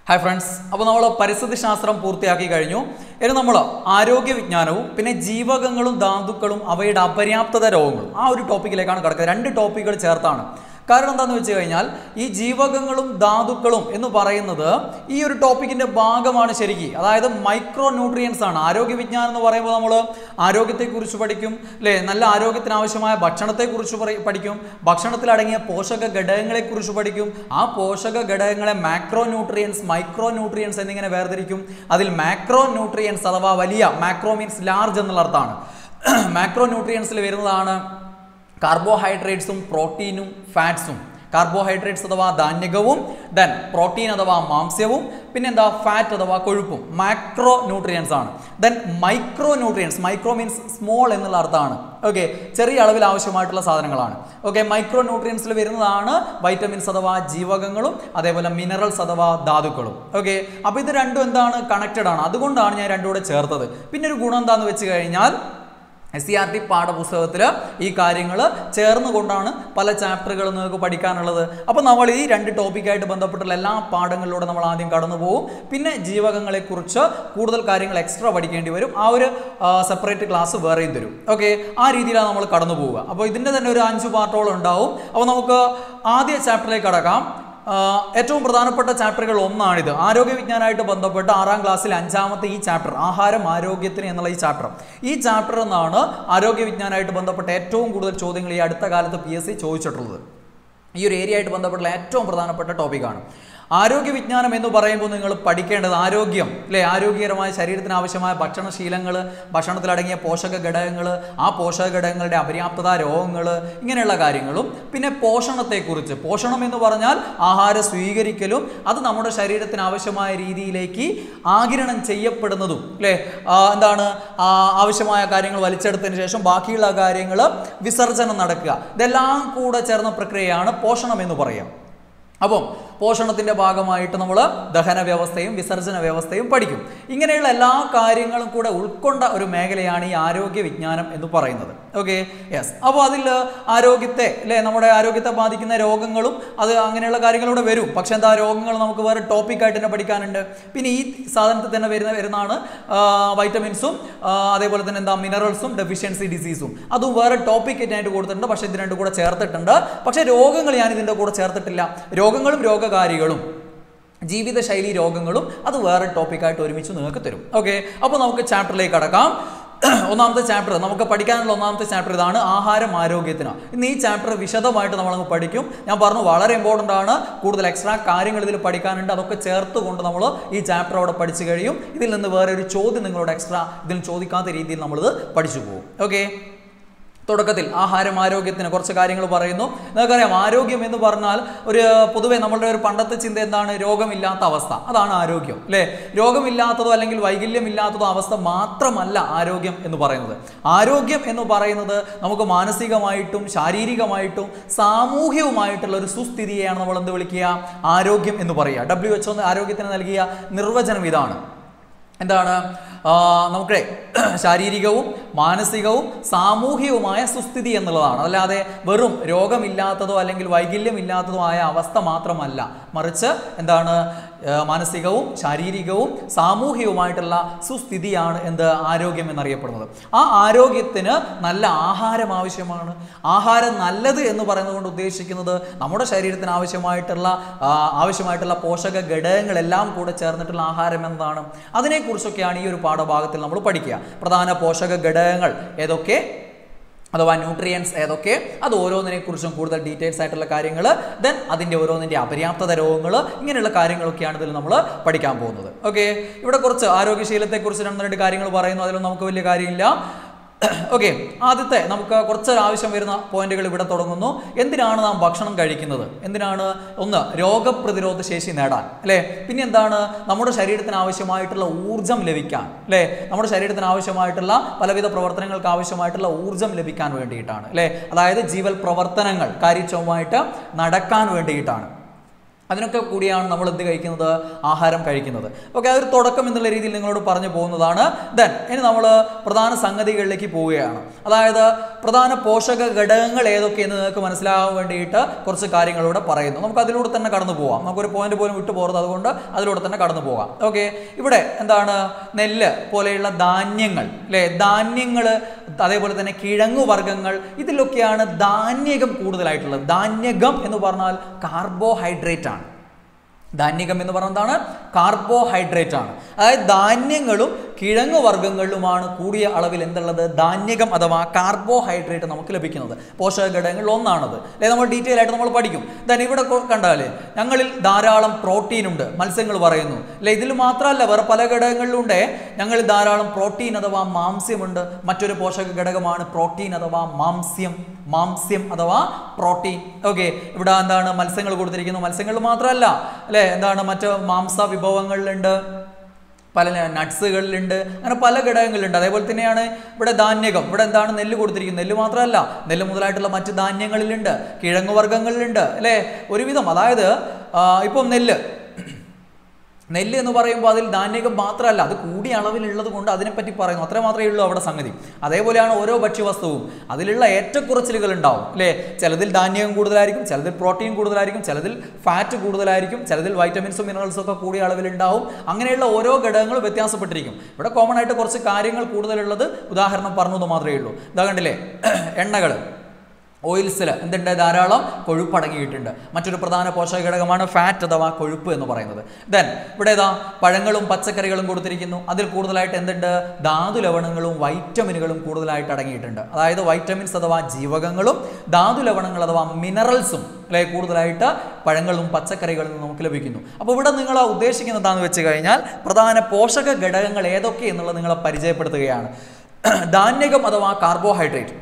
hi friends അപ്പോൾ നമ്മൾ പരിസ്ഥിതി ശാസ്ത്രം പൂർത്തിയാക്കി കഴിഞ്ഞു ഇനി നമ്മൾ ആരോഗ്യ വിജ്ഞാനവും പിന്നെ ജീവകങ്ങളും ധാതുക്കളും അവയുടെ അപര്യാപ്തത രോഗങ്ങളും ആ ഒരു ടോപ്പിക്കിലേക്കാണ് കിടക്കുന്നത് രണ്ട് ടോപ്പിക്കുകൾ ചേർത്താണ് കാരണം എന്താണെന്ന് വെച്ച് കഴിഞ്ഞാൽ ഈ ജീവകങ്ങളും ധാതുക്കളും എന്ന് പറയുന്നത് ഈ ഒരു ടോപ്പിക്കിന്റെ ഭാഗമാണ് ശരിക്കും അതായത് മൈക്രോ ന്യൂട്രിയൻസ് ആണ് ആരോഗ്യ വിജ്ഞാനം എന്ന് പറയുമ്പോൾ നമ്മൾ ആരോഗ്യത്തെക്കുറിച്ച് പഠിക്കും അല്ലേ നല്ല ആരോഗ്യത്തിന് ആവശ്യമായ ഭക്ഷണത്തെക്കുറിച്ച് പറ- പഠിക്കും ഭക്ഷണത്തിൽ അടങ്ങിയ പോഷക ഘടകങ്ങളെക്കുറിച്ച് പഠിക്കും ആ പോഷക ഘടകങ്ങളെ മാക്രോ ന്യൂട്രിയൻസ് മൈക്രോ ന്യൂട്രിയൻസ് എന്നിങ്ങനെ വേർതിരിക്കും അതിൽ മാക്രോ ന്യൂട്രിയൻസ് അഥവാ വലിയ മാക്രോ മീൻസ് ലാർജ് എന്നുള്ള അർത്ഥമാണ് മാക്രോ ന്യൂട്രിയൻസിൽ വരുന്നതാണ് കാർബോഹൈഡ്രേറ്റ്സും പ്രോട്ടീനും ഫാറ്റ്സും കാർബോഹൈഡ്രേറ്റ്സ് അഥവാ ധാന്യകവും ദെൻ പ്രോട്ടീൻ അഥവാ മാംസ്യവും പിന്നെ എന്താ ഫാറ്റ് അഥവാ കൊഴുപ്പും മാക്രോ ന്യൂട്രിയൻസ് ആണ് then micronutrients micro means small എന്നുള്ള അർത്ഥമാണ് ഓക്കെ ചെറിയ അളവിൽ ആവശ്യമായിട്ടുള്ള സാധനങ്ങളാണ് ഓക്കെ മൈക്രോ ന്യൂട്രിയൻസിൽ വരുന്നതാണ് വൈറ്റമിൻസ് അഥവാ ജീവകങ്ങളും അതേപോലെ മിനറൽസ് അഥവാ ധാതുക്കളും ഓക്കെ അപ്പോൾ ഇത് രണ്ടും എന്താണ് കണക്റ്റഡ് ആണ് അതുകൊണ്ടാണ് ഞാൻ രണ്ടും കൂടെ ചേർത്തത് പിന്നെ ഒരു ഗുണം എന്താണെന്ന് വെച്ച് കഴിഞ്ഞാൽ എസ് സി ആർ ടി പാഠപുസ്തകത്തിൽ ഈ കാര്യങ്ങൾ ചേർന്നുകൊണ്ടാണ് പല ചാപ്റ്ററുകൾ നിങ്ങൾക്ക് പഠിക്കാനുള്ളത് അപ്പോൾ നമ്മൾ ഈ രണ്ട് ടോപ്പിക്കായിട്ട് ബന്ധപ്പെട്ടുള്ള എല്ലാ പാഠങ്ങളിലൂടെ നമ്മൾ ആദ്യം കടന്നു പോകും പിന്നെ ജീവകങ്ങളെക്കുറിച്ച് കൂടുതൽ കാര്യങ്ങൾ എക്സ്ട്രാ പഠിക്കേണ്ടി വരും ആ ഒരു സെപ്പറേറ്റ് ക്ലാസ് വേറെയും തരും ഓക്കെ ആ രീതിയിലാണ് നമ്മൾ കടന്നു പോവുക അപ്പോൾ ഇതിൻ്റെ തന്നെ ഒരു അഞ്ച് പാർട്ടോളം ഉണ്ടാവും അപ്പോൾ നമുക്ക് ആദ്യ ചാപ്റ്ററിലേക്ക് കടക്കാം ആഹ് ഏറ്റവും പ്രധാനപ്പെട്ട ചാപ്റ്ററുകൾ ഒന്നാണിത് ആരോഗ്യ വിജ്ഞാനമായിട്ട് ബന്ധപ്പെട്ട് ആറാം ക്ലാസ്സിൽ അഞ്ചാമത്തെ ഈ ചാപ്റ്റർ ആഹാരം ആരോഗ്യത്തിന് എന്നുള്ള ഈ ചാപ്റ്റർ ഈ ചാപ്റ്റർ എന്നാണ് ആരോഗ്യ വിജ്ഞാനമായിട്ട് ബന്ധപ്പെട്ട ഏറ്റവും കൂടുതൽ ചോദ്യങ്ങൾ ഈ അടുത്ത കാലത്ത് പി എസ് സി ചോദിച്ചിട്ടുള്ളത് ഈ ഒരു ഏരിയ ആയിട്ട് ബന്ധപ്പെട്ടുള്ള ഏറ്റവും പ്രധാനപ്പെട്ട ടോപ്പിക്കാണ് ആരോഗ്യ വിജ്ഞാനം എന്ന് പറയുമ്പോൾ നിങ്ങൾ പഠിക്കേണ്ടത് ആരോഗ്യം അല്ലെ ആരോഗ്യകരമായ ശരീരത്തിന് ആവശ്യമായ ഭക്ഷണശീലങ്ങൾ ഭക്ഷണത്തിലടങ്ങിയ പോഷക ഘടകങ്ങൾ ആ പോഷക ഘടകങ്ങളുടെ അപര്യാപ്തത രോഗങ്ങൾ ഇങ്ങനെയുള്ള കാര്യങ്ങളും പിന്നെ പോഷണത്തെക്കുറിച്ച് പോഷണം എന്ന് പറഞ്ഞാൽ ആഹാരം സ്വീകരിക്കലും അത് നമ്മുടെ ശരീരത്തിന് ആവശ്യമായ രീതിയിലേക്ക് ആകിരണം ചെയ്യപ്പെടുന്നതും അല്ലേ ആ, എന്താണ് ആ, ആവശ്യമായ കാര്യങ്ങൾ വലിച്ചെടുത്തതിന് ശേഷം ബാക്കിയുള്ള കാര്യങ്ങൾ വിസർജനം നടക്കുക ഇതെല്ലാം കൂടെ ചേർന്ന പ്രക്രിയയാണ് പോഷണം എന്ന് പറയാം അപ്പം പോഷണത്തിൻ്റെ ഭാഗമായിട്ട് നമ്മൾ ദഹന വ്യവസ്ഥയും വിസർജന വ്യവസ്ഥയും പഠിക്കും ഇങ്ങനെയുള്ള എല്ലാ കാര്യങ്ങളും കൂടെ ഉൾക്കൊണ്ട ഒരു മേഖലയാണ് ഈ ആരോഗ്യ വിജ്ഞാനം എന്ന് പറയുന്നത് ഓക്കെ യെസ് അപ്പോൾ അതിൽ ആരോഗ്യത്തെ അല്ലേ നമ്മുടെ ആരോഗ്യത്തെ ബാധിക്കുന്ന രോഗങ്ങളും അത് അങ്ങനെയുള്ള കാര്യങ്ങളൂടെ വരും പക്ഷെ എന്താ രോഗങ്ങൾ നമുക്ക് വേറെ ടോപ്പിക്കായിട്ട് തന്നെ പഠിക്കാനുണ്ട് പിന്നെ ഈ സാധനത്തിൽ തന്നെ വരുന്ന വരുന്നതാണ് വൈറ്റമിൻസും അതേപോലെ തന്നെ എന്താ മിനറൽസും ഡെഫിഷ്യൻസി ഡിസീസും അതും വേറെ ടോപ്പിക് ആയിട്ട് കൊടുത്തിട്ടുണ്ട് പക്ഷേ ഇത് രണ്ടും കൂടെ ചേർത്തിട്ടുണ്ട് പക്ഷേ രോഗങ്ങൾ ഞാൻ ഇതിൻ്റെ കൂടെ ചേർത്തിട്ടില്ല രോഗങ്ങളും രോഗകാരികളും ജീവിതശൈലി രോഗങ്ങളും അത് വേറെ ടോപ്പിക്കായിട്ട് ഒരുമിച്ച് നിങ്ങൾക്ക് തരും ഓക്കെ അപ്പോൾ നമുക്ക് ചാപ്റ്ററിലേക്ക് കടക്കാം ഒന്നാമത്തെ ചാപ്റ്റർ നമുക്ക് പഠിക്കാനുള്ള ഒന്നാമത്തെ ചാപ്റ്റർ ഇതാണ് ആഹാരം ആരോഗ്യത്തിന് ഇന്ന് ഈ ചാപ്റ്റർ വിശദമായിട്ട് നമ്മളങ്ങ് പഠിക്കും ഞാൻ പറഞ്ഞു വളരെ ഇമ്പോർട്ടൻ്റ് ആണ് കൂടുതൽ എക്സ്ട്രാ കാര്യങ്ങൾ ഇതിൽ പഠിക്കാനുണ്ട് അതൊക്കെ ചേർത്തുകൊണ്ട് നമ്മൾ ഈ ചാപ്റ്റർ അവിടെ പഠിച്ചു കഴിയും ഇതിൽ നിന്ന് വേറെ ഒരു ചോദ്യം നിങ്ങളോട് എക്സ്ട്രാ ഇതിൽ ചോദിക്കാത്ത രീതിയിൽ നമ്മളിത് പഠിച്ചു പോകും ഓക്കെ തുടക്കത്തിൽ ആഹാരം ആരോഗ്യത്തിന് കുറച്ച് കാര്യങ്ങൾ പറയുന്നു നിങ്ങൾക്കറിയാം ആരോഗ്യം എന്ന് പറഞ്ഞാൽ ഒരു പൊതുവെ നമ്മളുടെ ഒരു പണ്ടത്തെ ചിന്ത എന്താണ് രോഗമില്ലാത്ത അവസ്ഥ അതാണ് ആരോഗ്യം അല്ലേ രോഗമില്ലാത്തതോ അല്ലെങ്കിൽ വൈകല്യമില്ലാത്തതോ അവസ്ഥ മാത്രമല്ല ആരോഗ്യം എന്ന് പറയുന്നത് ആരോഗ്യം എന്ന് പറയുന്നത് നമുക്ക് മാനസികമായിട്ടും ശാരീരികമായിട്ടും സാമൂഹികവുമായിട്ടുള്ള ഒരു സുസ്ഥിതിയെയാണ് നമ്മൾ എന്ത് വിളിക്കുക ആരോഗ്യം എന്ന് പറയുക ഡബ്ല്യു എച്ച് ആരോഗ്യത്തിന് നൽകിയ നിർവചനം ഇതാണ് എന്താണ് ആ, നമുക്ക് ശാരീരികവും മാനസികവും സാമൂഹികവുമായ സുസ്ഥിതി എന്നുള്ളതാണ് അല്ലാതെ വെറും രോഗമില്ലാത്തതോ അല്ലെങ്കിൽ വൈകല്യമില്ലാത്തതോ ആയ അവസ്ഥ മാത്രമല്ല മറിച്ച് എന്താണ് ആ, മാനസികവും ശാരീരികവും സാമൂഹികവുമായിട്ടുള്ള സുസ്ഥിതിയാണ് എന്ത് ആരോഗ്യം എന്നറിയപ്പെടുന്നത് ആ ആരോഗ്യത്തിന് നല്ല ആഹാരം ആവശ്യമാണ് ആഹാരം നല്ലത് എന്ന് പറയുന്നത് കൊണ്ട് ഉദ്ദേശിക്കുന്നത് നമ്മുടെ ശരീരത്തിന് ആവശ്യമായിട്ടുള്ള ആ, ആവശ്യമായിട്ടുള്ള പോഷക ഘടകങ്ങളെല്ലാം കൂടെ ചേർന്നിട്ടുള്ള ആഹാരം എന്നതാണ് അതിനെക്കുറിച്ചൊക്കെയാണ് ഈ ഒരു പാഠഭാഗത്തിൽ നമ്മൾ പഠിക്കുക പ്രധാന പോഷക ഘടകങ്ങൾ ഏതൊക്കെ അഥവാ ന്യൂട്രിയൻസ് ഏതൊക്കെ അത് ഓരോന്നിനെ കുറിച്ചും കൂടുതൽ ഡീറ്റെയിൽസ് ആയിട്ടുള്ള കാര്യങ്ങൾ ദെൻ അതിൻ്റെ ഓരോന്നിൻ്റെ അപര്യാപ്തത രോഗങ്ങൾ ഇങ്ങനെയുള്ള കാര്യങ്ങളൊക്കെയാണ് ഇതിൽ നമ്മൾ പഠിക്കാൻ പോകുന്നത് ഓക്കെ ഇവിടെ കുറച്ച് ആരോഗ്യശീലത്തെക്കുറിച്ച് രണ്ട് രണ്ട് കാര്യങ്ങൾ പറയുന്നു അതിലൊന്നും നമുക്ക് വലിയ കാര്യമില്ല ഓക്കെ ആദ്യത്തെ നമുക്ക് കുറച്ച് ആവശ്യം വരുന്ന പോയിന്റുകൾ ഇവിടെ തുടങ്ങുന്നു എന്തിനാണ് നാം ഭക്ഷണം കഴിക്കുന്നത് എന്തിനാണ് ഒന്ന് രോഗപ്രതിരോധ ശേഷി നേടാൻ അല്ലേ പിന്നെ എന്താണ് നമ്മുടെ ശരീരത്തിന് ആവശ്യമായിട്ടുള്ള ഊർജം ലഭിക്കാൻ അല്ലേ നമ്മുടെ ശരീരത്തിന് ആവശ്യമായിട്ടുള്ള പലവിധ പ്രവർത്തനങ്ങൾക്ക് ആവശ്യമായിട്ടുള്ള ഊർജം ലഭിക്കാൻ വേണ്ടിയിട്ടാണ് അല്ലേ അതായത് ജീവൽ പ്രവർത്തനങ്ങൾ കാര്യക്ഷമമായിട്ട് നടക്കാൻ വേണ്ടിയിട്ടാണ് അതിനൊക്കെ കൂടിയാണ് നമ്മൾ എന്ത് കഴിക്കുന്നത് ആഹാരം കഴിക്കുന്നത് ഓക്കെ അതൊരു തുടക്കം എന്നുള്ള രീതിയിൽ നിങ്ങളോട് പറഞ്ഞു പോകുന്നതാണ് ദെൻ ഇനി നമ്മൾ പ്രധാന സംഗതികളിലേക്ക് പോവുകയാണ് അതായത് പ്രധാന പോഷക ഘടകങ്ങൾ ഏതൊക്കെയെന്ന് നിങ്ങൾക്ക് മനസ്സിലാകാൻ വേണ്ടിയിട്ട് കുറച്ച് കാര്യങ്ങളിലൂടെ പറയുന്നു നമുക്ക് അതിലൂടെ തന്നെ കടന്നു പോകാം നമുക്കൊരു പോയിന്റ് പോലും വിട്ടു പോകരുത് അതുകൊണ്ട് അതിലൂടെ തന്നെ കടന്നു പോകാം ഓക്കെ ഇവിടെ എന്താണ് നെല്ല് പോലെയുള്ള ധാന്യങ്ങൾ അല്ലേ ധാന്യങ്ങൾ അതേപോലെ തന്നെ കിഴങ്ങു വർഗ്ഗങ്ങൾ ഇതിലൊക്കെയാണ് ധാന്യകം കൂടുതലായിട്ടുള്ളത് ധാന്യകം എന്ന് പറഞ്ഞാൽ കാർബോഹൈഡ്രേറ്റ് ആണ് ധാന്യകം എന്ന് പറയുന്നതാണ് കാർബോഹൈഡ്രേറ്റ് ആണ് അതായത് ധാന്യങ്ങളും കിഴങ്ങു വർഗ്ഗങ്ങളിലുമാണ് കൂടിയ അളവിൽ എന്തുള്ളത് ധാന്യകം അഥവാ കാർബോഹൈഡ്രേറ്റ് നമുക്ക് ലഭിക്കുന്നത് പോഷക ഘടകങ്ങളിൽ ഒന്നാണത് അല്ലെ നമ്മൾ ഡീറ്റെയിൽ ആയിട്ട് നമ്മൾ പഠിക്കും ദൻ ഇവിടെ കൊ- കണ്ടാലേ ഞങ്ങളിൽ ധാരാളം പ്രോട്ടീൻ ഉണ്ട് മത്സ്യങ്ങൾ പറയുന്നു അല്ലെ ഇതിൽ മാത്രമല്ല വേറെ പല ഘടകങ്ങളിലുണ്ട് ഞങ്ങളിൽ ധാരാളം പ്രോട്ടീൻ അഥവാ മാംസ്യമുണ്ട് മറ്റൊരു പോഷക ഘടകമാണ് പ്രോട്ടീൻ അഥവാ മാംസ്യം മാംസ്യം അഥവാ പ്രോട്ടീൻ ഓക്കെ ഇവിടെ എന്താണ് മത്സ്യങ്ങൾ കൊടുത്തിരിക്കുന്നു മത്സ്യങ്ങൾ മാത്രമല്ല അല്ലേ എന്താണ് മറ്റ് മാംസ വിഭവങ്ങളിലുണ്ട് പല നട്ട്സുകളിലുണ്ട് അങ്ങനെ പല ഘടകങ്ങളുണ്ട് അതേപോലെ തന്നെയാണ് ഇവിടെ ധാന്യകം ഇവിടെ എന്താണ് നെല്ല് കൊടുത്തിരിക്കുന്നത് നെല്ല് മാത്രമല്ല നെല്ല് മുതലായിട്ടുള്ള മറ്റ് ധാന്യങ്ങളിലുണ്ട് കിഴങ്ങ് വർഗ്ഗങ്ങളിലുണ്ട് അല്ലേ ഒരുവിധം അതായത് ആ, ഇപ്പം നെല്ല് നെല്ല് എന്ന് പറയുമ്പോൾ അതിൽ ധാന്യകം മാത്രമല്ല അത് കൂടിയ അളവിലുള്ളത് കൊണ്ട് അതിനെപ്പറ്റി പറയുന്നു അത്ര മാത്രമേ ഉള്ളൂ അവിടെ സംഗതി അതേപോലെയാണ് ഓരോ ഭക്ഷ്യവസ്തുവും അതിലുള്ള ഏറ്റക്കുറച്ചിലുകൾ ഉണ്ടാവും അല്ലേ ചിലതിൽ ധാന്യകം കൂടുതലായിരിക്കും ചിലതിൽ പ്രോട്ടീൻ കൂടുതലായിരിക്കും ചിലതിൽ ഫാറ്റ് കൂടുതലായിരിക്കും ചിലതിൽ വൈറ്റമിൻസും മിനറൽസും ഒക്കെ കൂടിയ അളവിലുണ്ടാവും അങ്ങനെയുള്ള ഓരോ ഘടകങ്ങളും വ്യത്യാസപ്പെട്ടിരിക്കും ഇവിടെ കോമൺ ആയിട്ട് കുറച്ച് കാര്യങ്ങൾ കൂടുതലുള്ളത് ഉദാഹരണം പറഞ്ഞത് മാത്രമേ ഉള്ളൂ ഇതാ കണ്ടില്ലേ എണ്ണകൾ ഓയിൽസിൽ എന്തുണ്ട് ധാരാളം കൊഴുപ്പ് അടങ്ങിയിട്ടുണ്ട് മറ്റൊരു പ്രധാന പോഷക ഘടകമാണ് ഫാറ്റ് അഥവാ കൊഴുപ്പ് എന്ന് പറയുന്നത് ദെൻ ഇവിടെ ഏതാ പഴങ്ങളും പച്ചക്കറികളും കൊടുത്തിരിക്കുന്നു അതിൽ കൂടുതലായിട്ട് എന്തുണ്ട് ധാതു ലവണങ്ങളും വൈറ്റമിനുകളും കൂടുതലായിട്ട് അടങ്ങിയിട്ടുണ്ട് അതായത് വൈറ്റമിൻസ് അഥവാ ജീവകങ്ങളും ധാതു ലവണങ്ങൾ അഥവാ മിനറൽസും അല്ലെ കൂടുതലായിട്ട് പഴങ്ങളും പച്ചക്കറികളിൽ നിന്ന് നമുക്ക് ലഭിക്കുന്നു അപ്പോൾ ഇവിടെ നിങ്ങൾ ഉദ്ദേശിക്കുന്നത് എന്താണെന്ന് വെച്ച് കഴിഞ്ഞാൽ പ്രധാന പോഷക ഘടകങ്ങൾ ഏതൊക്കെ എന്നുള്ളത് നിങ്ങളെ പരിചയപ്പെടുത്തുകയാണ് ധാന്യകം അഥവാ കാർബോഹൈഡ്രേറ്റ്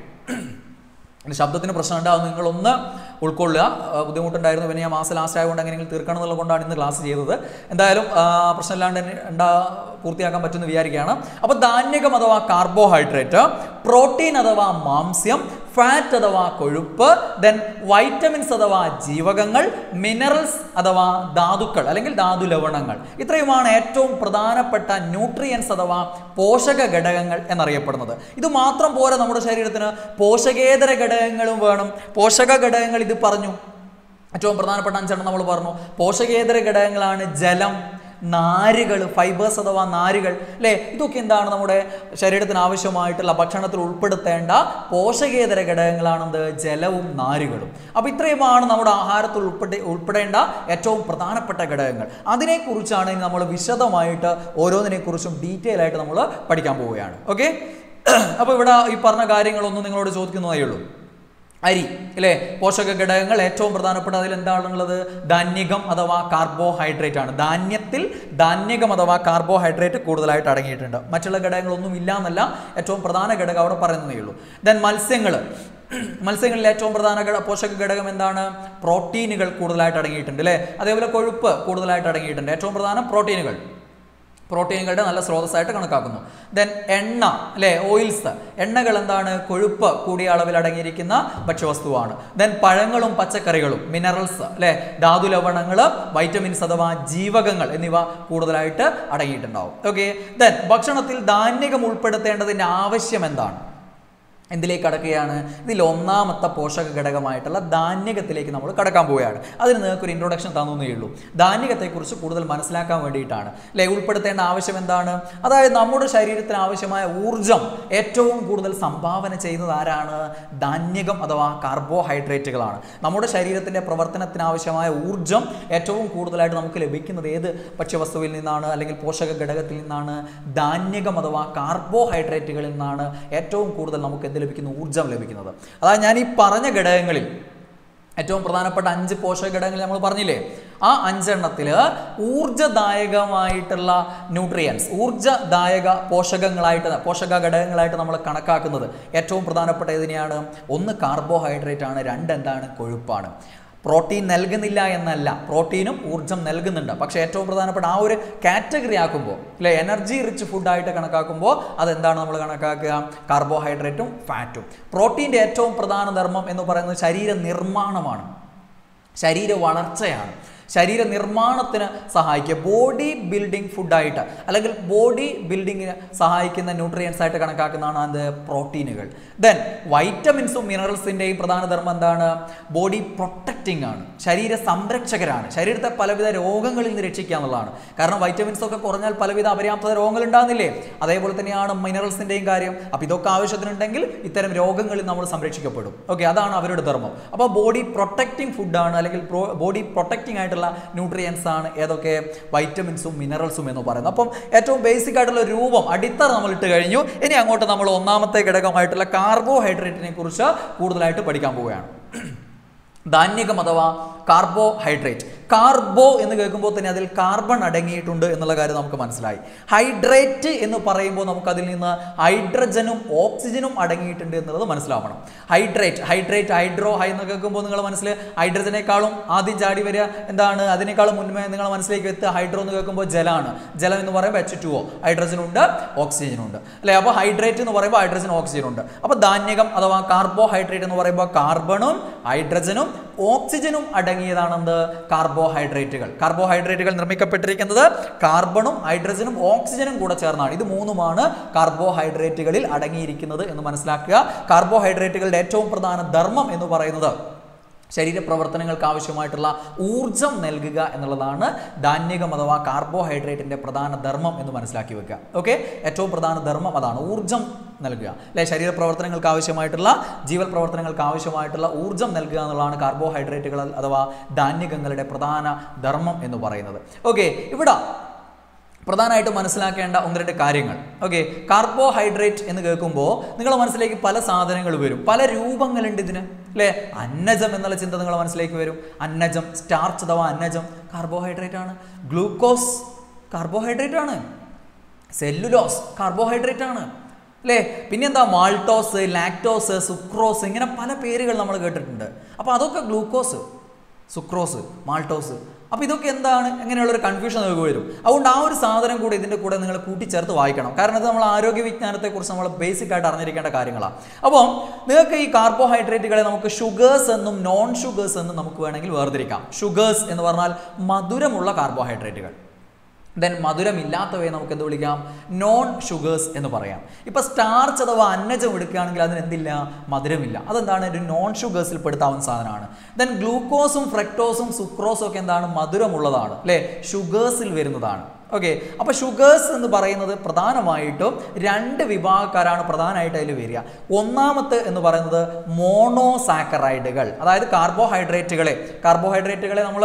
എൻ്റെ ശബ്ദത്തിന് പ്രശ്നം ഉണ്ടാവും നിങ്ങളൊന്ന് ഉൾക്കൊള്ളുക ആ, ബുദ്ധിമുട്ടുണ്ടായിരുന്നു പിന്നെ ഞാൻ മാസം ലാസ്റ്റ് ആയതുകൊണ്ട് എങ്ങനെയെങ്കിലും തീർക്കണം എന്നുള്ളത് കൊണ്ടാണ് ഇന്ന് ക്ലാസ് ചെയ്തത് എന്തായാലും ആ, പ്രശ്നമില്ലാണ്ട് തന്നെ ഉണ്ടാ പൂർത്തിയാക്കാൻ പറ്റുമെന്ന് വിചാരിക്കുകയാണ് അപ്പോൾ ധാന്യകം അഥവാ കാർബോഹൈഡ്രേറ്റ് പ്രോട്ടീൻ അഥവാ മാംസ്യം ഫാറ്റ് അഥവാ കൊഴുപ്പ് ദെൻ വൈറ്റമിൻസ് അഥവാ ജീവകങ്ങൾ മിനറൽസ് അഥവാ ധാതുക്കൾ അല്ലെങ്കിൽ ധാതു ലവണങ്ങൾ ഇത്രയുമാണ് ഏറ്റവും പ്രധാനപ്പെട്ട ന്യൂട്രിയൻസ് അഥവാ പോഷക ഘടകങ്ങൾ എന്നറിയപ്പെടുന്നത് ഇത് മാത്രം പോരാ നമ്മുടെ ശരീരത്തിന് പോഷകേതര ഘടകങ്ങളും വേണം പോഷക ഘടകങ്ങൾ ഇത് പറഞ്ഞു ഏറ്റവും പ്രധാനപ്പെട്ട അഞ്ചെണ്ണം നമ്മൾ പറഞ്ഞു പോഷകേതര ഘടകങ്ങളാണ് ജലം നാരുകൾ ഫൈബേഴ്സ് അഥവാ നാരുകൾ അല്ലേ ഇതൊക്കെ എന്താണ് നമ്മുടെ ശരീരത്തിന് ആവശ്യമായിട്ടുള്ള ഭക്ഷണത്തിൽ ഉൾപ്പെടുത്തേണ്ട പോഷകേതര ഘടകങ്ങളാണെന്ത് ജലവും നാരുകളും അപ്പോൾ ഇത്രയുമാണ് നമ്മുടെ ആഹാരത്തിൽ ഉൾപ്പെടെ ഉൾപ്പെടേണ്ട ഏറ്റവും പ്രധാനപ്പെട്ട ഘടകങ്ങൾ അതിനെക്കുറിച്ചാണ് ഇനി നമ്മൾ വിശദമായിട്ട് ഓരോന്നിനെക്കുറിച്ചും ഡീറ്റെയിൽ ആയിട്ട് നമ്മൾ പഠിക്കാൻ പോവുകയാണ് ഓക്കെ അപ്പോൾ ഇവിടെ ഈ പറഞ്ഞ കാര്യങ്ങളൊന്നും നിങ്ങളോട് ചോദിക്കുന്നതേ ഉള്ളൂ അരി അല്ലേ പോഷക ഘടകങ്ങൾ ഏറ്റവും പ്രധാനപ്പെട്ട അതിൽ എന്താണുള്ളത് ധാന്യകം അഥവാ കാർബോഹൈഡ്രേറ്റ് ആണ് ധാന്യത്തിൽ ധാന്യകം അഥവാ കാർബോഹൈഡ്രേറ്റ് കൂടുതലായിട്ട് അടങ്ങിയിട്ടുണ്ട് മറ്റുള്ള ഘടകങ്ങളൊന്നും ഇല്ല എന്നല്ല ഏറ്റവും പ്രധാന ഘടകം അവിടെ പറയുന്നതേ ഉള്ളൂ ദെൻ മത്സ്യങ്ങൾ മത്സ്യങ്ങളിൽ ഏറ്റവും പ്രധാന ഘട പോഷക ഘടകം എന്താണ് പ്രോട്ടീനുകൾ കൂടുതലായിട്ട് അടങ്ങിയിട്ടുണ്ട് അല്ലേ അതേപോലെ കൊഴുപ്പ് കൂടുതലായിട്ട് അടങ്ങിയിട്ടുണ്ട് ഏറ്റവും പ്രധാനം പ്രോട്ടീനുകൾ പ്രോട്ടീനുകളുടെ നല്ല സ്രോതസ്സായിട്ട് കണക്കാക്കുന്നു ദെൻ എണ്ണ അല്ലേ ഓയിൽസ് എണ്ണകൾ എന്താണ് കൊഴുപ്പ് കൂടിയ അളവിൽ അടങ്ങിയിരിക്കുന്ന ഭക്ഷ്യവസ്തുവാണ് ദെൻ പഴങ്ങളും പച്ചക്കറികളും മിനറൽസ് അല്ലേ ധാതു ലവണങ്ങൾ വൈറ്റമിൻസ് അഥവാ ജീവകങ്ങൾ എന്നിവ കൂടുതലായിട്ട് അടങ്ങിയിട്ടുണ്ടാവും ഓക്കെ ദെൻ ഭക്ഷണത്തിൽ ധാന്യകം ഉൾപ്പെടുത്തേണ്ടതിൻ്റെ ആവശ്യം എന്താണ് എന്തിലേക്ക് കടക്കുകയാണ് ഇതിൽ ഒന്നാമത്തെ പോഷക ഘടകമായിട്ടുള്ള ധാന്യകത്തിലേക്ക് നമ്മൾ കടക്കാൻ പോവുകയാണ് അതിന് നിങ്ങൾക്ക് ഒരു ഇൻട്രൊഡക്ഷൻ തന്നേ ഉള്ളൂ ധാന്യകത്തെക്കുറിച്ച് കൂടുതൽ മനസ്സിലാക്കാൻ വേണ്ടിയിട്ടാണ് അല്ലെ ഉൾപ്പെടുത്തേണ്ട ആവശ്യം എന്താണ് അതായത് നമ്മുടെ ശരീരത്തിന് ആവശ്യമായ ഊർജം ഏറ്റവും കൂടുതൽ സംഭാവന ചെയ്യുന്നത് ആരാണ് ധാന്യകം അഥവാ കാർബോഹൈഡ്രേറ്റുകളാണ് നമ്മുടെ ശരീരത്തിൻ്റെ പ്രവർത്തനത്തിന് ആവശ്യമായ ഊർജം ഏറ്റവും കൂടുതലായിട്ട് നമുക്ക് ലഭിക്കുന്നത് ഏത് ഭക്ഷ്യവസ്തുവിൽ നിന്നാണ് അല്ലെങ്കിൽ പോഷക ഘടകത്തിൽ നിന്നാണ് ധാന്യകം അഥവാ കാർബോഹൈഡ്രേറ്റുകളിൽ നിന്നാണ് ഏറ്റവും കൂടുതൽ നമുക്ക് എന്ത് ലഭിക്കുന്നു ഊർജം ലഭിക്കുന്നത് അതായത് ഞാൻ ഈ പറഞ്ഞ ഘടകങ്ങളിൽ ഏറ്റവും പ്രധാനപ്പെട്ട അഞ്ച് പോഷക ഘടകങ്ങൾ നമ്മൾ പറഞ്ഞില്ലേ ആ അഞ്ചെണ്ണത്തിൽ ഊർജ്ജദായകമായിട്ടുള്ള ന്യൂട്രിയൻസ് ഊർജ്ജദായക പോഷകങ്ങളായിട്ട് പോഷക ഘടകങ്ങളായിട്ട് നമ്മൾ കണക്കാക്കുന്നത് ഏറ്റവും പ്രധാനപ്പെട്ട ഇതിനെയാണ് ഒന്ന് കാർബോഹൈഡ്രേറ്റ് ആണ് രണ്ട് എന്താണ് കൊഴുപ്പാണ് പ്രോട്ടീൻ നൽകുന്നില്ല എന്നല്ല പ്രോട്ടീനും ഊർജ്ജം നൽകുന്നുണ്ട് പക്ഷേ ഏറ്റവും പ്രധാനപ്പെട്ട ആ ഒരു കാറ്റഗറി ആക്കുമ്പോൾ അല്ലെ എനർജി റിച്ച് ഫുഡായിട്ട് കണക്കാക്കുമ്പോൾ അതെന്താണ് നമ്മൾ കണക്കാക്കുക കാർബോഹൈഡ്രേറ്റും ഫാറ്റും പ്രോട്ടീൻ്റെ ഏറ്റവും പ്രധാന ധർമ്മം എന്ന് പറയുന്നത് ശരീര നിർമ്മാണമാണ് ശരീര വളർച്ചയാണ് ശരീര നിർമ്മാണത്തിന് സഹായിക്കുക ബോഡി ബിൽഡിംഗ് ഫുഡായിട്ട് അല്ലെങ്കിൽ ബോഡി ബിൽഡിങ്ങിന് സഹായിക്കുന്ന ന്യൂട്രിയൻസ് ആയിട്ട് കണക്കാക്കുന്നതാണ് അത് പ്രോട്ടീനുകൾ ദെൻ വൈറ്റമിൻസും മിനറൽസിൻ്റെയും പ്രധാന ധർമ്മം എന്താണ് ബോഡി പ്രൊട്ടക്റ്റിംഗ് ആണ് ശരീര സംരക്ഷകരാണ് ശരീരത്തെ പലവിധ രോഗങ്ങളിൽ നിന്ന് രക്ഷിക്കുക എന്നുള്ളതാണ് കാരണം വൈറ്റമിൻസ് ഒക്കെ കുറഞ്ഞാൽ പലവിധ അപര്യാപ്തത രോഗങ്ങൾ ഉണ്ടാകുന്നില്ലേ അതേപോലെ തന്നെയാണ് മിനറൽസിൻ്റെയും കാര്യം അപ്പോൾ ഇതൊക്കെ ആവശ്യത്തിനുണ്ടെങ്കിൽ ഇത്തരം രോഗങ്ങളിൽ നമ്മൾ സംരക്ഷിക്കപ്പെടും ഓക്കെ അതാണ് അവരുടെ ധർമ്മം അപ്പോൾ ബോഡി പ്രൊട്ടക്റ്റിംഗ് ഫുഡാണ് അല്ലെങ്കിൽ ബോഡി പ്രൊട്ടക്റ്റിംഗ് ആയിട്ടുള്ള ന്യൂട്രിയൻസ് ആണ് ഏതൊക്കെ വൈറ്റമിൻസും മിനറൽസും എന്ന് പറയുന്നത് അപ്പം ഏറ്റവും ബേസിക് ആയിട്ടുള്ള രൂപം അടിത്തറ നമ്മൾ ഇട്ട് കഴിഞ്ഞു ഇനി അങ്ങോട്ട് നമ്മൾ ഒന്നാമത്തെ ഘടകമായിട്ടുള്ള കാർബോഹൈഡ്രേറ്റിനെ കുറിച്ച് കൂടുതലായിട്ട് പഠിക്കാൻ പോവുകയാണ് ധാന്യകം അഥവാ കാർബോഹൈഡ്രേറ്റ് കാർബോ എന്ന് കേൾക്കുമ്പോൾ തന്നെ അതിൽ കാർബൺ അടങ്ങിയിട്ടുണ്ട് എന്നുള്ള കാര്യം നമുക്ക് മനസ്സിലായി ഹൈഡ്രേറ്റ് എന്ന് പറയുമ്പോൾ നമുക്ക് അതിൽ നിന്ന് ഹൈഡ്രജനും ഓക്സിജനും അടങ്ങിയിട്ടുണ്ട് എന്നുള്ളത് മനസ്സിലാവണം ഹൈഡ്രേറ്റ് ഹൈഡ്രേറ്റ് ഹൈഡ്രോ ഹൈ എന്ന് കേൾക്കുമ്പോൾ നിങ്ങളുടെ മനസ്സിൽ ഹൈഡ്രജനേക്കാളും ആദ്യം ചാടി വരിക എന്താണ് അതിനേക്കാളും മുൻപേ നിങ്ങളുടെ മനസ്സിലേക്ക് എത്തുക ഹൈഡ്രോ എന്ന് കേൾക്കുമ്പോൾ ജലമാണ് ജലം എന്ന് പറയുമ്പോൾ എച്ച് ടു ഒ ഹൈഡ്രജൻ ഉണ്ട് ഓക്സിജൻ ഉണ്ട് അല്ലേ അപ്പോൾ ഹൈഡ്രേറ്റ് എന്ന് പറയുമ്പോൾ ഹൈഡ്രജൻ ഓക്സിജൻ ഉണ്ട് അപ്പോൾ ധാന്യകം അഥവാ കാർബോഹൈഡ്രേറ്റ് എന്ന് പറയുമ്പോൾ കാർബണും ഹൈഡ്രജനും ഓക്സിജനും അടങ്ങിയതാണെന്ത് കാർബോഹൈഡ്രേറ്റുകൾ കാർബോഹൈഡ്രേറ്റുകൾ നിർമ്മിക്കപ്പെട്ടിരിക്കുന്നത് കാർബണും ഹൈഡ്രജനും ഓക്സിജനും കൂടെ ചേർന്നാണ് ഇത് മൂന്നുമാണ് കാർബോഹൈഡ്രേറ്റുകളിൽ അടങ്ങിയിരിക്കുന്നത് എന്ന് മനസ്സിലാക്കുക കാർബോഹൈഡ്രേറ്റുകളുടെ ഏറ്റവും പ്രധാന ധർമ്മം എന്ന് പറയുന്നത് ശരീരപ്രവർത്തനങ്ങൾക്ക് ആവശ്യമായിട്ടുള്ള ഊർജം നൽകുക എന്നുള്ളതാണ് ധാന്യകം അഥവാ കാർബോഹൈഡ്രേറ്റിന്റെ പ്രധാന ധർമ്മം എന്ന് മനസ്സിലാക്കി വെക്കുക ഓക്കെ ഏറ്റവും പ്രധാന ധർമ്മം അതാണ് ഊർജം നൽകുക അല്ലെ ശരീരപ്രവർത്തനങ്ങൾക്ക് ആവശ്യമായിട്ടുള്ള ജീവൽ പ്രവർത്തനങ്ങൾക്ക് ആവശ്യമായിട്ടുള്ള ഊർജം നൽകുക എന്നുള്ളതാണ് കാർബോഹൈഡ്രേറ്റുകൾ അഥവാ ധാന്യകങ്ങളുടെ പ്രധാന ധർമ്മം എന്ന് പറയുന്നത് ഓക്കെ ഇവിടെ പ്രധാനമായിട്ട് മനസ്സിലാക്കേണ്ട ഒന്ന് രണ്ട് കാര്യങ്ങൾ ഓക്കെ കാർബോഹൈഡ്രേറ്റ് എന്ന് കേൾക്കുമ്പോൾ നിങ്ങളുടെ മനസ്സിലേക്ക് പല സാധനങ്ങൾ വരും പല രൂപങ്ങളുണ്ട് ഇതിന് അല്ലേ അന്നജം എന്നുള്ള ചിന്ത നിങ്ങളുടെ മനസ്സിലേക്ക് വരും അന്നജം സ്റ്റാർച്ച് അഥവാ അന്നജം കാർബോഹൈഡ്രേറ്റ് ആണ് ഗ്ലൂക്കോസ് കാർബോഹൈഡ്രേറ്റ് ആണ് സെല്ലുലോസ് കാർബോഹൈഡ്രേറ്റ് ആണ് അല്ലേ പിന്നെന്താ മാൾട്ടോസ് ലാക്ടോസ് സുക്രോസ് ഇങ്ങനെ പല പേരുകൾ നമ്മൾ കേട്ടിട്ടുണ്ട് അപ്പോൾ അതൊക്കെ ഗ്ലൂക്കോസ് സുക്രോസ് മാൾട്ടോസ് അപ്പോൾ ഇതൊക്കെ എന്താണ് എങ്ങനെയുള്ള ഒരു കൺഫ്യൂഷൻ നിങ്ങൾക്ക് വരും അതുകൊണ്ട് ആ ഒരു സാധനം കൂടെ ഇതിൻ്റെ കൂടെ നിങ്ങൾ കൂട്ടിച്ചേർത്ത് വായിക്കണം കാരണം ഇത് നമ്മൾ ആരോഗ്യ വിജ്ഞാനത്തെക്കുറിച്ച് നമ്മൾ ബേസിക് ആയിട്ട് അറിഞ്ഞിരിക്കേണ്ട കാര്യങ്ങളാണ് അപ്പം നിങ്ങൾക്ക് ഈ കാർബോഹൈഡ്രേറ്റുകളെ നമുക്ക് ഷുഗേഴ്സ് എന്നും നോൺ ഷുഗേഴ്സ് എന്നും നമുക്ക് വേണമെങ്കിൽ വേർതിരിക്കാം ഷുഗേഴ്സ് എന്ന് പറഞ്ഞാൽ മധുരമുള്ള കാർബോഹൈഡ്രേറ്റുകൾ ദെൻ മധുരമില്ലാത്തവയെ നമുക്ക് എന്ത് വിളിക്കാം നോൺ ഷുഗേഴ്സ് എന്ന് പറയാം ഇപ്പൊ സ്റ്റാർച്ച് അഥവാ അന്നജം എടുക്കുകയാണെങ്കിൽ അതിന് എന്തില്ല മധുരമില്ല അതെന്താണ് ഒരു നോൺ ഷുഗേഴ്സിൽ പെടുത്താവുന്ന സാധനമാണ് ദെൻ ഗ്ലൂക്കോസും ഫ്രക്ടോസും സുക്രോസും ഒക്കെ എന്താണ് മധുരമുള്ളതാണ് അല്ലേ ഷുഗേഴ്സിൽ വരുന്നതാണ് ഓക്കെ അപ്പോൾ ഷുഗേഴ്സ് എന്ന് പറയുന്നത് പ്രധാനമായിട്ടും രണ്ട് വിഭാഗക്കാരാണ് പ്രധാനമായിട്ട് അതിൽ വരിക ഒന്നാമത്തെ എന്ന് പറയുന്നത് മോണോസാക്കറൈഡുകൾ അതായത് കാർബോഹൈഡ്രേറ്റുകളെ കാർബോഹൈഡ്രേറ്റുകളെ നമ്മൾ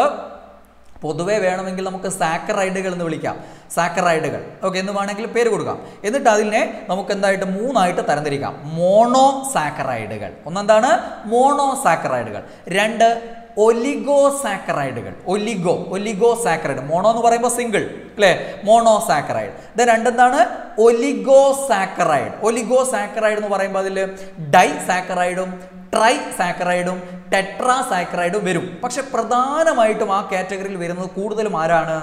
പൊതുവെ വേണമെങ്കിൽ നമുക്ക് സാക്കറൈഡുകൾ എന്ന് വിളിക്കാം സാക്കറൈഡുകൾ ഓക്കെ എന്ന് വേണമെങ്കിൽ പേര് കൊടുക്കാം എന്നിട്ട് അതിനെ നമുക്ക് എന്തായിട്ട് മൂന്നായിട്ട് തരംതിരിക്കാം മോണോ സാക്കറൈഡുകൾ ഒന്നെന്താണ് മോണോ സാക്കറൈഡുകൾ രണ്ട് ഒലിഗോ സാക്കറൈഡുകൾ ഒലിഗോ ഒലിഗോ സാക്കറൈഡ് മോണോ എന്ന് പറയുമ്പോൾ സിംഗിൾ അല്ലേ മോണോ സാക്കറൈഡ് ഇത് രണ്ടെന്താണ് ഒലിഗോ സാക്കറൈഡ് ഒലിഗോ സാക്കറൈഡ് എന്ന് പറയുമ്പോൾ അതിൽ ഡൈ സാക്കറൈഡും ട്രൈ സാക്കറൈഡും ടെട്രാ സാക്കറൈഡും വരും പക്ഷെ പ്രധാനമായിട്ടും ആ കാറ്റഗറിയിൽ വരുന്നത് കൂടുതലും ആരാണ്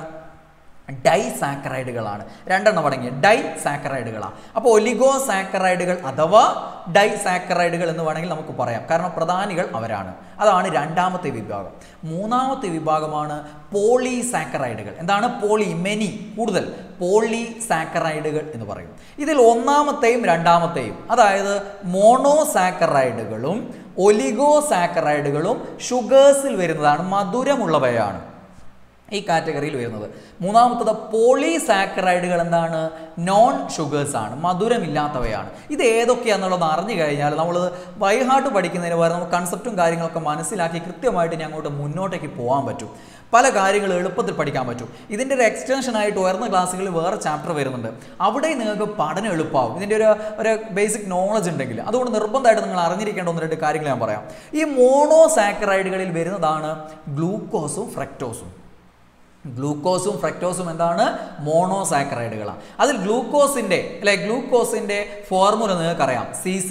ഡൈ സാക്കറൈഡുകളാണ് രണ്ടെണ്ണം അടങ്ങിയ ഡൈ സാക്കറൈഡുകളാണ് അപ്പോൾ ഒലിഗോ സാക്കറൈഡുകൾ അഥവാ ഡൈ സാക്കറൈഡുകൾ എന്ന് വേണമെങ്കിൽ നമുക്ക് പറയാം കാരണം പ്രധാനികൾ അവരാണ് അതാണ് രണ്ടാമത്തെ വിഭാഗം മൂന്നാമത്തെ വിഭാഗമാണ് പോളി സാക്കറൈഡുകൾ എന്താണ് പോളി മെനി കൂടുതൽ പോളി സാക്കറൈഡുകൾ എന്ന് പറയും ഇതിൽ ഒന്നാമത്തെയും രണ്ടാമത്തെയും അതായത് മോണോ സാക്കറൈഡുകളും ഒലിഗോ സാക്കറൈഡുകളും ഷുഗേഴ്സിൽ വരുന്നതാണ് മധുരമുള്ളവയാണ് ഈ കാറ്റഗറിയിൽ വരുന്നത് മൂന്നാമത്തത് പോളിസാക്കറൈഡുകൾ എന്താണ് നോൺ ഷുഗേഴ്സ് ആണ് മധുരമില്ലാത്തവയാണ് ഇത് ഏതൊക്കെയാണെന്നുള്ളത് അറിഞ്ഞു കഴിഞ്ഞാൽ നമ്മൾ വൈഹാട്ട് പഠിക്കുന്നതിന് പകരം നമുക്ക് കൺസെപ്റ്റും കാര്യങ്ങളൊക്കെ മനസ്സിലാക്കി കൃത്യമായിട്ട് ഇനി അങ്ങോട്ട് മുന്നോട്ടേക്ക് പോകാൻ പറ്റും പല കാര്യങ്ങൾ എളുപ്പത്തിൽ പഠിക്കാൻ പറ്റും ഇതിൻ്റെ ഒരു എക്സ്റ്റൻഷൻ ആയിട്ട് ഉയർന്ന ക്ലാസ്സുകളിൽ വേറെ ചാപ്റ്റർ വരുന്നുണ്ട് അവിടെ നിങ്ങൾക്ക് പഠനം എളുപ്പമാവും ഇതിൻ്റെ ഒരു ഒരു ബേസിക് നോളജ് ഉണ്ടെങ്കിൽ അതുകൊണ്ട് നിർബന്ധമായിട്ട് നിങ്ങൾ അറിഞ്ഞിരിക്കേണ്ട ഒന്ന് രണ്ട് കാര്യങ്ങൾ ഞാൻ പറയാം ഈ മോണോ സാക്കറൈഡുകളിൽ വരുന്നതാണ് ഗ്ലൂക്കോസും ഫ്രക്ടോസും ഗ്ലൂക്കോസും ഫ്രക്ടോസും എന്താണ് മോണോസാക്കറൈഡുകളാണ് അതിൽ ഗ്ലൂക്കോസിൻ്റെ അല്ലെ ഗ്ലൂക്കോസിൻ്റെ ഫോർമുല നിങ്ങൾക്കറിയാം C six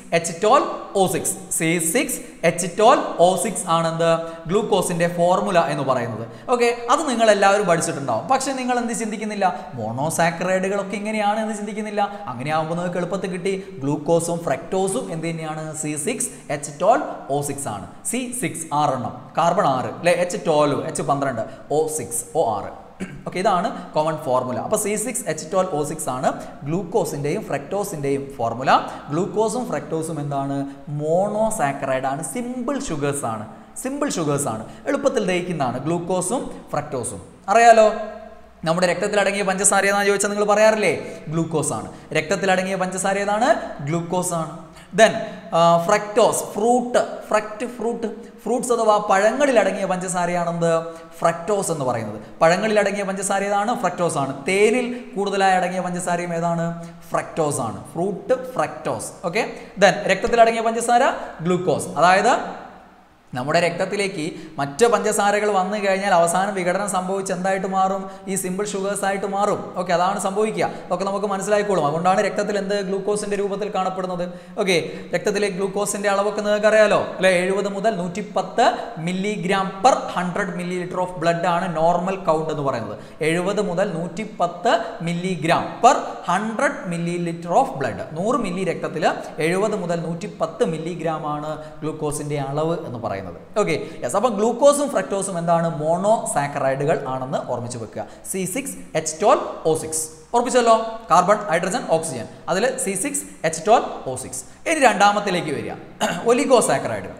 H twelve O six C six H twelve O six ആണെന്ത് ഗ്ലൂക്കോസിന്റെ ഫോർമുല എന്ന് പറയുന്നത് ഓക്കെ അത് നിങ്ങൾ എല്ലാവരും പഠിച്ചിട്ടുണ്ടാവും പക്ഷെ നിങ്ങൾ എന്ത് ചിന്തിക്കുന്നില്ല മോണോസാക്രൈഡുകളൊക്കെ ഇങ്ങനെയാണ് എന്ന് ചിന്തിക്കുന്നില്ല അങ്ങനെയാകുമ്പോൾ നിങ്ങൾക്ക് എളുപ്പത്തിൽ കിട്ടി ഗ്ലൂക്കോസും ഫ്രക്ടോസും എന്ത് തന്നെയാണ് C six H twelve O six ആണ് സി സിക്സ് ആറെണ്ണം കാർബൺ ആറ് അല്ലെ എച്ച് ടോൽവ് എച്ച് പന്ത്രണ്ട് ഒ സിക്സ് ഒ ആറ് ഓക്കെ ഇതാണ് കോമൺ ഫോർമുല അപ്പോൾ C six H twelve O six ആണ് ഗ്ലൂക്കോസിൻ്റെയും ഫ്രക്ടോസിൻ്റെയും ഫോർമുല ഗ്ലൂക്കോസും ഫ്രക്ടോസും എന്താണ് മോണോസാക്കറൈഡ് ആണ് സിമ്പിൾ ഷുഗേഴ്സ് ആണ് സിമ്പിൾ ഷുഗേഴ്സ് ആണ് എളുപ്പത്തിൽ ദഹിക്കുന്നതാണ് ഗ്ലൂക്കോസും ഫ്രക്ടോസും അറിയാലോ നമ്മുടെ രക്തത്തിൽ അടങ്ങിയ പഞ്ചസാര ഏതാണെന്ന് ചോദിച്ചാൽ നിങ്ങൾ പറയാറില്ലേ ഗ്ലൂക്കോസ് ആണ് രക്തത്തിൽ അടങ്ങിയ പഞ്ചസാര ഏതാണ് ഗ്ലൂക്കോസ് ആണ് then fructose fruit fruct fruit fruits അഥവാ പഴങ്ങളിൽ അടങ്ങിയ പഞ്ചസാരയാണെന്ത് ഫ്രക്ടോസ് എന്ന് പറയുന്നത് പഴങ്ങളിൽ അടങ്ങിയ പഞ്ചസാര ഏതാണ് ഫ്രക്ടോസ് ആണ് തേനിൽ കൂടുതലായി അടങ്ങിയ പഞ്ചസാരയും ഏതാണ് ഫ്രക്ടോസ് ആണ് ഫ്രൂട്ട് ഫ്രക്ടോസ് ഓക്കെ ദെൻ രക്തത്തിൽ അടങ്ങിയ പഞ്ചസാര ഗ്ലൂക്കോസ് അതായത് നമ്മുടെ രക്തത്തിലേക്ക് മറ്റ് പഞ്ചസാരകൾ വന്നു കഴിഞ്ഞാൽ അവസാനം വിഘടനം സംഭവിച്ച് എന്തായിട്ട് മാറും ഈ സിമ്പിൾ ഷുഗേഴ്സ് ആയിട്ട് മാറും ഓക്കെ അതാണ് സംഭവിക്കുക ഒക്കെ നമുക്ക് മനസ്സിലായിക്കോളും അതുകൊണ്ടാണ് രക്തത്തിൽ എന്ത് ഗ്ലൂക്കോസിന്റെ രൂപത്തിൽ കാണപ്പെടുന്നത് ഓക്കെ രക്തത്തിലെ ഗ്ലൂക്കോസിന്റെ അളവൊക്കെ നിങ്ങൾക്ക് അറിയാലോ അല്ലെ എഴുപത് മുതൽ നൂറ്റി പത്ത് milligram per hundred millilitre of blood ആണ് നോർമൽ കൗണ്ട് എന്ന് പറയുന്നത് എഴുപത് മുതൽ നൂറ്റി പത്ത് milligram per hundred millilitre of blood നൂറ് മില്ലി രക്തത്തിൽ എഴുപത് മുതൽ നൂറ്റി പത്ത് മില്ലിഗ്രാം ആണ് ഗ്ലൂക്കോസിന്റെ അളവ് എന്ന് പറയുന്നത് ഓക്കെ യെസ് അപ്പം ഗ്ലൂക്കോസും ഫ്രക്ടോസും എന്താണ് മോണോ സാക്കറൈഡുകൾ ആണെന്ന് ഓർമ്മിച്ച് വെക്കുക C six H twelve O six ഓർപ്പിച്ചല്ലോ കാർബൺ ഹൈഡ്രജൻ ഓക്സിജൻ അതിൽ C six H twelve O six ഇനി രണ്ടാമത്തിലേക്ക് വരിക ഒലിഗോ സാക്കറൈഡുകൾ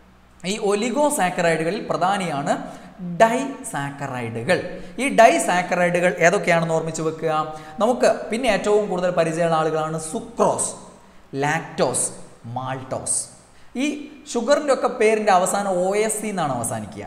ഈ ഒലിഗോ സാക്കറൈഡുകളിൽ പ്രധാനിയാണ് ഡൈ സാക്കറൈഡുകൾ ഈ ഡൈ സാക്കറൈഡുകൾ ഏതൊക്കെയാണെന്ന് ഓർമ്മിച്ച് വെക്കുക നമുക്ക് പിന്നെ ഏറ്റവും കൂടുതൽ പരിചയമുള്ള ആളുകളാണ് സുക്രോസ് ലാക്ടോസ് മാൾട്ടോസ് ഈ ഷുഗറിൻ്റെ ഒക്കെ പേരിൻ്റെ അവസാനം ഒ എസ് സി എന്നാണ് അവസാനിക്കുക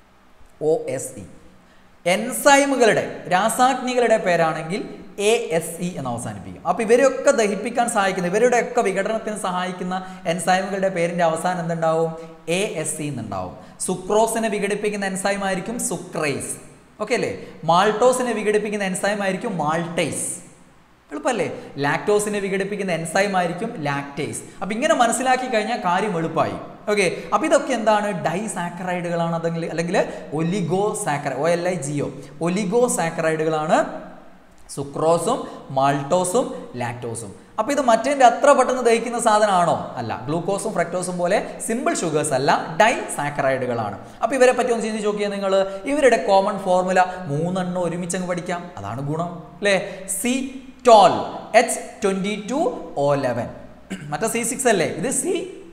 ഒ എസ് ഇ എൻസൈമുകളുടെ രാസാഗ്നികളുടെ പേരാണെങ്കിൽ എ എസ് ഇ എന്ന് അവസാനിപ്പിക്കും അപ്പോൾ ഇവരെയൊക്കെ ദഹിപ്പിക്കാൻ സഹായിക്കുന്ന ഇവരുടെയൊക്കെ വിഘടനത്തിന് സഹായിക്കുന്ന എൻസൈമുകളുടെ പേരിൻ്റെ അവസാനം എന്തുണ്ടാവും എ എസ് സി എന്നുണ്ടാവും സുക്രോസിനെ വിഘടിപ്പിക്കുന്ന എൻസൈം ആയിരിക്കും സുക്രൈസ് ഓക്കെ അല്ലേ മാൾട്ടോസിനെ വിഘടിപ്പിക്കുന്ന എൻസൈം ആയിരിക്കും മാൾട്ടൈസ് എളുപ്പമല്ലേ ലാക്ടോസിനെ വിഘടിപ്പിക്കുന്ന എൻസൈം ആയിരിക്കും ലാക്ടേസ് അപ്പം ഇങ്ങനെ മനസ്സിലാക്കി കഴിഞ്ഞാൽ കാര്യം എളുപ്പമായി ഓക്കെ അപ്പം ഇതൊക്കെ എന്താണ് ഡൈ സാക്കറൈഡുകളാണ് അതെങ്കിൽ അല്ലെങ്കിൽ ഒലിഗോ സാക്കറ ഒ എൽ ഐ ജിഒ ഒലിഗോ സാക്കറൈഡുകളാണ് സുക്രോസും മാൾട്ടോസും ലാക്ടോസും അപ്പോൾ ഇത് മറ്റേൻ്റെ അത്ര പെട്ടെന്ന് ദഹിക്കുന്ന സാധനമാണോ അല്ല ഗ്ലൂക്കോസും ഫ്രക്ടോസും പോലെ സിമ്പിൾ ഷുഗേഴ്സ് അല്ല ഡൈ സാക്കറൈഡുകളാണ് അപ്പോൾ ഇവരെ പറ്റി ഒന്ന് ചിന്തിച്ച് നോക്കിയാൽ നിങ്ങൾ ഇവരുടെ കോമൺ ഫോർമുല മൂന്നെണ്ണം ഒരുമിച്ചങ്ങ് പഠിക്കാം അതാണ് ഗുണം അല്ലേ C twelve H twenty two O eleven മറ്റേ സി സിക്സ് അല്ലേ ഇത് C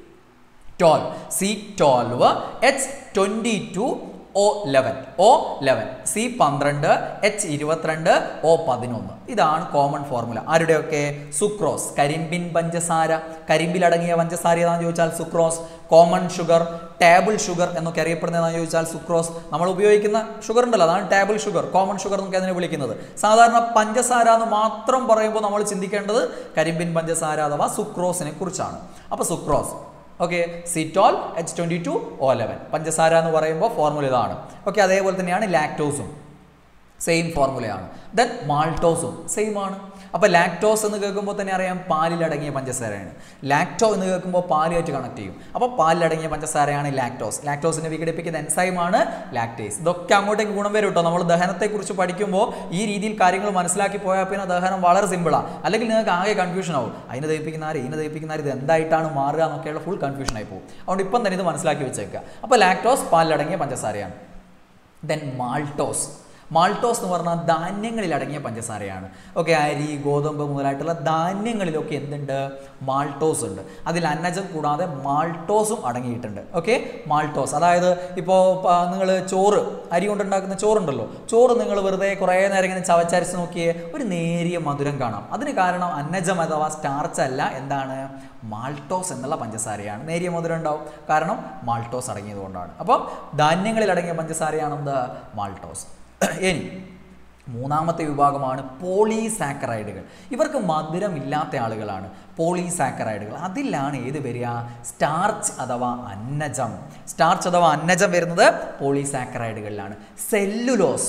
twelve C twelve H twenty two O eleven O eleven C പന്ത്രണ്ട് എച്ച് ഇരുപത്തിരണ്ട് ഒ പതിനൊന്ന് ഇതാണ് കോമൺ ഫോർമുല ആരുടെയൊക്കെ സുക്രോസ് കരിമ്പിൻ പഞ്ചസാര കരിമ്പിലടങ്ങിയ പഞ്ചസാര ഏതാണെന്ന് ചോദിച്ചാൽ sucrose common sugar table sugar എന്നൊക്കെ അറിയപ്പെടുന്ന ഏതാണെന്ന് ചോദിച്ചാൽ സുക്രോസ് നമ്മൾ ഉപയോഗിക്കുന്ന ഷുഗർ ഉണ്ടല്ലോ അതാണ് ടേബിൾ ഷുഗർ കോമൺ ഷുഗർ എന്നൊക്കെ അതിനെ വിളിക്കുന്നത് സാധാരണ പഞ്ചസാര എന്ന് മാത്രം പറയുമ്പോൾ നമ്മൾ ചിന്തിക്കേണ്ടത് കരിമ്പിൻ പഞ്ചസാര അഥവാ സുക്രോസിനെ കുറിച്ചാണ് അപ്പോൾ sucrose okay C twelve H twenty two O eleven പഞ്ചസാര എന്ന് പറയുമ്പോൾ ഫോർമുല ഇതാണ് ഓക്കെ അതേപോലെ തന്നെയാണ് ലാക്ടോസും സെയിം ഫോർമുലയാണ് ദെൻ മാൾട്ടോസും സെയിം ആണ് അപ്പോൾ ലാക്ടോസ് എന്ന് കേൾക്കുമ്പോൾ തന്നെ അറിയാം പാലിലടങ്ങിയ പഞ്ചസാരയാണ് ലാക്ടോ എന്ന് കേൾക്കുമ്പോൾ പാലുമായിട്ട് കണക്ട് ചെയ്യും അപ്പോൾ പാലിലടങ്ങിയ പഞ്ചസാരയാണ് ലാക്ടോസ് ലാക്ടോസിനെ വിഘടിപ്പിക്കുന്ന എൻസൈമാണ് ലാക്ടേസ് ഇതൊക്കെ അങ്ങോട്ടേക്ക് ഗുണം വരും കേട്ടോ നമ്മൾ ദഹനത്തെക്കുറിച്ച് പഠിക്കുമ്പോൾ ഈ രീതിയിൽ കാര്യങ്ങൾ മനസ്സിലാക്കി പോയാൽ പിന്നെ ദഹനം വളരെ സിമ്പിളാണ് അല്ലെങ്കിൽ നിങ്ങൾക്ക് ആകെ കൺഫ്യൂഷൻ ആവും അതിനെ ദഹിപ്പിക്കുന്ന ആര് ഇതിനെ ദഹിപ്പിക്കുന്ന ആര് ഇത് എന്തായിട്ടാണ് മാറുക എന്നൊക്കെയുള്ള ഫുൾ കൺഫ്യൂഷൻ ആയി പോകും അതുകൊണ്ട് ഇപ്പം തന്നെ ഇത് മനസ്സിലാക്കി വെച്ചേക്കുക അപ്പോൾ ലാക്ടോസ് പാലിലടങ്ങിയ പഞ്ചസാരയാണ് ദെൻ മാൾട്ടോസ് മാൾട്ടോസ് എന്ന് പറഞ്ഞാൽ ധാന്യങ്ങളിൽ അടങ്ങിയ പഞ്ചസാരയാണ് ഓക്കെ അരി ഗോതമ്പ് മുതലായിട്ടുള്ള ധാന്യങ്ങളിലൊക്കെ എന്തുണ്ട് മാൾട്ടോസ് ഉണ്ട് അതിൽ അന്നജം കൂടാതെ മാൾട്ടോസും അടങ്ങിയിട്ടുണ്ട് ഓക്കെ മാൾട്ടോസ് അതായത് ഇപ്പോൾ നിങ്ങൾ ചോറ് അരി കൊണ്ടുണ്ടാക്കുന്ന ചോറുണ്ടല്ലോ ചോറ് നിങ്ങൾ വെറുതെ കുറേ നേരം ഇങ്ങനെ ചവച്ചരച്ച് നോക്കിയേ ഒരു നേരിയ മധുരം കാണാം അതിന് കാരണം അന്നജം അഥവാ സ്റ്റാർച്ച് അല്ല എന്താണ് മാൾട്ടോസ് എന്നുള്ള പഞ്ചസാരയാണ് നേരിയ മധുരം ഉണ്ടാവും കാരണം മാൾട്ടോസ് അടങ്ങിയത് കൊണ്ടാണ് അപ്പം ധാന്യങ്ങളിൽ അടങ്ങിയ പഞ്ചസാരയാണെന്ത് മാൾട്ടോസ് ഇനി മൂന്നാമത്തെ വിഭാഗമാണ് പോളിസാക്കറൈഡുകൾ ഇവർക്ക് മധുരമില്ലാത്ത ആളുകളാണ് പോളിസാക്കറൈഡുകൾ അതിലാണ് ഏത് വരിക സ്റ്റാർച്ച് അഥവാ അന്നജം സ്റ്റാർച്ച് അഥവാ അന്നജം വരുന്നത് പോളിസാക്കറൈഡുകളിലാണ് സെല്ലുലോസ്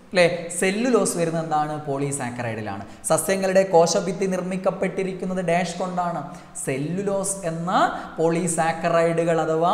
അല്ലേ സെല്ലുലോസ് വരുന്നത് എന്താണ് പോളിസാക്കറൈഡിലാണ് സസ്യങ്ങളുടെ കോശഭിത്തി നിർമ്മിക്കപ്പെട്ടിരിക്കുന്നത് ഡാഷ് കൊണ്ടാണ് സെല്ലുലോസ് എന്ന പോളിസാക്കറൈഡുകൾ അഥവാ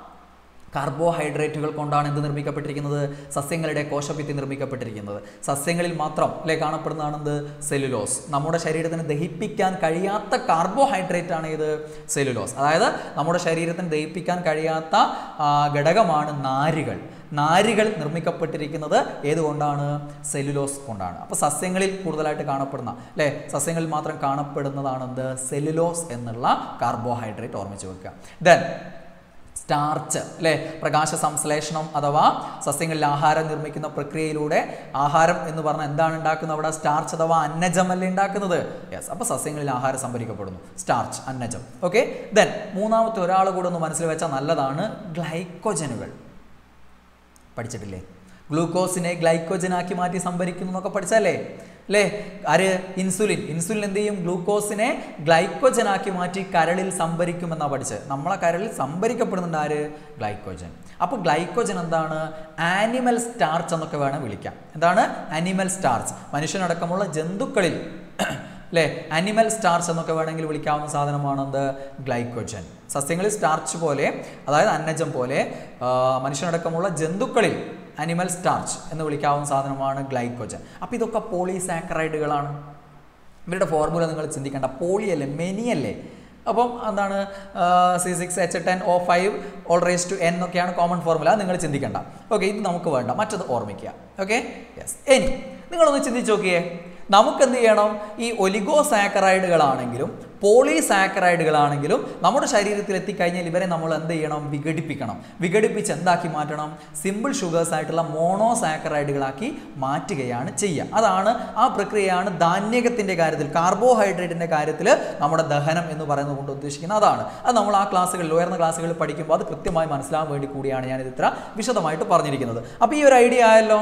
കാർബോഹൈഡ്രേറ്റുകൾ കൊണ്ടാണ് എന്ത് നിർമ്മിക്കപ്പെട്ടിരിക്കുന്നത് സസ്യങ്ങളുടെ കോശഭിത്തി നിർമ്മിക്കപ്പെട്ടിരിക്കുന്നത് സസ്യങ്ങളിൽ മാത്രം അല്ലെ കാണപ്പെടുന്നതാണ് എന്ത് സെല്ലുലോസ് നമ്മുടെ ശരീരത്തിന് ദഹിപ്പിക്കാൻ കഴിയാത്ത കാർബോഹൈഡ്രേറ്റ് ആണ് ഇത് സെല്ലുലോസ് അതായത് നമ്മുടെ ശരീരത്തിന് ദഹിപ്പിക്കാൻ കഴിയാത്ത ആ, ഘടകമാണ് നാരുകൾ നാരുകൾ നിർമ്മിക്കപ്പെട്ടിരിക്കുന്നത് ഏതുകൊണ്ടാണ് സെല്ലുലോസ് കൊണ്ടാണ് അപ്പോൾ സസ്യങ്ങളിൽ കൂടുതലായിട്ട് കാണപ്പെടുന്ന അല്ലേ സസ്യങ്ങളിൽ മാത്രം കാണപ്പെടുന്നതാണ് എന്ത് സെല്ലുലോസ് എന്നുള്ള കാർബോഹൈഡ്രേറ്റ് ഓർമ്മിച്ച് വെക്കുക ദെൻ സ്റ്റാർച്ച് അല്ലേ പ്രകാശ സംശ്ലേഷണം അഥവാ സസ്യങ്ങളിൽ ആഹാരം നിർമ്മിക്കുന്ന പ്രക്രിയയിലൂടെ ആഹാരം എന്ന് പറഞ്ഞാൽ എന്താണ് ഉണ്ടാക്കുന്നത് അവിടെ സ്റ്റാർച്ച് അഥവാ അന്നജമല്ലേ ഉണ്ടാക്കുന്നത് യെസ് അപ്പോൾ സസ്യങ്ങളിൽ ആഹാരം സംഭരിക്കപ്പെടുന്നു സ്റ്റാർച്ച് അന്നജം ഓക്കെ ദെൻ മൂന്നാമത്തെ ഒരാൾ കൂടെ ഒന്ന് മനസ്സിൽ വെച്ചാൽ നല്ലതാണ് ഗ്ലൈക്കോജനുകൾ പഠിച്ചിട്ടില്ലേ ഗ്ലൂക്കോസിനെ ഗ്ലൈക്കോജനാക്കി മാറ്റി സംഭരിക്കുന്നു എന്നൊക്കെ പഠിച്ചല്ലേ അല്ലേ ആര് ഇൻസുലിൻ ഇൻസുലിൻ എന്ത് ചെയ്യും ഗ്ലൂക്കോസിനെ ഗ്ലൈക്കോജനാക്കി മാറ്റി കരളിൽ സംഭരിക്കുമെന്നാണ് പഠിച്ചത് നമ്മളെ കരളിൽ സംഭരിക്കപ്പെടുന്നുണ്ട് ആര് ഗ്ലൈക്കോജൻ അപ്പോൾ ഗ്ലൈക്കോജൻ എന്താണ് ആനിമൽ സ്റ്റാർച്ച് എന്നൊക്കെ വേണം വിളിക്കാം എന്താണ് ആനിമൽ സ്റ്റാർച്ച് മനുഷ്യനടക്കമുള്ള ജന്തുക്കളിൽ അല്ലേ അനിമൽ സ്റ്റാർച്ച് എന്നൊക്കെ വേണമെങ്കിൽ വിളിക്കാവുന്ന സാധനമാണ് എന്ത് ഗ്ലൈക്കോജൻ സസ്യങ്ങളിൽ സ്റ്റാർച്ച് പോലെ അതായത് അന്നജം പോലെ ആ, മനുഷ്യനടക്കമുള്ള ജന്തുക്കളിൽ അനിമൽ സ്റ്റാർച്ച് എന്ന് വിളിക്കാവുന്ന സാധനമാണ് ഗ്ലൈക്കോജൻ അപ്പോൾ ഇതൊക്കെ പോളിസാക്കറൈഡുകളാണ് ഇവരുടെ ഫോർമുല നിങ്ങൾ ചിന്തിക്കേണ്ട പോളി അല്ലേ മെനി അല്ലേ അപ്പം എന്താണ് C six H ten O five whole raise to n എന്നൊക്കെയാണ് കോമൺ ഫോർമുല നിങ്ങൾ ചിന്തിക്കേണ്ട ഓക്കെ ഇത് നമുക്ക് വേണ്ട മറ്റത് ഓർമ്മിക്കുക ഓക്കെ യെസ് ഇനി നിങ്ങളൊന്ന് ചിന്തിച്ച് നോക്കിയേ നമുക്ക് എന്ത് ചെയ്യണം ഈ ഒലിഗോസാക്കറൈഡുകളാണെങ്കിലും പോളിസാക്കറൈഡുകളാണെങ്കിലും നമ്മുടെ ശരീരത്തിൽ എത്തിക്കഴിഞ്ഞാൽ ഇവരെ നമ്മൾ എന്ത് ചെയ്യണം വിഘടിപ്പിക്കണം വിഘടിപ്പിച്ച് എന്താക്കി മാറ്റണം സിമ്പിൾ ഷുഗേഴ്സ് ആയിട്ടുള്ള മോണോസാക്കറൈഡുകളാക്കി മാറ്റുകയാണ് ചെയ്യുക അതാണ് ആ പ്രക്രിയയാണ് ധാന്യകത്തിൻ്റെ കാര്യത്തിൽ കാർബോഹൈഡ്രേറ്റിൻ്റെ കാര്യത്തിൽ നമ്മുടെ ദഹനം എന്ന് പറയുന്നത് കൊണ്ട് ഉദ്ദേശിക്കുന്നത് അതാണ് അത് നമ്മൾ ആ ക്ലാസ്സുകളിൽ ഉയർന്ന ക്ലാസ്സുകളിൽ പഠിക്കുമ്പോൾ അത് കൃത്യമായി മനസ്സിലാവാൻ വേണ്ടി കൂടിയാണ് ഞാനിത് ഇത്ര വിശദമായിട്ട് പറഞ്ഞിരിക്കുന്നത് അപ്പോൾ ഈ ഒരു ഐഡിയ ആയല്ലോ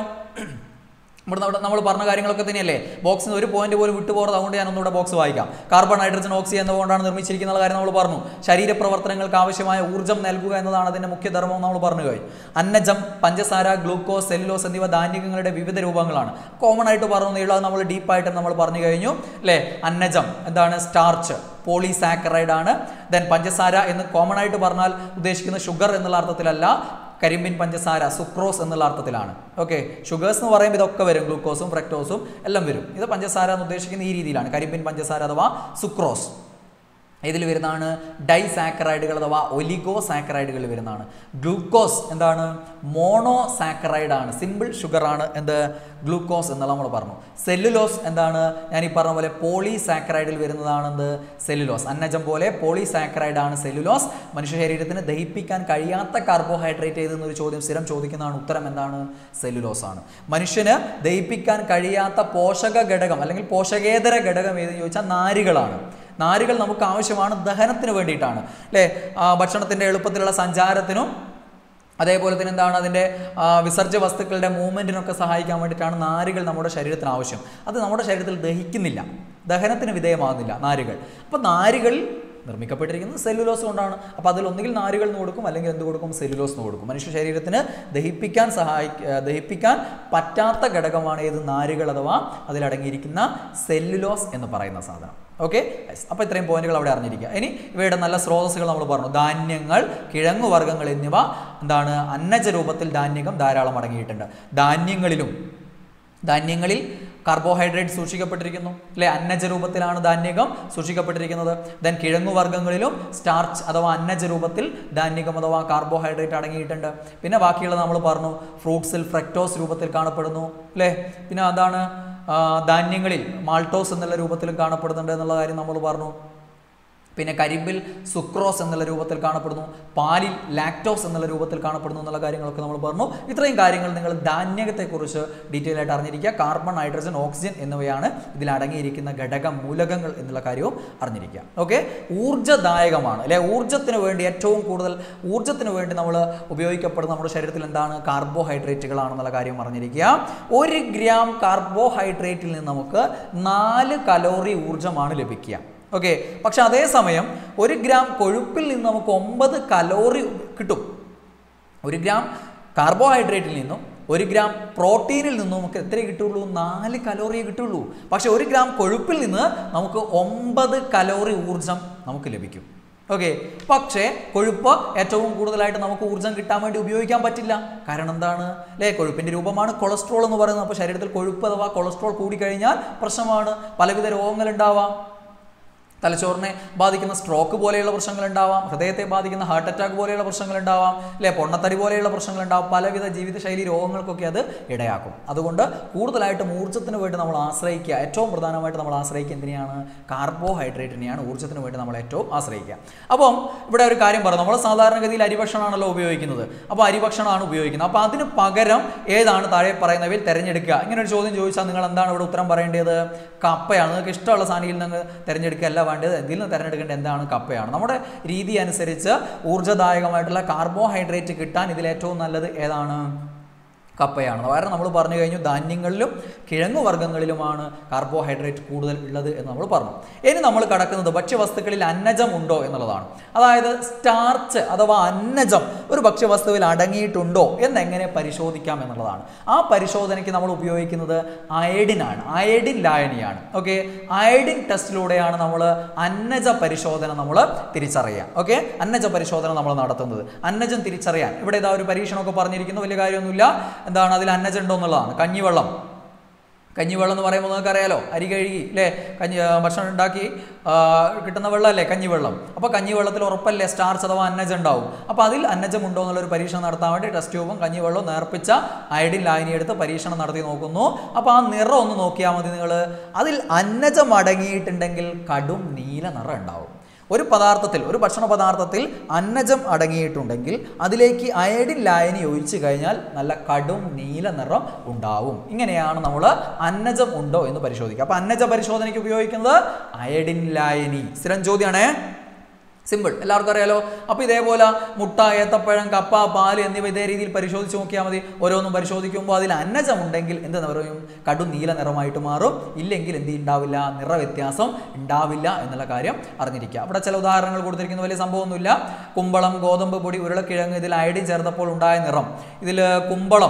ഇവിടെ നമ്മുടെ നമ്മൾ പറഞ്ഞ കാര്യങ്ങളൊക്കെ തന്നെയല്ലേ ബോക്സിന് ഒരു പോയിന്റ് പോലും വിട്ടുപോകുന്നത് അതുകൊണ്ട് ഞാൻ ഒന്നുകൂടെ ബോക്സ് വായിക്കാം കാർബൺ ഹൈഡ്രജൻ ഓക്സിജൻ എന്നുകൊണ്ടാണ് നിർമ്മിച്ചിരിക്കുന്ന കാര്യം നമ്മൾ പറഞ്ഞു ശരീരപ്രവർത്തനങ്ങൾക്ക് ആവശ്യമായ ഊർജ്ജം നൽകുക എന്നതാണ് അതിന്റെ മുഖ്യ ധർമ്മം നമ്മൾ പറഞ്ഞു കഴിഞ്ഞു അന്നജം പഞ്ചസാര ഗ്ലൂക്കോസ് സെല്ലുലോസ് എന്നിവ ധാന്യങ്ങളുടെ വിവിധ രൂപങ്ങളാണ് കോമൺ ആയിട്ട് പറഞ്ഞു ഉള്ളത് നമ്മൾ ഡീപ്പായിട്ട് നമ്മൾ പറഞ്ഞു കഴിഞ്ഞു അല്ലേ അന്നജം എന്താണ് സ്റ്റാർച്ച് പോളിസാക്കറൈഡ് ആണ് ദെൻ പഞ്ചസാര എന്ന് കോമൺ ആയിട്ട് പറഞ്ഞാൽ ഉദ്ദേശിക്കുന്ന ഷുഗർ എന്നുള്ള അർത്ഥത്തിലല്ല കരിമ്പിൻ പഞ്ചസാര സുക്രോസ് എന്നുള്ള അർത്ഥത്തിലാണ് ഓക്കെ ഷുഗേഴ്സ് എന്ന് പറയുമ്പോൾ ഇതൊക്കെ വരും ഗ്ലൂക്കോസും ഫ്രക്ടോസും എല്ലാം വരും ഇത് പഞ്ചസാര എന്ന് ഉദ്ദേശിക്കുന്ന ഈ രീതിയിലാണ് കരിമ്പിൻ പഞ്ചസാര അഥവാ സുക്രോസ് ഇതിൽ വരുന്നതാണ് ഡൈസാക്കറൈഡുകൾ അഥവാ ഒലിഗോ സാക്കറൈഡുകൾ വരുന്നതാണ് ഗ്ലൂക്കോസ് എന്താണ് മോണോ സാക്കറൈഡ് ആണ് സിമ്പിൾ ഷുഗർ ആണ് എന്ത് ഗ്ലൂക്കോസ് എന്നുള്ള നമ്മൾ പറഞ്ഞു സെല്ലുലോസ് എന്താണ് ഞാൻ ഈ പറഞ്ഞ പോലെ പോളി സാക്കറൈഡിൽ വരുന്നതാണ് എന്ത് സെല്ലുലോസ് അന്നജം പോലെ പോളി സാക്കറൈഡ് ആണ് സെല്ലുലോസ് മനുഷ്യ ശരീരത്തിന് ദഹിപ്പിക്കാൻ കഴിയാത്ത കാർബോഹൈഡ്രേറ്റ് ഏതെന്നൊരു ചോദ്യം സ്ഥിരം ചോദിക്കുന്നതാണ് ഉത്തരം എന്താണ് സെല്ലുലോസ് ആണ് മനുഷ്യന് ദഹിപ്പിക്കാൻ കഴിയാത്ത പോഷക ഘടകം അല്ലെങ്കിൽ പോഷകേതര ഘടകം ഏതെന്ന് ചോദിച്ചാൽ നാരുകളാണ് നാരുകൾ നമുക്ക് ആവശ്യമാണ് ദഹനത്തിന് വേണ്ടിയിട്ടാണ് അല്ലേ ഭക്ഷണത്തിൻ്റെ എളുപ്പത്തിലുള്ള സഞ്ചാരത്തിനും അതേപോലെ തന്നെ എന്താണ് അതിൻ്റെ ആ, വിസർജ്യ വസ്തുക്കളുടെ മൂവ്മെൻറ്റിനൊക്കെ സഹായിക്കാൻ വേണ്ടിയിട്ടാണ് നാരുകൾ നമ്മുടെ ശരീരത്തിന് ആവശ്യം അത് നമ്മുടെ ശരീരത്തിൽ ദഹിക്കുന്നില്ല ദഹനത്തിന് വിധേയമാകുന്നില്ല നാരുകൾ അപ്പോൾ നാരുകൾ നിർമ്മിക്കപ്പെട്ടിരിക്കുന്നത് സെല്ലുലോസ് കൊണ്ടാണ് അപ്പോൾ അതിൽ ഒന്നുകിൽ നാരുകൾ എന്ന് കൊടുക്കും അല്ലെങ്കിൽ എന്ത് കൊടുക്കും സെല്ലുലോസ് എന്ന് കൊടുക്കും മനുഷ്യ ശരീരത്തിന് ദഹിപ്പിക്കാൻ സഹായി ദഹിപ്പിക്കാൻ പറ്റാത്ത ഘടകമാണ് ഏത് നാരുകൾ അഥവാ അതിലടങ്ങിയിരിക്കുന്ന സെല്ലുലോസ് എന്ന് പറയുന്ന സാധനം ഓക്കെ അപ്പോൾ ഇത്രയും പോയിന്റുകൾ അവിടെ അറിഞ്ഞിരിക്കുക ഇനി ഇവയുടെ നല്ല സ്രോതസ്സുകൾ നമ്മൾ പറഞ്ഞു ധാന്യങ്ങൾ കിഴങ്ങുവർഗ്ഗങ്ങൾ എന്നിവ എന്താണ് അന്നജ രൂപത്തിൽ ധാന്യകം ധാരാളം അടങ്ങിയിട്ടുണ്ട് ധാന്യങ്ങളിലും ധാന്യങ്ങളിൽ കാർബോഹൈഡ്രേറ്റ് സൂക്ഷിക്കപ്പെട്ടിരിക്കുന്നു അല്ലെ അന്നജ രൂപത്തിലാണ് ധാന്യകം സൂക്ഷിക്കപ്പെട്ടിരിക്കുന്നത് ദെൻ കിഴങ്ങുവർഗ്ഗങ്ങളിലും സ്റ്റാർച്ച് അഥവാ അന്നജ രൂപത്തിൽ ധാന്യകം അഥവാ കാർബോഹൈഡ്രേറ്റ് അടങ്ങിയിട്ടുണ്ട് പിന്നെ ബാക്കിയുള്ളത് നമ്മൾ പറഞ്ഞു ഫ്രൂട്ട്സിൽ ഫ്രക്ടോസ് രൂപത്തിൽ കാണപ്പെടുന്നു അല്ലേ പിന്നെ അതാണ് ആ, ധാന്യങ്ങളിൽ മാൾട്ടോസ് എന്നുള്ള രൂപത്തിലും കാണപ്പെടുന്നുണ്ട് എന്നുള്ള കാര്യം നമ്മൾ പറഞ്ഞു പിന്നെ കരിമ്പിൽ സുക്രോസ് എന്നുള്ള രൂപത്തിൽ കാണപ്പെടുന്നു പാലിൽ ലാക്ടോസ് എന്നുള്ള രൂപത്തിൽ കാണപ്പെടുന്നു എന്നുള്ള കാര്യങ്ങളൊക്കെ നമ്മൾ പറഞ്ഞു ഇത്രയും കാര്യങ്ങൾ നിങ്ങൾ ധാന്യകത്തെക്കുറിച്ച് ഡീറ്റെയിൽ ആയിട്ട് അറിഞ്ഞിരിക്കുക കാർബൺ ഹൈഡ്രജൻ ഓക്സിജൻ എന്നിവയാണ് ഇതിൽ അടങ്ങിയിരിക്കുന്ന ഘടക മൂലകങ്ങൾ എന്നുള്ള കാര്യവും അറിഞ്ഞിരിക്കുക ഓക്കെ ഊർജ്ജദായകമാണ് അല്ലെ ഊർജ്ജത്തിന് വേണ്ടി ഏറ്റവും കൂടുതൽ ഊർജ്ജത്തിന് വേണ്ടി നമ്മൾ ഉപയോഗിക്കപ്പെടുന്ന നമ്മുടെ ശരീരത്തിൽ എന്താണ് കാർബോഹൈഡ്രേറ്റുകളാണെന്നുള്ള കാര്യം അറിഞ്ഞിരിക്കുക ഒരു ഗ്രാം കാർബോഹൈഡ്രേറ്റിൽ നിന്ന് നമുക്ക് നാല് കലോറി ഊർജ്ജമാണ് ലഭിക്കുക ഓക്കെ പക്ഷെ അതേസമയം ഒരു ഗ്രാം കൊഴുപ്പിൽ നിന്ന് നമുക്ക് ഒമ്പത് കലോറി കിട്ടും ഒരു ഗ്രാം കാർബോഹൈഡ്രേറ്റിൽ നിന്നും ഒരു ഗ്രാം പ്രോട്ടീനിൽ നിന്ന് നമുക്ക് എത്ര കിട്ടുള്ളൂ നാല് കലോറിയേ കിട്ടുള്ളൂ പക്ഷെ ഒരു ഗ്രാം കൊഴുപ്പിൽ നിന്ന് നമുക്ക് ഒമ്പത് കലോറി ഊർജം നമുക്ക് ലഭിക്കും ഓക്കെ പക്ഷേ കൊഴുപ്പ് ഏറ്റവും കൂടുതലായിട്ട് നമുക്ക് ഊർജ്ജം കിട്ടാൻ വേണ്ടി ഉപയോഗിക്കാൻ പറ്റില്ല കാരണം എന്താണ് അല്ലേ കൊഴുപ്പിന്റെ രൂപമാണ് കൊളസ്ട്രോൾ എന്ന് പറയുന്നത് അപ്പോൾ ശരീരത്തിൽ കൊഴുപ്പ് അഥവാ കൊളസ്ട്രോൾ കൂടിക്കഴിഞ്ഞാൽ പ്രശ്നമാണ് പലവിധ രോഗങ്ങൾ ഉണ്ടാവാം തലച്ചോറിനെ ബാധിക്കുന്ന സ്ട്രോക്ക് പോലെയുള്ള പ്രശ്നങ്ങൾ ഉണ്ടാവാം ഹൃദയത്തെ ബാധിക്കുന്ന ഹാർട്ട് അറ്റാക്ക് പോലെയുള്ള പ്രശ്നങ്ങൾ ഉണ്ടാവാം അല്ലെ പൊണ്ണത്തടി പോലെയുള്ള പ്രശ്നങ്ങൾ ഉണ്ടാവാം പലവിധ ജീവിതശൈലി രോഗങ്ങൾക്കൊക്കെ അത് ഇടയാക്കും അതുകൊണ്ട് കൂടുതലായിട്ടും ഊർജ്ജത്തിന് വേണ്ടി നമ്മൾ ആശ്രയിക്കുക ഏറ്റവും പ്രധാനമായിട്ട് നമ്മൾ ആശ്രയിക്കുക എന്തിനെയാണ് കാർബോഹൈഡ്രേറ്റിനെയാണ് ഊർജ്ജത്തിന് വേണ്ടി നമ്മൾ ഏറ്റവും ആശ്രയിക്കുക അപ്പം ഇവിടെ ഒരു കാര്യം പറഞ്ഞു നമ്മൾ സാധാരണഗതിയിൽ അരിഭക്ഷണമാണല്ലോ ഉപയോഗിക്കുന്നത് അപ്പോൾ അരിഭക്ഷണമാണ് ഉപയോഗിക്കുന്നത് അപ്പോൾ അതിന് പകരം ഏതാണ് താഴെ പറയുന്നവയിൽ തിരഞ്ഞെടുക്കുക ഇങ്ങനെ ഒരു ചോദ്യം ചോദിച്ചാൽ നിങ്ങൾ എന്താണ് ഇവിടെ ഉത്തരം പറയേണ്ടത് കപ്പയാണ് നിങ്ങൾക്ക് ഇഷ്ടമുള്ള സാധനയിൽ നിന്ന് തിരഞ്ഞെടുക്കുക അല്ല വേണ്ടത് ഇതിൽ നിന്ന് തിരഞ്ഞെടുക്കേണ്ടത് എന്താണ് കപ്പയാണ് നമ്മുടെ രീതി അനുസരിച്ച് ഊർജ്ജദായകമായിട്ടുള്ള കാർബോഹൈഡ്രേറ്റ് കിട്ടാൻ ഇതിൽ ഏറ്റവും നല്ലത് ഏതാണ് കപ്പയാണ് കാരണം നമ്മൾ പറഞ്ഞു കഴിഞ്ഞു ധാന്യങ്ങളിലും കിഴങ്ങു വർഗ്ഗങ്ങളിലുമാണ് കാർബോഹൈഡ്രേറ്റ് കൂടുതൽ ഉള്ളത് എന്ന് നമ്മൾ പറഞ്ഞു ഇനി നമ്മൾ കടക്കുന്നത് ഭക്ഷ്യവസ്തുക്കളിൽ അന്നജം ഉണ്ടോ എന്നുള്ളതാണ് അതായത് സ്റ്റാർച്ച് അഥവാ അന്നജം ഒരു ഭക്ഷ്യവസ്തുവിൽ അടങ്ങിയിട്ടുണ്ടോ എന്നെങ്ങനെ പരിശോധിക്കാം എന്നുള്ളതാണ് ആ പരിശോധനയ്ക്ക് നമ്മൾ ഉപയോഗിക്കുന്നത് അയഡിനാണ് അയഡിൻ ലായനിയാണ് ഓക്കെ അയഡിൻ ടെസ്റ്റിലൂടെയാണ് നമ്മൾ അന്നജ പരിശോധന നമ്മൾ തിരിച്ചറിയാം ഓക്കെ അന്നജ പരിശോധന നമ്മൾ നടത്തുന്നത് അന്നജം തിരിച്ചറിയാൻ ഇവിടെ ഇതാ ഒരു പരീക്ഷണമൊക്കെ പറഞ്ഞിരിക്കുന്നു വലിയ കാര്യമൊന്നുമില്ല എന്താണ് അതിൽ അന്നജം ഉണ്ടോ എന്നുള്ളതാണ് കഞ്ഞിവെള്ളം കഞ്ഞിവെള്ളം എന്ന് പറയുമ്പോൾ നിങ്ങൾക്ക് അറിയാലോ അരി കഴുകി അല്ലേ കഞ്ഞി ആ, ഭക്ഷണം ഉണ്ടാക്കി ആ, കിട്ടുന്ന വെള്ളമല്ലേ കഞ്ഞിവെള്ളം അപ്പോൾ കഞ്ഞിവെള്ളത്തിൽ ഉറപ്പല്ലേ സ്റ്റാർച്ച് അഥവാ അന്നജം ഉണ്ടാവും അപ്പോൾ അതിൽ അന്നജം ഉണ്ടോ എന്നുള്ളൊരു പരീക്ഷണം നടത്താൻ വേണ്ടി ടെസ്റ്റ് ട്യൂബും കഞ്ഞിവെള്ളവും നേർപ്പിച്ച അയഡിൻ ലായനി എടുത്ത് പരീക്ഷണം നടത്തി നോക്കുന്നു അപ്പോൾ ആ നിറം ഒന്ന് നോക്കിയാൽ മതി നിങ്ങൾ അതിൽ അന്നജം അടങ്ങിയിട്ടുണ്ടെങ്കിൽ കടും നീല നിറം ഉണ്ടാവും ഒരു പദാർത്ഥത്തിൽ ഒരു ഭക്ഷണ പദാർത്ഥത്തിൽ അന്നജം അടങ്ങിയിട്ടുണ്ടെങ്കിൽ അതിലേക്ക് അയഡിൻ ലായനി ഒഴിച്ചു കഴിഞ്ഞാൽ നല്ല കടും നീല നിറം ഉണ്ടാവും ഇങ്ങനെയാണ് നമ്മൾ അന്നജം ഉണ്ടോ എന്ന് പരിശോധിക്കുക അപ്പോൾ അന്നജ പരിശോധനയ്ക്ക് ഉപയോഗിക്കുന്നത് അയഡിൻ ലായനി സ്ഥിരം ചോദ്യമാണേ സിമ്പിൾ എല്ലാവർക്കും അറിയാലോ അപ്പോൾ ഇതേപോലെ മുട്ട ഏത്തപ്പഴം കപ്പ പാല് എന്നിവ ഇതേ രീതിയിൽ പരിശോധിച്ച് നോക്കിയാൽ മതി ഓരോന്നും പരിശോധിക്കുമ്പോൾ അതിൽ അന്നജം ഉണ്ടെങ്കിൽ എന്ത് പറയും കടും നീല നിറമായിട്ട് മാറും ഇല്ലെങ്കിൽ എന്ത് ഉണ്ടാവില്ല നിറവ്യത്യാസം ഉണ്ടാവില്ല എന്നുള്ള കാര്യം അറിഞ്ഞിരിക്കുക അവിടെ ചില ഉദാഹരണങ്ങൾ കൊടുത്തിരിക്കുന്ന വലിയ സംഭവമൊന്നുമില്ല കുമ്പളം ഗോതമ്പ് പൊടി ഉരുളക്കിഴങ്ങ് ഇതിൽ അയഡിൻ ചേർത്തപ്പോൾ ഉണ്ടായ നിറം ഇതിൽ കുമ്പളം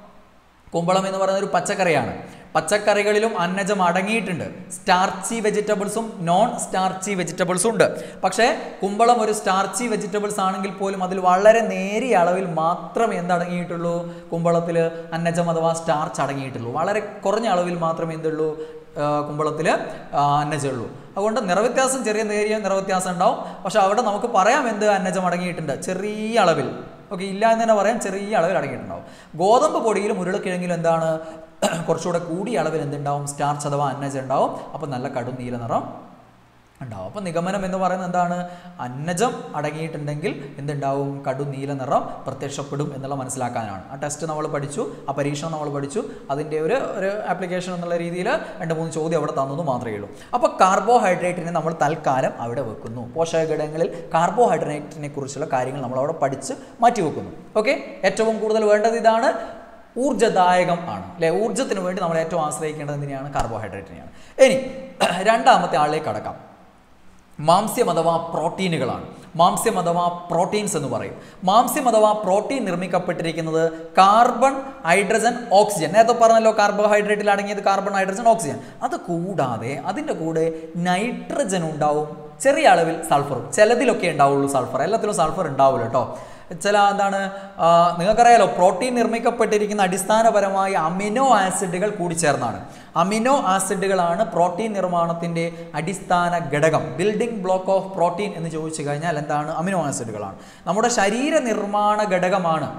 കുമ്പളം എന്ന് പറയുന്ന ഒരു പച്ചക്കറിയാണ് പച്ചക്കറികളിലും അന്നജം അടങ്ങിയിട്ടുണ്ട് സ്റ്റാർച്ചി വെജിറ്റബിൾസും നോൺ സ്റ്റാർച്ചി വെജിറ്റബിൾസും ഉണ്ട് പക്ഷേ കുമ്പളം ഒരു സ്റ്റാർച്ചി വെജിറ്റബിൾസ് ആണെങ്കിൽ പോലും അതിൽ വളരെ നേരിയ അളവിൽ മാത്രമേ എന്തടങ്ങിയിട്ടുള്ളൂ കുമ്പളത്തിൽ അന്നജം അഥവാ സ്റ്റാർച്ച് അടങ്ങിയിട്ടുള്ളൂ വളരെ കുറഞ്ഞ അളവിൽ മാത്രമേ എന്തുള്ളൂ കുമ്പളത്തിൽ അന്നജമുള്ളൂ അതുകൊണ്ട് നിറവ്യത്യാസം ചെറിയ നേരിയ നിറവ്യത്യാസം ഉണ്ടാവും പക്ഷെ അവിടെ നമുക്ക് പറയാം എന്ത് അന്നജം അടങ്ങിയിട്ടുണ്ട് ചെറിയ അളവിൽ ഓക്കെ ഇല്ല എന്ന് തന്നെ പറയാം ചെറിയ അളവിൽ അടങ്ങിയിട്ടുണ്ടാവും ഗോതമ്പ് പൊടിയിലും ഉരുളക്കിഴങ്ങിലും എന്താണ് കുറച്ചുകൂടെ കൂടിയ അളവിൽ എന്തുണ്ടാവും സ്റ്റാർച്ച് അഥവാ അന്നജം ഉണ്ടാവും അപ്പോൾ നല്ല കടും നീല നിറം ഉണ്ടാവും അപ്പോൾ നിഗമനം എന്ന് പറയുന്നത് എന്താണ് അന്നജം അടങ്ങിയിട്ടുണ്ടെങ്കിൽ എന്തുണ്ടാവും കടു നീല നിറം പ്രത്യക്ഷപ്പെടും എന്നുള്ള മനസ്സിലാക്കാനാണ് ആ ടെസ്റ്റ് നമ്മൾ പഠിച്ചു ആ പരീക്ഷണം നമ്മൾ പഠിച്ചു അതിൻ്റെ ഒരു ഒരു ആപ്ലിക്കേഷൻ എന്നുള്ള രീതിയിൽ രണ്ട് മൂന്ന് ചോദ്യം അവിടെ തന്നത് മാത്രമേ ഉള്ളൂ അപ്പോൾ കാർബോഹൈഡ്രേറ്റിനെ നമ്മൾ തൽക്കാലം അവിടെ വെക്കുന്നു പോഷകഘടകങ്ങളിൽ കാർബോഹൈഡ്രേറ്റിനെ കുറിച്ചുള്ള കാര്യങ്ങൾ നമ്മൾ അവിടെ പഠിച്ച് മാറ്റി വെക്കുന്നു ഓക്കെ ഏറ്റവും കൂടുതൽ വേണ്ടത് ഇതാണ് ഊർജ്ജദായകം ആണ് അല്ലെ ഊർജ്ജത്തിന് വേണ്ടി നമ്മൾ ഏറ്റവും ആശ്രയിക്കേണ്ടത് എന്തിനെയാണ് കാർബോഹൈഡ്രേറ്റിനെയാണ് ഇനി രണ്ടാമത്തെ ആളിലേക്ക് കടക്കാം മാംസ്യം അഥവാ പ്രോട്ടീനുകളാണ് മാംസ്യം അഥവാ പ്രോട്ടീൻസ് എന്ന് പറയും മാംസ്യം അഥവാ പ്രോട്ടീൻ നിർമ്മിക്കപ്പെട്ടിരിക്കുന്നത് കാർബൺ ഹൈഡ്രജൻ ഓക്സിജൻ നേരത്തെ പറഞ്ഞല്ലോ കാർബോഹൈഡ്രേറ്റിൽ അടങ്ങിയത് കാർബൺ ഹൈഡ്രജൻ ഓക്സിജൻ അത് കൂടാതെ അതിൻ്റെ കൂടെ നൈട്രജൻ ഉണ്ടാവും ചെറിയ അളവിൽ സൾഫറും ചിലതിലൊക്കെ ഉണ്ടാവുള്ളൂ സൾഫർ എല്ലാത്തിലും സൾഫർ ഉണ്ടാവില്ല കേട്ടോ ചില എന്താണ് ആ, നിങ്ങൾക്കറിയാലോ പ്രോട്ടീൻ നിർമ്മിക്കപ്പെട്ടിരിക്കുന്ന അടിസ്ഥാനപരമായി അമിനോ ആസിഡുകൾ കൂടിച്ചേർന്നാണ് അമിനോ ആസിഡുകളാണ് പ്രോട്ടീൻ നിർമ്മാണത്തിൻ്റെ അടിസ്ഥാന ഘടകം ബിൽഡിംഗ് ബ്ലോക്ക് ഓഫ് പ്രോട്ടീൻ എന്ന് ചോദിച്ചു കഴിഞ്ഞാൽ എന്താണ് അമിനോ ആസിഡുകളാണ് നമ്മുടെ ശരീര നിർമ്മാണ ഘടകമാണ്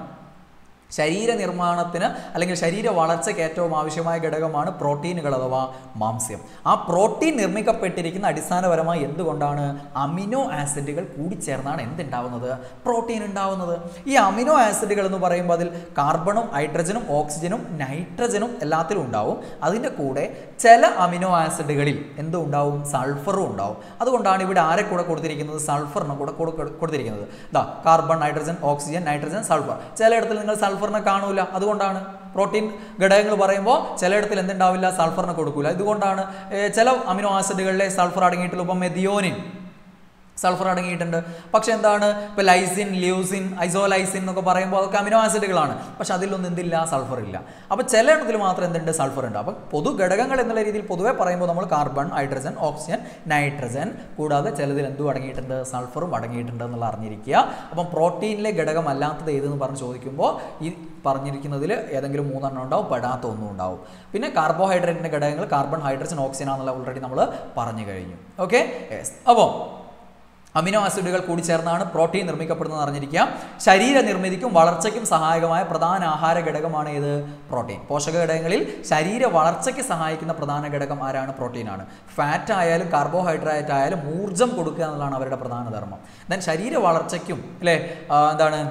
ശരീര നിർമ്മാണത്തിന് അല്ലെങ്കിൽ ശരീര വളർച്ചയ്ക്ക് ഏറ്റവും ആവശ്യമായ ഘടകമാണ് പ്രോട്ടീനുകൾ അഥവാ മാംസ്യം ആ പ്രോട്ടീൻ നിർമ്മിക്കപ്പെട്ടിരിക്കുന്ന അടിസ്ഥാനപരമായി എന്തുകൊണ്ടാണ് അമിനോ ആസിഡുകൾ കൂടിച്ചേർന്നാണ് എന്തുണ്ടാവുന്നത് പ്രോട്ടീൻ ഉണ്ടാവുന്നത് ഈ അമിനോ ആസിഡുകൾ എന്ന് പറയുമ്പോൾ അതിൽ കാർബണും ഹൈഡ്രജനും ഓക്സിജനും നൈട്രജനും എല്ലാത്തിലും ഉണ്ടാവും അതിൻ്റെ കൂടെ ചില അമിനോ ആസിഡുകളിൽ എന്തും ഉണ്ടാവും സൾഫറും ഉണ്ടാവും അതുകൊണ്ടാണ് ഇവിടെ ആരെ കൂടെ കൊടുത്തിരിക്കുന്നത് സൾഫറിനെ കൂടെ കൊടു- കൊടു- കൊടുത്തിരിക്കുന്നത് ഇതാ carbon hydrogen oxygen nitrogen sulphur ചിലയിടത്തിൽ നിങ്ങൾ സൾഫറിനെ കാണൂല അതുകൊണ്ടാണ് പ്രോട്ടീൻ ഘടകങ്ങൾ പറയുമ്പോൾ ചിലയിടത്തിൽ എന്തുണ്ടാവില്ല സൾഫറിനെ കൊടുക്കൂല ഇതുകൊണ്ടാണ് ഏർ, ചില അമിനോ ആസിഡുകളിലെ സൾഫർ അടങ്ങിയിട്ടുള്ള ഇപ്പം മെതിയോനിൻ സൾഫർ അടങ്ങിയിട്ടുണ്ട് പക്ഷെ എന്താണ് ഇപ്പോൾ ലൈസിൻ ല്യൂസിൻ ഐസോലൈസിൻ എന്നൊക്കെ പറയുമ്പോൾ അതൊക്കെ അമിനോ ആസിഡുകളാണ് പക്ഷെ അതിലൊന്നും എന്തില്ല സൾഫർ ഇല്ല അപ്പോൾ ചില എണ്ണത്തിൽ മാത്രം എന്തുണ്ട് സൾഫർ ഉണ്ട് അപ്പോൾ പൊതു ഘടകങ്ങൾ എന്നുള്ള രീതിയിൽ പൊതുവെ പറയുമ്പോൾ നമ്മൾ കാർബൺ ഹൈഡ്രജൻ ഓക്സിജൻ നൈട്രജൻ കൂടാതെ ചിലതിൽ എന്തും അടങ്ങിയിട്ടുണ്ട് സൾഫറും അടങ്ങിയിട്ടുണ്ട് എന്നുള്ള അറിഞ്ഞിരിക്കുക അപ്പം പ്രോട്ടീനിലെ ഘടകമല്ലാത്തത് ഏതെന്ന് പറഞ്ഞ് ചോദിക്കുമ്പോൾ ഈ പറഞ്ഞിരിക്കുന്നതിൽ ഏതെങ്കിലും മൂന്നെണ്ണം ഉണ്ടാവും പെടാത്ത ഒന്നും ഉണ്ടാവും പിന്നെ കാർബോഹൈഡ്രേറ്റിൻ്റെ ഘടകങ്ങൾ കാർബൺ ഹൈഡ്രജൻ ഓക്സിജൻ ആണെന്നുള്ള ഓൾറെഡി നമ്മൾ പറഞ്ഞു കഴിഞ്ഞു ഓക്കെ യെസ് അപ്പോൾ അമിനോ ആസിഡുകൾ കൂടി ചേർന്നാണ് പ്രോട്ടീൻ നിർമ്മിക്കപ്പെടുന്നത് അറിഞ്ഞിരിക്കുക ശരീര നിർമ്മിതിക്കും വളർച്ചയ്ക്കും സഹായകമായ പ്രധാന ആഹാര ഘടകമാണ് ഏത് പ്രോട്ടീൻ പോഷക ഘടകങ്ങളിൽ ശരീര വളർച്ചയ്ക്ക് സഹായിക്കുന്ന പ്രധാന ഘടകം ആരാണ് പ്രോട്ടീനാണ് ഫാറ്റ് ആയാലും കാർബോഹൈഡ്രേറ്റ് ആയാലും ഊർജ്ജം കൊടുക്കുക എന്നുള്ളതാണ് അവരുടെ പ്രധാന ധർമ്മം ദെൻ ശരീര വളർച്ചയ്ക്കും അല്ലേ ആ, എന്താണ്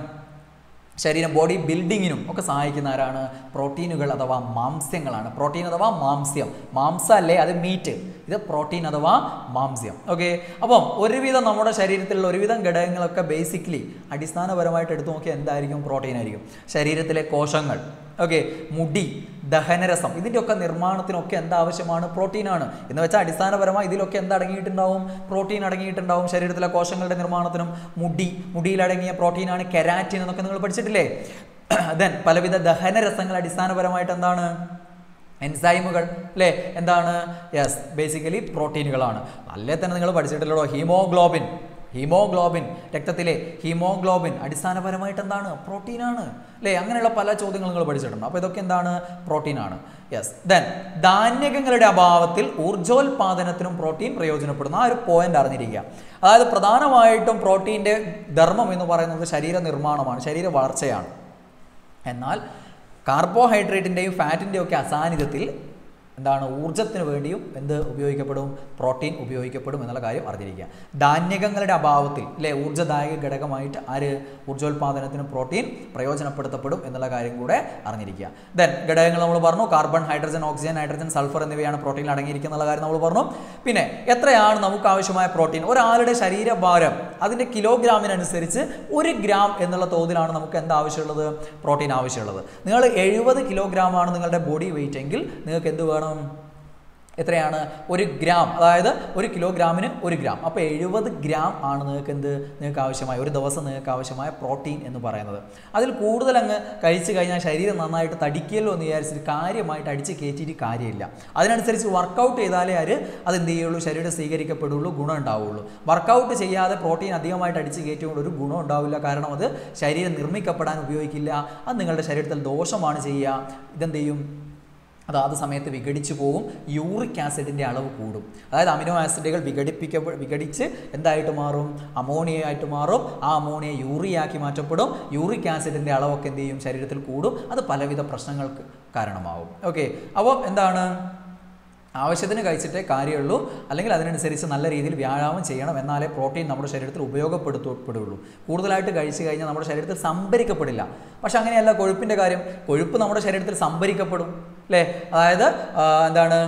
ശരീരം ബോഡി ബിൽഡിങ്ങിനും ഒക്കെ സഹായിക്കുന്ന ആരാണ് പ്രോട്ടീനുകൾ അഥവാ മാംസ്യങ്ങളാണ് പ്രോട്ടീൻ അഥവാ മാംസ്യം മാംസം അല്ലേ അത് മീറ്റ് ഇത് പ്രോട്ടീൻ അഥവാ മാംസ്യം ഓക്കെ അപ്പം ഒരുവിധം നമ്മുടെ ശരീരത്തിലുള്ള ഒരുവിധം ഘടകങ്ങളൊക്കെ ബേസിക്കലി അടിസ്ഥാനപരമായിട്ട് എടുത്തു നോക്കിയാൽ എന്തായിരിക്കും പ്രോട്ടീൻ ആയിരിക്കും ശരീരത്തിലെ കോശങ്ങൾ ഓക്കെ മുടി ദഹനരസം ഇതിൻ്റെയൊക്കെ നിർമ്മാണത്തിനൊക്കെ എന്താവശ്യമാണ് പ്രോട്ടീനാണ് എന്ന് വെച്ചാൽ അടിസ്ഥാനപരമായി ഇതിലൊക്കെ എന്താ അടങ്ങിയിട്ടുണ്ടാവും പ്രോട്ടീൻ അടങ്ങിയിട്ടുണ്ടാവും ശരീരത്തിലെ കോശങ്ങളുടെ നിർമ്മാണത്തിനും മുടി മുടിയിലടങ്ങിയ പ്രോട്ടീനാണ് കെരാറ്റിൻ എന്നൊക്കെ നിങ്ങൾ പഠിച്ചിട്ടില്ലേ ദെൻ പലവിധ ദഹനരസങ്ങൾ അടിസ്ഥാനപരമായിട്ട് എന്താണ് എൻസൈമുകൾ അല്ലേ എന്താണ് യെസ് ബേസിക്കലി പ്രോട്ടീനുകളാണ് അല്ലേ തന്നെ നിങ്ങൾ പഠിച്ചിട്ടില്ലല്ലോ ഹീമോഗ്ലോബിൻ ഹീമോഗ്ലോബിൻ രക്തത്തിലെ ഹീമോഗ്ലോബിൻ അടിസ്ഥാനപരമായിട്ട് എന്താണ് പ്രോട്ടീനാണ് അല്ലേ അങ്ങനെയുള്ള പല ചോദ്യങ്ങൾ നിങ്ങൾ പഠിച്ചിട്ടുണ്ട് അപ്പോൾ ഇതൊക്കെ എന്താണ് പ്രോട്ടീനാണ് യെസ് ദെൻ ധാന്യകങ്ങളുടെ അഭാവത്തിൽ ഊർജ്ജോൽപാദനത്തിനും പ്രോട്ടീൻ പ്രയോജനപ്പെടുന്ന ആ ഒരു പോയിന്റ് അറിഞ്ഞിരിക്കുക അതായത് പ്രധാനമായിട്ടും പ്രോട്ടീൻ്റെ ധർമ്മം എന്ന് പറയുന്നത് ശരീര നിർമ്മാണമാണ് ശരീര വളർച്ചയാണ് എന്നാൽ കാർബോഹൈഡ്രേറ്റിൻ്റെയും ഫാറ്റിൻ്റെയും ഒക്കെ അസാന്നിധ്യത്തിൽ എന്താണ് ഊർജ്ജത്തിന് വേണ്ടിയും എന്ത് ഉപയോഗിക്കപ്പെടും പ്രോട്ടീൻ ഉപയോഗിക്കപ്പെടും എന്നുള്ള കാര്യം അറിഞ്ഞിരിക്കുക ധാന്യകങ്ങളുടെ അഭാവത്തിൽ അല്ലെ ഊർജ്ജദായക ഘടകമായിട്ട് ആര് ഊർജ്ജോൽപാദനത്തിന് പ്രോട്ടീൻ പ്രയോജനപ്പെടുത്തപ്പെടും എന്നുള്ള കാര്യം കൂടെ അറിഞ്ഞിരിക്കുക ദെൻ ഘടകങ്ങൾ നമ്മൾ പറഞ്ഞു carbon hydrogen oxygen nitrogen sulphur എന്നിവയാണ് പ്രോട്ടീനിൽ അടങ്ങിയിരിക്കുന്ന കാര്യം നമ്മൾ പറഞ്ഞു പിന്നെ എത്രയാണ് നമുക്ക് ആവശ്യമായ പ്രോട്ടീൻ ഒരാളുടെ ശരീരഭാരം അതിൻ്റെ കിലോഗ്രാമിനനുസരിച്ച് ഒരു ഗ്രാം എന്നുള്ള തോതിലാണ് നമുക്ക് എന്താ ആവശ്യമുള്ളത് പ്രോട്ടീൻ ആവശ്യമുള്ളത് നിങ്ങൾ എഴുപത് കിലോഗ്രാമാണ് നിങ്ങളുടെ ബോഡി വെയിറ്റ് എങ്കിൽ നിങ്ങൾക്ക് എന്ത് വേണം എത്രയാണ് ഒരു ഗ്രാം അതായത് ഒരു കിലോഗ്രാമിന് ഒരു ഗ്രാം അപ്പോൾ എഴുപത് ഗ്രാം ആണ് നിങ്ങൾക്ക് എന്ത് നിങ്ങൾക്ക് ആവശ്യമായ ഒരു ദിവസം നിങ്ങൾക്ക് ആവശ്യമായ പ്രോട്ടീൻ എന്ന് പറയുന്നത് അതിൽ കൂടുതൽ അങ്ങ് കഴിച്ചു കഴിഞ്ഞാൽ ശരീരം നന്നായിട്ട് തടിക്കല്ലോ എന്ന് വിചാരിച്ചിട്ട് കാര്യമായിട്ട് അടിച്ച് കയറ്റിയിട്ട് കാര്യമില്ല അതിനനുസരിച്ച് വർക്കൗട്ട് ചെയ്താലേ അത് അത് എന്ത് ചെയ്യുള്ളൂ ശരീരം സ്വീകരിക്കപ്പെടുള്ളൂ ഗുണം ഉണ്ടാവുള്ളൂ വർക്കൗട്ട് ചെയ്യാതെ പ്രോട്ടീൻ അധികമായിട്ട് അടിച്ച് കയറ്റിക്കൊണ്ട് ഒരു ഗുണം ഉണ്ടാവില്ല കാരണം അത് ശരീരം നിർമ്മിക്കപ്പെടാൻ ഉപയോഗിക്കില്ല അത് നിങ്ങളുടെ ശരീരത്തിൽ ദോഷമാണ് ചെയ്യുക ഇതെന്ത് ചെയ്യും അതാത് സമയത്ത് വിഘടിച്ചു പോകും യൂറിക് ആസിഡിൻ്റെ അളവ് കൂടും അതായത് അമിനോ ആസിഡുകൾ വിഘടിപ്പിക്ക വിഘടിച്ച് എന്തായിട്ട് മാറും അമോണിയ ആയിട്ട് മാറും ആ അമോണിയ യൂറിയാക്കി മാറ്റപ്പെടും യൂറിക് ആസിഡിൻ്റെ അളവൊക്കെ എന്ത് ചെയ്യും ശരീരത്തിൽ കൂടും അത് പലവിധ പ്രശ്നങ്ങൾക്ക് കാരണമാവും ഓക്കെ അപ്പോൾ എന്താണ് ആവശ്യത്തിന് കഴിച്ചിട്ടേ കാര്യമുള്ളൂ അല്ലെങ്കിൽ അതിനനുസരിച്ച് നല്ല രീതിയിൽ വ്യായാമം ചെയ്യണം എന്നാലേ പ്രോട്ടീൻ നമ്മുടെ ശരീരത്തിൽ ഉപയോഗപ്പെടുത്തപ്പെടുകയുള്ളൂ കൂടുതലായിട്ട് കഴിച്ചു കഴിഞ്ഞാൽ നമ്മുടെ ശരീരത്തിൽ സംഭരിക്കപ്പെടില്ല പക്ഷെ അങ്ങനെയല്ല കൊഴുപ്പിൻ്റെ കാര്യം കൊഴുപ്പ് നമ്മുടെ ശരീരത്തിൽ സംഭരിക്കപ്പെടും അല്ലേ അതായത് ആ, എന്താണ്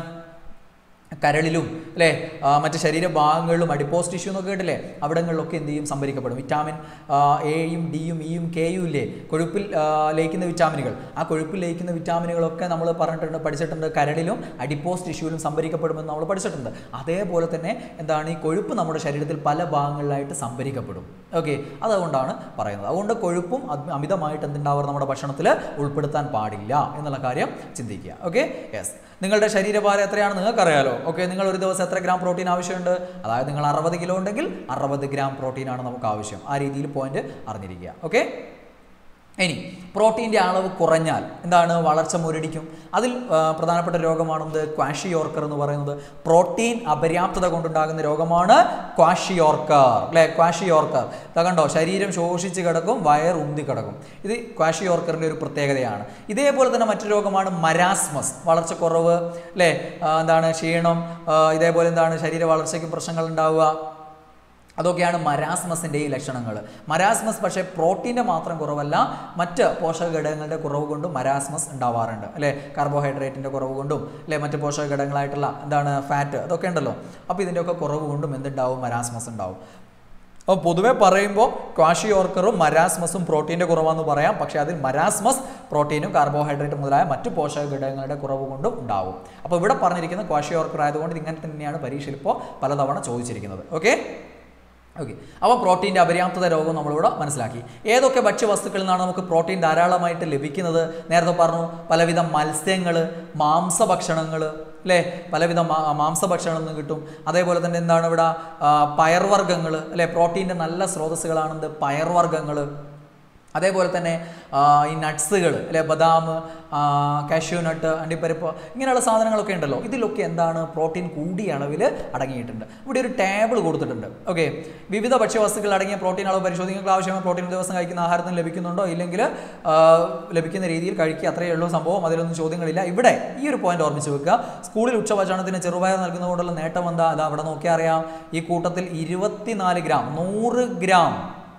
കരളിലും അല്ലേ ആ, മറ്റ് ശരീരഭാഗങ്ങളിലും അഡിപ്പോസ് ടിഷ്യൂ എന്നൊക്കെ കേട്ടില്ലേ അവിടങ്ങളിലൊക്കെ എന്ത് ചെയ്യും സംഭരിക്കപ്പെടും വിറ്റാമിൻ ആ, എയും ഡിയും ഇയും കെയും ഇല്ലേ കൊഴുപ്പിൽ ആ, ലയിക്കുന്ന വിറ്റാമിനുകൾ ആ കൊഴുപ്പിൽ ലയിക്കുന്ന വിറ്റാമിനുകളൊക്കെ നമ്മൾ പറഞ്ഞിട്ടുണ്ട് പഠിച്ചിട്ടുണ്ട് കരളിലും അഡിപ്പോസ് ടിഷ്യൂവിലും സംഭരിക്കപ്പെടുമെന്ന് നമ്മൾ പഠിച്ചിട്ടുണ്ട് അതേപോലെ തന്നെ എന്താണ് ഈ കൊഴുപ്പ് നമ്മുടെ ശരീരത്തിൽ പല ഭാഗങ്ങളിലായിട്ട് സംഭരിക്കപ്പെടും ഓക്കെ അതുകൊണ്ടാണ് പറയുന്നത് അതുകൊണ്ട് കൊഴുപ്പും അത് അമിതമായിട്ട് എന്തുണ്ടാവുക നമ്മുടെ ഭക്ഷണത്തിൽ ഉൾപ്പെടുത്താൻ പാടില്ല എന്നുള്ള കാര്യം ചിന്തിക്കുക ഓക്കെ യെസ് നിങ്ങളുടെ ശരീരഭാരം എത്രയാണ് നിങ്ങൾക്കറിയാലോ ഓക്കെ നിങ്ങൾ ഒരു ദിവസം എത്ര ഗ്രാം പ്രോട്ടീൻ ആവശ്യമുണ്ട് അതായത് നിങ്ങൾ അറുപത് കിലോ ഉണ്ടെങ്കിൽ അറുപത് ഗ്രാം പ്രോട്ടീനാണ് നമുക്ക് ആവശ്യം ആ രീതിയിൽ പോയിന്റ് അറിഞ്ഞിരിക്കുക ഓക്കെ ഇനി പ്രോട്ടീൻ്റെ അളവ് കുറഞ്ഞാൽ എന്താണ് വളർച്ച മുരടിക്കും അതിൽ ആ, പ്രധാനപ്പെട്ട രോഗമാണെന്ത് ക്വാഷിയോർക്കർ എന്ന് പറയുന്നത് പ്രോട്ടീൻ അപര്യാപ്തത കൊണ്ടുണ്ടാകുന്ന രോഗമാണ് ക്വാഷിയോർക്കർ അല്ലേ ക്വാഷിയോർക്കർ ഇതാ കണ്ടോ ശരീരം ശോഷിച്ച് കിടക്കും വയർ ഉന്തി കിടക്കും ഇത് ക്വാഷിയോർക്കറിൻ്റെ ഒരു പ്രത്യേകതയാണ് ഇതേപോലെ തന്നെ മറ്റൊരു രോഗമാണ് മരാസ്മസ് വളർച്ചക്കുറവ് അല്ലേ ആ, എന്താണ് ക്ഷീണം ആ, ഇതേപോലെ എന്താണ് ശരീര വളർച്ചയ്ക്കും പ്രശ്നങ്ങൾ ഉണ്ടാവുക അതൊക്കെയാണ് മരാസ്മസിൻ്റെ ഈ ലക്ഷണങ്ങൾ മരാസ്മസ് പക്ഷേ പ്രോട്ടീൻ്റെ മാത്രം കുറവല്ല മറ്റ് പോഷക ഘടകങ്ങളുടെ കുറവ് കൊണ്ടും മരാസ്മസ് ഉണ്ടാവാറുണ്ട് അല്ലേ കാർബോഹൈഡ്രേറ്റിൻ്റെ കുറവ് കൊണ്ടും അല്ലേ മറ്റ് പോഷക ഘടകങ്ങളായിട്ടുള്ള എന്താണ് ഫാറ്റ് അതൊക്കെ ഉണ്ടല്ലോ അപ്പോൾ ഇതിൻ്റെയൊക്കെ കുറവ് കൊണ്ടും എന്തുണ്ടാവും മരാസ്മസ് ഉണ്ടാവും അപ്പോൾ പൊതുവെ പറയുമ്പോൾ ക്വാഷിയോർക്കറും മരാസ്മസും പ്രോട്ടീൻ്റെ കുറവാന്ന് പറയാം പക്ഷേ അതിൽ മരാസ്മസ് പ്രോട്ടീനും കാർബോഹൈഡ്രേറ്റ് മുതലായ മറ്റ് പോഷക ഘടകങ്ങളുടെ കുറവ് കൊണ്ടും ഉണ്ടാവും അപ്പോൾ ഇവിടെ പറഞ്ഞിരിക്കുന്ന ക്വാഷിയോർക്കർ ആയതുകൊണ്ട് ഇത് ഇങ്ങനെ തന്നെയാണ് പരീക്ഷയിൽ ഇപ്പോൾ പലതവണ ചോദിച്ചിരിക്കുന്നത് ഓക്കെ ഓക്കെ അപ്പോൾ പ്രോട്ടീൻ്റെ അപര്യാപ്തത രോഗം നമ്മളിവിടെ മനസ്സിലാക്കി ഏതൊക്കെ ഭക്ഷ്യവസ്തുക്കളിൽ നിന്നാണ് നമുക്ക് പ്രോട്ടീൻ ധാരാളമായിട്ട് ലഭിക്കുന്നത് നേരത്തെ പറഞ്ഞു പലവിധ മത്സ്യങ്ങൾ മാംസഭക്ഷണങ്ങൾ അല്ലേ പലവിധ മാ- മാംസഭക്ഷണങ്ങളിൽ നിന്ന് കിട്ടും അതേപോലെ തന്നെ എന്താണ് ഇവിടെ ആ, പയർവർഗ്ഗങ്ങൾ അല്ലേ പ്രോട്ടീൻ്റെ നല്ല സ്രോതസ്സുകളാണെന്ത് പയർവർഗ്ഗങ്ങൾ അതേപോലെ തന്നെ ആ, ഈ നട്ട്സുകൾ അല്ലെ ബദാം കാഷ്യൂ നട്ട് അണ്ടിപ്പരിപ്പ് ഇങ്ങനെയുള്ള സാധനങ്ങളൊക്കെ ഉണ്ടല്ലോ ഇതിലൊക്കെ എന്താണ് പ്രോട്ടീൻ കൂടിയ അളവിൽ അടങ്ങിയിട്ടുണ്ട് ഇവിടെ ഒരു ടേബിൾ കൊടുത്തിട്ടുണ്ട് ഓക്കെ വിവിധ ഭക്ഷ്യവസ്തുക്കൾ അടങ്ങിയ പ്രോട്ടീൻ അളവ് പരിശോധിക്കുന്ന ആവശ്യമായ പ്രോട്ടീൻ ഒരു ദിവസം കഴിക്കുന്ന ആഹാരത്തിന് ലഭിക്കുന്നുണ്ടോ ഇല്ലെങ്കിൽ ആ, ലഭിക്കുന്ന രീതിയിൽ കഴിക്കുക അത്രയേ ഉള്ളൂ സംഭവം അതിലൊന്നും ചോദ്യങ്ങളില്ല ഇവിടെ ഈ ഒരു പോയിന്റ് ഓർമ്മിച്ച് വെക്കുക സ്കൂളിൽ ഉച്ചഭക്ഷണത്തിന് ചെറുപയർ നൽകുന്നതുകൊണ്ടുള്ള നേട്ടം എന്താ അതാ അവിടെ നോക്കിയാൽ അറിയാം ഈ കൂട്ടത്തിൽ ഇരുപത്തിനാല് ഗ്രാം നൂറ് ഗ്രാം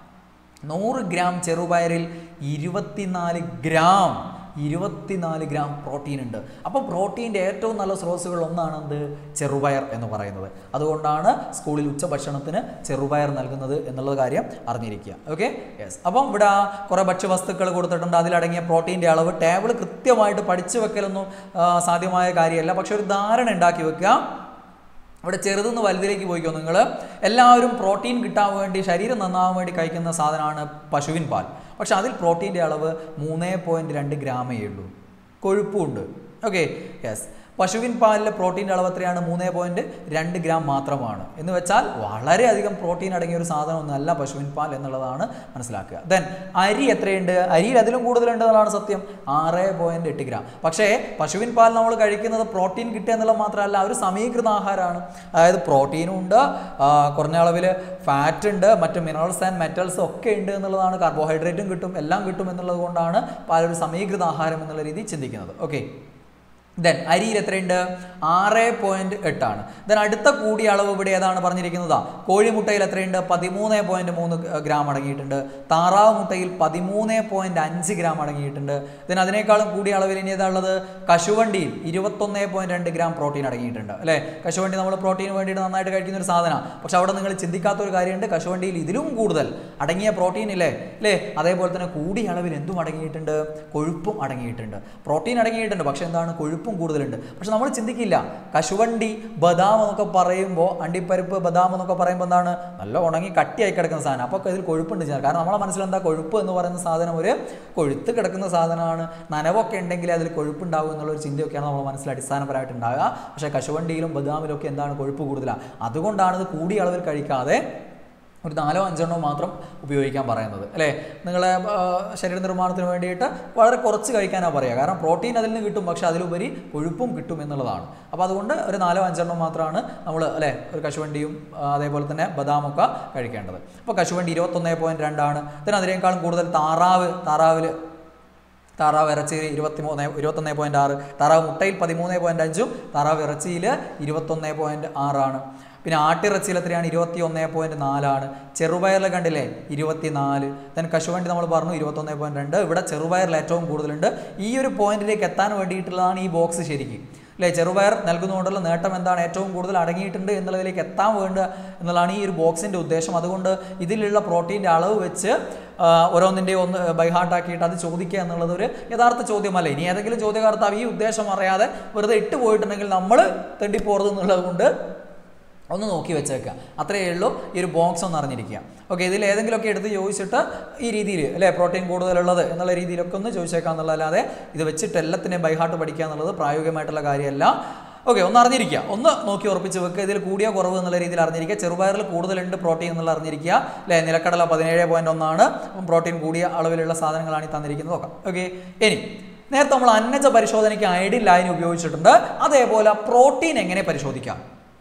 നൂറ് ഗ്രാം ചെറുപയറിൽ ഇരുപത്തിനാല് ഗ്രാം ഇരുപത്തിനാല് ഗ്രാം പ്രോട്ടീൻ ഉണ്ട് അപ്പോൾ പ്രോട്ടീൻ്റെ ഏറ്റവും നല്ല സ്രോതസ്സുകൾ ഒന്നാണ് എന്ത് ചെറുപയർ എന്ന് പറയുന്നത് അതുകൊണ്ടാണ് സ്കൂളിൽ ഉച്ചഭക്ഷണത്തിന് ചെറുപയർ നൽകുന്നത് എന്നുള്ള കാര്യം അറിഞ്ഞിരിക്കുക ഓക്കെ യെസ് അപ്പം ഇവിടെ കുറേ ഭക്ഷ്യവസ്തുക്കൾ കൊടുത്തിട്ടുണ്ട് അതിലടങ്ങിയ പ്രോട്ടീൻ്റെ അളവ് ടേബിൾ കൃത്യമായിട്ട് പഠിച്ചു വെക്കലൊന്നും ആ, സാധ്യമായ കാര്യമല്ല പക്ഷെ ഒരു ധാരണ ഉണ്ടാക്കി വെക്കുക ഇവിടെ ചെറുതുനിന്ന് വലുതിലേക്ക് പോയിക്കോ നിങ്ങൾ എല്ലാവരും പ്രോട്ടീൻ കിട്ടാൻ വേണ്ടി ശരീരം നന്നാവാൻ വേണ്ടി കഴിക്കുന്ന സാധനമാണ് പശുവിൻ പാൽ പക്ഷെ അതിൽ പ്രോട്ടീൻ്റെ അളവ് മൂന്ന് പോയിൻറ്റ് രണ്ട് ഗ്രാമേ ഉള്ളൂ കൊഴുപ്പുണ്ട് ഓക്കെ യെസ് പശുവിൻ പാലിലെ പ്രോട്ടീൻ്റെ അളവ് എത്രയാണ് മൂന്ന് പോയിൻറ്റ് രണ്ട് ഗ്രാം മാത്രമാണ് എന്ന് വെച്ചാൽ വളരെയധികം പ്രോട്ടീൻ അടങ്ങിയ ഒരു സാധനമൊന്നുമല്ല പശുവിൻ പാൽ എന്നുള്ളതാണ് മനസ്സിലാക്കുക ദെൻ അരി എത്രയുണ്ട് അരിയിൽ അതിലും കൂടുതലുണ്ട് എന്നുള്ളതാണ് സത്യം ആറ് പോയിൻറ്റ് എട്ട് ഗ്രാം പക്ഷേ പശുവിൻ പാൽ നമ്മൾ കഴിക്കുന്നത് പ്രോട്ടീൻ കിട്ടുക എന്നുള്ളത് മാത്രമല്ല ഒരു സമീകൃത ആഹാരമാണ് അതായത് പ്രോട്ടീനും ഉണ്ട് ആ, കുറഞ്ഞ അളവിൽ ഫാറ്റ് ഉണ്ട് മറ്റ് മിനറൽസ് ആൻഡ് മെറ്റൽസ് ഒക്കെ ഉണ്ട് എന്നുള്ളതാണ് കാർബോഹൈഡ്രേറ്റും കിട്ടും എല്ലാം കിട്ടും എന്നുള്ളത് കൊണ്ടാണ് പാലൊരു സമീകൃത ആഹാരം എന്നുള്ള രീതിയിൽ ചിന്തിക്കുന്നത് ഓക്കെ ദെൻ അരിയിൽ എത്രയുണ്ട് ആറ് പോയിന്റ് എട്ടാണ് ദെൻ അടുത്ത കൂടിയ അളവ് ഇവിടെ ഏതാണ് പറഞ്ഞിരിക്കുന്നത് കോഴിമുട്ടയിൽ എത്രയുണ്ട് പതിമൂന്ന് പോയിന്റ് മൂന്ന് ഗ്രാം അടങ്ങിയിട്ടുണ്ട് താറാവ് മുട്ടയിൽ പതിമൂന്ന് പോയിന്റ് അഞ്ച് ഗ്രാം അടങ്ങിയിട്ടുണ്ട് ദെൻ അതിനേക്കാളും കൂടിയ അളവിൽ ഇനി ഏതാ ഉള്ളത് കശുവണ്ടിയിൽ ഇരുപത്തൊന്ന് പോയിന്റ് രണ്ട് ഗ്രാം പ്രോട്ടീൻ അടങ്ങിയിട്ടുണ്ട് അല്ലേ കശുവണ്ടി നമ്മൾ പ്രോട്ടീന് വേണ്ടിയിട്ട് നന്നായിട്ട് കഴിക്കുന്ന ഒരു സാധനമാണ് പക്ഷെ അവിടെ നിങ്ങൾ ചിന്തിക്കാത്ത ഒരു കാര്യമുണ്ട് കശുവണ്ടിയിൽ ഇതിലും കൂടുതൽ അടങ്ങിയ പ്രോട്ടീൻ ഇല്ലേ അല്ലേ അതേപോലെ തന്നെ കൂടിയ അളവിൽ എന്തും അടങ്ങിയിട്ടുണ്ട് കൊഴുപ്പും അടങ്ങിയിട്ടുണ്ട് പ്രോട്ടീൻ അടങ്ങിയിട്ടുണ്ട് പക്ഷെ എന്താണ് കൊഴുപ്പും കൂടുതലുണ്ട് പക്ഷെ നമ്മൾ ചിന്തിക്കില്ല കശുവണ്ടി ബദാം എന്നൊക്കെ പറയുമ്പോൾ അണ്ടിപ്പരിപ്പ് ബദാം എന്നൊക്കെ പറയുമ്പോൾ എന്താണ് നല്ല ഉണങ്ങി കട്ടിയായി കിടക്കുന്ന സാധനം അപ്പോൾ ഇതിൽ കൊഴുപ്പുണ്ട് ചെയ്യാൻ കാരണം നമ്മളെ മനസ്സിൽ എന്താ കൊഴുപ്പ് എന്ന് പറയുന്ന സാധനം ഒരു കൊഴുത്ത് കിടക്കുന്ന സാധനമാണ് നനവൊക്കെ ഉണ്ടെങ്കിൽ അതിൽ കൊഴുപ്പുണ്ടാകും എന്നുള്ള ഒരു ചിന്തയൊക്കെയാണ് നമ്മൾ മനസ്സിൽ അടിസ്ഥാനപരമായിട്ട് ഉണ്ടാകുക പക്ഷേ കശുവണ്ടിയിലും ബദാമിലും ഒക്കെ എന്താണ് കൊഴുപ്പ് കൂടുതലാണ് അതുകൊണ്ടാണ് ഇത് കൂടിയ അളവിൽ കഴിക്കാതെ ഒരു നാലോ അഞ്ചെണ്ണോ മാത്രം ഉപയോഗിക്കാൻ പറയുന്നത് അല്ലേ നിങ്ങളെ ആ, ശരീര നിർമ്മാണത്തിന് വേണ്ടിയിട്ട് വളരെ കുറച്ച് കഴിക്കാനാണ് പറയുക കാരണം പ്രോട്ടീൻ അതിൽ നിന്ന് കിട്ടും പക്ഷേ അതിലുപരി കൊഴുപ്പും കിട്ടും എന്നുള്ളതാണ് അപ്പോൾ അതുകൊണ്ട് ഒരു നാലോ അഞ്ചെണ്ണോ മാത്രമാണ് നമ്മൾ അല്ലേ ഒരു കശുവണ്ടിയും ആ, അതേപോലെ തന്നെ ബദാമൊക്കെ കഴിക്കേണ്ടത് അപ്പോൾ കശുവണ്ടി ഇരുപത്തൊന്ന് പോയിൻറ്റ് രണ്ടാണ് ഇതിന് അതിനേക്കാളും കൂടുതൽ താറാവ് താറാവിൽ താറാവ് ഇറച്ചിയിൽ ഇരുപത്തി മൂന്ന് ഇരുപത്തൊന്ന് പോയിൻറ്റ് ആറ് താറാവ് മുട്ടയിൽ പതിമൂന്ന് പോയിൻറ്റ് അഞ്ചും താറാവ് ഇറച്ചിയിൽ ഇരുപത്തൊന്ന് പോയിൻറ്റ് ആറാണ് പിന്നെ ആട്ടിറച്ചിയിൽ എത്രയാണ് ഇരുപത്തി ഒന്ന് പോയിൻറ്റ് നാലാണ് ചെറുപയറിൽ കണ്ടില്ലേ ഇരുപത്തി നാല് ദെൻ കശുവണ്ടി നമ്മൾ പറഞ്ഞു ഇരുപത്തൊന്ന് പോയിൻറ്റ് രണ്ട് ഇവിടെ ചെറുപയറിൽ ഏറ്റവും കൂടുതലുണ്ട് ഈ ഒരു പോയിന്റിലേക്ക് എത്താൻ വേണ്ടിയിട്ടുള്ളതാണ് ഈ ബോക്സ് ശരിക്കും അല്ലേ ചെറുപയർ നൽകുന്നതുകൊണ്ടുള്ള നേട്ടം എന്താണ് ഏറ്റവും കൂടുതൽ അടങ്ങിയിട്ടുണ്ട് എന്നുള്ളതിലേക്ക് എത്താൻ വേണ്ട എന്നുള്ളതാണ് ഈ ഒരു ബോക്സിൻ്റെ ഉദ്ദേശം അതുകൊണ്ട് ഇതിലുള്ള പ്രോട്ടീൻ്റെ അളവ് വെച്ച് ആ, ഓരോന്നിൻ്റെയും ഒന്ന് ബൈഹാർട്ടാക്കിയിട്ട് അത് ചോദിക്കുക എന്നുള്ളത് ഒരു യഥാർത്ഥ ചോദ്യമല്ല ഇനി ഏതെങ്കിലും ചോദ്യകർത്താവ് ഈ ഉദ്ദേശം അറിയാതെ വെറുതെ ഇട്ട് പോയിട്ടുണ്ടെങ്കിൽ നമ്മൾ തെണ്ടിപ്പോറുത് എന്നുള്ളത് കൊണ്ട് ഒന്ന് നോക്കി വെച്ചേക്കുക അത്രയേ ഉള്ളൂ ഈ ഒരു ബോക്സ് ഒന്ന് അറിഞ്ഞിരിക്കുക ഓക്കെ ഇതിൽ ഏതെങ്കിലുമൊക്കെ എടുത്ത് ചോദിച്ചിട്ട് ഈ രീതിയിൽ അല്ലേ പ്രോട്ടീൻ കൂടുതലുള്ളത് എന്നുള്ള രീതിയിലൊക്കെ ഒന്ന് ചോദിച്ചേക്കാം എന്നുള്ളതല്ലാതെ ഇത് വെച്ചിട്ട് എല്ലാത്തിനെയും ബൈഹാർട്ട് പഠിക്കുക എന്നുള്ളത് പ്രായോഗികമായിട്ടുള്ള കാര്യമല്ല ഓക്കെ ഒന്ന് അറിഞ്ഞിരിക്കുക ഒന്ന് നോക്കി ഉറപ്പിച്ച് വെക്കുക ഇതിൽ കൂടിയ കുറവ് എന്നുള്ള രീതിയിൽ അറിഞ്ഞിരിക്കുക ചെറുപയറിൽ കൂടുതലുണ്ട് പ്രോട്ടീൻ എന്നുള്ള അറിഞ്ഞിരിക്കുക അല്ലേ നിലക്കടല പതിനേഴ് പോയിന്റ് ഒന്നാണ് അപ്പം പ്രോട്ടീൻ കൂടിയ അളവിലുള്ള സാധനങ്ങളാണ് ഈ തന്നിരിക്കുന്നത് നോക്കാം ഓക്കെ ഇനി നേരത്തെ നമ്മൾ അന്നജ പരിശോധനയ്ക്ക് ഐഡിൻ ലൈൻ ഉപയോഗിച്ചിട്ടുണ്ട് അതേപോലെ പ്രോട്ടീൻ എങ്ങനെ പരിശോധിക്കാം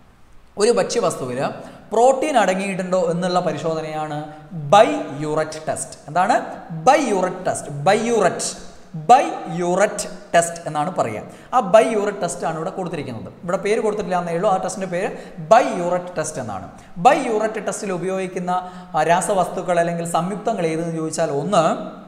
ഒരു ഭക്ഷ്യവസ്തുവിൽ പ്രോട്ടീൻ അടങ്ങിയിട്ടുണ്ടോ എന്നുള്ള പരിശോധനയാണ് ബൈ യൂററ്റ് ടെസ്റ്റ് എന്താണ് biuret test biuret biuret test എന്നാണ് പറയുക ആ ബൈ യൂററ്റ് ടെസ്റ്റ് ആണ് ഇവിടെ കൊടുത്തിരിക്കുന്നത് ഇവിടെ പേര് കൊടുത്തിട്ടില്ല എന്നേ ഉള്ളൂ ആ ടെസ്റ്റിൻ്റെ പേര് ബൈ യൂററ്റ് ടെസ്റ്റ് എന്നാണ് ബൈ യൂററ്റ് ടെസ്റ്റിൽ ഉപയോഗിക്കുന്ന ആ, രാസവസ്തുക്കൾ അല്ലെങ്കിൽ സംയുക്തങ്ങൾ ഏതെന്ന് ചോദിച്ചാൽ ഒന്ന്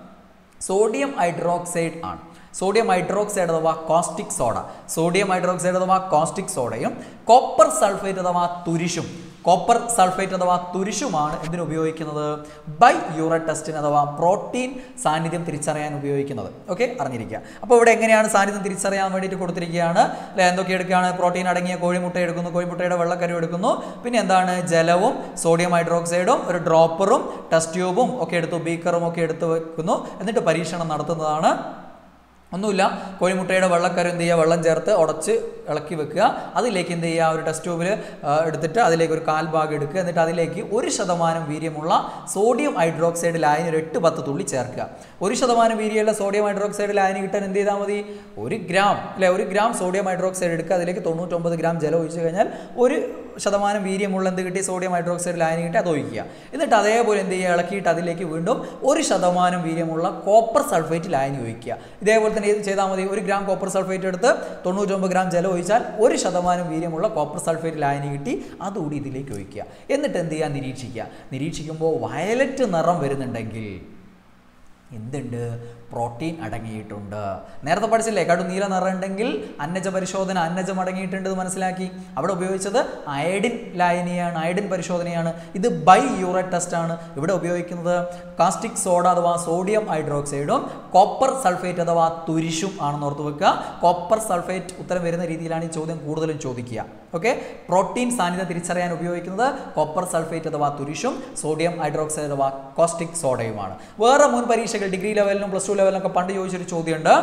സോഡിയം ഹൈഡ്രോക്സൈഡ് ആണ് സോഡിയം ഹൈഡ്രോക്സൈഡ് അഥവാ കോസ്റ്റിക് സോഡ സോഡിയം ഹൈഡ്രോക്സൈഡ് അഥവാ കോസ്റ്റിക് സോഡയും കോപ്പർ സൾഫേറ്റ് അഥവാ തുരിശും കോപ്പർ സൾഫേറ്റ് അഥവാ തുരിശുമാണ് എന്തിനു ഉപയോഗിക്കുന്നത് ബൈ യൂററ്റ് ടെസ്റ്റിന് അഥവാ പ്രോട്ടീൻ സാന്നിധ്യം തിരിച്ചറിയാൻ ഉപയോഗിക്കുന്നത് ഓക്കെ അറിഞ്ഞിരിക്കുക അപ്പോൾ ഇവിടെ എങ്ങനെയാണ് സാന്നിധ്യം തിരിച്ചറിയാൻ വേണ്ടിയിട്ട് കൊടുത്തിരിക്കുകയാണ് അല്ലെ എന്തൊക്കെ എടുക്കുകയാണ് പ്രോട്ടീൻ അടങ്ങിയ കോഴിമുട്ട എടുക്കുന്നു കോഴിമുട്ടയുടെ വെള്ളക്കരു എടുക്കുന്നു പിന്നെ എന്താണ് ജലവും സോഡിയം ഹൈഡ്രോക്സൈഡും ഒരു ഡ്രോപ്പറും ടെസ്റ്റ് ട്യൂബും ഒക്കെ എടുത്തു ബീക്കറും ഒക്കെ എടുത്ത് വെക്കുന്നു എന്നിട്ട് പരീക്ഷണം നടത്തുന്നതാണ് ഒന്നുമില്ല കോഴിമുട്ടയുടെ വെള്ളക്കരു എന്ത് ചെയ്യുക വെള്ളം ചേർത്ത് ഉടച്ച് ഇളക്കി വെക്കുക അതിലേക്ക് എന്ത് ചെയ്യുക ഒരു ടെസ്റ്റ് ട്യൂബിൽ എടുത്തിട്ട് അതിലേക്ക് ഒരു കാൽ ഭാഗം എടുക്കുക എന്നിട്ട് അതിലേക്ക് ഒരു ശതമാനം വീര്യമുള്ള സോഡിയം ഹൈഡ്രോക്സൈഡ് ലായനി ഒരു എട്ട് പത്ത് തുള്ളി ചേർക്കുക ഒരു ശതമാനം വീര്യമുള്ള സോഡിയം ഹൈഡ്രോക്സൈഡ് ലായനി കിട്ടാൻ എന്ത് ചെയ്താൽ മതി ഒരു ഗ്രാം അല്ലെ ഒരു ഗ്രാം സോഡിയം ഹൈഡ്രോക്സൈഡ് എടുക്കുക അതിലേക്ക് തൊണ്ണൂറ്റൊമ്പത് ഗ്രാം ജലം ഒഴിച്ച് കഴിഞ്ഞാൽ ഒരു ശതമാനം വീര്യമുള്ള എന്ത് കിട്ടി സോഡിയം ഹൈഡ്രോക്സൈഡ് ലായനി കിട്ടി അത് ഒഴിക്കുക എന്നിട്ട് അതേപോലെ എന്ത് ചെയ്യുക ഇളക്കിയിട്ട് അതിലേക്ക് വീണ്ടും ഒരു ശതമാനം വീര്യമുള്ള കോപ്പർ സൾഫേറ്റ് ലായനി ഒഴിക്കുക ഇതേപോലെ തന്നെ ഇത് ചെയ്താൽ മതി ഒരു ഗ്രാം കോപ്പർ സൾഫേറ്റ് എടുത്ത് തൊണ്ണൂറ്റൊമ്പത് ഗ്രാം ജലം ഒഴിച്ചാൽ ഒരു ശതമാനം വീര്യമുള്ള കോപ്പർ സൾഫേറ്റ് ലായനി കിട്ടി അതുകൂടി ഇതിലേക്ക് ഒഴിക്കുക എന്നിട്ട് എന്ത് ചെയ്യുക നിരീക്ഷിക്കുക നിരീക്ഷിക്കുമ്പോൾ വയലറ്റ് നിറം വരുന്നുണ്ടെങ്കിൽ എന്തുണ്ട് പ്രോട്ടീൻ അടങ്ങിയിട്ടുണ്ട് നേരത്തെ പഠിച്ചില്ലേ കടു നീല നിറം ഉണ്ടെങ്കിൽ അന്നജ പരിശോധന അന്നജം അടങ്ങിയിട്ടുണ്ട് എന്ന് മനസ്സിലാക്കി അവിടെ ഉപയോഗിച്ചത് അയഡിൻ ലായനിയാണ് അയഡിൻ പരിശോധനയാണ് ഇത് ബൈ യൂററ്റ് ടെസ്റ്റ് ആണ് ഇവിടെ ഉപയോഗിക്കുന്നത് കാസ്റ്റിക് സോഡ അഥവാ സോഡിയം ഹൈഡ്രോക്സൈഡും കോപ്പർ സൾഫേറ്റ് അഥവാ തുരിശും ആണെന്ന് ഓർത്ത് വെക്കുക കോപ്പർ സൾഫേറ്റ് ഉത്തരം വരുന്ന രീതിയിലാണ് ഈ ചോദ്യം കൂടുതലും ചോദിക്കുക ഓക്കെ പ്രോട്ടീൻ സാന്നിധ്യം തിരിച്ചറിയാൻ ഉപയോഗിക്കുന്നത് കോപ്പർ സൾഫേറ്റ് അഥവാ തുരിശും സോഡിയം ഹൈഡ്രോക്സൈഡ് അഥവാ കോസ്റ്റിക് സോഡയുമാണ് വേറെ മുൻ പരീക്ഷകൾ ഡിഗ്രി ലെവലിലും പ്ലസ് ടു ലെവലിലൊക്കെ പണ്ട് ചോദിച്ചൊരു ചോദ്യമുണ്ട്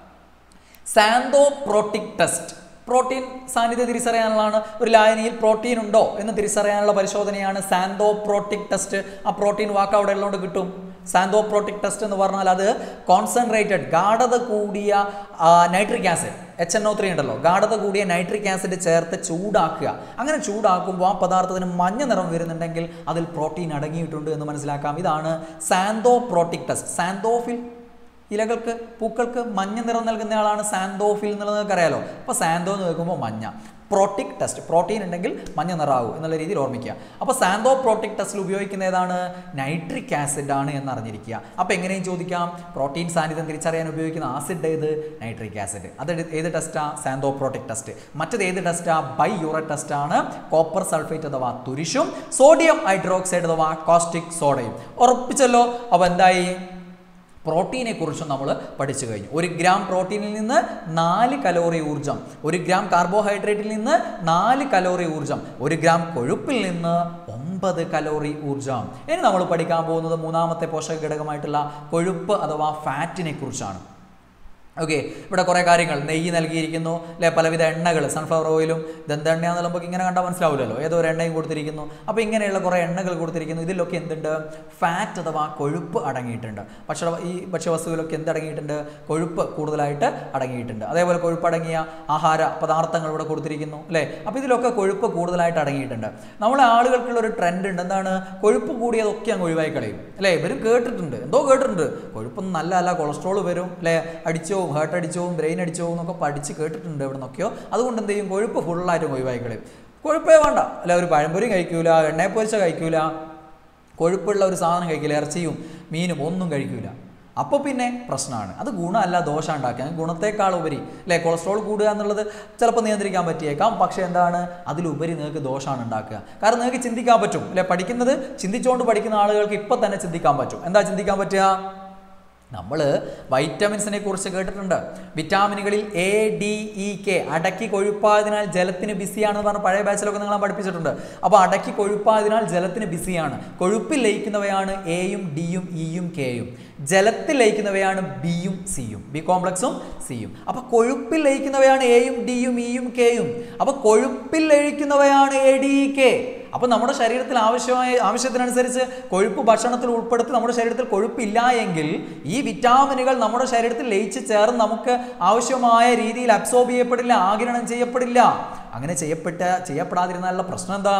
സാന്തോ പ്രോട്ടിക് ടെസ്റ്റ് പ്രോട്ടീൻ സാന്നിധ്യം തിരിച്ചറിയാനുള്ളതാണ് ഒരു ലായനിയിൽ പ്രോട്ടീൻ ഉണ്ടോ എന്ന് തിരിച്ചറിയാനുള്ള പരിശോധനയാണ് സാന്തോ പ്രോട്ടിക് ടെസ്റ്റ് ആ പ്രോട്ടീൻ വാക്ക് അവിടെ ഉള്ളതുകൊണ്ട് കിട്ടും സാന്തോ പ്രോട്ടിക് ടെസ്റ്റ് എന്ന് പറഞ്ഞാൽ അത് കോൺസെൻട്രേറ്റഡ് ഗാഠത കൂടിയ nitric acid H N O three ഉണ്ടല്ലോ ഗാഠത കൂടിയ നൈട്രിക് ആസിഡ് ചേർത്ത് ചൂടാക്കുക അങ്ങനെ ചൂടാക്കുമ്പോൾ ആ പദാർത്ഥത്തിന് മഞ്ഞ നിറം വരുന്നുണ്ടെങ്കിൽ അതിൽ പ്രോട്ടീൻ അടങ്ങിയിട്ടുണ്ട് എന്ന് മനസ്സിലാക്കാം ഇതാണ് സാന്തോ പ്രോട്ടിക് ടെസ്റ്റ് സാന്തോഫിൽ ഇലകൾക്ക് പൂക്കൾക്ക് മഞ്ഞ നിറം നൽകുന്ന ആളാണ് സാന്തോഫിൽ എന്നുള്ളത് നിങ്ങൾക്ക് അറിയാലോ അപ്പോൾ സാന്തോ എന്ന് കേൾക്കുമ്പോൾ മഞ്ഞ പ്രോട്ടിക് ടെസ്റ്റ് പ്രോട്ടീൻ ഉണ്ടെങ്കിൽ മഞ്ഞ നിറാവും എന്നുള്ള രീതിയിൽ ഓർമ്മിക്കുക അപ്പോൾ സാന്തോ പ്രോട്ടിക് ടെസ്റ്റിൽ ഉപയോഗിക്കുന്ന ഏതാണ് നൈട്രിക് ആസിഡ് ആണ് എന്ന് അറിഞ്ഞിരിക്കുക അപ്പോൾ എങ്ങനെയും ചോദിക്കാം പ്രോട്ടീൻ സാന്നിധ്യം തിരിച്ചറിയാൻ ഉപയോഗിക്കുന്ന ആസിഡ് ഏത് നൈട്രിക് ആസിഡ് അത് ഏത് ടെസ്റ്റാ സാന്തോ പ്രോട്ടിക് ടെസ്റ്റ് മറ്റത് ഏത് ടെസ്റ്റാ ബൈ യൂററ്റ് ടെസ്റ്റ് ആണ് കോപ്പർ സൾഫേറ്റ് അഥവാ തുരിശും സോഡിയം ഹൈഡ്രോക്സൈഡ് അഥവാ കോസ്റ്റിക് സോഡയും ഉറപ്പിച്ചല്ലോ അപ്പോൾ എന്തായി പ്രോട്ടീനെ കുറിച്ചും നമ്മൾ പഠിച്ചു കഴിഞ്ഞു ഒരു ഗ്രാം പ്രോട്ടീനിൽ നിന്ന് നാല് കലോറി ഊർജം ഒരു ഗ്രാം കാർബോഹൈഡ്രേറ്റിൽ നിന്ന് നാല് കലോറി ഊർജം ഒരു ഗ്രാം കൊഴുപ്പിൽ നിന്ന് ഒമ്പത് കലോറി ഊർജം ഇനി നമ്മൾ പഠിക്കാൻ പോകുന്നത് മൂന്നാമത്തെ പോഷക ഘടകമായിട്ടുള്ള കൊഴുപ്പ് അഥവാ ഫാറ്റിനെ കുറിച്ചാണ് ഓക്കെ ഇവിടെ കുറേ കാര്യങ്ങൾ നെയ്യ് നൽകിയിരിക്കുന്നു അല്ലെ പലവിധ എണ്ണകൾ സൺഫ്ലവർ ഓയിലും ദന്തെണ്ണയാന്ന് നമുക്ക് ഇങ്ങനെ കണ്ടാൽ മനസ്സിലാവില്ലല്ലോ ഏതോ ഒരു എണ്ണയും കൊടുത്തിരിക്കുന്നു അപ്പോൾ ഇങ്ങനെയുള്ള കുറേ എണ്ണകൾ കൊടുത്തിരിക്കുന്നു ഇതിലൊക്കെ എന്തുണ്ട് ഫാറ്റ് അഥവാ കൊഴുപ്പ് അടങ്ങിയിട്ടുണ്ട് ഭക്ഷണ ഈ ഭക്ഷ്യവസ്തുവിലൊക്കെ എന്ത് അടങ്ങിയിട്ടുണ്ട് കൊഴുപ്പ് കൂടുതലായിട്ട് അടങ്ങിയിട്ടുണ്ട് അതേപോലെ കൊഴുപ്പ് അടങ്ങിയ ആഹാര പദാർത്ഥങ്ങൾ ഇവിടെ കൊടുത്തിരിക്കുന്നു അല്ലേ അപ്പോൾ ഇതിലൊക്കെ കൊഴുപ്പ് കൂടുതലായിട്ട് അടങ്ങിയിട്ടുണ്ട് നമ്മളെ ആളുകൾക്കുള്ള ഒരു ട്രെൻഡ് ഉണ്ട് എന്താണ് കൊഴുപ്പ് കൂടിയതൊക്കെ അങ്ങ് ഒഴിവായി കളയും അല്ലേ ഇവരും കേട്ടിട്ടുണ്ട് എന്തോ കേട്ടിട്ടുണ്ട് കൊഴുപ്പൊന്നും നല്ല അല്ല കൊളസ്ട്രോൾ വരും അല്ലേ അടിച്ചോ പോവും ഹേർട്ട് അടിച്ചു പോവും ബ്രെയിൻ അടിച്ചു പോവും എന്നൊക്കെ പഠിച്ച് കേട്ടിട്ടുണ്ട് ഇവിടെ നിന്നൊക്കെയോ അതുകൊണ്ട് എന്ത് ചെയ്യും കൊഴുപ്പ് ഫുള്ളായിട്ടും ഒഴിവാക്കി കളയും കൊഴുപ്പേ വേണ്ട അല്ല ഒരു പഴംപൊരി കഴിക്കൂല എണ്ണയെ പൊരിച്ച കഴിക്കൂല കൊഴുപ്പുള്ള ഒരു സാധനം കഴിക്കില്ല ഇറച്ചിയും മീനും ഒന്നും കഴിക്കൂല അപ്പോൾ പിന്നെ പ്രശ്നമാണ് അത് ഗുണമല്ല ദോഷം ഉണ്ടാക്കുക ഗുണത്തേക്കാൾ ഉപരി അല്ലേ കൊളസ്ട്രോൾ കൂടുക എന്നുള്ളത് ചിലപ്പോൾ നിയന്ത്രിക്കാൻ പറ്റിയേക്കാം പക്ഷേ എന്താണ് അതിലുപരി നിങ്ങൾക്ക് ദോഷമാണ് ഉണ്ടാക്കുക കാരണം നിങ്ങൾക്ക് ചിന്തിക്കാൻ പറ്റും അല്ലെ പഠിക്കുന്നത് ചിന്തിച്ചുകൊണ്ട് പഠിക്കുന്ന ആളുകൾക്ക് ഇപ്പം തന്നെ ചിന്തിക്കാൻ പറ്റും എന്താ ചിന്തിക്കാൻ പറ്റുക നമ്മൾ വൈറ്റമിൻസിനെ കുറിച്ച് കേട്ടിട്ടുണ്ട് വിറ്റാമിനുകളിൽ എ ഡി ഇ കെ അടക്കി കൊഴുപ്പായതിനാൽ ജലത്തിന് ബിസിയാണെന്ന് പറഞ്ഞ പഴയ ബാച്ചിലൊക്കെ നിങ്ങൾ പഠിപ്പിച്ചിട്ടുണ്ട് അപ്പോൾ അടക്കി കൊഴുപ്പായതിനാൽ ജലത്തിന് ബിസിയാണ് കൊഴുപ്പിൽ ലയിക്കുന്നവയാണ് എയും ഡിയും ഇയും കെയും ജലത്തിൽ ലയിക്കുന്നവയാണ് ബിയും സിയും ബി കോംപ്ലക്സും സിയും അപ്പോൾ കൊഴുപ്പിൽ ലയിക്കുന്നവയാണ് എയും ഡിയും ഇയും കെയും അപ്പോൾ കൊഴുപ്പിൽ ലയിക്കുന്നവയാണ് എ ഡി ഇ കെ അപ്പോൾ നമ്മുടെ ശരീരത്തിൽ ആവശ്യമായ ആവശ്യത്തിനനുസരിച്ച് കൊഴുപ്പ് ഭക്ഷണത്തിൽ ഉൾപ്പെടുത്തി നമ്മുടെ ശരീരത്തിൽ കൊഴുപ്പില്ല എങ്കിൽ ഈ വിറ്റാമിനുകൾ നമ്മുടെ ശരീരത്തിൽ ലയിച്ച് ചേർന്ന് നമുക്ക് ആവശ്യമായ രീതിയിൽ അബ്സോർബ് ചെയ്യപ്പെടില്ല ആഗിരണം ചെയ്യപ്പെടില്ല അങ്ങനെ ചെയ്യപ്പെട്ട ചെയ്യപ്പെടാതിരുന്നാലുള്ള പ്രശ്നം എന്താ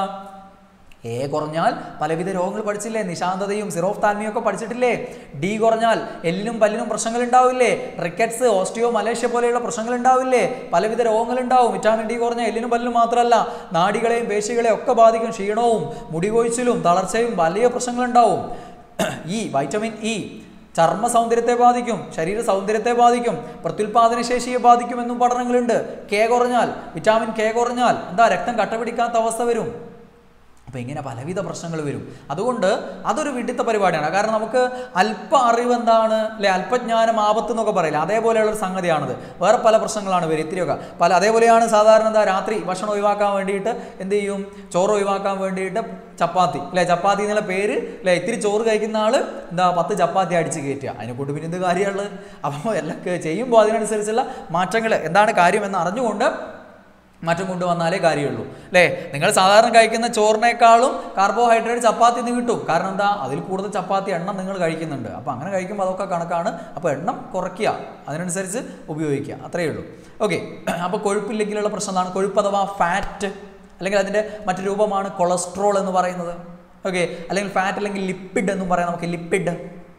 എ കുറഞ്ഞാൽ പലവിധ രോഗങ്ങൾ പഠിച്ചില്ലേ നിശാന്തതയും സിറോഫ്താൽമിയും ഒക്കെ പഠിച്ചിട്ടില്ലേ ഡി കുറഞ്ഞാൽ എല്ലിനും പല്ലിനും പ്രശ്നങ്ങൾ ഉണ്ടാവില്ലേ റിക്കറ്റ്സ് ഓസ്റ്റിയോ മലേഷ്യ പോലെയുള്ള പ്രശ്നങ്ങൾ ഉണ്ടാവില്ലേ പലവിധ രോഗങ്ങൾ ഉണ്ടാവും വിറ്റാമിൻ ഡി കുറഞ്ഞ എല്ലിനും പല്ലിനും മാത്രമല്ല നാടികളെയും പേശികളെയും ഒക്കെ ബാധിക്കും ക്ഷീണവും മുടികൊഴിച്ചിലും തളർച്ചയും വലിയ പ്രശ്നങ്ങളുണ്ടാവും ഈ വൈറ്റമിൻ ഇ ചർമ്മ സൗന്ദര്യത്തെ ബാധിക്കും ശരീര സൗന്ദര്യത്തെ ബാധിക്കും പ്രത്യുൽപാദന ശേഷിയെ ബാധിക്കും എന്നും പഠനങ്ങളുണ്ട് കെ കുറഞ്ഞാൽ വിറ്റാമിൻ കെ കുറഞ്ഞാൽ എന്താ രക്തം കട്ടപിടിക്കാത്ത അവസ്ഥ വരും അപ്പോൾ ഇങ്ങനെ പലവിധ പ്രശ്നങ്ങൾ വരും അതുകൊണ്ട് അതൊരു വിഡിത്ത പരിപാടിയാണ് കാരണം നമുക്ക് അല്പ അറിവ് എന്താണ് അല്ലെ അല്പജ്ഞാനം ആപത്ത് എന്നൊക്കെ പറയില്ല അതേപോലെയുള്ള ഒരു സംഗതിയാണത് വേറെ പല പ്രശ്നങ്ങളാണ് വരും ഇത്തിരിയൊക്കെ പല അതേപോലെയാണ് സാധാരണ എന്താ രാത്രി ഭക്ഷണം ഒഴിവാക്കാൻ വേണ്ടിയിട്ട് എന്ത് ചെയ്യും ചോറ് ഒഴിവാക്കാൻ വേണ്ടിയിട്ട് ചപ്പാത്തി അല്ലെ ചപ്പാത്തി എന്നുള്ള പേര് അല്ലെ ഇത്തിരി ചോറ് കഴിക്കുന്ന ആള് എന്താ പത്ത് ചപ്പാത്തി അടിച്ച് കയറ്റുക അതിനെ കൊണ്ട് പിന്നെ എന്ത് കാര്യമുള്ളത് അപ്പോൾ എല്ലാം ചെയ്യുമ്പോൾ അതിനനുസരിച്ചുള്ള മാറ്റങ്ങൾ എന്താണ് കാര്യം എന്ന് അറിഞ്ഞുകൊണ്ട് മാറ്റം കൊണ്ടുവന്നാലേ കാര്യമുള്ളൂ അല്ലേ നിങ്ങൾ സാധാരണ കഴിക്കുന്ന ചോറിനേക്കാളും കാർബോഹൈഡ്രേറ്റ് ചപ്പാത്തി നിന്ന് കിട്ടും കാരണം എന്താ അതിൽ കൂടുതൽ ചപ്പാത്തി എണ്ണം നിങ്ങൾ കഴിക്കുന്നുണ്ട് അപ്പോൾ അങ്ങനെ കഴിക്കുമ്പോൾ അതൊക്കെ കണക്കാണ് അപ്പോൾ എണ്ണം കുറയ്ക്കുക അതിനനുസരിച്ച് ഉപയോഗിക്കുക അത്രയേ ഉള്ളൂ ഓക്കെ അപ്പോൾ കൊഴുപ്പില്ലെങ്കിലുള്ള പ്രശ്നം എന്താണ് കൊഴുപ്പ് അഥവാ ഫാറ്റ് അല്ലെങ്കിൽ അതിൻ്റെ മറ്റു രൂപമാണ് കൊളസ്ട്രോൾ എന്ന് പറയുന്നത് ഓക്കെ അല്ലെങ്കിൽ ഫാറ്റ് അല്ലെങ്കിൽ ലിപ്പിഡ് എന്ന് പറയാം നമുക്ക് ലിപ്പിഡ്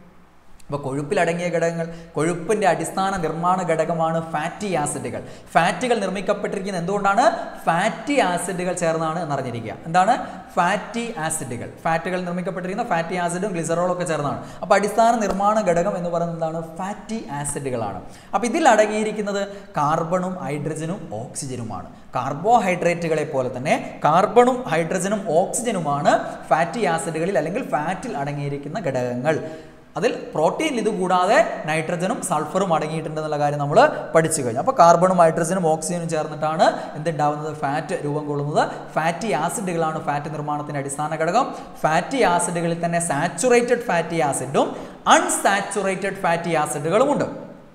അപ്പോൾ കൊഴുപ്പിലടങ്ങിയ ഘടകങ്ങൾ കൊഴുപ്പിൻ്റെ അടിസ്ഥാന നിർമ്മാണ ഘടകമാണ് ഫാറ്റി ആസിഡുകൾ ഫാറ്റുകൾ നിർമ്മിക്കപ്പെട്ടിരിക്കുന്നത് എന്തുകൊണ്ടാണ് ഫാറ്റി ആസിഡുകൾ ചേർന്നാണ് എന്നറിഞ്ഞിരിക്കുക എന്താണ് ഫാറ്റി ആസിഡുകൾ ഫാറ്റുകൾ നിർമ്മിക്കപ്പെട്ടിരിക്കുന്ന ഫാറ്റി ആസിഡും ഗ്ലിസറോളും ഒക്കെ ചേർന്നാണ് അപ്പോൾ അടിസ്ഥാന നിർമ്മാണ ഘടകം എന്ന് പറയുന്നത് എന്താണ് ഫാറ്റി ആസിഡുകളാണ് അപ്പോൾ ഇതിൽ അടങ്ങിയിരിക്കുന്നത് കാർബണും ഹൈഡ്രജനും ഓക്സിജനുമാണ് കാർബോഹൈഡ്രേറ്റുകളെ പോലെ തന്നെ കാർബണും ഹൈഡ്രജനും ഓക്സിജനുമാണ് ഫാറ്റി ആസിഡുകളിൽ അല്ലെങ്കിൽ ഫാറ്റിൽ അടങ്ങിയിരിക്കുന്ന ഘടകങ്ങൾ അതിൽ പ്രോട്ടീൻ ഇത് കൂടാതെ നൈട്രജനും സൾഫറും അടങ്ങിയിട്ടുണ്ട് എന്നുള്ള കാര്യം നമ്മൾ പഠിച്ചു കഴിഞ്ഞു അപ്പോൾ കാർബണും ഹൈഡ്രജനും ഓക്സിജനും ചേർന്നിട്ടാണ് എന്തുണ്ടാവുന്നത് ഫാറ്റ് രൂപം കൊള്ളുന്നത് ഫാറ്റി ആസിഡുകളാണ് ഫാറ്റ് നിർമ്മാണത്തിൻ്റെ അടിസ്ഥാന ഘടകം ഫാറ്റി ആസിഡുകളിൽ തന്നെ സാച്ചുറേറ്റഡ് ഫാറ്റി ആസിഡും അൺസാച്ചുറേറ്റഡ് ഫാറ്റി ആസിഡുകളും ഉണ്ട്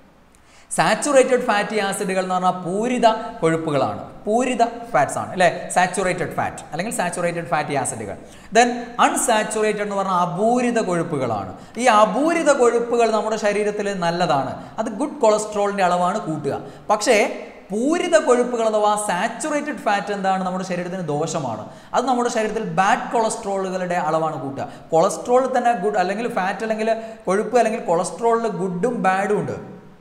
സാച്ചുറേറ്റഡ് ഫാറ്റി ആസിഡുകൾ എന്ന് പറഞ്ഞാൽ പൂരിത കൊഴുപ്പുകളാണ് പൂരിത ഫാറ്റ്സ് ആണ് അല്ലേ സാച്ചുറേറ്റഡ് ഫാറ്റ് അല്ലെങ്കിൽ സാച്ചുറേറ്റഡ് ഫാറ്റി ആസിഡുകൾ ദെൻ അൺസാച്ചുറേറ്റഡ് എന്ന് പറഞ്ഞാൽ അപൂരിത കൊഴുപ്പുകളാണ് ഈ അപൂരിത കൊഴുപ്പുകൾ നമ്മുടെ ശരീരത്തിൽ നല്ലതാണ് അത് ഗുഡ് കൊളസ്ട്രോളിൻ്റെ അളവാണ് കൂട്ടുക പക്ഷേ പൂരിത കൊഴുപ്പുകൾ അഥവാ സാച്ചുറേറ്റഡ് ഫാറ്റ് എന്താണ് നമ്മുടെ ശരീരത്തിന് ദോഷമാണ് അത് നമ്മുടെ ശരീരത്തിൽ ബാഡ് കൊളസ്ട്രോളുകളുടെ അളവാണ് കൂട്ടുക കൊളസ്ട്രോൾ തന്നെ ഗുഡ് അല്ലെങ്കിൽ ഫാറ്റ് അല്ലെങ്കിൽ കൊഴുപ്പ് അല്ലെങ്കിൽ കൊളസ്ട്രോളിൽ ഗുഡും ബാഡും ഉണ്ട്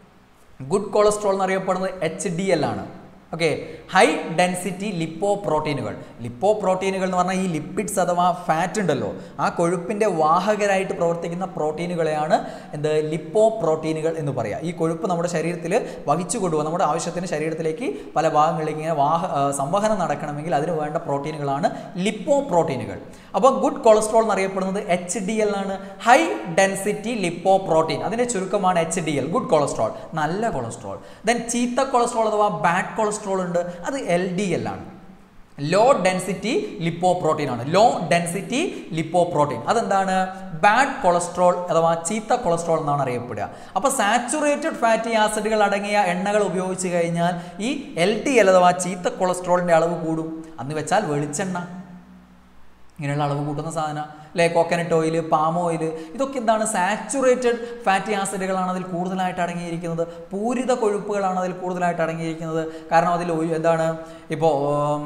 ഗുഡ് കൊളസ്ട്രോൾ എന്നറിയപ്പെടുന്നത് എച്ച് ഡി എൽ ആണ് ഓക്കെ ഹൈ ഡെൻസിറ്റി ലിപ്പോ പ്രോട്ടീനുകൾ ലിപ്പോ പ്രോട്ടീനുകൾ എന്ന് പറഞ്ഞാൽ ഈ ലിപ്പിഡ്സ് അഥവാ ഫാറ്റ് ഉണ്ടല്ലോ ആ കൊഴുപ്പിൻ്റെ വാഹകരായിട്ട് പ്രവർത്തിക്കുന്ന പ്രോട്ടീനുകളെയാണ് എന്ത് ലിപ്പോ പ്രോട്ടീനുകൾ എന്ന് പറയുക ഈ കൊഴുപ്പ് നമ്മുടെ ശരീരത്തിൽ വഹിച്ചു കൊണ്ടുപോകുക നമ്മുടെ ആവശ്യത്തിന് ശരീരത്തിലേക്ക് പല ഭാഗങ്ങളിലേക്ക് ഇങ്ങനെ വാഹ ആ, സംവഹനം നടക്കണമെങ്കിൽ അതിന് വേണ്ട പ്രോട്ടീനുകളാണ് ലിപ്പോ പ്രോട്ടീനുകൾ അപ്പോൾ ഗുഡ് കൊളസ്ട്രോൾ എന്നറിയപ്പെടുന്നത് എച്ച് ഡി എൽ ആണ് ഹൈ ഡെൻസിറ്റി ലിപ്പോ പ്രോട്ടീൻ അതിൻ്റെ ചുരുക്കമാണ് H D L good cholesterol നല്ല കൊളസ്ട്രോൾ ദെൻ ചീത്ത കൊളസ്ട്രോൾ അഥവാ ബാഡ് കൊളസ്ട്രോൾ ഉണ്ട് അത് എൽ ഡി എൽ ആണ് ലോ ഡെൻസിറ്റി ലിപ്പോ പ്രോട്ടീൻ ആണ് ലോ ഡെൻസിറ്റി ലിപ്പോ പ്രോട്ടീൻ അതെന്താണ് ബാഡ് കൊളസ്ട്രോൾ അഥവാ ചീത്ത കൊളസ്ട്രോൾ എന്നാണ് അറിയപ്പെടുക അപ്പോൾ സാച്ചുറേറ്റഡ് ഫാറ്റി ആസിഡുകൾ അടങ്ങിയ എണ്ണകൾ ഉപയോഗിച്ച് കഴിഞ്ഞാൽ ഈ എൽ ടി എൽ അഥവാ ചീത്ത കൊളസ്ട്രോളിൻ്റെ അളവ് കൂടും അന്ന് വെച്ചാൽ വെളിച്ചെണ്ണ ഇങ്ങനെയുള്ള അളവ് കൂട്ടുന്ന സാധനം അല്ലെ കോക്കനട്ട് ഓയിൽ പാം ഓയിൽ ഇതൊക്കെ എന്താണ് സാച്ചുറേറ്റഡ് ഫാറ്റി ആസിഡുകളാണ് അതിൽ കൂടുതലായിട്ട് അടങ്ങിയിരിക്കുന്നത് പൂരിത കൊഴുപ്പുകളാണ് അതിൽ കൂടുതലായിട്ട് അടങ്ങിയിരിക്കുന്നത് കാരണം അതിൽ ഓയിൽ എന്താണ് ഇപ്പോൾ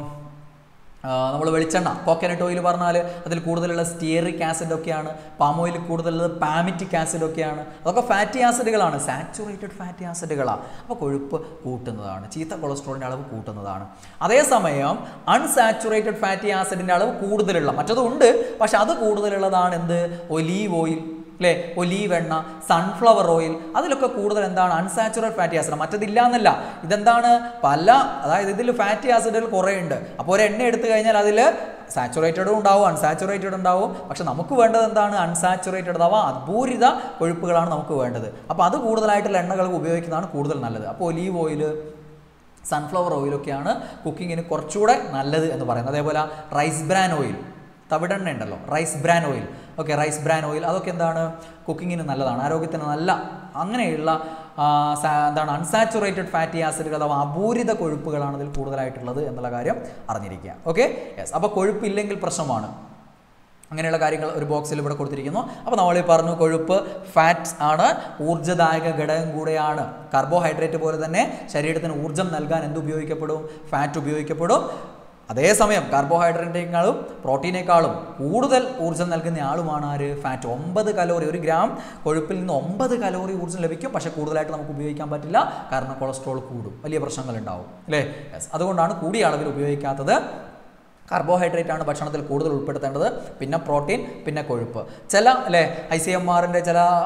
നമ്മൾ വെളിച്ചെണ്ണ കോക്കനട്ട് ഓയിൽ പറഞ്ഞാൽ അതിൽ കൂടുതലുള്ള സ്റ്റിയറിക് ആസിഡ് ഒക്കെയാണ് പാം ഓയിൽ കൂടുതലുള്ളത് പാമിറ്റിക് ആസിഡ് ഒക്കെയാണ് അതൊക്കെ ഫാറ്റി ആസിഡുകളാണ് സാച്ചുറേറ്റഡ് ഫാറ്റി ആസിഡുകളാണ് അപ്പോൾ കൊഴുപ്പ് കൂട്ടുന്നതാണ് ചീത്ത കൊളസ്ട്രോളിൻ്റെ അളവ് കൂട്ടുന്നതാണ് അതേസമയം അൺസാച്ചുറേറ്റഡ് ഫാറ്റി ആസിഡിൻ്റെ അളവ് കൂടുതലുള്ള മറ്റതും ഉണ്ട് പക്ഷെ അത് കൂടുതലുള്ളതാണ് എന്ത് ഒലീവ് ഓയിൽ അല്ലേ ഒലീവ് എണ്ണ സൺഫ്ലവർ ഓയിൽ അതിലൊക്കെ കൂടുതൽ എന്താണ് അൺസാച്ചുറേറ്റ് ഫാറ്റി ആസിഡ് മറ്റതില്ല എന്നല്ല ഇതെന്താണ് പല അതായത് ഇതിൽ ഫാറ്റി ആസിഡുകൾ കുറേ ഉണ്ട് അപ്പോൾ ഒരു എണ്ണ എടുത്തു കഴിഞ്ഞാൽ അതിൽ സാച്ചുറേറ്റഡും ഉണ്ടാവും അൺസാച്ചുറേറ്റഡ് ഉണ്ടാവും പക്ഷെ നമുക്ക് വേണ്ടത് എന്താണ് അൺസാച്ചുറേറ്റഡ് അഥവാ അപൂരിത കൊഴുപ്പുകളാണ് നമുക്ക് വേണ്ടത് അപ്പോൾ അത് കൂടുതലായിട്ടുള്ള എണ്ണകൾ ഉപയോഗിക്കുന്നതാണ് കൂടുതൽ നല്ലത് അപ്പോൾ ഒലീവ് ഓയിൽ സൺഫ്ലവർ ഓയിലൊക്കെയാണ് കുക്കിങ്ങിന് കുറച്ചുകൂടെ നല്ലത് എന്ന് പറയുന്നത് അതേപോലെ റൈസ് ബ്രാൻ ഓയിൽ തവിടെണ്ണ ഉണ്ടല്ലോ rice bran oil okay rice bran oil അതൊക്കെ എന്താണ് കുക്കിങ്ങിന് നല്ലതാണ് ആരോഗ്യത്തിന് നല്ല അങ്ങനെയുള്ള ആ, സാ- എന്താണ് അൺസാച്ചുറേറ്റഡ് ഫാറ്റി ആസിഡുകൾ അഥവാ അപൂരിത കൊഴുപ്പുകളാണ് ഇതിൽ കൂടുതലായിട്ടുള്ളത് എന്നുള്ള കാര്യം അറിഞ്ഞിരിക്കുക ഓക്കെ യെസ് അപ്പോൾ കൊഴുപ്പില്ലെങ്കിൽ പ്രശ്നമാണ് അങ്ങനെയുള്ള കാര്യങ്ങൾ ഒരു ബോക്സിൽ ഇവിടെ കൊടുത്തിരിക്കുന്നു അപ്പോൾ നമ്മൾ ഈ പറഞ്ഞു കൊഴുപ്പ് ഫാറ്റ്സ് ആണ് ഊർജ്ജദായക ഘടകം കൂടെയാണ് കാർബോഹൈഡ്രേറ്റ് പോലെ തന്നെ ശരീരത്തിന് ഊർജ്ജം നൽകാൻ എന്ത് ഉപയോഗിക്കപ്പെടും ഫാറ്റ് ഉപയോഗിക്കപ്പെടും അതേസമയം കാർബോഹൈഡ്രേറ്റിനേക്കാളും പ്രോട്ടീനേക്കാളും കൂടുതൽ ഊർജ്ജം നൽകുന്ന ആളുമാണ് ആര് ഫാറ്റ് ഒമ്പത് കലോറി ഒരു ഗ്രാം കൊഴുപ്പിൽ നിന്ന് ഒമ്പത് കലോറി ഊർജ്ജം ലഭിക്കും പക്ഷേ കൂടുതലായിട്ട് നമുക്ക് ഉപയോഗിക്കാൻ പറ്റില്ല കാരണം കൊളസ്ട്രോൾ കൂടും വലിയ പ്രശ്നങ്ങൾ ഉണ്ടാവും അല്ലേ യെസ് അതുകൊണ്ടാണ് കൂടിയ അളവിൽ ഉപയോഗിക്കാത്തത് കാർബോഹൈഡ്രേറ്റ് ആണ് ഭക്ഷണത്തിൽ കൂടുതൽ ഉൾപ്പെടുത്തേണ്ടത് പിന്നെ പ്രോട്ടീൻ പിന്നെ കൊഴുപ്പ് ചില അല്ലേ ഐ സി എം ആറിൻ്റെ ചില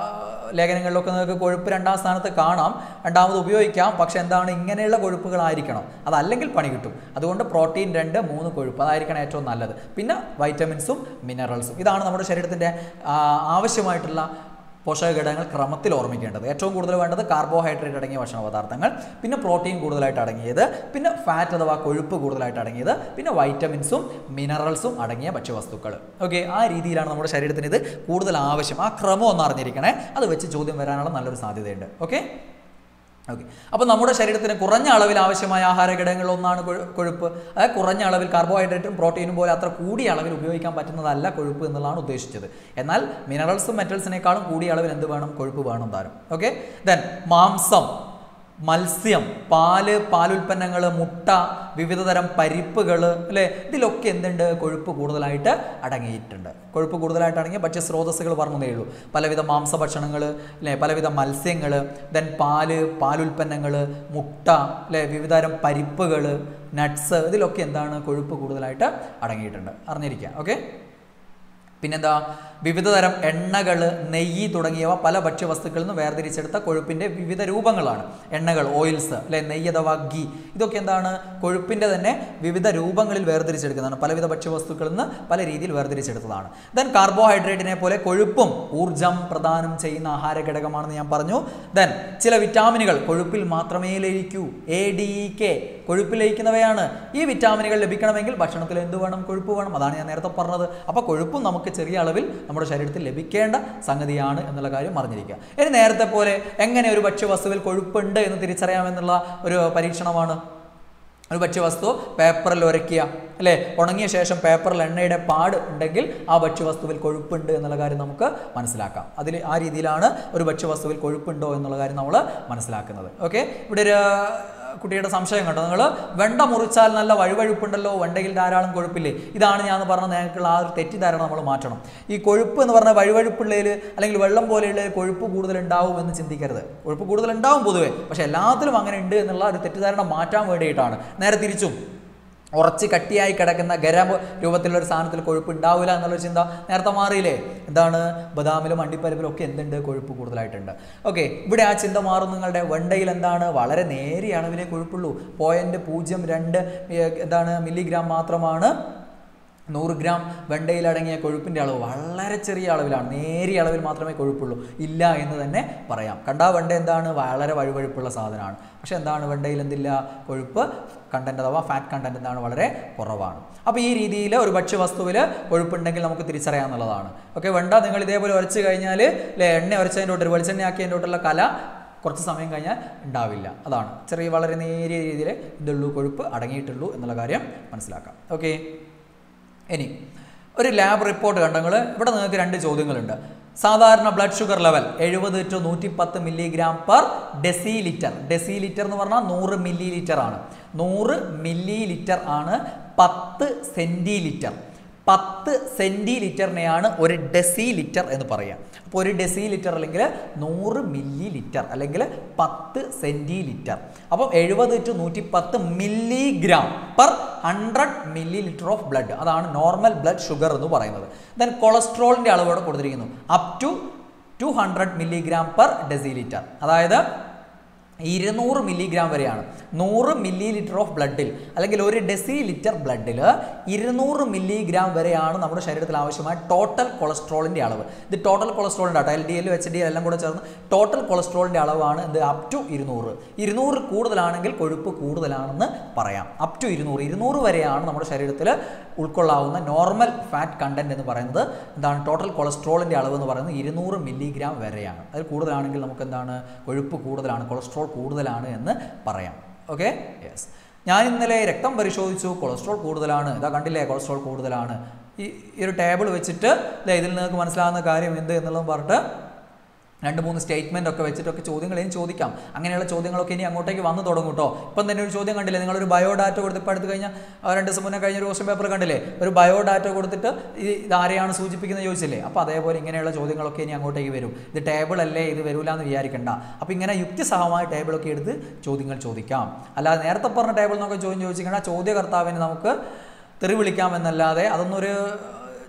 ലേഖനങ്ങളിലൊക്കെ നിങ്ങൾക്ക് കൊഴുപ്പ് രണ്ടാം സ്ഥാനത്ത് കാണാം രണ്ടാമത് ഉപയോഗിക്കാം പക്ഷെ എന്താണ് ഇങ്ങനെയുള്ള കൊഴുപ്പുകളായിരിക്കണം അതല്ലെങ്കിൽ പണി കിട്ടും അതുകൊണ്ട് പ്രോട്ടീൻ രണ്ട് മൂന്ന് കൊഴുപ്പ് അതായിരിക്കണം ഏറ്റവും നല്ലത് പിന്നെ വൈറ്റമിൻസും മിനറൽസും ഇതാണ് നമ്മുടെ ശരീരത്തിൻ്റെ ആ, ആവശ്യമായിട്ടുള്ള പോഷകഘടകങ്ങൾ ക്രമത്തിൽ ഓർമ്മിക്കേണ്ടത് ഏറ്റവും കൂടുതൽ വേണ്ടത് കാർബോഹൈഡ്രേറ്റ് അടങ്ങിയ ഭക്ഷണ പദാർത്ഥങ്ങൾ പിന്നെ പ്രോട്ടീൻ കൂടുതലായിട്ട് അടങ്ങിയത് പിന്നെ ഫാറ്റ് അഥവാ കൊഴുപ്പ് കൂടുതലായിട്ട് അടങ്ങിയത് പിന്നെ വൈറ്റമിൻസും മിനറൽസും അടങ്ങിയ ഭക്ഷ്യവസ്തുക്കൾ ഓക്കെ ആ രീതിയിലാണ് നമ്മുടെ ശരീരത്തിന് ഇത് കൂടുതൽ ആവശ്യം ആ ക്രമം ഒന്ന് അറിഞ്ഞിരിക്കണേ അത് വെച്ച് ചോദ്യം വരാനുള്ള നല്ലൊരു സാധ്യതയുണ്ട് ഓക്കെ ഓക്കെ അപ്പോൾ നമ്മുടെ ശരീരത്തിന് കുറഞ്ഞ അളവിൽ ആവശ്യമായ ആഹാര ഘടകങ്ങളിൽ ഒന്നാണ് കൊഴു- കൊഴുപ്പ് അതായത് കുറഞ്ഞ അളവിൽ കാർബോഹൈഡ്രേറ്റും പ്രോട്ടീനും പോലെ അത്ര കൂടിയ അളവിൽ ഉപയോഗിക്കാൻ പറ്റുന്നതല്ല കൊഴുപ്പ് എന്നുള്ളതാണ് ഉദ്ദേശിച്ചത് എന്നാൽ മിനറൽസും മെറ്റൽസിനേക്കാളും കൂടിയ അളവിൽ എന്ത് വേണം കൊഴുപ്പ് വേണം താരം ഓക്കെ ദെൻ മാംസം മത്സ്യം പാല് പാലുൽപ്പന്നങ്ങൾ മുട്ട വിവിധതരം പരിപ്പുകൾ അല്ലേ ഇതിലൊക്കെ എന്തുണ്ട് കൊഴുപ്പ് കൂടുതലായിട്ട് അടങ്ങിയിട്ടുണ്ട് കൊഴുപ്പ് കൂടുതലായിട്ട് അടങ്ങിയ ഭക്ഷ്യസ്രോതസ്സുകൾ പറഞ്ഞതേ ഉള്ളൂ പലവിധ മാംസഭക്ഷണങ്ങൾ അല്ലേ പലവിധ മത്സ്യങ്ങൾ ദെൻ പാല് പാലുൽപ്പന്നങ്ങൾ മുട്ട അല്ലേ വിവിധതരം പരിപ്പുകൾ നട്ട്സ് ഇതിലൊക്കെ എന്താണ് കൊഴുപ്പ് കൂടുതലായിട്ട് അടങ്ങിയിട്ടുണ്ട് അറിഞ്ഞിരിക്കുക ഓക്കെ പിന്നെന്താ വിവിധ തരം എണ്ണകൾ നെയ്യ് തുടങ്ങിയവ പല ഭക്ഷ്യവസ്തുക്കളിൽ നിന്ന് വേർതിരിച്ചെടുത്ത കൊഴുപ്പിൻ്റെ വിവിധ രൂപങ്ങളാണ് എണ്ണകൾ ഓയിൽസ് അല്ലെ നെയ്യ് അഥവാ ഗീ ഇതൊക്കെ എന്താണ് കൊഴുപ്പിൻ്റെ തന്നെ വിവിധ രൂപങ്ങളിൽ വേർതിരിച്ചെടുക്കുന്നതാണ് പലവിധ ഭക്ഷ്യവസ്തുക്കളിൽ നിന്ന് പല രീതിയിൽ വേർതിരിച്ചെടുത്തതാണ് ദെൻ കാർബോഹൈഡ്രേറ്റിനെ പോലെ കൊഴുപ്പും ഊർജം പ്രദാനം ചെയ്യുന്ന ആഹാര ഘടകമാണെന്ന് ഞാൻ പറഞ്ഞു ദെൻ ചില വിറ്റാമിനുകൾ കൊഴുപ്പിൽ മാത്രമേ ലയിക്കൂ എ ഡി ഇ കെ കൊഴുപ്പിൽ ലയിക്കുന്നവയാണ് ഈ വിറ്റാമിനുകൾ ലഭിക്കണമെങ്കിൽ ഭക്ഷണത്തിൽ എന്ത് വേണം കൊഴുപ്പ് വേണം അതാണ് ഞാൻ നേരത്തെ പറഞ്ഞത് അപ്പോൾ കൊഴുപ്പും നമുക്ക് ചെറിയ അളവിൽ നമ്മുടെ ശരീരത്തിൽ ലഭിക്കേണ്ട സംഗതിയാണ് എന്നുള്ള കാര്യം അറിഞ്ഞിരിക്കുക ഇനി നേരത്തെ പോലെ എങ്ങനെ ഒരു ഭക്ഷ്യവസ്തുവിൽ കൊഴുപ്പുണ്ട് എന്ന് തിരിച്ചറിയാമെന്നുള്ള ഒരു പരീക്ഷണമാണ് ഒരു ഭക്ഷ്യവസ്തു പേപ്പറിൽ ഉരയ്ക്കുക അല്ലേ ഉണങ്ങിയ ശേഷം പേപ്പറിൽ എണ്ണയുടെ പാട് ഉണ്ടെങ്കിൽ ആ ഭക്ഷ്യവസ്തുവിൽ കൊഴുപ്പുണ്ട് എന്നുള്ള കാര്യം നമുക്ക് മനസ്സിലാക്കാം അതിൽ ആ രീതിയിലാണ് ഒരു ഭക്ഷ്യവസ്തുവിൽ കൊഴുപ്പുണ്ടോ എന്നുള്ള കാര്യം നമ്മൾ മനസ്സിലാക്കുന്നത് ഓക്കെ ഇവിടെ ഒരു കുട്ടിയുടെ സംശയം കണ്ടോ നിങ്ങൾ വെണ്ട മുറിച്ചാൽ നല്ല വഴുവഴുപ്പുണ്ടല്ലോ വെണ്ടയിൽ ധാരാളം കൊഴുപ്പില്ലേ ഇതാണ് ഞാൻ പറഞ്ഞ നിങ്ങൾക്കുള്ള ആ ഒരു തെറ്റിദ്ധാരണ നമ്മൾ മാറ്റണം ഈ കൊഴുപ്പ് എന്ന് പറഞ്ഞാൽ വഴുവഴുപ്പുള്ളതിൽ അല്ലെങ്കിൽ വെള്ളം പോലെയുള്ള കൊഴുപ്പ് കൂടുതൽ ഉണ്ടാവും എന്ന് ചിന്തിക്കരുത് കൊഴുപ്പ് കൂടുതൽ ഉണ്ടാവും പൊതുവെ പക്ഷേ എല്ലാത്തിലും അങ്ങനെ ഉണ്ട് എന്നുള്ള ഒരു തെറ്റിദ്ധാരണ മാറ്റാൻ വേണ്ടിയിട്ടാണ് നേരെ തിരിച്ചും ഉറച്ച് കട്ടിയായി കിടക്കുന്ന ഗരം രൂപത്തിലുള്ള ഒരു സാധനത്തിൽ കൊഴുപ്പ് ഉണ്ടാവില്ല എന്നുള്ളൊരു ചിന്ത നേരത്തെ മാറിയില്ലേ എന്താണ് ബദാമിലും അണ്ടിപ്പരിപ്പിലും ഒക്കെ എന്തുണ്ട് കൊഴുപ്പ് കൂടുതലായിട്ടുണ്ട് ഓക്കെ ഇവിടെ ആ ചിന്ത മാറും നിങ്ങളുടെ വെണ്ടയിൽ എന്താണ് വളരെ നേരിയ അളവിലേ കൊഴുപ്പുള്ളൂ പോയിന്റ് പൂജ്യം രണ്ട് ഏർ, എന്താണ് മില്ലിഗ്രാം മാത്രമാണ് നൂറ് ഗ്രാം വെണ്ടയിൽ അടങ്ങിയ കൊഴുപ്പിൻ്റെ അളവ് വളരെ ചെറിയ അളവിലാണ് നേരിയ അളവിൽ മാത്രമേ കൊഴുപ്പുള്ളൂ ഇല്ല എന്ന് തന്നെ പറയാം കണ്ടാ വെണ്ട എന്താണ് വളരെ വഴുവഴുപ്പുള്ള സാധനമാണ് പക്ഷെ എന്താണ് വെണ്ടയിൽ എന്തില്ല കൊഴുപ്പ് കണ്ടന്റ് അഥവാ ഫാറ്റ് കണ്ടന്റ് എന്താണ് വളരെ കുറവാണ് അപ്പോൾ ഈ രീതിയിൽ ഒരു ഭക്ഷ്യവസ്തുവിൽ കൊഴുപ്പുണ്ടെങ്കിൽ നമുക്ക് തിരിച്ചറിയാവുന്നതാണ് ഓക്കെ വെണ്ട നിങ്ങൾ ഇതേപോലെ ഉരച്ച് കഴിഞ്ഞാൽ അല്ലെ എണ്ണ ഉരച്ചതിൻ്റെ തൊട്ട് വെളിച്ചെണ്ണ ആക്കിയതിൻ്റെ തൊട്ടുള്ള കല കുറച്ച് സമയം കഴിഞ്ഞാൽ ഉണ്ടാവില്ല അതാണ് ചെറിയ വളരെ നേരിയ രീതിയിൽ ഇതുള്ളൂ കൊഴുപ്പ് അടങ്ങിയിട്ടുള്ളൂ എന്നുള്ള കാര്യം മനസ്സിലാക്കാം ഓക്കെ ഇനി ഒരു ലാബ് റിപ്പോർട്ട് കണ്ടെങ്കിൽ ഇവിടെ നിങ്ങൾക്ക് രണ്ട് ചോദ്യങ്ങളുണ്ട് സാധാരണ ബ്ലഡ് ഷുഗർ ലെവൽ എഴുപത് ടു നൂറ്റി പത്ത് milligram per decilitre decilitre എന്ന് പറഞ്ഞാൽ നൂറ് മില്ലി ലിറ്റർ ആണ് നൂറ് മില്ലി ലിറ്റർ ആണ് പത്ത് സെൻറ്റി ലിറ്റർ പത്ത് സെൻറ്റി ലിറ്ററിനെയാണ് ഒരു ഡെസി ലിറ്റർ എന്ന് പറയുക അപ്പോൾ ഒരു ഡെസി ലിറ്റർ അല്ലെങ്കിൽ നൂറ് മില്ലി ലിറ്റർ അല്ലെങ്കിൽ പത്ത് സെൻറ്റി ലിറ്റർ അപ്പം എഴുപത് ടു നൂറ്റി പത്ത് milligram per hundred millilitre of blood അതാണ് നോർമൽ ബ്ലഡ് ഷുഗർ എന്ന് പറയുന്നത് ദെൻ കൊളസ്ട്രോളിൻ്റെ അളവ് ഇവിടെ കൊടുത്തിരിക്കുന്നു up to two hundred milligram per decilitre അതായത് ഇരുന്നൂറ് മില്ലിഗ്രാം വരെയാണ് നൂറ് മില്ലി ലിറ്റർ ഓഫ് ബ്ലഡിൽ അല്ലെങ്കിൽ ഒരു ഡെസി ലിറ്റർ ബ്ലഡിൽ ഇരുന്നൂറ് മില്ലിഗ്രാം വരെയാണ് നമ്മുടെ ശരീരത്തിൽ ആവശ്യമായ ടോട്ടൽ കൊളസ്ട്രോളിൻ്റെ അളവ് ഇത് ടോട്ടൽ കൊളസ്ട്രോളിൻ്റെ ആട്ടോ L D L H D എല്ലാം കൂടെ ചേർന്ന് ടോട്ടൽ കൊളസ്ട്രോളിൻ്റെ അളവാണ് ഇത് അപ് ടു ഇരുന്നൂറ് ഇരുന്നൂറ് കൂടുതലാണെങ്കിൽ കൊഴുപ്പ് കൂടുതലാണെന്ന് പറയാം അപ് ടു ഇരുന്നൂറ് ഇരുന്നൂറ് വരെയാണ് നമ്മുടെ ശരീരത്തിൽ ഉൾക്കൊള്ളാവുന്ന നോർമൽ ഫാറ്റ് കണ്ടന്റ് എന്ന് പറയുന്നത് എന്താണ് ടോട്ടൽ കൊളസ്ട്രോളിൻ്റെ അളവ് എന്ന് പറയുന്നത് ഇരുന്നൂറ് മില്ലിഗ്രാം വരെയാണ് അതിൽ കൂടുതലാണെങ്കിൽ നമുക്ക് എന്താണ് കൊഴുപ്പ് കൂടുതലാണ് കൊളസ്ട്രോൾ കൂടുതലാണ് എന്ന് പറയാം ഓക്കെ യെസ് ഞാൻ ഇന്നലെ രക്തം പരിശോധിച്ചു കൊളസ്ട്രോൾ കൂടുതലാണ് ഇതാ കണ്ടില്ലേ കൊളസ്ട്രോൾ കൂടുതലാണ് ഈ ഈ ഒരു ടേബിൾ വെച്ചിട്ട് ദേ ഇതിൽ നിങ്ങൾക്ക് മനസ്സിലാകുന്ന കാര്യം എന്ത് എന്നുള്ളത് പറഞ്ഞിട്ട് രണ്ട് മൂന്ന് സ്റ്റേറ്റ്മെൻ്റ് ഒക്കെ വെച്ചിട്ടൊക്കെ ചോദ്യങ്ങൾ ഇനി ചോദിക്കാം അങ്ങനെയുള്ള ചോദ്യങ്ങളൊക്കെ ഇനി അങ്ങോട്ടേക്ക് വന്നു തുടങ്ങും കേട്ടോ ഇപ്പം തന്നെ ഒരു ചോദ്യം കണ്ടില്ലേ നിങ്ങളൊരു ബയോഡാറ്റ കൊടുത്ത് ഇപ്പോൾ എടുത്ത് കഴിഞ്ഞാൽ ആ രണ്ട് ദിവസം മുന്നേ കഴിഞ്ഞ ഒരു ക്വസ്റ്റൻ പേപ്പർ കണ്ടില്ലേ ഒരു ബയോഡാറ്റ കൊടുത്തിട്ട് ഈ ഇതാരെയാണ് സൂചിപ്പിക്കുന്നത് ചോദിച്ചില്ലേ അപ്പോൾ അതേപോലെ ഇങ്ങനെയുള്ള ചോദ്യങ്ങളൊക്കെ ഇനി അങ്ങോട്ടേക്ക് വരും ഇത് ടേബിൾ അല്ലേ ഇത് വരൂല എന്ന് വിചാരിക്കണ്ട അപ്പോൾ ഇങ്ങനെ യുക്തിസഹമായ ടേബിളൊക്കെ എടുത്ത് ചോദ്യങ്ങൾ ചോദിക്കാം അല്ലാതെ നേരത്തെ പറഞ്ഞ ടേബിൾ എന്നൊക്കെ ചോദ്യം ചോദിച്ചിരിക്കണം ചോദ്യകർത്താവിന് നമുക്ക് തെറി വിളിക്കാം എന്നല്ലാതെ അതൊന്നും ഒരു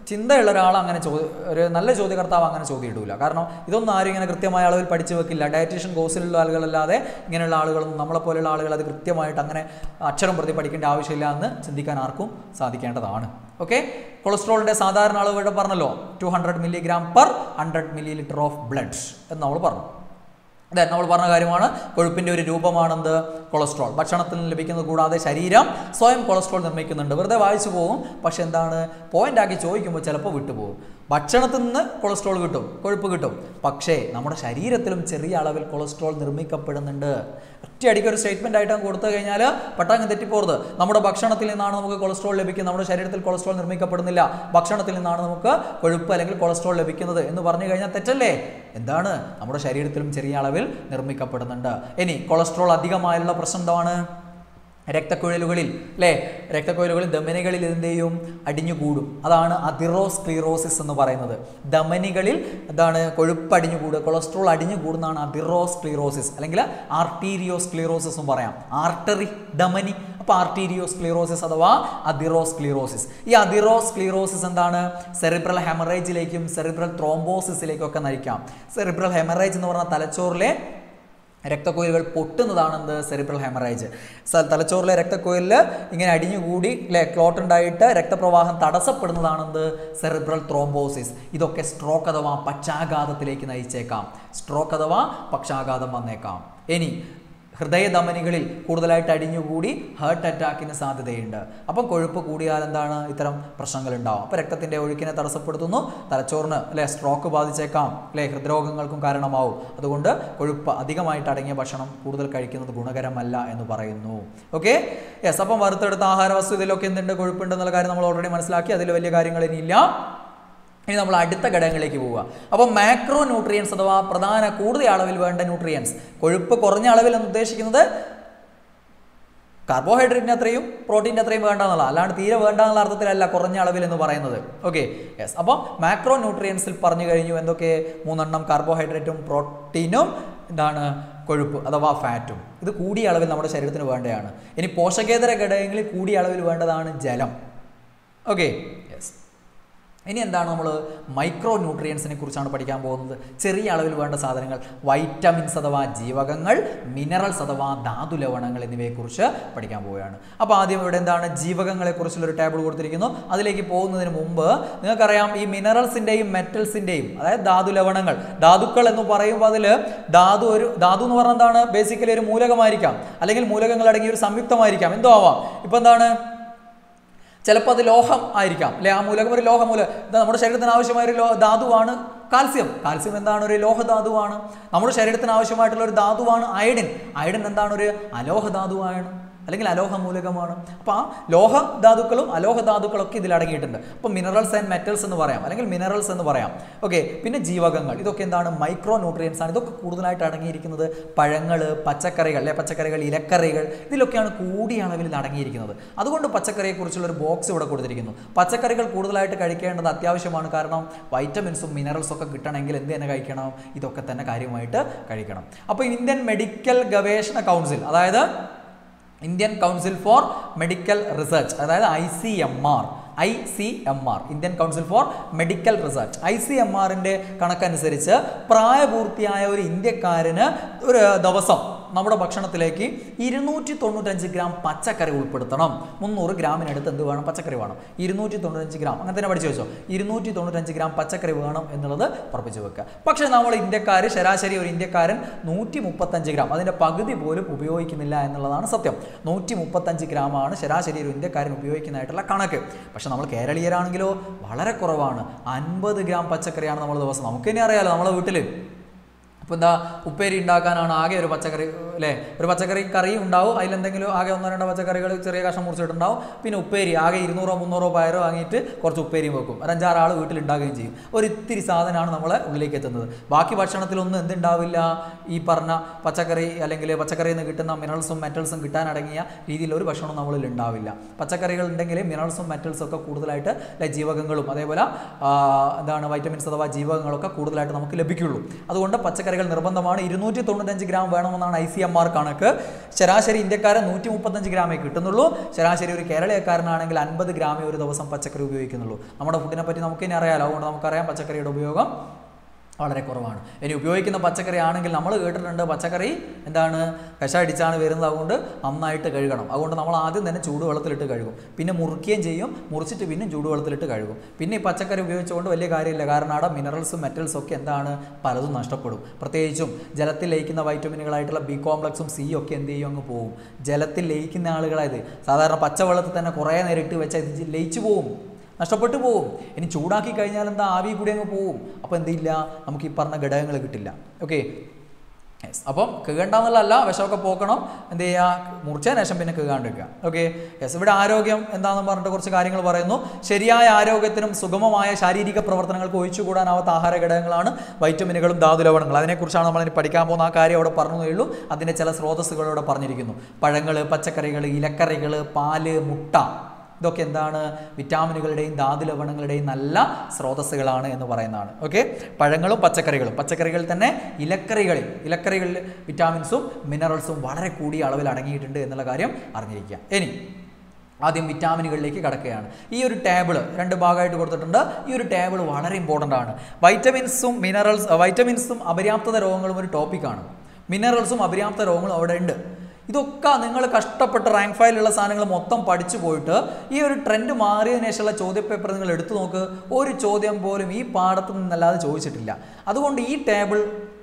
ചിന്തയുള്ള ഒരാൾ അങ്ങനെ ചോ ഒരു നല്ല ചോദ്യകർത്താവ് അങ്ങനെ ചോദ്യം ഇടൂല കാരണം ഇതൊന്നും ആരും ഇങ്ങനെ കൃത്യമായ അളവിൽ പഠിച്ചു വെക്കില്ല ഡയറ്റീഷ്യൻ കോഴ്സിലുള്ള ആളുകളല്ലാതെ ഇങ്ങനെയുള്ള ആളുകളൊന്നും നമ്മളെപ്പോലെയുള്ള ആളുകൾ അത് കൃത്യമായിട്ട് അങ്ങനെ അക്ഷരം പ്രതി പഠിക്കേണ്ട ആവശ്യമില്ല എന്ന് ചിന്തിക്കാൻ ആർക്കും സാധിക്കേണ്ടതാണ് ഓക്കെ കൊളസ്ട്രോളിൻ്റെ സാധാരണ അളവ് ഇവിടെ പറഞ്ഞല്ലോ two hundred milligram per hundred millilitre of blood എന്ന് നമ്മൾ പറഞ്ഞു അതെ നമ്മൾ പറഞ്ഞ കാര്യമാണ് കൊഴുപ്പിൻ്റെ ഒരു രൂപമാണെന്ത് കൊളസ്ട്രോൾ ഭക്ഷണത്തിൽ നിന്ന് ലഭിക്കുന്നത് കൂടാതെ ശരീരം സ്വയം കൊളസ്ട്രോൾ നിർമ്മിക്കുന്നുണ്ട് വെറുതെ വായിച്ചു പോകും പക്ഷെ എന്താണ് പോയിന്റ് ആക്കി ചോദിക്കുമ്പോൾ ചിലപ്പോൾ വിട്ടുപോകും ഭക്ഷണത്തിൽ നിന്ന് കൊളസ്ട്രോൾ കിട്ടും കൊഴുപ്പ് കിട്ടും പക്ഷേ നമ്മുടെ ശരീരത്തിലും ചെറിയ അളവിൽ കൊളസ്ട്രോൾ നിർമ്മിക്കപ്പെടുന്നുണ്ട് ഒറ്റയടിക്ക് ഒരു സ്റ്റേറ്റ്മെന്റ് ആയിട്ട് അങ്ങ് കൊടുത്തു കഴിഞ്ഞാൽ പെട്ടെന്ന് തെറ്റിപ്പോറുത് നമ്മുടെ ഭക്ഷണത്തിൽ നിന്നാണ് നമുക്ക് കൊളസ്ട്രോൾ ലഭിക്കുന്നത് നമ്മുടെ ശരീരത്തിൽ കൊളസ്ട്രോൾ നിർമ്മിക്കപ്പെടുന്നില്ല ഭക്ഷണത്തിൽ നിന്നാണ് നമുക്ക് കൊഴുപ്പ് അല്ലെങ്കിൽ കൊളസ്ട്രോൾ ലഭിക്കുന്നത് എന്ന് പറഞ്ഞു കഴിഞ്ഞാൽ തെറ്റല്ലേ എന്താണ് നമ്മുടെ ശരീരത്തിലും ചെറിയ അളവിൽ നിർമ്മിക്കപ്പെടുന്നുണ്ട് ഇനി കൊളസ്ട്രോൾ അധികമായുള്ള പ്രശ്നം എന്താണ് രക്തക്കുഴലുകളിൽ അല്ലേ രക്തക്കുഴലുകളിൽ ധമനികളിൽ എന്തെയും അടിഞ്ഞുകൂടും അതാണ് അതിറോസ്ക്ലീറോസിസ് എന്ന് പറയുന്നത് ധമനികളിൽ എന്താണ് കൊഴുപ്പ് അടിഞ്ഞുകൂടുക കൊളസ്ട്രോൾ അടിഞ്ഞുകൂടുന്നതാണ് അതിറോസ്ക്ലീറോസിസ് അല്ലെങ്കിൽ ആർട്ടീരിയോസ്ക്ലീറോസിസ് എന്ന് പറയാം ആർട്ടറി ധമനി അപ്പോൾ ആർട്ടീരിയോസ്ക്ലീറോസിസ് അഥവാ അതിറോസ്ക്ലീറോസിസ് ഈ അതിറോസ്ക്ലീറോസിസ് എന്താണ് സെറിബ്രൽ ഹെമറേജിലേക്കും സെറിബ്രൽ ത്രോംബോസിസിലേക്കും ഒക്കെ നയിക്കാം സെറിബ്രൽ ഹെമറേജ് എന്ന് പറഞ്ഞാൽ തലച്ചോറിലെ രക്തക്കൊയിലുകൾ പൊട്ടുന്നതാണ് എന്ത് സെറിബ്രൽ ഹെമറേജ് തലച്ചോറിലെ രക്തക്കൊയിലിൽ ഇങ്ങനെ അടിഞ്ഞുകൂടി അല്ലെ ക്ലോട്ട് ഉണ്ടായിട്ട് രക്തപ്രവാഹം തടസ്സപ്പെടുന്നതാണ് എന്ത് സെറിബ്രൽ ത്രോംബോസിസ് ഇതൊക്കെ സ്ട്രോക്ക് അഥവാ പക്ഷാഘാതത്തിലേക്ക് നയിച്ചേക്കാം സ്ട്രോക്ക് അഥവാ പക്ഷാഘാതം വന്നേക്കാം ഇനി ഹൃദയധമനികളിൽ കൂടുതലായിട്ട് അടിഞ്ഞുകൂടി ഹാർട്ട് അറ്റാക്കിന് സാധ്യതയുണ്ട് അപ്പം കൊഴുപ്പ് കൂടിയാൽ എന്താണ് ഇത്തരം പ്രശ്നങ്ങൾ ഉണ്ടാവും അപ്പോൾ രക്തത്തിൻ്റെ ഒഴുക്കിനെ തടസ്സപ്പെടുത്തുന്നു തലച്ചോറിന് അല്ലെ സ്ട്രോക്ക് ബാധിച്ചേക്കാം അല്ലെ ഹൃദ്രോഗങ്ങൾക്കും കാരണമാവും അതുകൊണ്ട് കൊഴുപ്പ് അധികമായിട്ട് അടങ്ങിയ ഭക്ഷണം കൂടുതൽ കഴിക്കുന്നത് ഗുണകരമല്ല എന്ന് പറയുന്നു ഓക്കെ യെസ് അപ്പം വറുത്തെടുത്ത ആഹാര വസ്തു ഇതിലൊക്കെ എന്തുണ്ട് കൊഴുപ്പുണ്ട് എന്നുള്ള കാര്യം നമ്മൾ ഓൾറെഡി മനസ്സിലാക്കി അതിൽ വലിയ കാര്യങ്ങൾ ഇനിയില്ല ഇനി നമ്മൾ അടുത്ത ഘടകങ്ങളിലേക്ക് പോവുക അപ്പോൾ മാക്രോ ന്യൂട്രിയൻസ് അഥവാ പ്രധാന കൂടുതൽ അളവിൽ വേണ്ട ന്യൂട്രിയൻസ് കൊഴുപ്പ് കുറഞ്ഞ അളവിൽ എന്ന് ഉദ്ദേശിക്കുന്നത് കാർബോഹൈഡ്രേറ്റിൻ്റെ അത്രയും പ്രോട്ടീൻ്റെ അത്രയും വേണ്ട എന്നുള്ള അല്ലാണ്ട് തീരെ വേണ്ട എന്നുള്ള അർത്ഥത്തിലല്ല കുറഞ്ഞ അളവിൽ എന്ന് പറയുന്നത് ഓക്കെ യെസ് അപ്പോൾ മാക്രോ ന്യൂട്രിയൻസിൽ പറഞ്ഞു കഴിഞ്ഞു എന്തൊക്കെ മൂന്നെണ്ണം കാർബോഹൈഡ്രേറ്റും പ്രോട്ടീനും എന്താണ് കൊഴുപ്പ് അഥവാ ഫാറ്റും ഇത് കൂടിയ അളവിൽ നമ്മുടെ ശരീരത്തിന് വേണ്ടതാണ് ഇനി പോഷകേതര ഘടകങ്ങളിൽ കൂടിയ അളവിൽ വേണ്ടതാണ് ജലം ഓക്കെ യെസ് ഇനി എന്താണ് നമ്മൾ മൈക്രോ ന്യൂട്രിയൻസിനെ കുറിച്ചാണ് പഠിക്കാൻ പോകുന്നത് ചെറിയ അളവിൽ വേണ്ട സാധനങ്ങൾ വൈറ്റമിൻസ് അഥവാ ജീവകങ്ങൾ മിനറൽസ് അഥവാ ധാതു ലവണങ്ങൾ എന്നിവയെക്കുറിച്ച് പഠിക്കാൻ പോവുകയാണ് അപ്പോൾ ആദ്യം ഇവിടെ എന്താണ് ജീവകങ്ങളെക്കുറിച്ചുള്ള ഒരു ടേബിൾ കൊടുത്തിരിക്കുന്നു അതിലേക്ക് പോകുന്നതിന് മുമ്പ് നിങ്ങൾക്കറിയാം ഈ മിനറൽസിൻ്റെയും മെറ്റൽസിൻ്റെയും അതായത് ധാതു ലവണങ്ങൾ ധാതുക്കൾ എന്ന് പറയുമ്പോൾ അതിൽ ധാതു ഒരു ധാതു എന്ന് പറഞ്ഞാൽ എന്താണ് ബേസിക്കലി ഒരു മൂലകമായിരിക്കാം അല്ലെങ്കിൽ മൂലകങ്ങൾ അടങ്ങിയ ഒരു സംയുക്തമായിരിക്കാം എന്തോ ആവാം ഇപ്പം എന്താണ് ചിലപ്പോൾ അത് ലോഹം ആയിരിക്കാം അല്ലെ ആ മൂലകം ഒരു ലോഹമൂലം ഇത് നമ്മുടെ ശരീരത്തിന് ആവശ്യമായ ഒരു ലോ ധാതുവാണ് കാൽസ്യം കാൽസ്യം എന്താണ് ഒരു ലോഹധാതുവാണ് നമ്മുടെ ശരീരത്തിന് ആവശ്യമായിട്ടുള്ള ഒരു ധാതുവാണ് അയഡിൻ അയഡിൻ എന്താണ് ഒരു അലോഹ ധാതുവാണ് അല്ലെങ്കിൽ അലോഹ മൂലകമാണ് അപ്പോൾ ആ ലോഹ ധാതുക്കളും അലോഹ ധാതുക്കളൊക്കെ ഇതിൽ അടങ്ങിയിട്ടുണ്ട് അപ്പോൾ മിനറൽസ് ആൻഡ് മെറ്റൽസ് എന്ന് പറയാം അല്ലെങ്കിൽ മിനറൽസ് എന്ന് പറയാം ഓക്കെ പിന്നെ ജീവകങ്ങൾ ഇതൊക്കെ എന്താണ് മൈക്രോ ന്യൂട്രിയൻസ് ആണ് ഇതൊക്കെ കൂടുതലായിട്ട് അടങ്ങിയിരിക്കുന്നത് പഴങ്ങൾ പച്ചക്കറികൾ അല്ലെ പച്ചക്കറികൾ ഇലക്കറികൾ ഇതിലൊക്കെയാണ് കൂടിയ അളവിൽ ഇത് അടങ്ങിയിരിക്കുന്നത് അതുകൊണ്ട് പച്ചക്കറിയെക്കുറിച്ചുള്ള ഒരു ബോക്സ് ഇവിടെ കൊടുത്തിരിക്കുന്നു പച്ചക്കറികൾ കൂടുതലായിട്ട് കഴിക്കേണ്ടത് അത്യാവശ്യമാണ് കാരണം വൈറ്റമിൻസും മിനറൽസും ഒക്കെ കിട്ടണമെങ്കിൽ എന്ത് തന്നെ കഴിക്കണം ഇതൊക്കെ തന്നെ കാര്യമായിട്ട് കഴിക്കണം അപ്പോൾ ഇന്ത്യൻ മെഡിക്കൽ ഗവേഷണ കൗൺസിൽ അതായത് Indian council for medical research അതായത് I C M R I C M R Indian council for medical research I C M ആറിൻ്റെ കണക്കനുസരിച്ച് പ്രായപൂർത്തിയായ ഒരു ഇന്ത്യക്കാരന് ഒരു ദിവസം നമ്മുടെ ഭക്ഷണത്തിലേക്ക് ഇരുന്നൂറ്റി തൊണ്ണൂറ്റഞ്ച് ഗ്രാം പച്ചക്കറി ഉൾപ്പെടുത്തണം മുന്നൂറ് ഗ്രാമിനടുത്ത് എന്ത് വേണം പച്ചക്കറി വേണം ഇരുന്നൂറ്റി തൊണ്ണൂറ്റഞ്ച് ഗ്രാം അങ്ങനെ തന്നെ പഠിച്ചു വെച്ചോ ഇരുന്നൂറ്റി തൊണ്ണൂറ്റഞ്ച് ഗ്രാം പച്ചക്കറി വേണം എന്നുള്ളത് ഉറപ്പിച്ചു വെക്കുക പക്ഷേ നമ്മൾ ഇന്ത്യക്കാർ ശരാശരി ഒരു ഇന്ത്യക്കാരൻ നൂറ്റി മുപ്പത്തഞ്ച് ഗ്രാം അതിൻ്റെ പകുതി പോലും ഉപയോഗിക്കുന്നില്ല എന്നുള്ളതാണ് സത്യം നൂറ്റി മുപ്പത്തഞ്ച് ഗ്രാമാണ് ശരാശരി ഒരു ഇന്ത്യക്കാരൻ ഉപയോഗിക്കുന്നതായിട്ടുള്ള കണക്ക് പക്ഷെ നമ്മൾ കേരളീയരാണെങ്കിലോ വളരെ കുറവാണ് അൻപത് ഗ്രാം പച്ചക്കറിയാണ് നമ്മൾ ദിവസം നമുക്ക് തന്നെ അറിയാലോ നമ്മളെ വീട്ടിൽ അപ്പോൾ എന്താ ഉപ്പേരി ഉണ്ടാക്കാനാണ് ആകെ ഒരു പച്ചക്കറി അല്ലേ ഒരു പച്ചക്കറി കറി ഉണ്ടാവും അതിലെന്തെങ്കിലും ആകെ ഒന്നോ രണ്ടോ പച്ചക്കറികൾ ചെറിയ കഷ്ണം മുറിച്ചിട്ടുണ്ടാവും പിന്നെ ഉപ്പേരി ആകെ ഇരുന്നൂറോ മുന്നൂറോ പയറോ വാങ്ങിയിട്ട് കുറച്ച് ഉപ്പേരിയും വെക്കും ഒരു അഞ്ചാറ് ആൾ വീട്ടിൽ ഉണ്ടാക്കുകയും ചെയ്യും ഒരു ഇത്തിരി സാധനമാണ് നമ്മളെ ഉള്ളിലേക്ക് എത്തുന്നത് ബാക്കി ഭക്ഷണത്തിലൊന്നും എന്തുണ്ടാവില്ല ഈ പറഞ്ഞ പച്ചക്കറി അല്ലെങ്കിൽ പച്ചക്കറിയിൽ നിന്ന് കിട്ടുന്ന മിനറൽസും മെറ്റൽസും കിട്ടാനടങ്ങിയ രീതിയിൽ ഒരു ഭക്ഷണവും നമ്മളിൽ ഉണ്ടാവില്ല പച്ചക്കറികൾ ഉണ്ടെങ്കിൽ മിനറൽസും മെറ്റൽസും ഒക്കെ കൂടുതലായിട്ട് അല്ലെ ജീവകങ്ങളും അതേപോലെ ആ, എന്താണ് വൈറ്റമിൻസ് അഥവാ ജീവകങ്ങളൊക്കെ കൂടുതലായിട്ട് നമുക്ക് ലഭിക്കുള്ളൂ അതുകൊണ്ട് പച്ചക്കറികൾ നിർബന്ധമാണ് ഇരുന്നൂറ്റി തൊണ്ണൂറ്റഞ്ച് ഗ്രാം വേണമെന്നാണ് ഐ സി എം മാർ കണക്ക് ശരാശരി ഇന്ത്യക്കാരൻ നൂറ്റി മുപ്പത്തഞ്ച് ഗ്രാമേ കിട്ടുന്നുള്ളൂ ശരാശരി ഒരു കേരളീയക്കാരനാണെങ്കിൽ അൻപത് ഗ്രാമേ ഒരു ദിവസം പച്ചക്കറി ഉപയോഗിക്കുന്നുള്ളൂ നമ്മുടെ ഫുഡിനെ പറ്റി നമുക്ക് ഇനി അറിയാലോ അതുകൊണ്ട് നമുക്കറിയാം പച്ചക്കറിയുടെ ഉപയോഗം വളരെ കുറവാണ് ഇനി ഉപയോഗിക്കുന്ന പച്ചക്കറി ആണെങ്കിൽ നമ്മൾ കേട്ടിട്ടുണ്ട് പച്ചക്കറി എന്താണ് കഷടിച്ചാണ് വരുന്നത് അതുകൊണ്ട് നന്നായിട്ട് കഴുകണം അതുകൊണ്ട് നമ്മൾ ആദ്യം തന്നെ ചൂടുവെള്ളത്തിലിട്ട് കഴുകും പിന്നെ മുറിക്കുകയും ചെയ്യും മുറിച്ചിട്ട് പിന്നെ ചൂടുവെള്ളത്തിലിട്ട് കഴുകും പിന്നെ ഈ പച്ചക്കറി ഉപയോഗിച്ചുകൊണ്ട് വലിയ കാര്യമില്ല കാരണം അവിടെ മിനറൽസും മെറ്റൽസും ഒക്കെ എന്താണ് പലതും നഷ്ടപ്പെടും പ്രത്യേകിച്ചും ജലത്തിൽ ലയിക്കുന്ന വൈറ്റമിനുകളായിട്ടുള്ള ബി കോംപ്ലക്സും സി ഒക്കെ എന്ത് ചെയ്യും അങ്ങ് പോകും ജലത്തിൽ ലയിക്കുന്ന ആളുകളായത് സാധാരണ പച്ചവെള്ളത്തിൽ തന്നെ കുറേ നേരം ഇട്ട് വെച്ചാൽ ഇത് ലയിച്ചു പോകും നഷ്ടപ്പെട്ടു പോവും ഇനി ചൂടാക്കി കഴിഞ്ഞാൽ എന്താ ആവി കൂടി അങ്ങ് പോവും അപ്പോൾ എന്തില്ല നമുക്ക് ഈ പറഞ്ഞ ഘടകങ്ങൾ കിട്ടില്ല ഓക്കെ യെസ് അപ്പം കീകണ്ടെന്നുള്ളതല്ല വിഷമൊക്കെ പോക്കണം എന്ത് ചെയ്യുക മുറിച്ചതിന് ശേഷം പിന്നെ കീകാണ്ടിരിക്കുക ഓക്കെ യെസ് ഇവിടെ ആരോഗ്യം എന്താണെന്ന് പറഞ്ഞിട്ട് കുറച്ച് കാര്യങ്ങൾ പറയുന്നു ശരിയായ ആരോഗ്യത്തിനും സുഗമമായ ശാരീരിക പ്രവർത്തനങ്ങൾക്ക് ഒഴിച്ചുകൂടാനാവാത്ത ആഹാര ഘടകങ്ങളാണ് വൈറ്റമിനുകളും ധാതുലവണങ്ങളും അതിനെക്കുറിച്ചാണ് നമ്മൾ ഇനി പഠിക്കാൻ പോകുന്ന ആ കാര്യം അവിടെ പറഞ്ഞതേ ഉള്ളൂ അതിൻ്റെ ചില സ്രോതസ്സുകൾ ഇവിടെ പറഞ്ഞിരിക്കുന്നു പഴങ്ങൾ പച്ചക്കറികൾ ഇലക്കറികൾ പാല് മുട്ട ഇതൊക്കെ എന്താണ് വിറ്റാമിനുകളുടെയും ധാതുലവണങ്ങളുടെയും നല്ല സ്രോതസ്സുകളാണ് എന്ന് പറയുന്നതാണ് ഓക്കെ പഴങ്ങളും പച്ചക്കറികളും പച്ചക്കറികളിൽ തന്നെ ഇലക്കറികളിൽ ഇലക്കറികളിൽ വിറ്റാമിൻസും മിനറൽസും വളരെ കൂടിയ അളവിൽ അടങ്ങിയിട്ടുണ്ട് എന്നുള്ള കാര്യം അറിഞ്ഞിരിക്കുക ഇനി ആദ്യം വിറ്റാമിനുകളിലേക്ക് കടക്കുകയാണ് ഈ ഒരു ടേബിൾ രണ്ട് ഭാഗമായിട്ട് കൊടുത്തിട്ടുണ്ട് ഈ ഒരു ടേബിൾ വളരെ ഇമ്പോർട്ടൻ്റ് ആണ് വൈറ്റമിൻസും മിനറൽസ് വൈറ്റമിൻസും അപര്യാപ്തത രോഗങ്ങളും ഒരു ടോപ്പിക്കാണ് മിനറൽസും അപര്യാപ്ത രോഗങ്ങളും അവിടെ ഉണ്ട് ഇതൊക്കെ നിങ്ങൾ കഷ്ടപ്പെട്ട് റാങ്ക് ഫയലിലുള്ള സാധനങ്ങൾ മൊത്തം പഠിച്ചു പോയിട്ട് ഈ ഒരു ട്രെൻഡ് മാറിയതിനു ശേഷമുള്ള ചോദ്യപേപ്പർ നിങ്ങൾ എടുത്തു നോക്ക് ഒരു ചോദ്യം പോലും ഈ പാഠത്തു നിന്നല്ലാതെ ചോദിച്ചിട്ടില്ല അതുകൊണ്ട് ഈ ടേബിൾ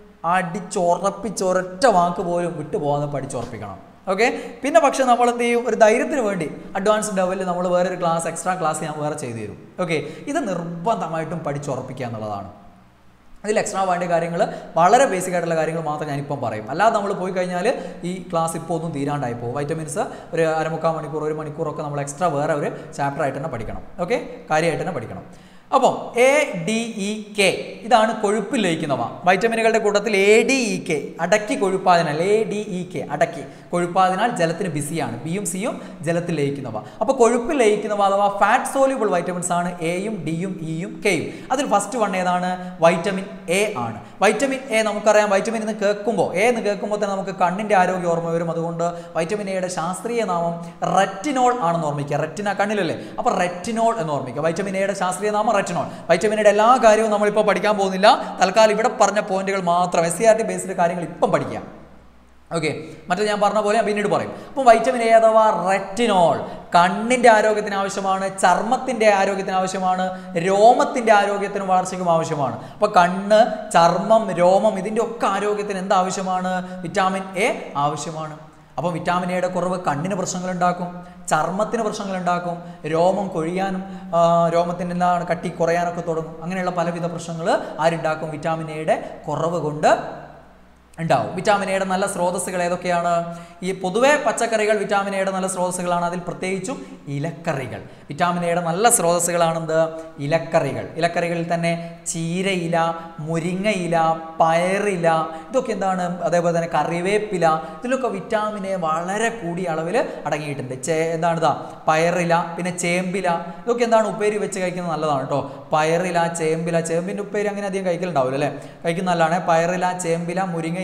അടിച്ചുറപ്പിച്ചൊരൊറ്റ വാക്ക് പോലും വിട്ടുപോകാതെ പഠിച്ചുറപ്പിക്കണം ഓക്കെ പിന്നെ പക്ഷെ നമ്മൾ എന്ത് ചെയ്യും ഒരു ധൈര്യത്തിന് വേണ്ടി അഡ്വാൻസ് ലെവലിൽ നമ്മൾ വേറൊരു ക്ലാസ് എക്സ്ട്രാ ക്ലാസ് ഞാൻ വേറെ ചെയ്തു തരും ഓക്കെ ഇത് നിർബന്ധമായിട്ടും പഠിച്ചുറപ്പിക്കുക എന്നുള്ളതാണ് അതിൽ എക്സ്ട്രാ വേണ്ട കാര്യങ്ങൾ വളരെ ബേസിക് ആയിട്ടുള്ള കാര്യങ്ങൾ മാത്രം ഞാനിപ്പം പറയും അല്ലാതെ നമ്മൾ പോയി കഴിഞ്ഞാൽ ഈ ക്ലാസ് ഇപ്പോൾ ഒന്നും തീരാണ്ടായി പോകും വൈറ്റമിൻസ് ഒരു അരമുക്കാൽ മണിക്കൂർ ഒരു മണിക്കൂറൊക്കെ നമ്മൾ എക്സ്ട്രാ വേറെ ഒരു ചാപ്റ്റർ ആയിട്ട് തന്നെ പഠിക്കണം ഓക്കെ കാര്യമായിട്ട് തന്നെ പഠിക്കണം അപ്പോൾ എ ഡി ഇ കെ ഇതാണ് കൊഴുപ്പിൽ ലയിക്കുന്നവ വൈറ്റമിനുകളുടെ കൂട്ടത്തിൽ എ ഡി ഇ കെ അടക്കി കൊഴുപ്പാതിനാൽ എ ഡി ഇ കെ അടക്കി കൊഴുപ്പാതിനാൽ ജലത്തിന് ബിസിയാണ് ബിയും സിയും ജലത്തിൽ ലയിക്കുന്നവ അപ്പോൾ കൊഴുപ്പിൽ ലയിക്കുന്നവ അഥവാ ഫാറ്റ് സോല്യൂബിൾ വൈറ്റമിൻസ് ആണ് എയും ഡിയും ഇയും കെയും അതിൽ ഫസ്റ്റ് വൺ ഏതാണ് വൈറ്റമിൻ എ ആണ് വൈറ്റമിൻ എ നമുക്കറിയാം വൈറ്റമിൻ എന്ന് കേൾക്കുമ്പോൾ എ എന്ന് കേൾക്കുമ്പോൾ തന്നെ നമുക്ക് കണ്ണിൻ്റെ ആരോഗ്യം ഓർമ്മ വരും അതുകൊണ്ട് വൈറ്റമിൻ എയുടെ ശാസ്ത്രീയ നാമം റെറ്റിനോൾ ആണെന്ന് ഓർമ്മിക്കുക റെറ്റിന കണ്ണിലല്ലേ അപ്പോൾ റെറ്റിനോൾ എന്ന് ഓർമ്മിക്കുക വൈറ്റമിൻ എയുടെ ശാസ്ത്രീയ നാമം റെറ്റിനോൾ വൈറ്റമിനുടെ എല്ലാ കാര്യവും നമ്മളിപ്പോൾ പഠിക്കാൻ പോകുന്നില്ല തൽക്കാലം ഇവിടെ പറഞ്ഞ പോയിന്റുകൾ മാത്രം S C R T based കാര്യങ്ങൾ ഇപ്പം പഠിക്കാം ഓക്കെ മറ്റേ ഞാൻ പറഞ്ഞ പോലെ ഞാൻ പിന്നീട് പറയും അപ്പം വൈറ്റമിൻ എ അഥവാ റെറ്റിനോൾ കണ്ണിൻ്റെ ആരോഗ്യത്തിന് ആവശ്യമാണ് ചർമ്മത്തിൻ്റെ ആരോഗ്യത്തിന് ആവശ്യമാണ് രോമത്തിൻ്റെ ആരോഗ്യത്തിനും വളർച്ചയ്ക്കും ആവശ്യമാണ് അപ്പോൾ കണ്ണ് ചർമ്മം രോമം ഇതിൻ്റെ ഒക്കെ ആരോഗ്യത്തിന് എന്ത് ആവശ്യമാണ് വിറ്റാമിൻ എ ആവശ്യമാണ് അപ്പോൾ വിറ്റാമിൻ എയുടെ കുറവ് കണ്ണിന് പ്രശ്നങ്ങൾ ഉണ്ടാക്കും ചർമ്മത്തിന് പ്രശ്നങ്ങൾ ഉണ്ടാക്കും രോമം കൊഴിയാനും ആ, രോമത്തിൻ്റെ എന്താണ് കട്ടി കുറയാനൊക്കെ തുടങ്ങും അങ്ങനെയുള്ള പലവിധ പ്രശ്നങ്ങൾ ആരുണ്ടാക്കും വിറ്റാമിൻ എയുടെ കുറവ് കൊണ്ട് ഉണ്ടാവും വിറ്റാമിൻ എയുടെ നല്ല സ്രോതസ്സുകൾ ഏതൊക്കെയാണ് ഈ പൊതുവെ പച്ചക്കറികൾ വിറ്റാമിൻ എയുടെ നല്ല സ്രോതസ്സുകളാണ് അതിൽ പ്രത്യേകിച്ചും ഇലക്കറികൾ വിറ്റാമിൻ എയുടെ നല്ല സ്രോതസ്സുകളാണെന്ത് ഇലക്കറികൾ ഇലക്കറികളിൽ തന്നെ ചീരയില മുരിങ്ങയില പയറില ഇതൊക്കെ എന്താണ് അതേപോലെ തന്നെ കറിവേപ്പില ഇതിലൊക്കെ വിറ്റാമിൻ എ വളരെ കൂടിയ അളവിൽ അടങ്ങിയിട്ടുണ്ട് ചേ എന്താണ് ഇതാ പയറില പിന്നെ ചേമ്പില ഇതൊക്കെ എന്താണ് ഉപ്പേരി വെച്ച് കഴിക്കുന്നത് നല്ലതാണ് കേട്ടോ പയറില ചേമ്പില ചേമ്പിൻ്റെ ഉപ്പേരി അങ്ങനെ അധികം കഴിക്കലുണ്ടാവില്ല അല്ലേ കഴിക്കുന്ന നല്ലതാണ് പയറില ചേമ്പില മുരിങ്ങയില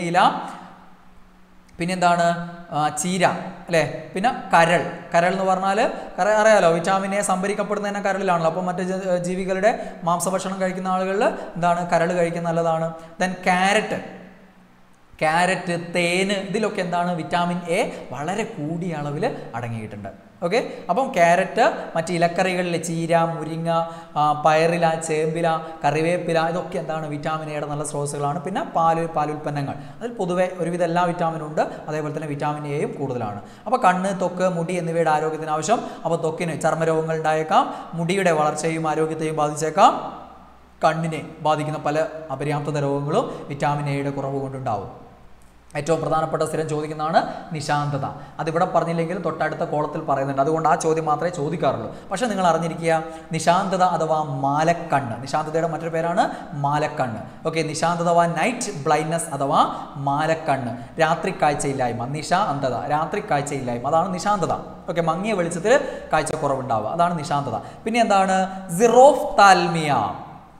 പിന്നെ എന്താണ് ആ, ചീര അല്ലേ പിന്നെ കരൾ കരൾ എന്ന് പറഞ്ഞാൽ കര അറിയാലോ വിറ്റാമിൻ എ സംഭരിക്കപ്പെടുന്ന തന്നെ കരളിലാണല്ലോ അപ്പോൾ മറ്റ് ജ- ജീവികളുടെ മാംസഭക്ഷണം കഴിക്കുന്ന ആളുകളിൽ എന്താണ് കരൾ കഴിക്കുന്ന നല്ലതാണ് ദെൻ ക്യാരറ്റ് ക്യാരറ്റ് തേന് ഇതിലൊക്കെ എന്താണ് വിറ്റാമിൻ എ വളരെ കൂടിയ അളവിൽ അടങ്ങിയിട്ടുണ്ട് ഓക്കെ അപ്പം ക്യാരറ്റ് മറ്റ് ഇലക്കറികളിൽ ചീര മുരിങ്ങ ആ, പയറില ചേമ്പില കറിവേപ്പില ഇതൊക്കെ എന്താണ് വിറ്റാമിൻ എയുടെ നല്ല സ്രോതസ്സുകളാണ് പിന്നെ പാല് പാലുൽപ്പന്നങ്ങൾ അതിൽ പൊതുവെ ഒരുവിധ എല്ലാ വിറ്റാമിനും ഉണ്ട് അതേപോലെ തന്നെ വിറ്റാമിൻ എയും കൂടുതലാണ് അപ്പോൾ കണ്ണ് ത്വക്ക് മുടി എന്നിവയുടെ ആരോഗ്യത്തിന് ആവശ്യം അപ്പോൾ ത്വക്കിന് ചർമ്മരോഗങ്ങൾ ഉണ്ടായേക്കാം മുടിയുടെ വളർച്ചയും ആരോഗ്യത്തെയും ബാധിച്ചേക്കാം കണ്ണിനെ ബാധിക്കുന്ന പല അപര്യാപ്തത രോഗങ്ങളും വിറ്റാമിൻ എയുടെ കുറവ് കൊണ്ടുണ്ടാവും ഏറ്റവും പ്രധാനപ്പെട്ട സ്ഥിരം ചോദിക്കുന്നതാണ് നിശാന്തത അതിവിടെ പറഞ്ഞില്ലെങ്കിലും തൊട്ടടുത്ത കോളത്തിൽ പറയുന്നുണ്ട് അതുകൊണ്ട് ആ ചോദ്യം മാത്രമേ ചോദിക്കാറുള്ളൂ പക്ഷേ നിങ്ങൾ അറിഞ്ഞിരിക്കുക നിശാന്തത അഥവാ മാലക്കണ്ണ് നിശാന്തതയുടെ മറ്റൊരു പേരാണ് മാലക്കണ്ണ് ഓക്കെ നിശാന്തത അഥവാ നൈറ്റ് ബ്ലൈൻഡ്നസ് അഥവാ മാലക്കണ്ണ് രാത്രി കാഴ്ചയില്ലായ്മ നിശ അന്ധത രാത്രി കാഴ്ചയില്ലായ്മ അതാണ് നിശാന്തത ഓക്കെ മങ്ങിയ വെളിച്ചത്തിൽ കാഴ്ചക്കുറവുണ്ടാവുക അതാണ് നിശാന്തത പിന്നെ എന്താണ് സിറോഫ് താൽമിയ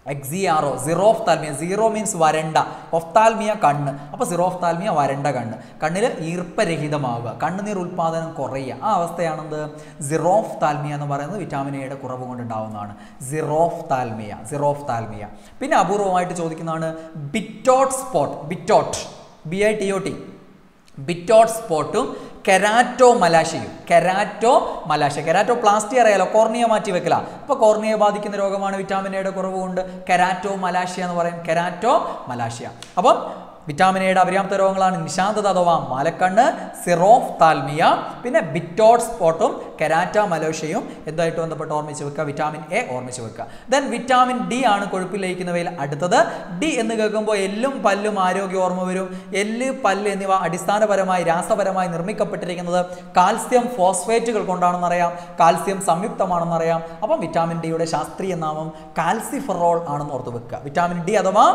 എക്സിയാറോ സിറോഫ്താൽമിയ സീറോ മീൻസ് വരണ്ട ഒഫ്താൽമിയ കണ്ണ് അപ്പോൾ സിറോഫ്താൽമിയ വരണ്ട കണ്ണ് കണ്ണിൽ ഈർപ്പരഹിതമാവുക കണ്ണുനീർ ഉൽപ്പാദനം കുറയുക ആ അവസ്ഥയാണെന്ത് സിറോഫ്താൽമിയ എന്ന് പറയുന്നത് വിറ്റാമിൻ എയുടെ കുറവ് കൊണ്ടുണ്ടാവുന്നതാണ് സിറോഫ്താൽമിയ സിറോഫ്താൽമിയ പിന്നെ അപൂർവമായിട്ട് ചോദിക്കുന്നതാണ് Bitot spot Bitot B I T O T Bitot സ്പോട്ടും കെരാറ്റോ മലാശയും കെരാറ്റോ മലാശ കെരാറ്റോ പ്ലാസ്റ്റി അറിയാലോ കോർണിയ മാറ്റി വെക്കല അപ്പോൾ കോർണിയെ ബാധിക്കുന്ന രോഗമാണ് വിറ്റാമിൻ എയുടെ കുറവ് കൊണ്ട് കെരാറ്റോ മലാഷ്യ എന്ന് പറയും കെരാറ്റോ മലാഷ്യ അപ്പം വിറ്റാമിൻ എയുടെ അപര്യാപ്ത രോഗങ്ങളാണ് നിശാന്തത അഥവാ മലക്കണ്ണ് സിറോഫ് താൽമിയ പിന്നെ ബിറ്റോട്ട് സ്പോട്ടും കെരാറ്റ മലോഷയും എന്തായിട്ട് ബന്ധപ്പെട്ട് ഓർമ്മിച്ച് വെക്കുക വിറ്റാമിൻ എ ഓർമ്മിച്ച് വെക്കുക ദെൻ വിറ്റാമിൻ ഡി ആണ് കൊഴുപ്പിൽ ലയിക്കുന്നവയിൽ അടുത്തത് ഡി എന്ന് കേൾക്കുമ്പോൾ എല്ലും പല്ലും ആരോഗ്യ ഓർമ്മ വരും എല്ല് പല്ല് എന്നിവ അടിസ്ഥാനപരമായി രാസപരമായി നിർമ്മിക്കപ്പെട്ടിരിക്കുന്നത് കാൽസ്യം ഫോസ്ഫേറ്റുകൾ കൊണ്ടാണെന്നറിയാം കാൽസ്യം സംയുക്തമാണെന്നറിയാം അപ്പം വിറ്റാമിൻ ഡിയുടെ ശാസ്ത്രീയ നാമം കാൽസിഫറോൾ ആണെന്ന് ഓർത്ത് വെക്കുക വിറ്റാമിൻ ഡി അഥവാ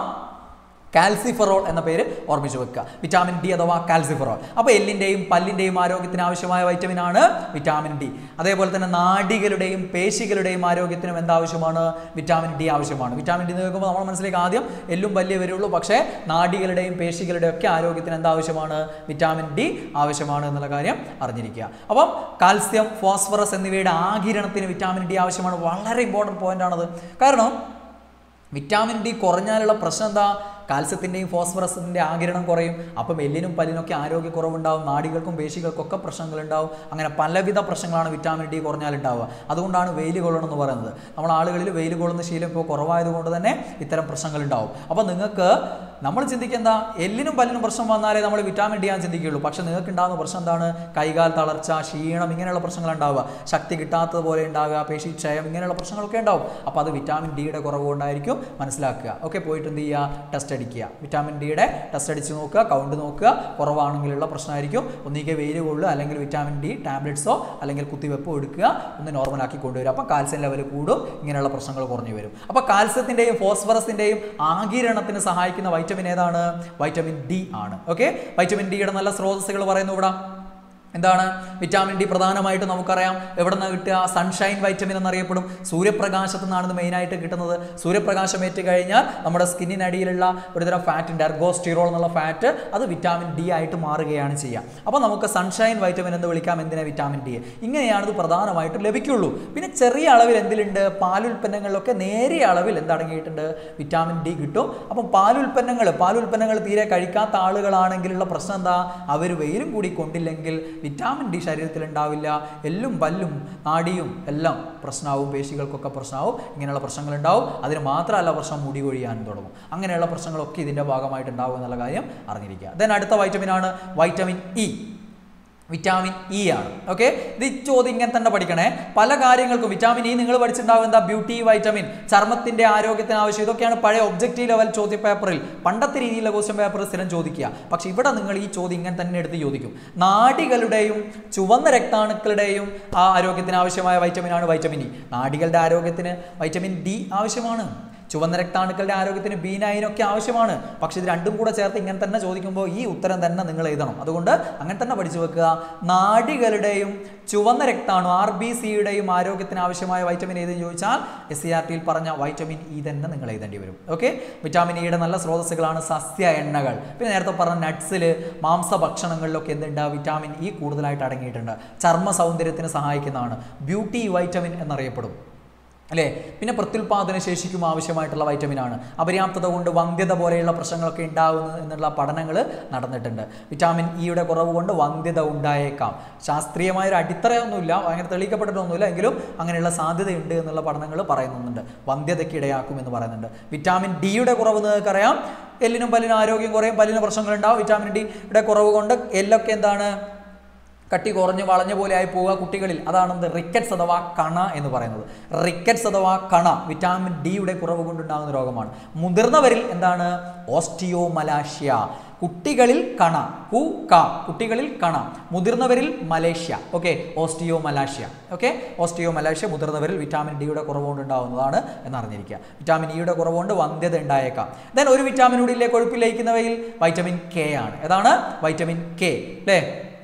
കാൽസിഫറോൾ എന്ന പേര് ഓർമ്മിച്ച് വെക്കുക വിറ്റാമിൻ ഡി അഥവാ കാൽസിഫറോൾ അപ്പോൾ എല്ലിൻ്റെയും പല്ലിൻ്റെയും ആരോഗ്യത്തിന് ആവശ്യമായ വൈറ്റമിൻ ആണ് വിറ്റാമിൻ ഡി അതേപോലെ തന്നെ നാഡികളുടെയും പേശികളുടെയും ആരോഗ്യത്തിനും എന്താവശ്യമാണ് വിറ്റാമിൻ ഡി ആവശ്യമാണ് വിറ്റാമിൻ ഡി എന്ന് കേൾക്കുമ്പോൾ നമ്മൾ മനസ്സിലേക്ക് ആദ്യം എല്ലും പല്ലേ വരുള്ളൂ പക്ഷേ നാഡികളുടെയും പേശികളുടെയും ഒക്കെ ആരോഗ്യത്തിന് എന്താവശ്യമാണ് വിറ്റാമിൻ ഡി ആവശ്യമാണ് എന്നുള്ള കാര്യം അറിഞ്ഞിരിക്കുക അപ്പം കാൽസ്യം ഫോസ്ഫറസ് എന്നിവയുടെ ആകിരണത്തിന് വിറ്റാമിൻ ഡി ആവശ്യമാണ് വളരെ ഇമ്പോർട്ടൻറ്റ് പോയിന്റ് ആണത് കാരണം വിറ്റാമിൻ ഡി കുറഞ്ഞാലുള്ള പ്രശ്നം എന്താ കാൽസ്യത്തിൻ്റെയും ഫോസ്ഫറസിൻ്റെ ആകിരണം കുറയും അപ്പം എല്ലിനും പല്ലിനൊക്കെ ആരോഗ്യക്കുറവുണ്ടാവും നാടികൾക്കും പേശികൾക്കും ഒക്കെ പ്രശ്നങ്ങളുണ്ടാവും അങ്ങനെ പലവിധ പ്രശ്നങ്ങളാണ് വിറ്റാമിൻ ഡി കുറഞ്ഞാൽ ഉണ്ടാവുക അതുകൊണ്ടാണ് വെയിൽ കൊള്ളണം എന്ന് പറയുന്നത് നമ്മൾ ആളുകളിൽ വെയിൽ കൊള്ളുന്ന ശീലം ഇപ്പോൾ കുറവായതുകൊണ്ട് തന്നെ ഇത്തരം പ്രശ്നങ്ങൾ ഉണ്ടാവും അപ്പോൾ നിങ്ങൾക്ക് നമ്മൾ ചിന്തിക്കുന്ന എല്ലിനും പല്ലിനും പ്രശ്നം വന്നാലേ നമ്മൾ വിറ്റാമിൻ ഡി ആണ് ചിന്തിക്കുകയുള്ളൂ പക്ഷേ നിങ്ങൾക്ക് ഉണ്ടാകുന്ന പ്രശ്നം എന്താണ് കൈകാൽ തളർച്ച ക്ഷീണം ഇങ്ങനെയുള്ള പ്രശ്നങ്ങൾ ഉണ്ടാവുക ശക്തി കിട്ടാത്തത് പോലെ ഉണ്ടാവുക പേശിക്ഷയം ഇങ്ങനെയുള്ള പ്രശ്നങ്ങളൊക്കെ ഉണ്ടാവും അപ്പോൾ അത് വിറ്റാമിൻ ഡിയുടെ കുറവ് കൊണ്ടായിരിക്കും മനസ്സിലാക്കുക ഓക്കെ പോയിട്ട് എന്ത് ചെയ്യുക ടെസ്റ്റ് അടിക്കുക വിറ്റാമിൻ ഡിയുടെ ടെസ്റ്റ് അടിച്ച് നോക്കുക കൗണ്ട് നോക്കുക കുറവാണെങ്കിലുള്ള പ്രശ്നമായിരിക്കും ഒന്നിക്കെ വെയിൽ കൊള്ളുക അല്ലെങ്കിൽ വിറ്റാമിൻ ഡി ടാബ്ലറ്റ്സോ അല്ലെങ്കിൽ കുത്തിവെപ്പോ എടുക്കുക ഒന്ന് നോർമലാക്കി കൊണ്ടുവരിക അപ്പോൾ കാൽസ്യം ലെവൽ കൂടും ഇങ്ങനെയുള്ള പ്രശ്നങ്ങൾ കുറഞ്ഞു വരും അപ്പോൾ കാൽസ്യത്തിൻ്റെയും ഫോസ്ഫറസിൻ്റെയും ആകിരണത്തിന് സഹായിക്കുന്ന വൈറ്റമിൻ ഏതാണ് വൈറ്റമിൻ ഡി ആണ് ഓക്കെ വൈറ്റമിൻ ഡിയുടെ നല്ല സ്രോതസ്സുകൾ പറയുന്നു ഇവിടെ എന്താണ് വിറ്റാമിൻ ഡി പ്രധാനമായിട്ട് നമുക്കറിയാം എവിടെ നിന്ന് കിട്ടുക സൺഷൈൻ വൈറ്റമിൻ എന്നറിയപ്പെടും സൂര്യപ്രകാശത്തു നിന്നാണ് ഇത് മെയിനായിട്ട് കിട്ടുന്നത് സൂര്യപ്രകാശം ഏറ്റ് കഴിഞ്ഞാൽ നമ്മുടെ സ്കിന്നിനടിയിലുള്ള ഒരുതരം ഫാറ്റ് ഉണ്ട് എർഗോസ്റ്റിറോൾ എന്നുള്ള ഫാറ്റ് അത് വിറ്റാമിൻ ഡി ആയിട്ട് മാറുകയാണ് ചെയ്യുക അപ്പോൾ നമുക്ക് സൺഷൈൻ വൈറ്റമിൻ എന്ന് വിളിക്കാം എന്തിനാ വിറ്റാമിൻ ഡി ഇങ്ങനെയാണ് ഇത് പ്രധാനമായിട്ടും ലഭിക്കുള്ളൂ പിന്നെ ചെറിയ അളവിൽ എന്തിലുണ്ട് പാലുൽപ്പന്നങ്ങളിലൊക്കെ നേരിയ അളവിൽ എന്തടങ്ങിയിട്ടുണ്ട് വിറ്റാമിൻ ഡി കിട്ടും അപ്പം പാലുൽപ്പന്നങ്ങൾ പാലുൽപ്പന്നങ്ങൾ തീരെ കഴിക്കാത്ത ആളുകളാണെങ്കിലുള്ള പ്രശ്നം എന്താ അവർ വെയിലും കൂടി കൊണ്ടില്ലെങ്കിൽ വിറ്റാമിൻ ഡി ശരീരത്തിൽ ഉണ്ടാവില്ല എല്ലും പല്ലും നാടിയും എല്ലാം പ്രശ്നമാവും പേശികൾക്കൊക്കെ പ്രശ്നമാവും ഇങ്ങനെയുള്ള പ്രശ്നങ്ങൾ ഉണ്ടാവും അതിന് മാത്രമല്ല പ്രശ്നം മുടി കൊഴിയാനും തുടങ്ങും അങ്ങനെയുള്ള പ്രശ്നങ്ങളൊക്കെ ഇതിൻ്റെ ഭാഗമായിട്ട് ഉണ്ടാവും എന്നുള്ള കാര്യം അറിഞ്ഞിരിക്കുക ദെൻ അടുത്ത വൈറ്റമിൻ ആണ് വൈറ്റമിൻ ഇ വിറ്റാമിൻ ഇ ആണ് ഓക്കെ ഇത് ഈ ചോദ്യം ഇങ്ങനെ തന്നെ പഠിക്കണേ പല കാര്യങ്ങൾക്കും വിറ്റാമിൻ ഇ നിങ്ങൾ പഠിച്ചിട്ടുണ്ടാവും എന്താ ബ്യൂട്ടി വൈറ്റമിൻ ചർമ്മത്തിന്റെ ആരോഗ്യത്തിന് ആവശ്യം ഇതൊക്കെയാണ് പഴയ ഒബ്ജക്റ്റീവ് ലെവൽ ചോദ്യ പേപ്പറിൽ പണ്ടത്തെ രീതിയിലുള്ള ക്വസ്റ്റ്യൻ പേപ്പറിൽ സ്ഥിരം ചോദിക്കുക പക്ഷെ ഇവിടെ നിങ്ങൾ ഈ ചോദ്യം ഇങ്ങനെ തന്നെ എടുത്ത് ചോദിക്കും നാഡികളുടെയും ചുവന്ന രക്താണുക്കളുടെയും ആ ആരോഗ്യത്തിന് ആവശ്യമായ വൈറ്റമിൻ ആണ് വൈറ്റമിൻ ഇ നാഡികളുടെ ആരോഗ്യത്തിന് വൈറ്റമിൻ ഡി ആവശ്യമാണ് ചുവന്ന രക്താണുക്കളുടെ ആരോഗ്യത്തിന് ബി നയനൊക്കെ ആവശ്യമാണ് പക്ഷെ ഇത് രണ്ടും കൂടെ ചേർത്ത് ഇങ്ങനെ തന്നെ ചോദിക്കുമ്പോൾ ഈ ഉത്തരം തന്നെ നിങ്ങൾ എഴുതണം അതുകൊണ്ട് അങ്ങനെ തന്നെ പഠിച്ചു വെക്കുക നാഡികളുടെയും ചുവന്ന രക്താണു ആർ ബി സിയുടെയും ആരോഗ്യത്തിന് ആവശ്യമായ വൈറ്റമിൻ ഏതെന്ന് ചോദിച്ചാൽ എസ് സി ആർ ടിയിൽ പറഞ്ഞ വൈറ്റമിൻ ഇ തന്നെ നിങ്ങൾ എഴുതേണ്ടി വരും ഓക്കെ വിറ്റാമിൻ ഇയുടെ നല്ല സ്രോതസ്സുകളാണ് സസ്യ എണ്ണകൾ പിന്നെ നേരത്തെ പറഞ്ഞ നട്ട്സിൽ മാംസഭക്ഷണങ്ങളിലൊക്കെ എന്തുണ്ട് വിറ്റാമിൻ ഇ കൂടുതലായിട്ട് അടങ്ങിയിട്ടുണ്ട് ചർമ്മ സൗന്ദര്യത്തിന് സഹായിക്കുന്നതാണ് ബ്യൂട്ടി വൈറ്റമിൻ എന്നറിയപ്പെടും അല്ലേ പിന്നെ പ്രത്യുൽപാദന ശേഷിക്കും ആവശ്യമായിട്ടുള്ള വൈറ്റമിനാണ് അപര്യാപ്തത കൊണ്ട് വന്ധ്യത പോലെയുള്ള പ്രശ്നങ്ങളൊക്കെ ഉണ്ടാകുന്നു എന്നുള്ള പഠനങ്ങൾ നടന്നിട്ടുണ്ട് വിറ്റാമിൻ ഇയുടെ കുറവ് കൊണ്ട് വന്ധ്യത ഉണ്ടായേക്കാം ശാസ്ത്രീയമായ ഒരു അടിത്തറയൊന്നുമില്ല അങ്ങനെ തെളിയിക്കപ്പെട്ടിട്ടൊന്നുമില്ല എങ്കിലും അങ്ങനെയുള്ള സാധ്യതയുണ്ട് എന്നുള്ള പഠനങ്ങൾ പറയുന്നുണ്ട് വന്ധ്യതയ്ക്ക് ഇടയാക്കും എന്ന് പറയുന്നുണ്ട് വിറ്റാമിൻ ഡിയുടെ കുറവ് നിങ്ങൾക്കറിയാം എല്ലിനും പല്ലിനും ആരോഗ്യം കുറയും പല്ലിന് പ്രശ്നങ്ങളുണ്ടാവും വിറ്റാമിൻ ഡിയുടെ കുറവ് കൊണ്ട് എല്ലൊക്കെ എന്താണ് കട്ടി കുറഞ്ഞ് വളഞ്ഞ പോലെ ആയി പോവുക കുട്ടികളിൽ അതാണ് എന്ത് റിക്കറ്റ്സ് അഥവാ കണ എന്ന് പറയുന്നത് റിക്കറ്റ്സ് അഥവാ കണ വിറ്റാമിൻ ഡിയുടെ കുറവ് കൊണ്ടുണ്ടാകുന്ന രോഗമാണ് മുതിർന്നവരിൽ എന്താണ് ഓസ്റ്റിയോമലാഷ്യ കുട്ടികളിൽ കണ കു ക കുട്ടികളിൽ കണ മുതിർന്നവരിൽ malacia okay osteomalacia okay osteomalacia മുതിർന്നവരിൽ വിറ്റാമിൻ ഡിയുടെ കുറവ് കൊണ്ടുണ്ടാവുന്നതാണ് എന്നറിഞ്ഞിരിക്കുക വിറ്റാമിൻ ഇയുടെ കുറവ് കൊണ്ട് വന്ധ്യത ഉണ്ടായേക്കാം ദെൻ ഒരു വിറ്റാമിൻ കൂടി ഇല്ലേ കൊഴുപ്പിൽ ലയിക്കുന്നവയിൽ വൈറ്റമിൻ കെ ആണ് ഏതാണ് വൈറ്റമിൻ കെ അല്ലേ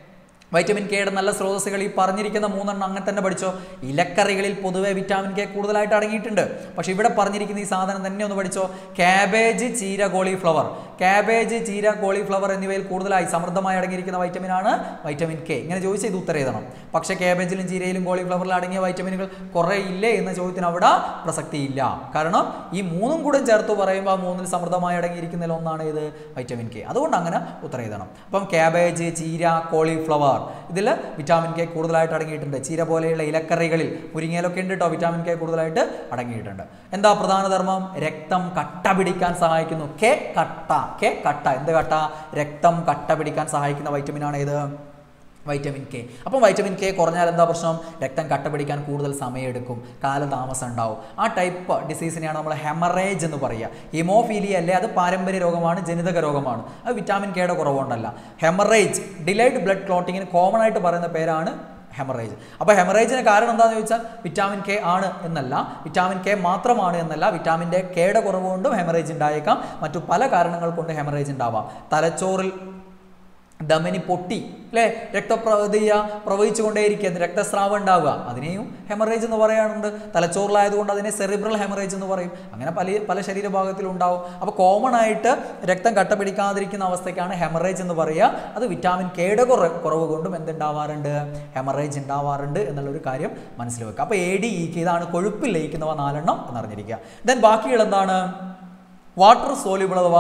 വൈറ്റമിൻ കെയുടെ നല്ല സ്രോതസ്സുകൾ ഈ പറഞ്ഞിരിക്കുന്ന മൂന്നെണ്ണം അങ്ങനെ തന്നെ പഠിച്ചോ ഇലക്കറികളിൽ പൊതുവെ വിറ്റാമിൻ കെ കൂടുതലായിട്ട് അടങ്ങിയിട്ടുണ്ട് പക്ഷെ ഇവിടെ പറഞ്ഞിരിക്കുന്ന ഈ സാധനം തന്നെ ഒന്ന് പഠിച്ചോ കാബേജ് ചീര കോളിഫ്ലവർ കാബേജ് ചീര കോളിഫ്ലവർ എന്നിവയിൽ കൂടുതലായി സമൃദ്ധമായി അടങ്ങിയിരിക്കുന്ന വൈറ്റമിൻ ആണ് വൈറ്റമിൻ കെ ഇങ്ങനെ ചോദിച്ചാൽ ഇത് ഉത്തരം എഴുതണം പക്ഷെ കാബേജിലും ചീരയിലും കോളിഫ്ലവറിലും അടങ്ങിയ വൈറ്റമിനുകൾ കുറേ ഇല്ലേ എന്ന ചോദ്യത്തിന് അവിടെ പ്രസക്തിയില്ല കാരണം ഈ മൂന്നും കൂടെ ചേർത്ത് പറയുമ്പോൾ ആ മൂന്നിൽ സമൃദ്ധമായി അടങ്ങിയിരിക്കുന്നതിൽ ഒന്നാണ് ഇത് വൈറ്റമിൻ കെ അതുകൊണ്ട് അങ്ങനെ ഉത്തരം എഴുതണം അപ്പം കാബേജ് ചീര കോളിഫ്ലവർ ഇതിൽ വിറ്റാമിൻ കെ കൂടുതലായിട്ട് അടങ്ങിയിട്ടുണ്ട് ചീര പോലെയുള്ള ഇലക്കറികളിൽ മുരിങ്ങയിലൊക്കെ ഉണ്ട് കേട്ടോ വിറ്റാമിൻ കെ കൂടുതലായിട്ട് അടങ്ങിയിട്ടുണ്ട് എന്താ പ്രധാന ധർമ്മം രക്തം കട്ട പിടിക്കാൻ സഹായിക്കുന്നു കെ കട്ട കെ കട്ട എന്ത് കട്ട രക്തം കട്ട പിടിക്കാൻ സഹായിക്കുന്ന വൈറ്റമിൻ ആണ് ഇത് വൈറ്റമിൻ കെ അപ്പം വൈറ്റമിൻ കെ കുറഞ്ഞാൽ എന്താ പ്രശ്നം രക്തം കട്ട പിടിക്കാൻ കൂടുതൽ സമയമെടുക്കും കാലതാമസം ഉണ്ടാവും ആ ടൈപ്പ് ഡിസീസിനെയാണ് നമ്മൾ ഹെമറേജ് എന്ന് പറയുക ഹിമോഫീലിയ അല്ലേ അത് പാരമ്പര്യ രോഗമാണ് ജനിതക രോഗമാണ് അത് വിറ്റാമിൻ കെയുടെ കുറവുകൊണ്ടല്ല ഹെമറേജ് ഡിലൈഡ് ബ്ലഡ് ക്ലോട്ടിങ്ങിന് കോമൺ ആയിട്ട് പറയുന്ന പേരാണ് ഹെമറേജ് അപ്പോൾ ഹെമറേജിന് കാരണം എന്താണെന്ന് ചോദിച്ചാൽ വിറ്റാമിൻ കെ ആണ് എന്നല്ല വിറ്റാമിൻ കെ മാത്രമാണ് എന്നല്ല വിറ്റാമിൻ്റെ കെയുടെ കുറവ് കൊണ്ടും ഹെമറേജ് ഉണ്ടായേക്കാം മറ്റു പല കാരണങ്ങൾ കൊണ്ട് ഹെമറേജ് ഉണ്ടാവാം തലച്ചോറിൽ ധമനി പൊട്ടി അല്ലേ രക്തപ്രവതിയ പ്രവഹിച്ചു കൊണ്ടേയിരിക്കുക രക്തസ്രാവം ഉണ്ടാവുക അതിനെയും ഹെമറേജ് എന്ന് പറയാറുണ്ട് തലച്ചോറിലായതുകൊണ്ട് അതിനെ സെറിബ്രൽ ഹെമറേജ് എന്ന് പറയും അങ്ങനെ പല പല ശരീരഭാഗത്തിലും ഉണ്ടാവും അപ്പോൾ കോമൺ ആയിട്ട് രക്തം കട്ട പിടിക്കാതിരിക്കുന്ന അവസ്ഥയ്ക്കാണ് ഹെമറേജ് എന്ന് പറയുക അത് വിറ്റാമിൻ കെയുടെ കുറ കുറവ് കൊണ്ടും എന്തുണ്ടാവാറുണ്ട് ഹെമറേജ് ഉണ്ടാവാറുണ്ട് എന്നുള്ളൊരു കാര്യം മനസ്സിൽ വെക്കുക അപ്പോൾ എ ഡി ഇ കെ ഇതാണ് കൊഴുപ്പിൽ ലയിക്കുന്നവ നാലെണ്ണം എന്നറിഞ്ഞിരിക്കുക ദെൻ ബാക്കികൾ എന്താണ് വാട്ടർ സോല്യൂബിൾ അഥവാ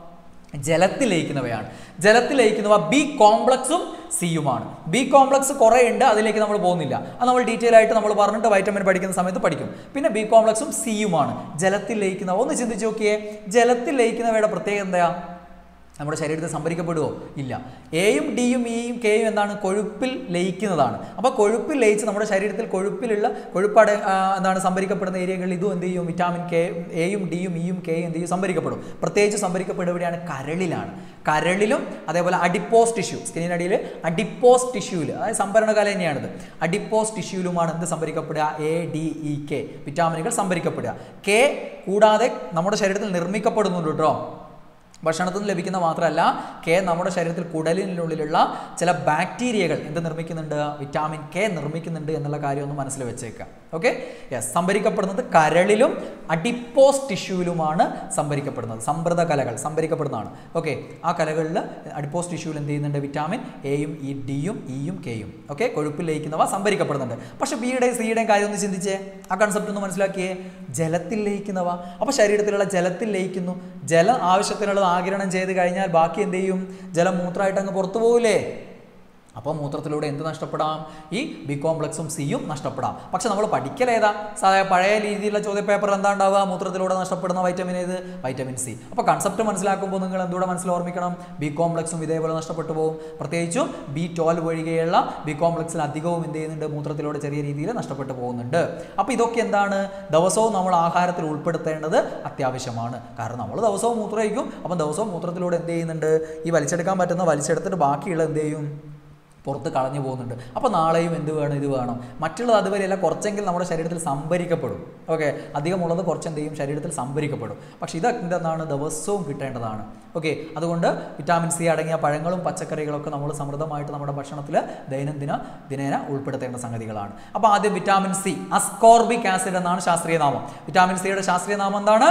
ജലത്തിൽ ലയിക്കുന്നവയാണ് ജലത്തിൽ ലയിക്കുന്നവ ബി കോംപ്ലക്സും സിയുമാണ് ബി കോംപ്ലക്സ് കുറേ ഉണ്ട് അതിലേക്ക് നമ്മൾ പോകുന്നില്ല അത് നമ്മൾ ഡീറ്റെയിൽ ആയിട്ട് നമ്മൾ പറഞ്ഞിട്ട് വൈറ്റമിൻ പഠിക്കുന്ന സമയത്ത് പഠിക്കും പിന്നെ ബി കോംപ്ലക്സും സിയുമാണ് ജലത്തിൽ ലയിക്കുന്നവ ഒന്ന് ചിന്തിച്ച് നോക്കിയേ ജലത്തിൽ ലയിക്കുന്നവയുടെ പ്രത്യേകത എന്താ നമ്മുടെ ശരീരത്തിൽ സംഭരിക്കപ്പെടുമോ ഇല്ല എയും ഡിയും ഇയും കെയും എന്താണ് കൊഴുപ്പിൽ ലയിക്കുന്നതാണ് അപ്പോൾ കൊഴുപ്പിൽ ലയിച്ച് നമ്മുടെ ശരീരത്തിൽ കൊഴുപ്പിലുള്ള കൊഴുപ്പട ആ, എന്താണ് സംഭരിക്കപ്പെടുന്ന ഏരിയകളിൽ ഇതും എന്ത് ചെയ്യും വിറ്റാമിൻ കെ എയും ഡിയും ഇയും കെയും എന്ത് ചെയ്യും സംഭരിക്കപ്പെടും പ്രത്യേകിച്ച് സംഭരിക്കപ്പെടുക എവിടെയാണ് കരളിലാണ് കരളിലും അതേപോലെ അഡിപ്പോസ് ടിഷ്യൂ സ്കിന്നിനടിയിൽ അഡിപ്പോസ് ടിഷ്യൂവിൽ അതായത് സംഭരണകാല തന്നെയാണിത് അഡിപ്പോസ് ടിഷ്യൂലുമാണ് എന്ത് സംഭരിക്കപ്പെടുക എ ഡി ഇ കെ വിറ്റാമിനുകൾ സംഭരിക്കപ്പെടുക കെ കൂടാതെ നമ്മുടെ ശരീരത്തിൽ നിർമ്മിക്കപ്പെടുന്നുണ്ട് കേട്ടോ ഭക്ഷണത്തിൽ നിന്ന് ലഭിക്കുന്ന മാത്രമല്ല കെ നമ്മുടെ ശരീരത്തിൽ കുടലിനുള്ളിലുള്ള ചില ബാക്ടീരിയകൾ എന്ത് നിർമ്മിക്കുന്നുണ്ട് വിറ്റാമിൻ കെ നിർമ്മിക്കുന്നുണ്ട് എന്നുള്ള കാര്യം ഒന്ന് മനസ്സിൽ വെച്ചേക്കാം ഓക്കെ യെസ് സംഭരിക്കപ്പെടുന്നത് കരളിലും അഡിപ്പോസ് ടിഷ്യൂവിലുമാണ് സംഭരിക്കപ്പെടുന്നത് സംഭൃത കലകൾ സംഭരിക്കപ്പെടുന്നതാണ് ഓക്കെ ആ കലകളിൽ അഡിപ്പോസ് ടിഷ്യൂവിൽ എന്ത് ചെയ്യുന്നുണ്ട് വിറ്റാമിൻ എയും ഇ ഡിയും ഇയും കെയും ഓക്കെ കൊഴുപ്പിൽ ലയിക്കുന്നവ സംഭരിക്കപ്പെടുന്നുണ്ട് പക്ഷേ ബിയുടെയും സിയുടെയും കാര്യം ഒന്ന് ചിന്തിച്ചേ ആ കൺസെപ്റ്റ് ഒന്ന് മനസ്സിലാക്കിയേ ജലത്തിൽ ലയിക്കുന്നവ അപ്പോൾ ശരീരത്തിലുള്ള ജലത്തിൽ ലയിക്കുന്നു ജലം ആവശ്യത്തിനുള്ളത് ആഗിരണം ചെയ്ത് കഴിഞ്ഞാൽ ബാക്കി എന്ത് ചെയ്യും ജലം മൂത്രമായിട്ട് അങ്ങ് പുറത്തു പോകില്ലേ അപ്പോൾ മൂത്രത്തിലൂടെ എന്ത് നഷ്ടപ്പെടാം ഈ ബി കോംപ്ലക്സും സിയും നഷ്ടപ്പെടാം പക്ഷെ നമ്മൾ പഠിക്കലേതാ സാധാരണ പഴയ രീതിയിലുള്ള ചോദ്യ പേപ്പർ എന്താ ഉണ്ടാവുക മൂത്രത്തിലൂടെ നഷ്ടപ്പെടുന്ന വൈറ്റമിൻ ഏത് വൈറ്റമിൻ സി അപ്പോൾ കൺസെപ്റ്റ് മനസ്സിലാക്കുമ്പോൾ നിങ്ങൾ എന്തുകൂടെ മനസ്സിൽ ഓർമ്മിക്കണം ബി കോംപ്ലക്സും ഇതേപോലെ നഷ്ടപ്പെട്ടു പോകും പ്രത്യേകിച്ചും ബി ട്വൽവ് ഒഴികെയുള്ള ബി കോംപ്ലക്സിൽ അധികവും എന്ത് ചെയ്യുന്നുണ്ട് മൂത്രത്തിലൂടെ ചെറിയ രീതിയിൽ നഷ്ടപ്പെട്ടു പോകുന്നുണ്ട് അപ്പോൾ ഇതൊക്കെ എന്താണ് ദിവസവും നമ്മൾ ആഹാരത്തിൽ ഉൾപ്പെടുത്തേണ്ടത് അത്യാവശ്യമാണ് കാരണം നമ്മൾ ദിവസവും മൂത്രം കഴിക്കും അപ്പം ദിവസവും മൂത്രത്തിലൂടെ എന്ത് ചെയ്യുന്നുണ്ട് ഈ വലിച്ചെടുക്കാൻ പറ്റുന്ന വലിച്ചെടുത്തിട്ട് ബാക്കിയുള്ള എന്ത് ചെയ്യും പുറത്ത് കളഞ്ഞു പോകുന്നുണ്ട് അപ്പോൾ നാളെയും എന്ത് വേണം ഇത് വേണം മറ്റുള്ളത് അതുവരെയല്ല കുറച്ചെങ്കിലും നമ്മുടെ ശരീരത്തിൽ സംഭരിക്കപ്പെടും ഓക്കെ അധികമുള്ളത് കുറച്ച് എന്ത് ചെയ്യും ശരീരത്തിൽ സംഭരിക്കപ്പെടും പക്ഷേ ഇത് എന്താണ് ദിവസവും കിട്ടേണ്ടതാണ് ഓക്കെ അതുകൊണ്ട് വിറ്റാമിൻ സി അടങ്ങിയ പഴങ്ങളും പച്ചക്കറികളൊക്കെ നമ്മൾ സമൃദ്ധമായിട്ട് നമ്മുടെ ഭക്ഷണത്തിൽ ദൈനംദിന ദിനേന ഉൾപ്പെടുത്തേണ്ട സംഗതികളാണ് അപ്പോൾ ആദ്യം വിറ്റാമിൻ സി അസ്കോർബിക് ആസിഡ് എന്നാണ് ശാസ്ത്രീയ നാമം വിറ്റാമിൻ സിയുടെ ശാസ്ത്രീയ നാമം എന്താണ്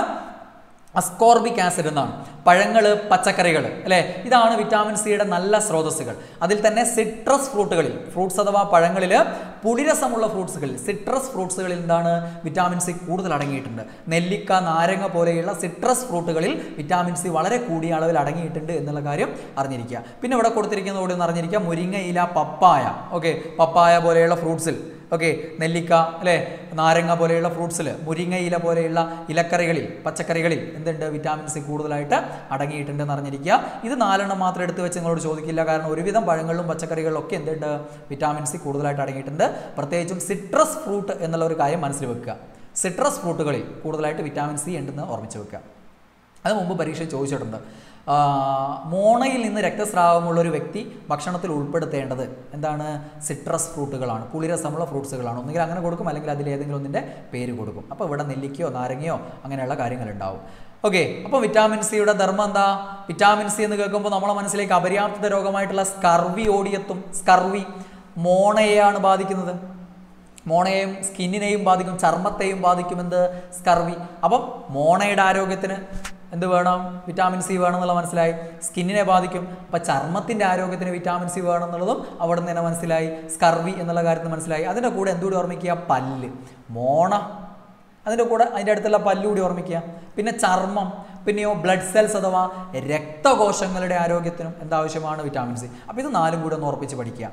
അസ്കോർബിക് ആസിഡ് എന്നാണ് പഴങ്ങൾ പച്ചക്കറികൾ അല്ലേ ഇതാണ് വിറ്റാമിൻ സിയുടെ നല്ല സ്രോതസ്സുകൾ അതിൽ തന്നെ സിട്രസ് ഫ്രൂട്ടുകളിൽ ഫ്രൂട്ട്സ് അഥവാ പഴങ്ങളിൽ പുളിരസമുള്ള ഫ്രൂട്ട്സുകളിൽ സിട്രസ് ഫ്രൂട്ട്സുകളിൽ എന്താണ് വിറ്റാമിൻ സി കൂടുതൽ അടങ്ങിയിട്ടുണ്ട് നെല്ലിക്ക നാരങ്ങ പോലെയുള്ള സിട്രസ് ഫ്രൂട്ടുകളിൽ വിറ്റാമിൻ സി വളരെ കൂടിയ അളവിൽ അടങ്ങിയിട്ടുണ്ട് എന്നുള്ള കാര്യം അറിഞ്ഞിരിക്കുക പിന്നെ ഇവിടെ കൊടുത്തിരിക്കുന്ന കൂടി ഒന്ന് അറിഞ്ഞിരിക്കുക മുരിങ്ങയില പപ്പായ ഓക്കെ പപ്പായ പോലെയുള്ള ഫ്രൂട്ട്സിൽ ഓക്കെ നെല്ലിക്ക അല്ലേ നാരങ്ങ പോലെയുള്ള ഫ്രൂട്ട്സിൽ മുരിങ്ങയില പോലെയുള്ള ഇലക്കറികളിൽ പച്ചക്കറികളിൽ എന്തുണ്ട് വിറ്റാമിൻ സി കൂടുതലായിട്ട് അടങ്ങിയിട്ടുണ്ടെന്ന് അറിഞ്ഞിരിക്കുക ഇത് നാലെണ്ണം മാത്രം എടുത്ത് വെച്ച് നിങ്ങളോട് ചോദിക്കില്ല കാരണം ഒരുവിധം പഴങ്ങളിലും പച്ചക്കറികളിലും ഒക്കെ എന്തുണ്ട് വിറ്റാമിൻ സി കൂടുതലായിട്ട് അടങ്ങിയിട്ടുണ്ട് പ്രത്യേകിച്ചും സിട്രസ് ഫ്രൂട്ട് എന്നുള്ള ഒരു കാര്യം മനസ്സിൽ വെക്കുക സിട്രസ് ഫ്രൂട്ടുകളിൽ കൂടുതലായിട്ട് വിറ്റാമിൻ സി ഉണ്ടെന്ന് ഓർമ്മിച്ച് വെക്കുക അത് മുമ്പ് പരീക്ഷ ചോദിച്ചിട്ടുണ്ട് ആ, മോണയിൽ നിന്ന് രക്തസ്രാവമുള്ള ഒരു വ്യക്തി ഭക്ഷണത്തിൽ ഉൾപ്പെടുത്തേണ്ടത് എന്താണ് സിട്രസ് ഫ്രൂട്ടുകളാണ് പുളിരസമുള്ള ഫ്രൂട്ട്സുകളാണ് ഒന്നുകിൽ അങ്ങനെ കൊടുക്കും അല്ലെങ്കിൽ അതിൽ ഏതെങ്കിലും ഒന്നിൻ്റെ പേര് കൊടുക്കും അപ്പോൾ ഇവിടെ നെല്ലിക്കയോ നാരങ്ങയോ അങ്ങനെയുള്ള കാര്യങ്ങളുണ്ടാവും ഓക്കെ അപ്പോൾ വിറ്റാമിൻ സിയുടെ ധർമ്മം എന്താ വിറ്റാമിൻ സി എന്ന് കേൾക്കുമ്പോൾ നമ്മളെ മനസ്സിലേക്ക് അപര്യാപ്തത രോഗമായിട്ടുള്ള സ്കർവി ഓടിയെത്തും സ്കർവി മോണയെയാണ് ബാധിക്കുന്നത് മോണയെയും സ്കിന്നിനെയും ബാധിക്കും ചർമ്മത്തെയും ബാധിക്കുമെന്ത് സ്കർവി അപ്പം മോണയുടെ ആരോഗ്യത്തിന് എന്ത് വേണം വിറ്റാമിൻ സി വേണം എന്നുള്ള മനസ്സിലായി സ്കിന്നിനെ ബാധിക്കും അപ്പം ചർമ്മത്തിൻ്റെ ആരോഗ്യത്തിന് വിറ്റാമിൻ സി വേണം എന്നുള്ളതും അവിടെ നിന്ന് തന്നെ മനസ്സിലായി സ്കർവി എന്നുള്ള കാര്യത്തിൽ മനസ്സിലായി അതിൻ്റെ കൂടെ എന്തുകൂടി ഓർമ്മിക്കുക പല്ല് മോണ അതിൻ്റെ കൂടെ അതിൻ്റെ അടുത്തുള്ള പല്ലുകൂടി ഓർമ്മിക്കുക പിന്നെ ചർമ്മം പിന്നെയോ ബ്ലഡ് സെൽസ് അഥവാ രക്തകോശങ്ങളുടെ ആരോഗ്യത്തിനും എന്താവശ്യമാണ് വിറ്റാമിൻ സി അപ്പോൾ ഇത് നാലും കൂടി ഒന്ന് ഉറപ്പിച്ച് പഠിക്കുക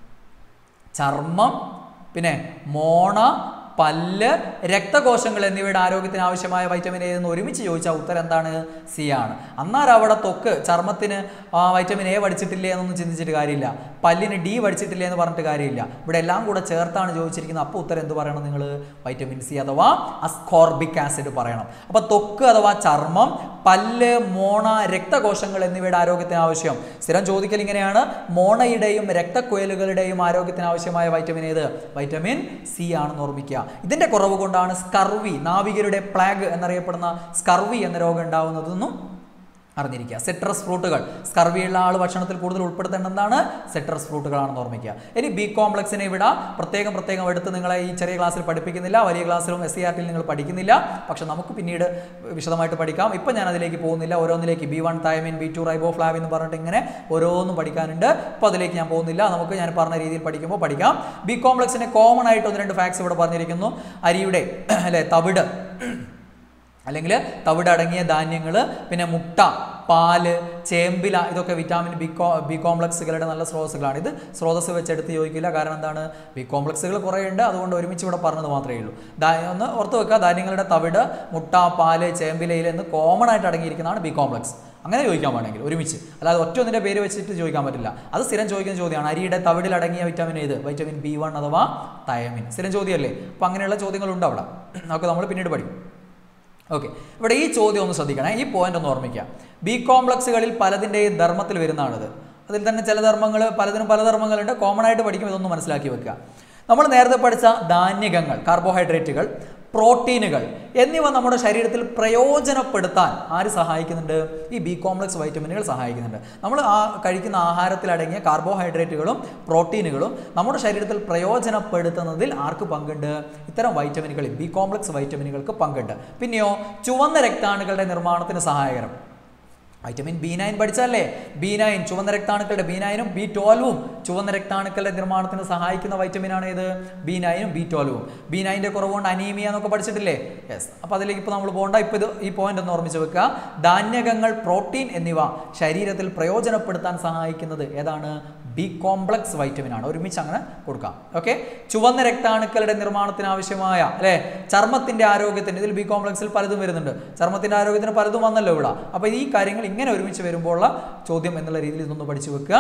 ചർമ്മം പിന്നെ മോണ പല്ല് രക്തകോശങ്ങൾ എന്നിവയുടെ ആരോഗ്യത്തിന് ആവശ്യമായ വൈറ്റമിൻ എ എന്ന് ഒരുമിച്ച് ചോദിച്ചാൽ ഉത്തരം എന്താണ് സി ആണ് അന്നേരം അവിടെ ത്വക്ക് ചർമ്മത്തിന് ആ, വൈറ്റമിൻ എ പഠിച്ചിട്ടില്ലേ എന്നൊന്നും ചിന്തിച്ചിട്ട് കാര്യമില്ല പല്ലിന് ഡി പഠിച്ചിട്ടില്ലേ എന്ന് പറഞ്ഞിട്ട് കാര്യമില്ല ഇവിടെ എല്ലാം കൂടെ ചേർത്താണ് ചോദിച്ചിരിക്കുന്നത് അപ്പോൾ ഉത്തരം എന്ത് പറയണം നിങ്ങൾ വൈറ്റമിൻ സി അഥവാ അസ്കോർബിക് ആസിഡ് പറയണം അപ്പോൾ ത്വക്ക് അഥവാ ചർമ്മം പല്ല് മോണ രക്തകോശങ്ങൾ എന്നിവയുടെ ആരോഗ്യത്തിന് ആവശ്യം സ്ഥിരം ചോദിക്കൽ ഇങ്ങനെയാണ് മോണയുടെയും രക്തക്കുഴലുകളുടെയും ആരോഗ്യത്തിന് ആവശ്യമായ വൈറ്റമിൻ ഏത് വൈറ്റമിൻ സി ആണെന്ന് ഓർമ്മിക്കുക ഇതിന്റെ കുറവ് കൊണ്ടാണ് സ്കർവി നാവികരുടെ പ്ലാഗ് എന്നറിയപ്പെടുന്ന സ്കർവി എന്ന രോഗം ഉണ്ടാവുന്നതെന്നും അറിഞ്ഞിരിക്കുക സിട്രസ് ഫ്രൂട്ടുകൾ സ്കർവിയുള്ള ആൾ ഭക്ഷണത്തിൽ കൂടുതൽ ഉൾപ്പെടുത്തേണ്ടതാണ് സിട്രസ് ഫ്രൂട്ടുകളാണെന്ന് ഓർമ്മിക്കുക ഇനി ബി കോംപ്ലക്സിനെ ഇവിടെ പ്രത്യേകം പ്രത്യേകം എടുത്ത് നിങ്ങളെ ഈ ചെറിയ ക്ലാസ്സിൽ പഠിപ്പിക്കുന്നില്ല വലിയ ക്ലാസ്സിലും എസ് സി ആർ ടിയിൽ നിങ്ങൾ പഠിക്കുന്നില്ല പക്ഷെ നമുക്ക് പിന്നീട് വിശദമായിട്ട് പഠിക്കാം ഇപ്പം ഞാൻ അതിലേക്ക് പോകുന്നില്ല ഓരോന്നിലേക്ക് B one thiamine B two riboflavin എന്ന് പറഞ്ഞിട്ട് ഇങ്ങനെ ഓരോന്നും പഠിക്കാനുണ്ട് ഇപ്പോൾ അതിലേക്ക് ഞാൻ പോകുന്നില്ല നമുക്ക് ഞാൻ പറഞ്ഞ രീതിയിൽ പഠിക്കുമ്പോൾ പഠിക്കാം ബി കോംപ്ലക്സിനെ കോമൺ ആയിട്ട് ഒന്ന് രണ്ട് ഫാക്ട്സ് ഇവിടെ പറഞ്ഞിരിക്കുന്നു അരിയുടെ അല്ലെ തവിട് അല്ലെങ്കിൽ തവിട് അടങ്ങിയ ധാന്യങ്ങൾ പിന്നെ മുട്ട പാല് ചേമ്പില ഇതൊക്കെ വിറ്റാമിൻ ബി കോ ബി കോംപ്ലക്സുകളുടെ നല്ല സ്രോതസ്സുകളാണ് ഇത് സ്രോതസ്സ് വെച്ചെടുത്ത് ചോദിക്കില്ല കാരണം എന്താണ് ബി കോംപ്ലക്സുകൾ കുറേ ഉണ്ട് അതുകൊണ്ട് ഒരുമിച്ച് ഇവിടെ പറഞ്ഞത് മാത്രമേ ഉള്ളൂ ധാ- ഒന്ന് ഓർത്ത് വെക്കുക ധാന്യങ്ങളുടെ തവിട് മുട്ട പാല് ചേമ്പിലയിൽ എന്ന് കോമൺ ആയിട്ട് അടങ്ങിയിരിക്കുന്നതാണ് ബി കോംപ്ലക്സ് അങ്ങനെ ചോദിക്കാൻ വേണമെങ്കിൽ ഒരുമിച്ച് അല്ലാതെ ഒറ്റ ഒന്നിൻ്റെ പേര് വെച്ചിട്ട് ചോദിക്കാൻ പറ്റില്ല അത് സ്ഥിരം ചോദിക്കുന്ന ചോദ്യമാണ് അരിയുടെ തവിടിൽ അടങ്ങിയ വിറ്റാമിൻ ഏത് വൈറ്റമിൻ ബി വൺ അഥവാ തയമിൻ സ്ഥിരം ചോദ്യമല്ലേ അപ്പോൾ അങ്ങനെയുള്ള ചോദ്യങ്ങളുണ്ട് അവിടെ അതൊക്കെ നമ്മൾ പിന്നീട് പഠിക്കും ഓക്കെ ഇവിടെ ഈ ചോദ്യം ഒന്ന് ശ്രദ്ധിക്കണേ ഈ പോയിന്റ് ഒന്ന് ഓർമ്മിക്കുക ബി കോംപ്ലക്സുകളിൽ പലതിൻ്റെയും ധർമ്മത്തിൽ വരുന്നതാണിത് അതിൽ തന്നെ ചില ധർമ്മങ്ങൾ പലതിനും പല ധർമ്മങ്ങളുണ്ട് കോമൺ ആയിട്ട് പഠിക്കും ഇതൊന്ന് മനസ്സിലാക്കി വെക്കുക നമ്മൾ നേരത്തെ പഠിച്ച ധാന്യകങ്ങൾ കാർബോഹൈഡ്രേറ്റുകൾ പ്രോട്ടീനുകൾ എന്നിവ നമ്മുടെ ശരീരത്തിൽ പ്രയോജനപ്പെടുത്താൻ ആര് സഹായിക്കുന്നുണ്ട് ഈ ബി കോംപ്ലക്സ് വൈറ്റമിനുകൾ സഹായിക്കുന്നുണ്ട് നമ്മൾ ആ കഴിക്കുന്ന ആഹാരത്തിൽ അടങ്ങിയ കാർബോഹൈഡ്രേറ്റുകളും പ്രോട്ടീനുകളും നമ്മുടെ ശരീരത്തിൽ പ്രയോജനപ്പെടുത്തുന്നതിൽ ആർക്ക് പങ്കുണ്ട് ഇത്തരം വൈറ്റമിനുകളിൽ ബി കോംപ്ലക്സ് വൈറ്റമിനുകൾക്ക് പങ്കുണ്ട് പിന്നെയോ ചുവന്ന രക്താണുക്കളുടെ നിർമ്മാണത്തിന് സഹായകരം വൈറ്റമിൻ ബി നയൻ പഠിച്ചല്ലേ ബി നയൻ ചുവന്ന രക്താണുക്കളുടെ ബി നയനും ബി ട്വൽവും ചുവന്ന രക്താണുക്കളുടെ നിർമ്മാണത്തിന് സഹായിക്കുന്ന വൈറ്റമിനാണ് ഏത് ബി നയനും ബി ട്വൽവും ബി നയൻ്റെ കുറവുകൊണ്ട് അനീമിയ എന്നൊക്കെ പഠിച്ചിട്ടില്ലേ യെസ് അപ്പോൾ അതിലേക്ക് ഇപ്പോൾ നമ്മൾ പോകണ്ട ഇപ്പോൾ ഇത് ഈ പോയിന്റ് ഒന്ന് ഓർമ്മിച്ച് വെക്കുക ധാന്യകങ്ങൾ പ്രോട്ടീൻ എന്നിവ ശരീരത്തിൽ പ്രയോജനപ്പെടുത്താൻ സഹായിക്കുന്നത് ഏതാണ് ബി കോംപ്ലക്സ് വൈറ്റമിൻ ആണ് ഒരുമിച്ച് അങ്ങനെ കൊടുക്കാം ഓക്കെ ചുവന്ന രക്താണുക്കളുടെ നിർമ്മാണത്തിന് ആവശ്യമായ അല്ലെ ചർമ്മത്തിന്റെ ആരോഗ്യത്തിന് ഇതിൽ ബി കോംപ്ലക്സിൽ പലതും വരുന്നുണ്ട് ചർമ്മത്തിന്റെ ആരോഗ്യത്തിന് പലതും വന്നല്ലോ ഇവിടെ അപ്പോൾ ഈ കാര്യങ്ങൾ ഇങ്ങനെ ഒരുമിച്ച് വരുമ്പോൾ ഉള്ള ചോദ്യം എന്നുള്ള രീതിയിൽ ഇതൊന്ന് പഠിച്ചു വെക്കുക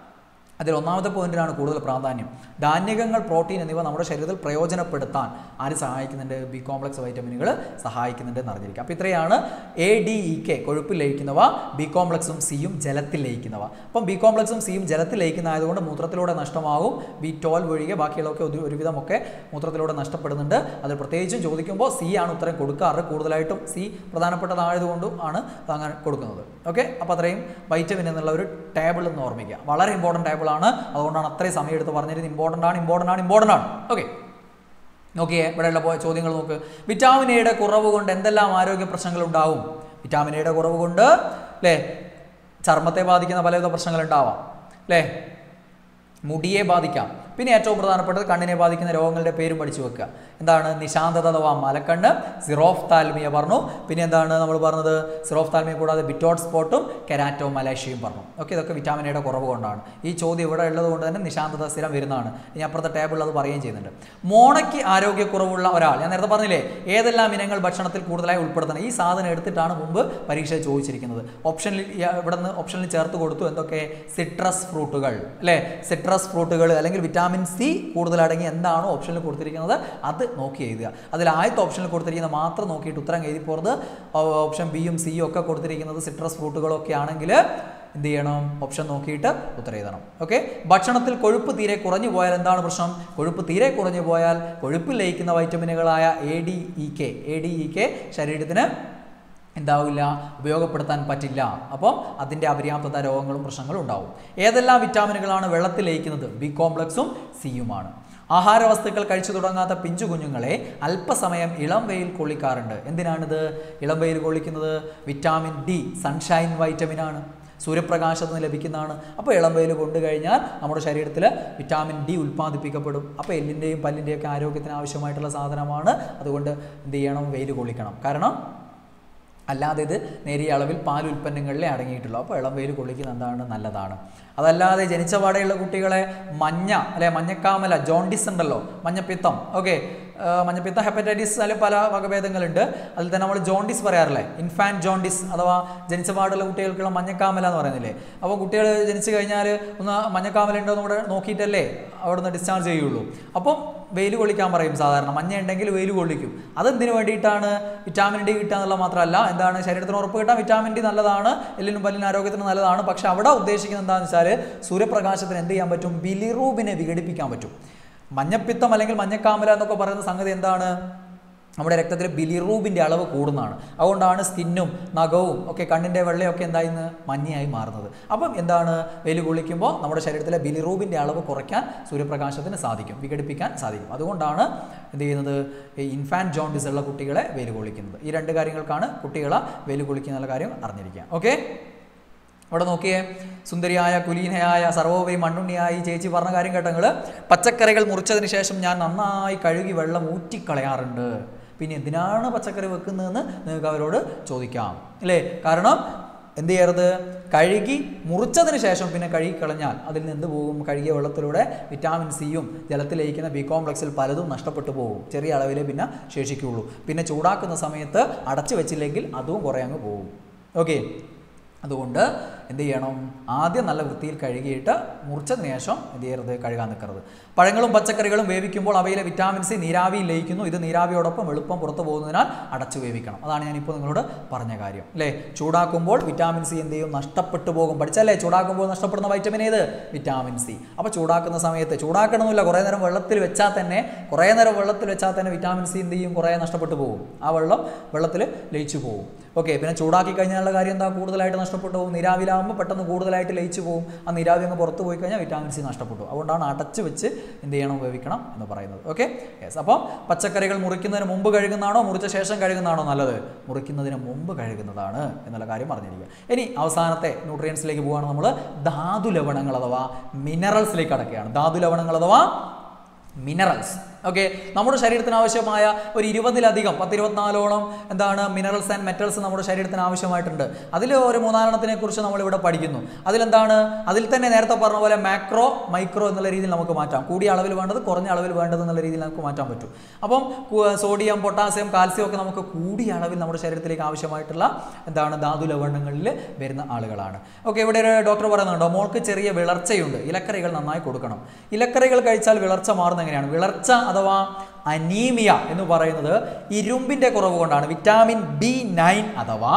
അതിൽ ഒന്നാമത്തെ പോയിന്റിനാണ് കൂടുതൽ പ്രാധാന്യം ധാന്യകങ്ങൾ പ്രോട്ടീൻ എന്നിവ നമ്മുടെ ശരീരത്തിൽ പ്രയോജനപ്പെടുത്താൻ ആര് സഹായിക്കുന്നുണ്ട് ബി കോംപ്ലക്സ് വൈറ്റമിനുകൾ സഹായിക്കുന്നുണ്ട് എന്ന് അറിഞ്ഞിരിക്കുക അപ്പോൾ ഇത്രയാണ് എ ഡി ഇ കെ കൊഴുപ്പിൽ ലയിക്കുന്നവ ബി കോംപ്ലക്സും സിയും ജലത്തിൽ ലയിക്കുന്നവ അപ്പം ബി കോംപ്ലക്സും സിയും ജലത്തിൽ ലയിക്കുന്നതായതുകൊണ്ട് മൂത്രത്തിലൂടെ നഷ്ടമാകും ബി ട്വൽവ് ഒഴികെ ബാക്കിയുള്ളതൊക്കെ ഒരു ഒരുവിധമൊക്കെ മൂത്രത്തിലൂടെ നഷ്ടപ്പെടുന്നുണ്ട് അത് പ്രത്യേകിച്ചും ചോദിക്കുമ്പോൾ സി ആണ് ഉത്തരം കൊടുക്കാറ് കൂടുതലായിട്ടും സി പ്രധാനപ്പെട്ടതായതുകൊണ്ടും ആണ് അത് അങ്ങനെ കൊടുക്കുന്നത് ഓക്കെ അപ്പോൾ അത്രയും വൈറ്റമിൻ എന്നുള്ള ഒരു ടേബിൾ എന്ന് ഓർമ്മിക്കുക വളരെ ഇമ്പോർട്ടൻറ്റ് ടേബിൾ ആണ് അതുകൊണ്ടാണ് അത്രയും സമയം എടുത്ത് പറഞ്ഞിരുന്നത് ഇമ്പോർട്ടൻ്റ് ആണ് ഇമ്പോർട്ടൻ്റ് ആണ് ഇമ്പോർട്ടൻ്റ് ആണ് ഓക്കെ നോക്കിയേ ഇവിടെയുള്ള പോയ ചോദ്യങ്ങൾ നോക്ക് വിറ്റാമിൻ എയുടെ കുറവ് കൊണ്ട് എന്തെല്ലാം ആരോഗ്യ പ്രശ്നങ്ങൾ ഉണ്ടാവും വിറ്റാമിൻ എയുടെ കുറവ് കൊണ്ട് അല്ലേ ചർമ്മത്തെ ബാധിക്കുന്ന പലവിധ പ്രശ്നങ്ങൾ ഉണ്ടാവാം അല്ലേ മുടിയെ ബാധിക്കാം പിന്നെ ഏറ്റവും പ്രധാനപ്പെട്ടത് കണ്ണിനെ ബാധിക്കുന്ന രോഗങ്ങളുടെ പേരും പഠിച്ചു വെക്കുക എന്താണ് നിശാന്തത അഥവാ മലക്കണ്ണ് സിറോഫ് താൽമിയ പറഞ്ഞു പിന്നെ എന്താണ് നമ്മൾ പറഞ്ഞത് സിറോഫ് താൽമിയ കൂടാതെ ബിറ്റോട്ട് സ്പോട്ടും കെരാറ്റോ മലേഷ്യയും പറഞ്ഞു ഓക്കെ ഇതൊക്കെ വിറ്റാമിൻ എയുടെ കുറവ് കൊണ്ടാണ് ഈ ചോദ്യം ഇവിടെ ഉള്ളത് കൊണ്ട് തന്നെ നിശാന്തത സ്ഥിരം വരുന്നതാണ് ഇനി അപ്പുറത്തെ ടേബിളിൽ അത് പറയുകയും ചെയ്യുന്നുണ്ട് മോണയ്ക്ക് ആരോഗ്യക്കുറവുള്ള ഒരാൾ ഞാൻ നേരത്തെ പറഞ്ഞില്ലേ ഏതെല്ലാം ഇനങ്ങൾ ഭക്ഷണത്തിൽ കൂടുതലായി ഉൾപ്പെടുത്തണം ഈ സാധനം എടുത്തിട്ടാണ് മുമ്പ് പരീക്ഷ ചോദിച്ചിരിക്കുന്നത് ഓപ്ഷനിൽ ഇവിടെ നിന്ന് ഓപ്ഷനിൽ ചേർത്ത് കൊടുത്തു എന്തൊക്കെ സിട്രസ് ഫ്രൂട്ടുകൾ അല്ലേ സിട്രസ് ഫ്രൂട്ടുകൾ അല്ലെങ്കിൽ വിറ്റാമിൻ വിറ്റാമിൻ സി കൂടുതൽ അടങ്ങി എന്താണോ ഓപ്ഷനിൽ കൊടുത്തിരിക്കുന്നത് അത് നോക്കി എഴുതുക അതിൽ ആദ്യത്തെ ഓപ്ഷനിൽ കൊടുത്തിരിക്കുന്നത് മാത്രം നോക്കിയിട്ട് ഉത്തരം എഴുതി പോகிறது ഓപ്ഷൻ ബിയും സിയും ഒക്കെ കൊടുത്തിരിക്കുന്നത് സിട്രസ് ഫ്രൂട്ടുകളൊക്കെ ആണെങ്കിൽ എന്ത് ചെയ്യണം ഓപ്ഷൻ നോക്കിയിട്ട് ഉത്തരം എഴുതണം ഓക്കെ ഭക്ഷണത്തിൽ കൊഴുപ്പ് തീരെ കുറഞ്ഞു പോയാൽ എന്താണ് പ്രശ്നം കൊഴുപ്പ് തീരെ കുറഞ്ഞു പോയാൽ കൊഴുപ്പിൽ ലയിക്കുന്ന വൈറ്റമിനുകളായ A D E K A D E K ശരീരത്തിന് എന്താവില്ല ഉപയോഗപ്പെടുത്താൻ പറ്റില്ല അപ്പോൾ അതിൻ്റെ അപര്യാപ്തത രോഗങ്ങളും പ്രശ്നങ്ങളും ഉണ്ടാവും ഏതെല്ലാം വിറ്റാമിനുകളാണ് വെള്ളത്തിൽ ലയിക്കുന്നത് ബി കോംപ്ലക്സും സിയുമാണ് ആഹാര വസ്തുക്കൾ കഴിച്ചു തുടങ്ങാത്ത പിഞ്ചു കുഞ്ഞുങ്ങളെ അല്പസമയം ഇളം വെയിൽ കൊള്ളിക്കാറുണ്ട് എന്തിനാണിത് ഇളം വെയിൽ കൊള്ളിക്കുന്നത് വിറ്റാമിൻ ഡി സൺഷൈൻ വൈറ്റമിൻ ആണ് സൂര്യപ്രകാശത്തിൽ നിന്ന് ലഭിക്കുന്നതാണ് അപ്പോൾ ഇളം വെയിൽ കൊണ്ടു കഴിഞ്ഞാൽ നമ്മുടെ ശരീരത്തിൽ വിറ്റാമിൻ ഡി ഉൽപ്പാദിപ്പിക്കപ്പെടും അപ്പോൾ എല്ലിൻ്റെയും പല്ലിൻ്റെയും ഒക്കെ ആരോഗ്യത്തിന് ആവശ്യമായിട്ടുള്ള സാധനമാണ് അതുകൊണ്ട് എന്ത് ചെയ്യണം വെയിൽ കൊള്ളിക്കണം കാരണം അല്ലാതെ ഇത് നേരിയ അളവിൽ പാൽ ഉൽപ്പന്നങ്ങളിലേ അടങ്ങിയിട്ടുള്ളൂ അപ്പോൾ ഇളം വെയിൽ കൊള്ളിക്കുന്ന എന്താണ് നല്ലതാണ് അതല്ലാതെ ജനിച്ച പാടെയുള്ള കുട്ടികളെ മഞ്ഞ അല്ലെ മഞ്ഞക്കാമല ജോണ്ടിസ് ഉണ്ടല്ലോ മഞ്ഞപ്പിത്തം ഓക്കെ മഞ്ഞപ്പിത്തം ഹെപ്പറ്റൈറ്റിസ് അതിൽ പല വകഭേദങ്ങളുണ്ട് അതിൽ തന്നെ നമ്മൾ ജോണ്ടിസ് പറയാറില്ലേ ഇൻഫാൻറ്റ് ജോണ്ടിസ് അഥവാ ജനിച്ച പാടുള്ള കുട്ടികൾക്കുള്ള മഞ്ഞക്കാമല എന്ന് പറയുന്നില്ലേ അപ്പോൾ കുട്ടികൾ ജനിച്ചു കഴിഞ്ഞാൽ ഒന്ന് മഞ്ഞക്കാമല ഉണ്ടോ എന്ന് കൂടെ നോക്കിയിട്ടല്ലേ അവിടെ നിന്ന് ഡിസ്ചാർജ് ചെയ്യുള്ളൂ അപ്പം വെയിൽ കൊള്ളിക്കാൻ പറയും സാധാരണ മഞ്ഞ ഉണ്ടെങ്കിൽ വെയിൽ കൊള്ളിക്കും അതെന്തിനു വേണ്ടിയിട്ടാണ് വിറ്റാമിൻ ഡി കിട്ടുക എന്നുള്ളത് മാത്രമല്ല എന്താണ് ശരീരത്തിന് ഉറപ്പ് കിട്ടാൻ വിറ്റാമിൻ ഡി നല്ലതാണ് എല്ലിനും പല്ലിനും ആരോഗ്യത്തിന് നല്ലതാണ് പക്ഷെ അവിടെ ഉദ്ദേശിക്കുന്നത് എന്താണെന്ന് വെച്ചാൽ സൂര്യപ്രകാശത്തിന് എന്ത് ചെയ്യാൻ പറ്റും ബിലിറൂബിനെ വിഘടിപ്പിക്കാൻ പറ്റും മഞ്ഞപ്പിത്തം അല്ലെങ്കിൽ മഞ്ഞക്കാമല എന്നൊക്കെ പറയുന്ന സംഗതി എന്താണ് നമ്മുടെ രക്തത്തിൽ ബിലിറൂബിൻ്റെ അളവ് കൂടുന്നതാണ് അതുകൊണ്ടാണ് സ്കിന്നും നഖവും ഒക്കെ കണ്ണിൻ്റെ വെള്ളയൊക്കെ എന്തായിന്ന് മഞ്ഞയായി മാറുന്നത് അപ്പം എന്താണ് വെയിൽ കൊള്ളിക്കുമ്പോൾ നമ്മുടെ ശരീരത്തിലെ ബിലിറൂബിൻ്റെ അളവ് കുറയ്ക്കാൻ സൂര്യപ്രകാശത്തിന് സാധിക്കും വിഘടിപ്പിക്കാൻ സാധിക്കും അതുകൊണ്ടാണ് എന്ത് ചെയ്യുന്നത് ഈ ഇൻഫാൻറ്റ് ജോണ്ടിസ് ഉള്ള കുട്ടികളെ വെയിൽ കൊള്ളിക്കുന്നത് ഈ രണ്ട് കാര്യങ്ങൾക്കാണ് കുട്ടികളെ വെയിൽ കൊള്ളിക്കുന്ന കാര്യം അറിഞ്ഞിരിക്കുക ഓക്കെ ഇവിടെ നോക്കിയേ സുന്ദരിയായ കുലീനയായ സർവോപരി മണ്ണുണ്ണിയായി ചേച്ചി പറഞ്ഞ കാര്യം കേട്ടങ്ങൾ പച്ചക്കറികൾ മുറിച്ചതിന് ശേഷം ഞാൻ നന്നായി കഴുകി വെള്ളം ഊറ്റിക്കളയാറുണ്ട് പിന്നെ എന്തിനാണ് പച്ചക്കറി വെക്കുന്നതെന്ന് നിങ്ങൾക്ക് അവരോട് ചോദിക്കാം അല്ലേ കാരണം എന്ത് ചെയ്യരുത് കഴുകി മുറിച്ചതിന് ശേഷം പിന്നെ കഴുകി കളഞ്ഞാൽ അതിൽ നിന്ന് എന്ത് പോകും കഴുകിയ വെള്ളത്തിലൂടെ വിറ്റാമിൻ സിയും ജലത്തിൽ ലയിക്കുന്ന ബി കോംപ്ലക്സിൽ പലതും നഷ്ടപ്പെട്ടു പോകും ചെറിയ അളവിലേ പിന്നെ ശേഷിക്കുകയുള്ളൂ പിന്നെ ചൂടാക്കുന്ന സമയത്ത് അടച്ചു വെച്ചില്ലെങ്കിൽ അതും കുറേ അങ്ങ് പോകും ഓക്കെ അതുകൊണ്ട് എന്ത് ചെയ്യണം ആദ്യം നല്ല വൃത്തിയിൽ കഴുകിയിട്ട് മുറിച്ചതിന് ശേഷം എന്ത് ചെയ്യരുത് കഴുകാൻ നിൽക്കരുത് പഴങ്ങളും പച്ചക്കറികളും വേവിക്കുമ്പോൾ അവയിലെ വിറ്റാമിൻ സി നീരാവിയിൽ ലയിക്കുന്നു ഇത് നീരാവിയോടൊപ്പം എളുപ്പം പുറത്തു പോകുന്നതിനാൽ അടച്ചു വേവിക്കണം അതാണ് ഞാനിപ്പോൾ നിങ്ങളോട് പറഞ്ഞ കാര്യം അല്ലേ ചൂടാക്കുമ്പോൾ വിറ്റാമിൻ സി എന്ത് ചെയ്യും നഷ്ടപ്പെട്ടു പോകും പഠിച്ചല്ലേ ചൂടാക്കുമ്പോൾ നഷ്ടപ്പെടുന്ന വൈറ്റമിൻ ഏത് വിറ്റാമിൻ സി അപ്പോൾ ചൂടാക്കുന്ന സമയത്ത് ചൂടാക്കണമെന്നില്ല കുറേ നേരം വെള്ളത്തിൽ വെച്ചാൽ തന്നെ കുറേ നേരം വെള്ളത്തിൽ വെച്ചാൽ തന്നെ വിറ്റാമിൻ സി എന്ത് ചെയ്യും കുറേ നഷ്ടപ്പെട്ടു പോകും ആ വെള്ളം വെള്ളത്തിൽ ലയിച്ചു പോകും ഓക്കെ പിന്നെ ചൂടാക്കി കഴിഞ്ഞാലുള്ള കാര്യം എന്താ കൂടുതലായിട്ട് നഷ്ടപ്പെട്ടു പോകും നീരാവിലാകുമ്പോൾ പെട്ടെന്ന് കൂടുതലായിട്ട് ലയിച്ചു പോകും ആ നീരാവി അങ്ങ് പുറത്ത് പോയി കഴിഞ്ഞാൽ വിറ്റാമിൻ സി നഷ്ടപ്പെട്ടു അതുകൊണ്ടാണ് അടച്ച് വെച്ച് എന്ത് ചെയ്യണം ഉപയോഗിക്കണം എന്ന് പറയുന്നത് ഓക്കെ യെസ് അപ്പോൾ പച്ചക്കറികൾ മുറിക്കുന്നതിന് മുമ്പ് കഴുകുന്നതാണോ മുറിച്ച ശേഷം കഴുകുന്നതാണോ നല്ലത് മുറിക്കുന്നതിന് മുമ്പ് കഴുകുന്നതാണ് എന്നുള്ള കാര്യം പറഞ്ഞിരിക്കുക ഇനി അവസാനത്തെ ന്യൂട്രിയൻസിലേക്ക് പോവുകയാണ് നമ്മൾ ധാതു ലവണങ്ങൾ അഥവാ മിനറൽസിലേക്ക് അടക്കുകയാണ് ധാതു ലവണങ്ങൾ അഥവാ മിനറൽസ് ഓക്കെ നമ്മുടെ ശരീരത്തിന് ആവശ്യമായ ഒരു ഇരുപതിലധികം പത്തിരുപത്തിനാലോളം എന്താണ് മിനറൽസ് ആൻഡ് മെറ്റൽസ് നമ്മുടെ ശരീരത്തിന് ആവശ്യമായിട്ടുണ്ട് അതിൽ ഒരു മൂന്നാലെണ്ണത്തിനെ കുറിച്ച് നമ്മളിവിടെ പഠിക്കുന്നു അതിലെന്താണ് അതിൽ തന്നെ നേരത്തെ പറഞ്ഞ പോലെ മാക്രോ മൈക്രോ എന്നുള്ള രീതിയിൽ നമുക്ക് മാറ്റാം കൂടിയ അളവിൽ വേണ്ടത് കുറഞ്ഞ അളവിൽ വേണ്ടത് എന്നുള്ള രീതിയിൽ നമുക്ക് മാറ്റാൻ പറ്റും അപ്പം കു- സോഡിയം പൊട്ടാസ്യം കാൽസ്യം ഒക്കെ നമുക്ക് കൂടിയ അളവിൽ നമ്മുടെ ശരീരത്തിലേക്ക് ആവശ്യമായിട്ടുള്ള എന്താണ് ധാതു ലവണങ്ങളിൽ വരുന്ന ആളുകളാണ് ഓക്കെ ഇവിടെ ഒരു ഡോക്ടർ പറയുന്നുണ്ടോ മോൾക്ക് ചെറിയ വിളർച്ചയുണ്ട് ഇലക്കറികൾ നന്നായി കൊടുക്കണം ഇലക്കറികൾ കഴിച്ചാൽ വിളർച്ച മാറുന്നത് എങ്ങനെയാണ് വിളർച്ച അഥവാ അനീമിയ എന്ന് പറയുന്നത് ഇരുമ്പിൻ്റെ കുറവ് കൊണ്ടാണ് വിറ്റാമിൻ ബി നയൻ അഥവാ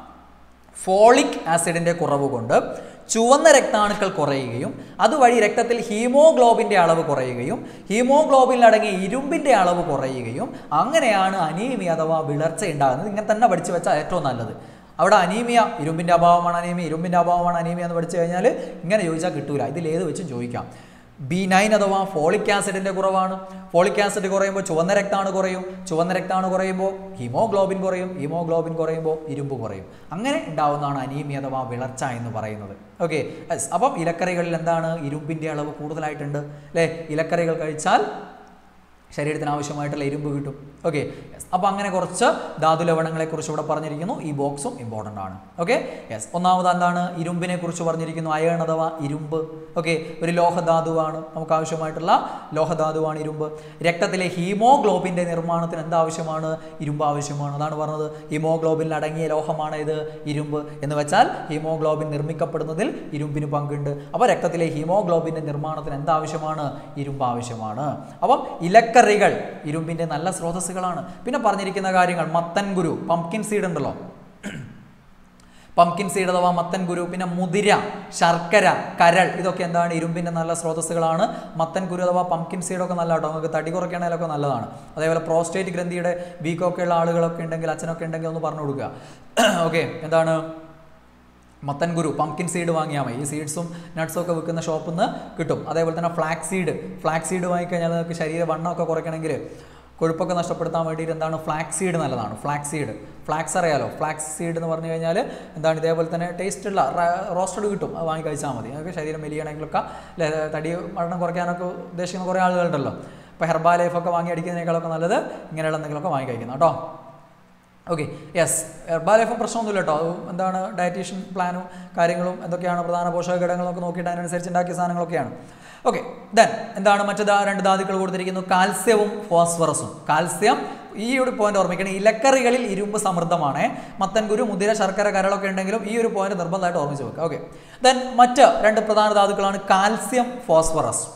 ഫോളിക് ആസിഡിൻ്റെ കുറവ് കൊണ്ട് ചുവന്ന രക്താണുക്കൾ കുറയുകയും അതുവഴി രക്തത്തിൽ ഹീമോഗ്ലോബിൻ്റെ അളവ് കുറയുകയും ഹീമോഗ്ലോബിനിൽ അടങ്ങിയ ഇരുമ്പിൻ്റെ അളവ് കുറയുകയും അങ്ങനെയാണ് അനീമിയ അഥവാ വിളർച്ച ഉണ്ടാകുന്നത് ഇങ്ങനെ തന്നെ പഠിച്ചു വെച്ചാൽ ഏറ്റവും നല്ലത് അവിടെ അനീമിയ ഇരുമ്പിൻ്റെ അഭാവമാണ് അനീമിയ ഇരുമ്പിൻ്റെ അഭാവമാണ് അനീമിയ എന്ന് പഠിച്ചു കഴിഞ്ഞാൽ ഇങ്ങനെ ചോദിച്ചാൽ കിട്ടൂല ഇതിലേത് വെച്ചും ചോദിക്കാം ബി നയൻ അഥവാ ഫോളിക് ആസിഡിൻ്റെ കുറവാണ് ഫോളിക് ആസിഡ് കുറയുമ്പോൾ ചുവന്ന രക്താണു കുറയും ചുവന്ന രക്താണു കുറയുമ്പോൾ ഹീമോഗ്ലോബിൻ കുറയും ഹീമോഗ്ലോബിൻ കുറയുമ്പോൾ ഇരുമ്പ് കുറയും അങ്ങനെ ഉണ്ടാവുന്നതാണ് അനീമിയ അഥവാ വിളർച്ച എന്ന് പറയുന്നത് ഓക്കെ യെസ് അപ്പം ഇലക്കറികളിൽ എന്താണ് ഇരുമ്പിൻ്റെ അളവ് കൂടുതലായിട്ടുണ്ട് അല്ലേ ഇലക്കറികൾ കഴിച്ചാൽ ശരീരത്തിന് ആവശ്യമായിട്ടുള്ള ഇരുമ്പ് കിട്ടും ഓക്കെ അപ്പോൾ അങ്ങനെ കുറച്ച് ധാതു ലവണങ്ങളെ കുറിച്ച് ഇവിടെ പറഞ്ഞിരിക്കുന്നു ഈ ബോക്സും ഇമ്പോർട്ടൻ്റ് ആണ് ഓക്കെ യെസ് ഒന്നാമത് എന്താണ് ഇരുമ്പിനെ കുറിച്ച് പറഞ്ഞിരിക്കുന്നു അയൺ അഥവാ ഇരുമ്പ് ഓക്കെ ഒരു ലോഹധാതുവാണ് നമുക്ക് ആവശ്യമായിട്ടുള്ള ലോഹധാതുവാണ് ഇരുമ്പ് രക്തത്തിലെ ഹീമോഗ്ലോബിൻ്റെ നിർമ്മാണത്തിന് എന്താവശ്യമാണ് ഇരുമ്പ് ആവശ്യമാണ് അതാണ് പറഞ്ഞത് ഹീമോഗ്ലോബിനിൽ അടങ്ങിയ ലോഹമാണ് ഇത് ഇരുമ്പ് എന്ന് വെച്ചാൽ ഹീമോഗ്ലോബിൻ നിർമ്മിക്കപ്പെടുന്നതിൽ ഇരുമ്പിന് പങ്കുണ്ട് അപ്പോൾ രക്തത്തിലെ ഹീമോഗ്ലോബിൻ്റെ നിർമ്മാണത്തിന് എന്താവശ്യമാണ് ഇരുമ്പ് ആവശ്യമാണ് അപ്പം ഇലക്കറികൾ ഇരുമ്പിൻ്റെ നല്ല സ്രോതസ്സുകളാണ് പിന്നെ പറഞ്ഞിരിക്കുന്ന കാര്യങ്ങൾ മത്തൻ ഗുരു പംകിൻ സീഡ് ഉണ്ടല്ലോ പംകിൻ സീഡ് അഥവാ മത്തൻ ഗുരു പിന്നെ മുതിര ശർക്കര കരൾ ഇതൊക്കെ എന്താണ് ഇരുമ്പിൻ്റെ നല്ല സ്രോതസ്സുകളാണ് മത്തൻ ഗുരു അഥവാ പംകിൻ സീഡൊക്കെ നല്ല കേട്ടോ നമുക്ക് തടി കുറയ്ക്കണേലൊക്കെ നല്ലതാണ് അതേപോലെ പ്രോസ്റ്റേറ്റ് ഗ്രന്ഥിയുടെ വീക്കൊക്കെ ഉള്ള ആളുകളൊക്കെ ഉണ്ടെങ്കിൽ അച്ഛനൊക്കെ ഉണ്ടെങ്കിൽ ഒന്ന് പറഞ്ഞു കൊടുക്കുക ഓക്കെ എന്താണ് മത്തൻ ഗുരു പംകിൻ സീഡ് വാങ്ങിയാൽ മതി ഈ സീഡ്സും നട്ട്സും ഒക്കെ വിൽക്കുന്ന ഷോപ്പിൽ നിന്ന് കിട്ടും അതേപോലെ തന്നെ ഫ്ലാക്സ് സീഡ് ഫ്ലാക്സ് സീഡ് വാങ്ങിക്കഴിഞ്ഞാൽ നിങ്ങൾക്ക് ശരീര വണ്ണമൊക്കെ കുറയ്ക്കണമെങ്കിൽ കൊഴുപ്പൊക്കെ നഷ്ടപ്പെടുത്താൻ വേണ്ടിയിട്ട് എന്താണ് ഫ്ലാക്സ് സീഡ് നല്ലതാണ് ഫ്ലാക്സ് സീഡ് ഫ്ലാക്സ് അറിയാലോ ഫ്ലാക്സ് സീഡ് എന്ന് പറഞ്ഞു കഴിഞ്ഞാൽ എന്താണ് ഇതേപോലെ തന്നെ ടേസ്റ്റ് ഉള്ള റോസ്റ്റഡ് കിട്ടും അത് വാങ്ങി കഴിച്ചാൽ മതി നിങ്ങൾക്ക് ശരീരം മെലിയണമെങ്കിലൊക്കെ ലെ- തടി വണ്ണം കുറയ്ക്കാനൊക്കെ ഉദ്ദേശിക്കുന്ന കുറേ ആളുകളുണ്ടല്ലോ ഇപ്പോൾ ഹെർബാ ലൈഫൊക്കെ വാങ്ങി അടിക്കുന്നതിനേക്കാളൊക്കെ നല്ലത് ഇങ്ങനെയുള്ള എന്തെങ്കിലുമൊക്കെ വാങ്ങി കഴിക്കുന്നത് കേട്ടോ ഓക്കെ യെസ് ഹെർബാലൈഫും പ്രശ്നമൊന്നുമില്ല കേട്ടോ അത് എന്താണ് ഡയറ്റീഷ്യൻ പ്ലാനും കാര്യങ്ങളും എന്തൊക്കെയാണ് പ്രധാന പോഷക ഘടകങ്ങളൊക്കെ നോക്കിയിട്ട് അതിനനുസരിച്ച് ഉണ്ടാക്കിയ സാധനങ്ങളൊക്കെയാണ് ഓക്കെ ദെൻ എന്താണ് മറ്റു ദാ- രണ്ട് ധാതുക്കൾ കൊടുത്തിരിക്കുന്നു കാൽസ്യവും ഫോസ്ഫറസും കാൽസ്യം ഈ ഒരു പോയിന്റ് ഓർമ്മിക്കണം ഇലക്കറികളിൽ ഇരുമ്പ് സമൃദ്ധമാണ് മത്തൻ കുരു മുതിര ശർക്കര കരളൊക്കെ ഉണ്ടെങ്കിലും ഈ ഒരു പോയിന്റ് നിർബന്ധമായിട്ട് ഓർമ്മിച്ച് വെക്കുക ഓക്കെ ദെൻ മറ്റ് രണ്ട് പ്രധാന ധാതുക്കളാണ് കാൽസ്യം ഫോസ്ഫറസ്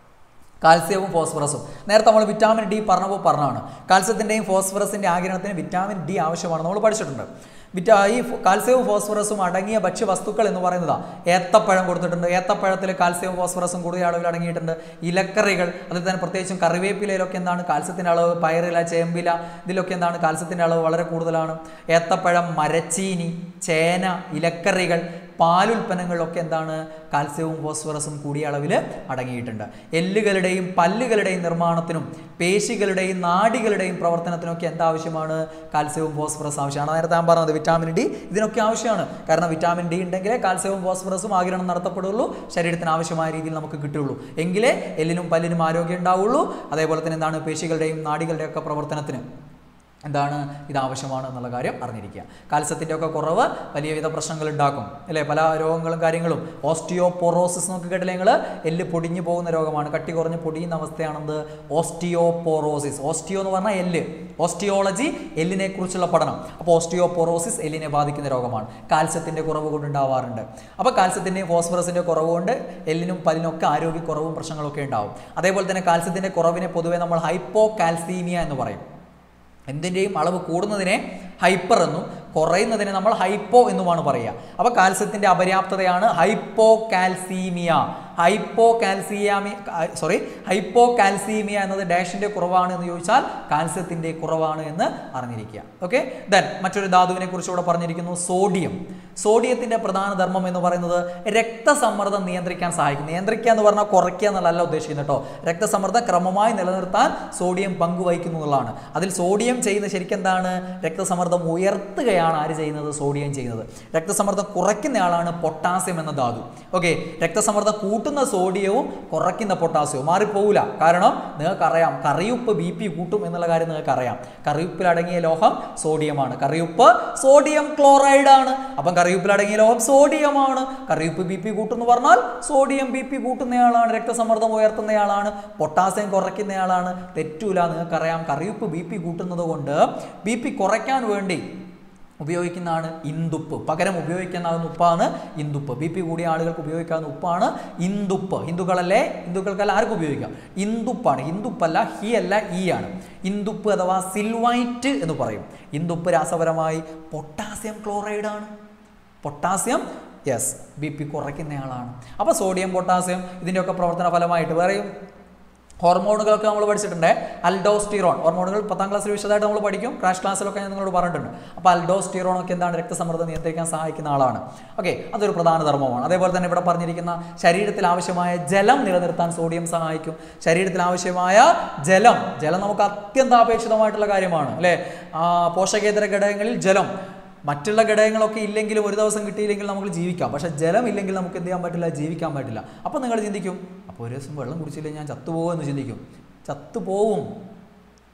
കാൽസ്യവും ഫോസ്ഫറസും നേരത്തെ നമ്മൾ വിറ്റാമിൻ ഡി പറഞ്ഞപ്പോൾ പറഞ്ഞതാണ് കാൽസ്യത്തിൻ്റെയും ഫോസ്ഫറസിൻ്റെ ആഗിരണത്തിന് വിറ്റാമിൻ ഡി ആവശ്യമാണ് നമ്മൾ പഠിച്ചിട്ടുണ്ട് വിറ്റാ ഈ ഫോ- കാൽസ്യവും ഫോസ്ഫറസും അടങ്ങിയ ഭക്ഷ്യവസ്തുക്കൾ എന്ന് പറയുന്നതാ ഏത്തപ്പഴം കൊടുത്തിട്ടുണ്ട് ഏത്തപ്പഴത്തിൽ കാൽസ്യവും ഫോസ്ഫറസും കൂടുതൽ അളവിൽ അടങ്ങിയിട്ടുണ്ട് ഇലക്കറികൾ അതിൽ തന്നെ പ്രത്യേകിച്ചും കറിവേപ്പിലയിലൊക്കെ എന്താണ് കാൽസ്യത്തിൻ്റെ അളവ് പയറില ചേമ്പില ഇതിലൊക്കെ എന്താണ് കാൽസ്യത്തിൻ്റെ അളവ് വളരെ കൂടുതലാണ് ഏത്തപ്പഴം മരച്ചീനി ചേന ഇലക്കറികൾ പാലുൽപ്പന്നങ്ങളിലൊക്കെ എന്താണ് കാൽസ്യവും ഫോസ്ഫറസും കൂടിയ അളവിൽ അടങ്ങിയിട്ടുണ്ട് എല്ലുകളുടെയും പല്ലുകളുടെയും നിർമ്മാണത്തിനും പേശികളുടെയും നാഡികളുടെയും പ്രവർത്തനത്തിനൊക്കെ എന്താവശ്യമാണ് കാൽസ്യവും ഫോസ്ഫറസ് ആവശ്യമാണ് നേരത്തെ ഞാൻ പറഞ്ഞത് വിറ്റാമിൻ ഡി ഇതിനൊക്കെ ആവശ്യമാണ് കാരണം വിറ്റാമിൻ ഡി ഉണ്ടെങ്കിലേ കാൽസ്യവും ഫോസ്ഫറസും ആകിരണം നടത്തപ്പെടുള്ളൂ ശരീരത്തിന് ആവശ്യമായ രീതിയിൽ നമുക്ക് കിട്ടുള്ളൂ എങ്കിലേ എല്ലിനും പല്ലിനും ആരോഗ്യം ഉണ്ടാവുള്ളൂ അതേപോലെ തന്നെ എന്താണ് പേശികളുടെയും നാഡികളുടെയും ഒക്കെ പ്രവർത്തനത്തിന് എന്താണ് ഇത് ആവശ്യമാണ് എന്നുള്ള കാര്യം അറിഞ്ഞിരിക്കുക കാൽസ്യത്തിൻ്റെ ഒക്കെ കുറവ് വലിയ വിധ പ്രശ്നങ്ങൾ ഉണ്ടാക്കും അല്ലേ പല രോഗങ്ങളും കാര്യങ്ങളും ഓസ്റ്റിയോപൊറോസിസ് എന്നൊക്കെ കേട്ടില്ലേ നിങ്ങൾ എല്ല് പൊടിഞ്ഞു പോകുന്ന രോഗമാണ് കട്ടി കുറഞ്ഞ് പൊടിയുന്ന അവസ്ഥയാണെന്ത് ഓസ്റ്റിയോപൊറോസിസ് ഓസ്റ്റിയോ എന്ന് പറഞ്ഞാൽ എല്ല് ഓസ്റ്റിയോളജി എല്ലിനെ കുറിച്ചുള്ള പഠനം അപ്പോൾ ഓസ്റ്റിയോപൊറോസിസ് എല്ലിനെ ബാധിക്കുന്ന രോഗമാണ് കാൽസ്യത്തിൻ്റെ കുറവ് കൊണ്ട് ഉണ്ടാവാറുണ്ട് അപ്പോൾ കാൽസ്യത്തിൻ്റെയും ഫോസ്ഫറസിൻ്റെ കുറവ് കൊണ്ട് എല്ലിനും പല്ലിനൊക്കെ ആരോഗ്യക്കുറവും പ്രശ്നങ്ങളൊക്കെ ഉണ്ടാവും അതേപോലെ തന്നെ കാൽസ്യത്തിൻ്റെ കുറവിനെ പൊതുവെ നമ്മൾ ഹൈപ്പോ കാൽസീമിയ എന്ന് പറയും എന്തിൻ്റെയും അളവ് കൂടുന്നതിനെ ഹൈപ്പർ എന്നും കുറയുന്നതിനെ നമ്മൾ ഹൈപ്പോ എന്നുമാണ് പറയുക അപ്പോൾ കാൽസ്യത്തിൻ്റെ അപര്യാപ്തതയാണ് hypocalcaemia hypocalcaemia sorry hypocalcaemia എന്നത് ഡാഷിൻ്റെ കുറവാണ് എന്ന് ചോദിച്ചാൽ കാൽസ്യത്തിൻ്റെ കുറവാണ് എന്ന് അറിഞ്ഞിരിക്കുക ഓക്കെ ദെൻ മറ്റൊരു ധാതുവിനെ കുറിച്ച് ഇവിടെ പറഞ്ഞിരിക്കുന്നു സോഡിയം സോഡിയത്തിൻ്റെ പ്രധാന ധർമ്മം എന്ന് പറയുന്നത് രക്തസമ്മർദ്ദം നിയന്ത്രിക്കാൻ സഹായിക്കും നിയന്ത്രിക്കുക എന്ന് പറഞ്ഞാൽ കുറയ്ക്കുക എന്നുള്ളതല്ല ഉദ്ദേശിക്കുന്നത് കേട്ടോ രക്തസമ്മർദ്ദം ക്രമമായി നിലനിർത്താൻ സോഡിയം പങ്കുവഹിക്കുന്നു എന്നുള്ളതാണ് അതിൽ സോഡിയം ചെയ്യുന്ന ശരിക്കും എന്താണ് രക്തസമ്മർദ്ദം ഉയർത്തുകയാണ് ആര് ചെയ്യുന്നത് സോഡിയം ചെയ്യുന്നത് രക്തസമ്മർദ്ദം കുറയ്ക്കുന്ന ആളാണ് പൊട്ടാസ്യം എന്ന ധാതു ഓക്കെ രക്തസമ്മർദ്ദം കൂട്ടുന്ന സോഡിയവും കുറയ്ക്കുന്ന പൊട്ടാസ്യവും മാറിപ്പോവില്ല കാരണം നിങ്ങൾക്കറിയാം കറിയുപ്പ് ബി പി കൂട്ടും എന്നുള്ള കാര്യം നിങ്ങൾക്കറിയാം കറിയുപ്പിൽ അടങ്ങിയ ലോഹം സോഡിയമാണ് കറിയുപ്പ് സോഡിയം ക്ലോറൈഡ് ആണ് അപ്പം കറിയുപ്പിൽ അടങ്ങിയ ലോഹം സോഡിയമാണ് കറിയുപ്പ് ബി പി കൂട്ടുന്നു പറഞ്ഞാൽ സോഡിയം ബി പി കൂട്ടുന്നയാളാണ് രക്തസമ്മർദ്ദം ഉയർത്തുന്നയാളാണ് പൊട്ടാസ്യം കുറയ്ക്കുന്നയാളാണ് തെറ്റൂല നിങ്ങൾക്കറിയാം കറിയുപ്പ് ബി പി കൂട്ടുന്നത് കൊണ്ട് ബി പി കുറയ്ക്കാൻ വേണ്ടി ഉപയോഗിക്കുന്നതാണ് ഇന്ദുപ്പ് പകരം ഉപയോഗിക്കാവുന്ന ഉപ്പാണ് ഇന്ദുപ്പ് ബി പി കൂടിയ ആളുകൾക്ക് ഉപയോഗിക്കാവുന്ന ഉപ്പാണ് ഇന്ദുപ്പ് ഹിന്ദുക്കളല്ലേ ഹിന്ദുക്കൾക്കല്ല ആർക്കും ഉപയോഗിക്കാം ഇന്ദുപ്പാണ് ഇന്ദുപ്പല്ല ഹി അല്ല ഈ ആണ് ഇന്ദുപ്പ് അഥവാ സിൽവൈറ്റ് എന്ന് പറയും ഇന്ദുപ്പ് രാസപരമായി പൊട്ടാസ്യം ക്ലോറൈഡ് ആണ് പൊട്ടാസ്യം യെസ് ബി പി കുറയ്ക്കുന്നയാളാണ് അപ്പോൾ സോഡിയം പൊട്ടാസ്യം ഇതിൻ്റെയൊക്കെ പ്രവർത്തന ഫലമായിട്ട് വേറെയും ഹോർമോണുകളൊക്കെ നമ്മൾ പഠിച്ചിട്ടുണ്ട് അൽഡോസ്റ്റിറോൺ ഹോർമോണുകൾ പത്താം ക്ലാസ്സിൽ വിശദമായിട്ട് നമ്മൾ പഠിക്കും ക്രാഷ് ക്ലാസ്സിലൊക്കെ ഞാൻ നിങ്ങളോട് പറഞ്ഞിട്ടുണ്ട് അപ്പോൾ അൽഡോസ്റ്റിറോൺ ഒക്കെ എന്താണ് രക്തസമ്മർദ്ദം നിയന്ത്രിക്കാൻ സഹായിക്കുന്ന ആളാണ് ഓക്കെ അതൊരു പ്രധാന ധർമ്മമാണ് അതേപോലെ തന്നെ ഇവിടെ പറഞ്ഞിരിക്കുന്ന ശരീരത്തിൽ ആവശ്യമായ ജലം നിലനിർത്താൻ സോഡിയം സഹായിക്കും ശരീരത്തിൽ ആവശ്യമായ ജലം ജലം നമുക്ക് അത്യന്താപേക്ഷിതമായിട്ടുള്ള കാര്യമാണ് അല്ലേ ആ, പോഷകേതര ഘടകങ്ങളിൽ ജലം മറ്റുള്ള ഘടകങ്ങളൊക്കെ ഇല്ലെങ്കിലും ഒരു ദിവസം കിട്ടിയില്ലെങ്കിൽ നമുക്ക് ജീവിക്കാം പക്ഷേ ജലം ഇല്ലെങ്കിൽ നമുക്ക് എന്ത് ചെയ്യാൻ പറ്റില്ല ജീവിക്കാൻ പറ്റില്ല അപ്പോൾ നിങ്ങൾ ചിന്തിക്കും അപ്പോൾ ഒരു ദിവസം വെള്ളം കുടിച്ചില്ലെങ്കിൽ ഞാൻ ചത്തുപോകുമെന്ന് ചിന്തിക്കും ചത്തുപോവും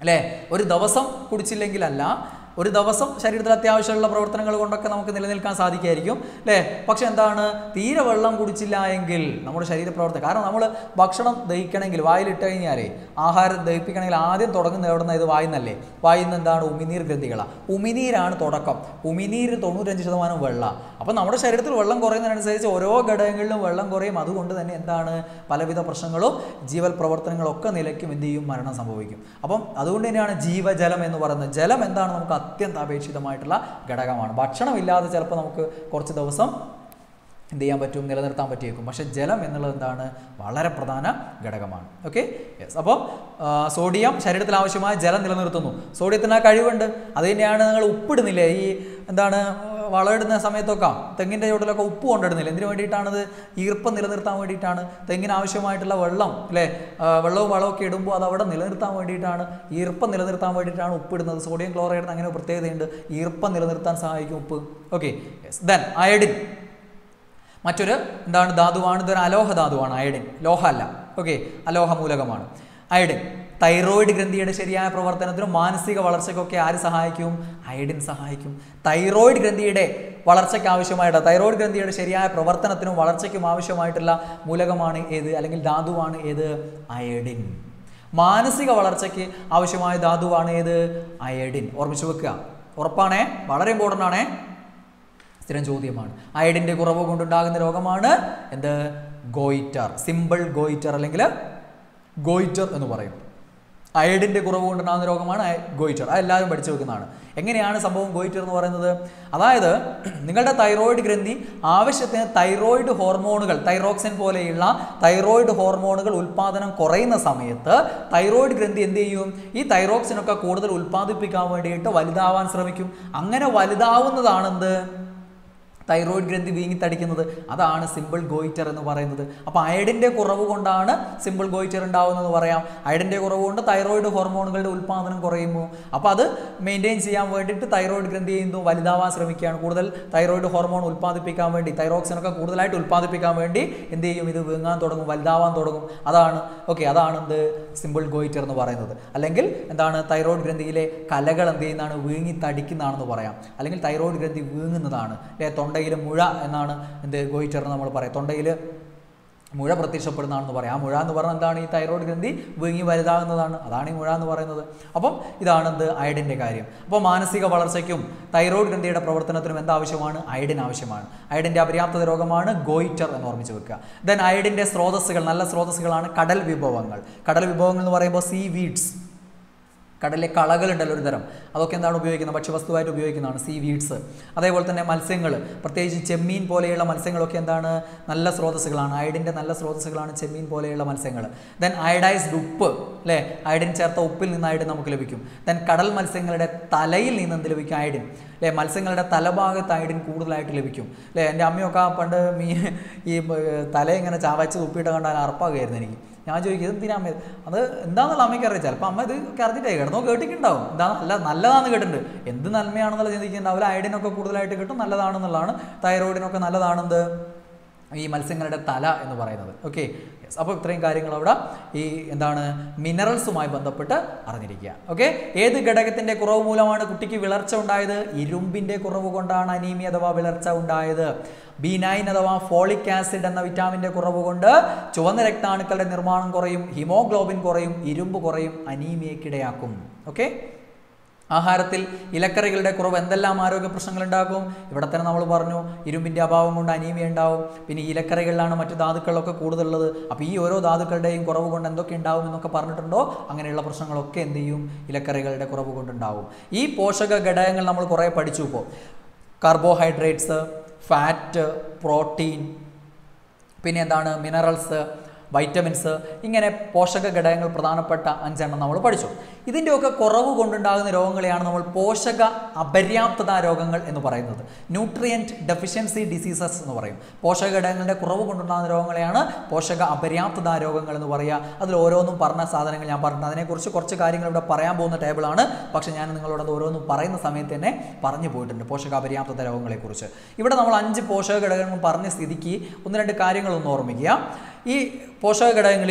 അല്ലേ ഒരു ദിവസം കുടിച്ചില്ലെങ്കിലല്ല ഒരു ദിവസം ശരീരത്തിൽ അത്യാവശ്യമുള്ള പ്രവർത്തനങ്ങൾ കൊണ്ടൊക്കെ നമുക്ക് നിലനിൽക്കാൻ സാധിക്കുമായിരിക്കും അല്ലേ പക്ഷെ എന്താണ് തീരെ വെള്ളം കുടിച്ചില്ല എങ്കിൽ നമ്മുടെ ശരീര പ്രവർത്തനം കാരണം നമ്മൾ ഭക്ഷണം ദഹിക്കണമെങ്കിൽ വായിലിട്ട് കഴിഞ്ഞാലേ ആഹാരം ദഹിപ്പിക്കണമെങ്കിൽ ആദ്യം തുടങ്ങുന്ന എവിടെ നിന്ന് ഇത് വായിന്നല്ലേ വായിന്ന് എന്താണ് ഉമിനീർ ഗ്രന്ഥികളാണ് ഉമിനീരാണ് തുടക്കം ഉമിനീര് തൊണ്ണൂറ്റഞ്ച് ശതമാനം വെള്ളം അപ്പോൾ നമ്മുടെ ശരീരത്തിൽ വെള്ളം കുറയുന്നതിനനുസരിച്ച് ഓരോ ഘടകങ്ങളിലും വെള്ളം കുറയും അതുകൊണ്ട് തന്നെ എന്താണ് പലവിധ പ്രശ്നങ്ങളും ജീവൽ പ്രവർത്തനങ്ങളൊക്കെ നിലയ്ക്കും എന്ത് ചെയ്യും മരണം സംഭവിക്കും അപ്പം അതുകൊണ്ട് തന്നെയാണ് ജീവജലം എന്ന് പറയുന്നത് ജലം എന്താണ് നമുക്ക് അത്യന്താപേക്ഷിതമായിട്ടുള്ള ഘടകമാണ് ഭക്ഷണമില്ലാതെ ചിലപ്പോൾ നമുക്ക് കുറച്ച് ദിവസം എന്ത് ചെയ്യാൻ പറ്റും നിലനിർത്താൻ പറ്റിയേക്കും പക്ഷേ ജലം എന്നുള്ളത് എന്താണ് വളരെ പ്രധാന ഘടകമാണ് ഓക്കെ യെസ് അപ്പോൾ സോഡിയം ശരീരത്തിൽ ആവശ്യമായ ജലം നിലനിർത്തുന്നു സോഡിയത്തിന് ആ കഴിവുണ്ട് അത് തന്നെയാണ് നിങ്ങൾ ഉപ്പിടുന്നില്ലേ ഈ എന്താണ് വളമിടുന്ന സമയത്തൊക്കെ തെങ്ങിൻ്റെ ചുവട്ടിലൊക്കെ ഉപ്പ് കൊണ്ടിടുന്നില്ല എന്തിനു വേണ്ടിയിട്ടാണത് ഈർപ്പം നിലനിർത്താൻ വേണ്ടിയിട്ടാണ് തെങ്ങിന് ആവശ്യമായിട്ടുള്ള വെള്ളം അല്ലേ ആ, വെള്ളവും വളമൊക്കെ ഇടുമ്പോൾ അത് അവിടെ നിലനിർത്താൻ വേണ്ടിയിട്ടാണ് ഈർപ്പം നിലനിർത്താൻ വേണ്ടിയിട്ടാണ് ഉപ്പിടുന്നത് സോഡിയം ക്ലോറൈഡിന് അങ്ങനെ ഒരു പ്രത്യേകതയുണ്ട് ഈർപ്പം നിലനിർത്താൻ സഹായിക്കും ഉപ്പ് ഓക്കെ യെസ് ദെൻ അയഡിൻ മറ്റൊരു എന്താണ് ധാതുവാണ് ഇതൊരു അലോഹ ധാതുവാണ് അയഡിൻ ലോഹ അല്ല ഓക്കെ അലോഹ മൂലകമാണ് അയഡിൻ തൈറോയിഡ് ഗ്രന്ഥിയുടെ ശരിയായ പ്രവർത്തനത്തിനും മാനസിക വളർച്ചയ്ക്കൊക്കെ ആര് സഹായിക്കും അയഡിൻ സഹായിക്കും തൈറോയിഡ് ഗ്രന്ഥിയുടെ വളർച്ചയ്ക്ക് ആവശ്യമായിട്ട് തൈറോയിഡ് ഗ്രന്ഥിയുടെ ശരിയായ പ്രവർത്തനത്തിനും വളർച്ചയ്ക്കും ആവശ്യമായിട്ടുള്ള മൂലകമാണ് ഏത് അല്ലെങ്കിൽ ധാതുവാണ് ഏത് അയഡിൻ മാനസിക വളർച്ചയ്ക്ക് ആവശ്യമായ ധാതുവാണ് ഏത് അയഡിൻ ഓർമ്മിച്ചു വെക്കുക ഉറപ്പാണേ വളരെ ഇമ്പോർട്ടൻ്റ് ആണേ സ്ഥിരം ചോദ്യമാണ് അയഡിൻ്റെ കുറവ് കൊണ്ടുണ്ടാകുന്ന രോഗമാണ് എന്ത് ഗോയിറ്റർ സിമ്പിൾ ഗോയിറ്റർ അല്ലെങ്കിൽ ഗോയിറ്റർ എന്ന് പറയും അയഡിൻ്റെ കുറവ് കൊണ്ടുണ്ടാകുന്ന രോഗമാണ് അയ- ഗോയിറ്റർ അത് എല്ലാവരും പഠിച്ചു വെക്കുന്നതാണ് എങ്ങനെയാണ് സംഭവം ഗോയിറ്റർ എന്ന് പറയുന്നത് അതായത് നിങ്ങളുടെ തൈറോയിഡ് ഗ്രന്ഥി ആവശ്യത്തിന് തൈറോയിഡ് ഹോർമോണുകൾ തൈറോക്സിൻ പോലെയുള്ള തൈറോയിഡ് ഹോർമോണുകൾ ഉൽപ്പാദനം കുറയുന്ന സമയത്ത് തൈറോയിഡ് ഗ്രന്ഥി എന്ത് ചെയ്യും ഈ തൈറോക്സിനൊക്കെ കൂടുതൽ ഉൽപ്പാദിപ്പിക്കാൻ വേണ്ടിയിട്ട് വലുതാവാൻ ശ്രമിക്കും അങ്ങനെ വലുതാവുന്നതാണ് എന്ത് തൈറോയിഡ് ഗ്രന്ഥി വീങ്ങിത്തടിക്കുന്നത് അതാണ് സിമ്പിൾ ഗോയിറ്റർ എന്ന് പറയുന്നത് അപ്പോൾ അയഡിൻ്റെ കുറവ് കൊണ്ടാണ് സിമ്പിൾ ഗോയിറ്റർ ഉണ്ടാവുന്നതെന്ന് പറയാം അയഡിൻ്റെ കുറവ് കൊണ്ട് തൈറോയിഡ് ഹോർമോണുകളുടെ ഉൽപ്പാദനം കുറയുന്നു അപ്പോൾ അത് മെയിൻറ്റെയിൻ ചെയ്യാൻ വേണ്ടിയിട്ട് തൈറോയിഡ് ഗ്രന്ഥി ചെയ്യുന്നു വലുതാവാൻ ശ്രമിക്കുകയാണ് കൂടുതൽ തൈറോയിഡ് ഹോർമോൺ ഉൽപ്പാദിപ്പിക്കാൻ വേണ്ടി തൈറോക്സിനൊക്കെ കൂടുതലായിട്ട് ഉൽപ്പാദിപ്പിക്കാൻ വേണ്ടി എന്ത് ചെയ്യും ഇത് വീങ്ങാൻ തുടങ്ങും വലുതാവാൻ തുടങ്ങും അതാണ് ഓക്കെ അതാണ് എന്ത് സിമ്പിൾ ഗോയിറ്റർ എന്ന് പറയുന്നത് അല്ലെങ്കിൽ എന്താണ് തൈറോയിഡ് ഗ്രന്ഥിയിലെ കലകൾ എന്ത് ചെയ്യുന്നതാണ് വീങ്ങി തടിക്കുന്നതാണെന്ന് പറയാം അല്ലെങ്കിൽ തൈറോയിഡ് ഗ്രന്ഥി വീങ്ങുന്നതാണ് അല്ലെ തൊണ്ടയിൽ മുഴ എന്നാണ് എന്ത് ഗോയിറ്റർ നമ്മൾ പറയാം തൊണ്ടയിൽ മുഴ പ്രത്യക്ഷപ്പെടുന്നതാണെന്ന് പറയാം ആ മുഴ എന്ന് പറഞ്ഞാൽ എന്താണ് ഈ തൈറോയ്ഡ് ഗ്രന്ഥി വീങ്ങി വലുതാകുന്നതാണ് അതാണ് ഈ മുഴ എന്ന് പറയുന്നത് അപ്പം ഇതാണ് എന്ത് അയഡിൻ്റെ കാര്യം അപ്പോൾ മാനസിക വളർച്ചയ്ക്കും തൈറോയ്ഡ് ഗ്രന്ഥിയുടെ പ്രവർത്തനത്തിനും എന്താവശ്യമാണ് അയഡിൻ ആവശ്യമാണ് അയഡിൻ്റെ അപര്യാപ്തത രോഗമാണ് ഗോയിറ്റർ എന്ന് ഓർമ്മിച്ച് വെക്കുക ദെൻ അയഡിൻ്റെ സ്രോതസ്സുകൾ നല്ല സ്രോതസ്സുകളാണ് കടൽ വിഭവങ്ങൾ കടൽ വിഭവങ്ങൾ എന്ന് പറയുമ്പോൾ സീ വീഡ്സ് കടലിലെ കളകളുണ്ടല്ലോ ഒരു തരം അതൊക്കെ എന്താണ് ഉപയോഗിക്കുന്നത് ഭക്ഷ്യവസ്തുവായിട്ട് ഉപയോഗിക്കുന്നതാണ് സീ വീഡ്സ് അതേപോലെ തന്നെ മത്സ്യങ്ങൾ പ്രത്യേകിച്ച് ചെമ്മീൻ പോലെയുള്ള മത്സ്യങ്ങളൊക്കെ എന്താണ് നല്ല സ്രോതസ്സുകളാണ് അയഡിൻ്റെ നല്ല സ്രോതസ്സുകളാണ് ചെമ്മീൻ പോലെയുള്ള മത്സ്യങ്ങൾ ദെൻ അയഡൈസ്ഡ് ഉപ്പ് അല്ലേ അയഡിൻ ചേർത്ത ഉപ്പിൽ നിന്ന് അയഡിൻ നമുക്ക് ലഭിക്കും ദെൻ കടൽ മത്സ്യങ്ങളുടെ തലയിൽ നിന്ന് എന്ത് ലഭിക്കും അയഡിൻ അല്ലേ മത്സ്യങ്ങളുടെ തലഭാഗത്ത് അയഡിൻ കൂടുതലായിട്ട് ലഭിക്കും അല്ലേ എൻ്റെ അമ്മയൊക്കെ പണ്ട് മീ ഈ ഏർ, തല ഇങ്ങനെ ചാവച്ച് ഉപ്പിട്ട് കണ്ടാൽ അറപ്പാകുമായിരുന്നു എനിക്ക് ഞാൻ ചോദിക്കും ഇത് എന്തിനാ അമ്മ അത് എന്താണെന്നുള്ള അമ്മയ്ക്ക് അറിയാം ചിലപ്പോൾ അമ്മ ഇത് അറിഞ്ഞിട്ടേ കിടന്നോ കേട്ടിട്ടുണ്ടാവും എന്താ നല്ല നല്ലതാണെന്ന് കേട്ടിട്ടുണ്ട് എന്ത് നന്മയാണെന്നുള്ള ചിന്തിക്കുന്നുണ്ടാവില്ല അയഡിനൊക്കെ കൂടുതലായിട്ട് കിട്ടും നല്ലതാണെന്നുള്ളതാണ് തൈറോയിഡിനൊക്കെ നല്ലതാണെന്ത് ഈ മത്സ്യങ്ങളുടെ തല എന്ന് പറയുന്നത് ഓക്കെ യെസ് അപ്പോൾ ഇത്രയും കാര്യങ്ങൾ അവിടെ ഈ എന്താണ് മിനറൽസുമായി ബന്ധപ്പെട്ട് അറിഞ്ഞിരിക്കുക ഓക്കെ ഏത് ഘടകത്തിൻ്റെ കുറവ് മൂലമാണ് കുട്ടിക്ക് വിളർച്ച ഉണ്ടായത് ഇരുമ്പിൻ്റെ കുറവ് കൊണ്ടാണ് അനീമിയ അഥവാ വിളർച്ച ഉണ്ടായത് ബി നയൻ അഥവാ ഫോളിക് ആസിഡ് എന്ന വിറ്റാമിൻ്റെ കുറവ് കൊണ്ട് ചുവന്ന രക്താണുക്കളുടെ നിർമ്മാണം കുറയും ഹിമോഗ്ലോബിൻ കുറയും ഇരുമ്പ് കുറയും അനീമിയക്കിടയാക്കും ഓക്കെ ആഹാരത്തിൽ ഇലക്കറികളുടെ കുറവ് എന്തെല്ലാം ആരോഗ്യ പ്രശ്നങ്ങൾ ഉണ്ടാക്കും ഇവിടെ തന്നെ നമ്മൾ പറഞ്ഞു ഇരുമ്പിൻ്റെ അഭാവം കൊണ്ട് അനീമിയ ഉണ്ടാവും പിന്നെ ഈ ഇലക്കറികളിലാണ് മറ്റു ധാതുക്കളൊക്കെ കൂടുതലുള്ളത് അപ്പോൾ ഈ ഓരോ ധാതുക്കളുടെയും കുറവ് കൊണ്ട് എന്തൊക്കെ ഉണ്ടാവും എന്നൊക്കെ പറഞ്ഞിട്ടുണ്ടോ അങ്ങനെയുള്ള പ്രശ്നങ്ങളൊക്കെ എന്ത് ചെയ്യും ഇലക്കറികളുടെ കുറവ് കൊണ്ടുണ്ടാവും ഈ പോഷക ഘടകങ്ങൾ നമ്മൾ കുറേ പഠിച്ചു ഇപ്പോൾ കാർബോഹൈഡ്രേറ്റ്സ് ഫാറ്റ് പ്രോട്ടീൻ പിന്നെ എന്താണ് മിനറൽസ് വൈറ്റമിൻസ് ഇങ്ങനെ പോഷക ഘടകങ്ങൾ പ്രധാനപ്പെട്ട അഞ്ചെണ്ണം നമ്മൾ പഠിച്ചു ഇതിൻ്റെയൊക്കെ കുറവ് കൊണ്ടുണ്ടാകുന്ന രോഗങ്ങളെയാണ് നമ്മൾ പോഷക അപര്യാപ്തത രോഗങ്ങൾ എന്ന് പറയുന്നത് ന്യൂട്രിയൻറ്റ് ഡെഫിഷ്യൻസി ഡിസീസസ് എന്ന് പറയും പോഷക ഘടകങ്ങളുടെ കുറവ് കൊണ്ടുണ്ടാകുന്ന രോഗങ്ങളെയാണ് പോഷക അപര്യാപ്തത രോഗങ്ങൾ എന്ന് പറയുക അതിൽ ഓരോന്നും പറഞ്ഞ സാധനങ്ങൾ ഞാൻ പറഞ്ഞു അതിനെക്കുറിച്ച് കുറച്ച് കാര്യങ്ങൾ ഇവിടെ പറയാൻ പോകുന്ന ടേബിളാണ് പക്ഷേ ഞാൻ നിങ്ങളോട് അത് ഓരോന്നും പറയുന്ന സമയത്ത് തന്നെ പറഞ്ഞു പോയിട്ടുണ്ട് പോഷക അപര്യാപ്തത രോഗങ്ങളെക്കുറിച്ച് ഇവിടെ നമ്മൾ അഞ്ച് പോഷക ഘടകങ്ങൾ പറഞ്ഞ സ്ഥിതിക്ക് ഒന്ന് രണ്ട് കാര്യങ്ങളൊന്ന് ഓർമ്മിക്കുക ഈ പോഷക ഘടകങ്ങളിൽ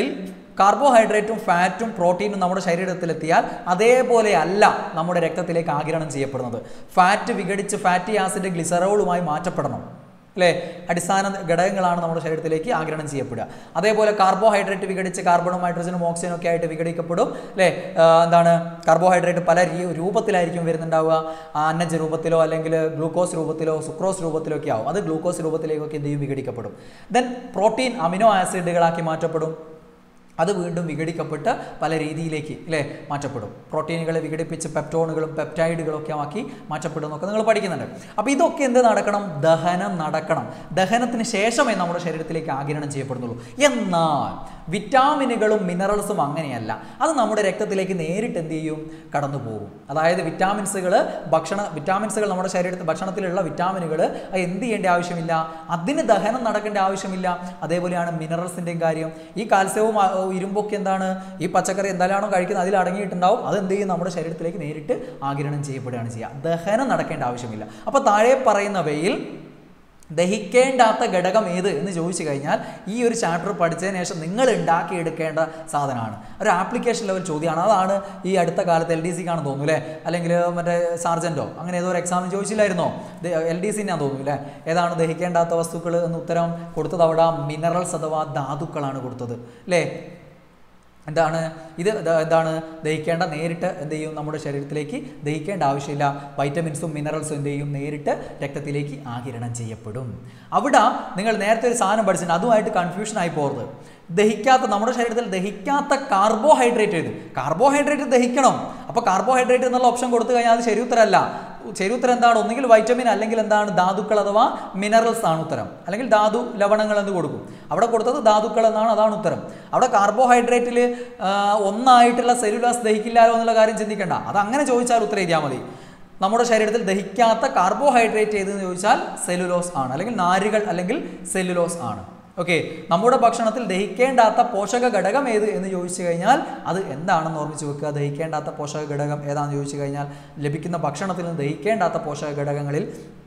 കാർബോഹൈഡ്രേറ്റും ഫാറ്റും പ്രോട്ടീനും നമ്മുടെ ശരീരത്തിലെത്തിയാൽ അതേപോലെ അല്ല നമ്മുടെ രക്തത്തിലേക്ക് ആഗിരണം ചെയ്യപ്പെടുന്നത് ഫാറ്റ് വിഘടിച്ച് ഫാറ്റി ആസിഡ് ഗ്ലിസറോളുമായി മാറ്റപ്പെടണം അല്ലേ അടിസ്ഥാന ഘടകങ്ങളാണ് നമ്മുടെ ശരീരത്തിലേക്ക് ആഗിരണം ചെയ്യപ്പെടുക അതേപോലെ കാർബോഹൈഡ്രേറ്റ് വിഘടിച്ച് കാർബണും ഹൈഡ്രജനും ഓക്സിജനും ഒക്കെ ആയിട്ട് വിഘടിക്കപ്പെടും അല്ലേ ആ, എന്താണ് കാർബോഹൈഡ്രേറ്റ് പല രീ- രൂപത്തിലായിരിക്കും വരുന്നുണ്ടാവുക ആ, അന്നജ രൂപത്തിലോ അല്ലെങ്കിൽ ഗ്ലൂക്കോസ് രൂപത്തിലോ സുക്രോസ് രൂപത്തിലോ ഒക്കെ ആവും അത് ഗ്ലൂക്കോസ് രൂപത്തിലേക്കൊക്കെ എന്ത് ചെയ്യും വിഘടിക്കപ്പെടും ദെൻ പ്രോട്ടീൻ അമിനോ ആസിഡുകളാക്കി മാറ്റപ്പെടും അത് വീണ്ടും വിഘടിക്കപ്പെട്ട് പല രീതിയിലേക്ക് അല്ലേ മാറ്റപ്പെടും പ്രോട്ടീനുകളെ വിഘടിപ്പിച്ച് പെപ്റ്റോണുകളും പെപ്റ്റൈഡുകളും ഒക്കെ ആക്കി മാറ്റപ്പെടും എന്നൊക്കെ നിങ്ങൾ പഠിക്കുന്നുണ്ട് അപ്പോൾ ഇതൊക്കെ എന്ത് നടക്കണം ദഹനം നടക്കണം ദഹനത്തിന് ശേഷമേ നമ്മുടെ ശരീരത്തിലേക്ക് ആഗിരണം ചെയ്യപ്പെടുന്നുള്ളൂ എന്നാൽ വിറ്റാമിനുകളും മിനറൽസും അങ്ങനെയല്ല അത് നമ്മുടെ രക്തത്തിലേക്ക് നേരിട്ട് എന്ത് ചെയ്യും കടന്നു പോകും അതായത് വിറ്റാമിൻസുകൾ ഭക്ഷണ വിറ്റാമിൻസുകൾ നമ്മുടെ ശരീരത്തിൽ ഭക്ഷണത്തിലുള്ള വിറ്റാമിനുകൾ അത് എന്ത് ചെയ്യേണ്ട ആവശ്യമില്ല അതിന് ദഹനം നടക്കേണ്ട ആവശ്യമില്ല അതേപോലെയാണ് മിനറൽസിൻ്റെയും കാര്യം ഈ കാൽസ്യവും ആ, ഇരുമ്പൊക്കെ എന്താണ് ഈ പച്ചക്കറി എന്തായാലാണോ കഴിക്കുന്നത് അതിൽ അടങ്ങിയിട്ടുണ്ടാവും അത് എന്ത് ചെയ്യും നമ്മുടെ ശരീരത്തിലേക്ക് നേരിട്ട് ആഗിരണം ചെയ്യപ്പെടുകയാണ് ചെയ്യുക ദഹനം നടക്കേണ്ട ആവശ്യമില്ല അപ്പോൾ താഴെ പറയുന്നവയിൽ ദഹിക്കേണ്ടാത്ത ഘടകം ഏത് എന്ന് ചോദിച്ചു കഴിഞ്ഞാൽ ഈ ഒരു ചാപ്റ്റർ പഠിച്ചതിന് ശേഷം നിങ്ങൾ ഉണ്ടാക്കിയെടുക്കേണ്ട സാധനമാണ് ഒരു ആപ്ലിക്കേഷൻ ലെവൽ ചോദ്യമാണ് അതാണ് ഈ അടുത്ത കാലത്ത് എൽ ഡി സിക്കാണെന്ന് തോന്നുന്നു അല്ലേ അല്ലെങ്കിൽ മറ്റേ സാർജൻറ്റോ അങ്ങനെ ഏതോ ഒരു എക്സാമിന് ചോദിച്ചില്ലായിരുന്നോ എൽ ഡി സിന്നാന്ന് തോന്നുന്നു അല്ലേ ഏതാണ് ദഹിക്കേണ്ടാത്ത വസ്തുക്കൾ എന്ന് ഉത്തരം കൊടുത്തത് അവിടെ മിനറൽസ് അഥവാ ധാതുക്കളാണ് കൊടുത്തത് അല്ലേ എന്താണ് ഇത് ദ- എന്താണ് ദഹിക്കേണ്ട നേരിട്ട് എന്ത് ചെയ്യും നമ്മുടെ ശരീരത്തിലേക്ക് ദഹിക്കേണ്ട ആവശ്യമില്ല വൈറ്റമിൻസും മിനറൽസും എന്ത് ചെയ്യും നേരിട്ട് രക്തത്തിലേക്ക് ആകിരണം ചെയ്യപ്പെടും അവിടെ നിങ്ങൾ നേരത്തെ ഒരു സാധനം പഠിച്ചിട്ടുണ്ട് അതുമായിട്ട് കൺഫ്യൂഷൻ ആയി പോകരുത് ദഹിക്കാത്ത നമ്മുടെ ശരീരത്തിൽ ദഹിക്കാത്ത കാർബോഹൈഡ്രേറ്റ് ഇത് കാർബോഹൈഡ്രേറ്റ് ദഹിക്കണം അപ്പോൾ കാർബോഹൈഡ്രേറ്റ് എന്നുള്ള ഓപ്ഷൻ കൊടുത്തു കഴിഞ്ഞാൽ അത് ശരി ഉത്തരമല്ല ശരി ഉത്തരം എന്താണ് ഒന്നുകിൽ വൈറ്റമിൻ അല്ലെങ്കിൽ എന്താണ് ധാതുക്കൾ അഥവാ മിനറൽസ് ആണ് ഉത്തരം അല്ലെങ്കിൽ ധാതു ലവണങ്ങൾ എന്ന് കൊടുക്കും അവിടെ കൊടുത്തത് ധാതുക്കൾ എന്നാണ് അതാണ് ഉത്തരം അവിടെ കാർബോഹൈഡ്രേറ്റിൽ ഒന്നായിട്ടുള്ള സെല്ലുലാസ് ദഹിക്കില്ലാലോ എന്നുള്ള കാര്യം ചിന്തിക്കേണ്ട അത് അങ്ങനെ ചോദിച്ചാൽ ഉത്തരം എഴുതിയാൽ മതി നമ്മുടെ ശരീരത്തിൽ ദഹിക്കാത്ത കാർബോഹൈഡ്രേറ്റ് ഏതെന്ന് ചോദിച്ചാൽ സെല്ലുലോസ് ആണ് അല്ലെങ്കിൽ നാരുകൾ അല്ലെങ്കിൽ സെല്ലുലോസ് ആണ് ഓക്കെ നമ്മുടെ ഭക്ഷണത്തിൽ ദഹിക്കേണ്ടാത്ത പോഷക ഘടകം ഏത് എന്ന് ചോദിച്ചു കഴിഞ്ഞാൽ അത് എന്താണെന്ന് ഓർമ്മിച്ച് വെക്കുക ദഹിക്കേണ്ടാത്ത പോഷക ഘടകം ഏതാണെന്ന് ചോദിച്ചു കഴിഞ്ഞാൽ ലഭിക്കുന്ന ഭക്ഷണത്തിൽ നിന്ന് ദഹിക്കേണ്ടാത്ത പോഷക ഘടകങ്ങളിൽ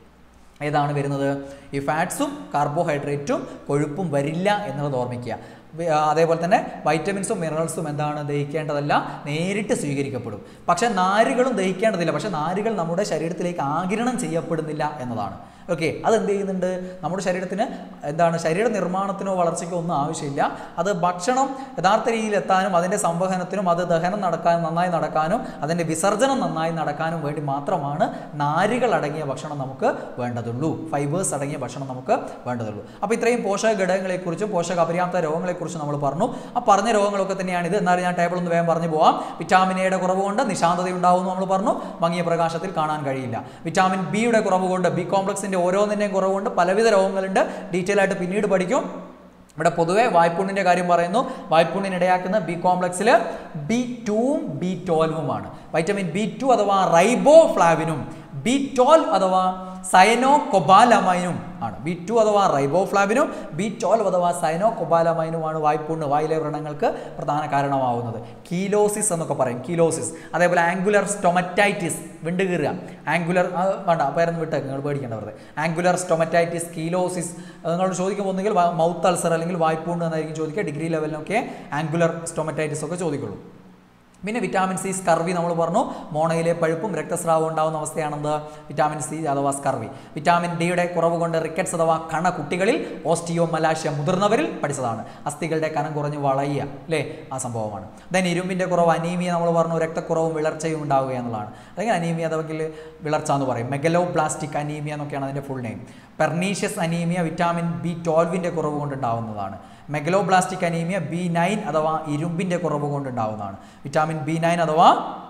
ഏതാണ് വരുന്നത് ഈ ഫാറ്റ്സും കാർബോഹൈഡ്രേറ്റും കൊഴുപ്പും വരില്ല എന്നുള്ളത് ഓർമ്മിക്കുക വി- ആ, അതേപോലെ തന്നെ വൈറ്റമിൻസും മിനറൽസും എന്താണ് ദഹിക്കേണ്ടതല്ല നേരിട്ട് സ്വീകരിക്കപ്പെടും പക്ഷേ നാരുകളും ദഹിക്കേണ്ടതില്ല പക്ഷേ നാരുകൾ നമ്മുടെ ശരീരത്തിലേക്ക് ആഗിരണം ചെയ്യപ്പെടുന്നില്ല എന്നതാണ് ഓക്കെ അതെന്ത് ചെയ്യുന്നുണ്ട് നമ്മുടെ ശരീരത്തിന് എന്താണ് ശരീര നിർമ്മാണത്തിനോ വളർച്ചയ്ക്കോ ഒന്നും ആവശ്യമില്ല അത് ഭക്ഷണം യഥാർത്ഥ രീതിയിൽ എത്താനും അതിൻ്റെ സംവഹനത്തിനും അത് ദഹനം നടക്കാനും നന്നായി നടക്കാനും അതിൻ്റെ വിസർജനം നന്നായി നടക്കാനും വേണ്ടി മാത്രമാണ് നാരുകൾ അടങ്ങിയ ഭക്ഷണം നമുക്ക് വേണ്ടതുള്ളൂ ഫൈബേഴ്സ് അടങ്ങിയ ഭക്ഷണം നമുക്ക് വേണ്ടതുള്ളൂ അപ്പോൾ ഇത്രയും പോഷക ഘടകങ്ങളെക്കുറിച്ചും പോഷക അപര്യാപ്ത രോഗങ്ങളെക്കുറിച്ചും നമ്മൾ പറഞ്ഞു ആ പറഞ്ഞ രോഗങ്ങളൊക്കെ തന്നെയാണ് ഇത് എന്നാലും ഞാൻ ടേബിൾ ഒന്ന് വേഗം പറഞ്ഞു പോവാം വിറ്റാമിൻ എയുടെ കുറവ് കൊണ്ട് നിശാന്തത ഉണ്ടാവുമെന്ന് നമ്മൾ പറഞ്ഞു മങ്ങിയ പ്രകാശത്തിൽ കാണാൻ കഴിയില്ല വിറ്റാമിൻ ബിയുടെ കുറവ് കൊണ്ട് ബി കോംപ്ലക്സിൻ്റെ ഓരോന്നിൻ്റെയും കുറവ് കൊണ്ട് പലവിധ രോഗങ്ങളുണ്ട് ഡീറ്റെയിൽ ആയിട്ട് പിന്നീട് പഠിക്കും ഇവിടെ പൊതുവെ വായ്പുണ്ണിൻ്റെ കാര്യം പറയുന്നു വായ്പുണ്ണിന് ഇടയാക്കുന്ന ബി കോംപ്ലക്സിൽ ബി ടുവും ബി ട്വൽവുമാണ് വൈറ്റമിൻ ബി ടു അഥവാ റൈബോ ഫ്ലാവിനും ബി ട്വൽവ് അഥവാ സയനോ കൊബാലമൈനും ആണ് ബി ടു അഥവാ റൈബോഫ്ലാവിനും ബി ട്വൽവ് അഥവാ സൈനോ കൊബാലമൈനുമാണ് വായ്പുണ്ണ് വായിലെ വ്രണങ്ങൾക്ക് പ്രധാന കാരണമാവുന്നത് കീലോസിസ് എന്നൊക്കെ പറയും കീലോസിസ് അതേപോലെ ആംഗുലർ സ്റ്റൊമറ്റൈറ്റിസ് വിണ്ടുകീറുക ആംഗുലർ വേണ്ട പേരൊന്നും വിട്ട് നിങ്ങൾ പേടിക്കേണ്ട വെറുതെ ആംഗുലർ സ്റ്റൊമറ്റൈറ്റിസ് കീലോസിസ് നിങ്ങളോട് ചോദിക്കുമ്പോൾ ഒന്നുകിൽ മൗത്ത് അൾസർ അല്ലെങ്കിൽ വായ്പുണ്ണ് എന്നായിരിക്കും ചോദിക്കുക ഡിഗ്രി ലെവലിനൊക്കെ ആംഗുലർ സ്റ്റൊമറ്റൈറ്റിസ് ഒക്കെ ചോദിക്കുള്ളൂ പിന്നെ വിറ്റാമിൻ സി സ്കർവി നമ്മൾ പറഞ്ഞു മോണയിലെ പഴുപ്പും രക്തസ്രാവവും ഉണ്ടാകുന്ന അവസ്ഥയാണെന്ത് വിറ്റാമിൻ സി അഥവാ സ്കർവി വിറ്റാമിൻ ഡിയുടെ കുറവ് കൊണ്ട് റിക്കറ്റ്സ് അഥവാ കണ കുട്ടികളിൽ ഓസ്റ്റിയോ മലാഷ്യ മുതിർന്നവരിൽ പഠിച്ചതാണ് അസ്ഥികളുടെ കനം കുറഞ്ഞ് വളയുക അല്ലേ ആ സംഭവമാണ് ദെൻ ഇരുമ്പിൻ്റെ കുറവ് അനീമിയ നമ്മൾ പറഞ്ഞു രക്തക്കുറവും വിളർച്ചയും ഉണ്ടാവുക എന്നുള്ളതാണ് അല്ലെങ്കിൽ അനീമിയ അഥവാ വിളർച്ച എന്ന് പറയും മെഗലോ പ്ലാസ്റ്റിക് അനീമിയ എന്നൊക്കെയാണ് അതിൻ്റെ full name pernicious anaemia vitamin B ട്വൽവിൻ്റെ കുറവ് കൊണ്ടുണ്ടാവുന്നതാണ് മെഗലോബ്ലാസ്റ്റിക് അനീമിയ ബി നയൻ അഥവാ ഇരുമ്പിൻ്റെ കുറവ് കൊണ്ടുണ്ടാവുന്നതാണ് വിറ്റാമിൻ ബി നയൻ അഥവാ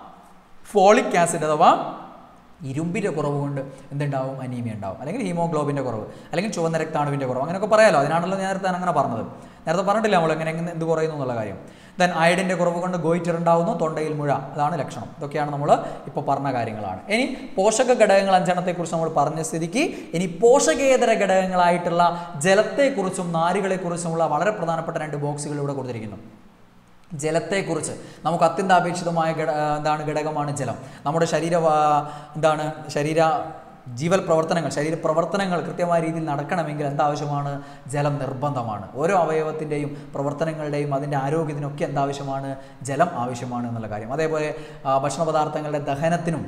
ഫോളിക് ആസിഡ് അഥവാ ഇരുമ്പിൻ്റെ കുറവ് കൊണ്ട് എന്തുണ്ടാവും അനീമിയ ഉണ്ടാവും അല്ലെങ്കിൽ ഹീമോഗ്ലോബിൻ്റെ കുറവ് അല്ലെങ്കിൽ ചുവന്ന രക്താണുവിൻ്റെ കുറവ് അങ്ങനെയൊക്കെ പറയാലോ അതിനാണല്ലോ നേരത്തെ ഞാൻ അങ്ങനെ പറഞ്ഞത് നേരത്തെ പറഞ്ഞിട്ടില്ല നമ്മൾ എങ്ങനെ എങ്ങനെ എന്ത് കുറയുന്നു എന്നുള്ള കാര്യം ദെൻ അയഡിൻ്റെ കുറവ് കൊണ്ട് ഗോയിറ്റർ ഉണ്ടാവുന്നു തൊണ്ടയിൽ മുഴ അതാണ് ലക്ഷണം ഇതൊക്കെയാണ് നമ്മൾ ഇപ്പോൾ പറഞ്ഞ കാര്യങ്ങളാണ് ഇനി പോഷക ഘടകങ്ങൾ അഞ്ചെണ്ണത്തെക്കുറിച്ച് നമ്മൾ പറഞ്ഞ സ്ഥിതിക്ക് ഇനി പോഷകേതര ഘടകങ്ങളായിട്ടുള്ള ജലത്തെക്കുറിച്ചും നാരുകളെക്കുറിച്ചുമുള്ള വളരെ പ്രധാനപ്പെട്ട രണ്ട് ബോക്സുകൾ ഇവിടെ കൊടുത്തിരിക്കുന്നു ജലത്തെക്കുറിച്ച് നമുക്ക് അത്യന്താപേക്ഷിതമായ ഘട എന്താണ് ഘടകമാണ് ജലം നമ്മുടെ ശരീര വാ- എന്താണ് ശരീര ജീവൽ പ്രവർത്തനങ്ങൾ ശരീര പ്രവർത്തനങ്ങൾ കൃത്യമായ രീതിയിൽ നടക്കണമെങ്കിൽ എന്താവശ്യമാണ് ജലം നിർബന്ധമാണ് ഓരോ അവയവത്തിൻ്റെയും പ്രവർത്തനങ്ങളുടെയും അതിൻ്റെ ആരോഗ്യത്തിനൊക്കെ എന്താവശ്യമാണ് ജലം ആവശ്യമാണ് എന്നുള്ള കാര്യം അതേപോലെ ആ, ഭക്ഷണ പദാർത്ഥങ്ങളുടെ ദഹനത്തിനും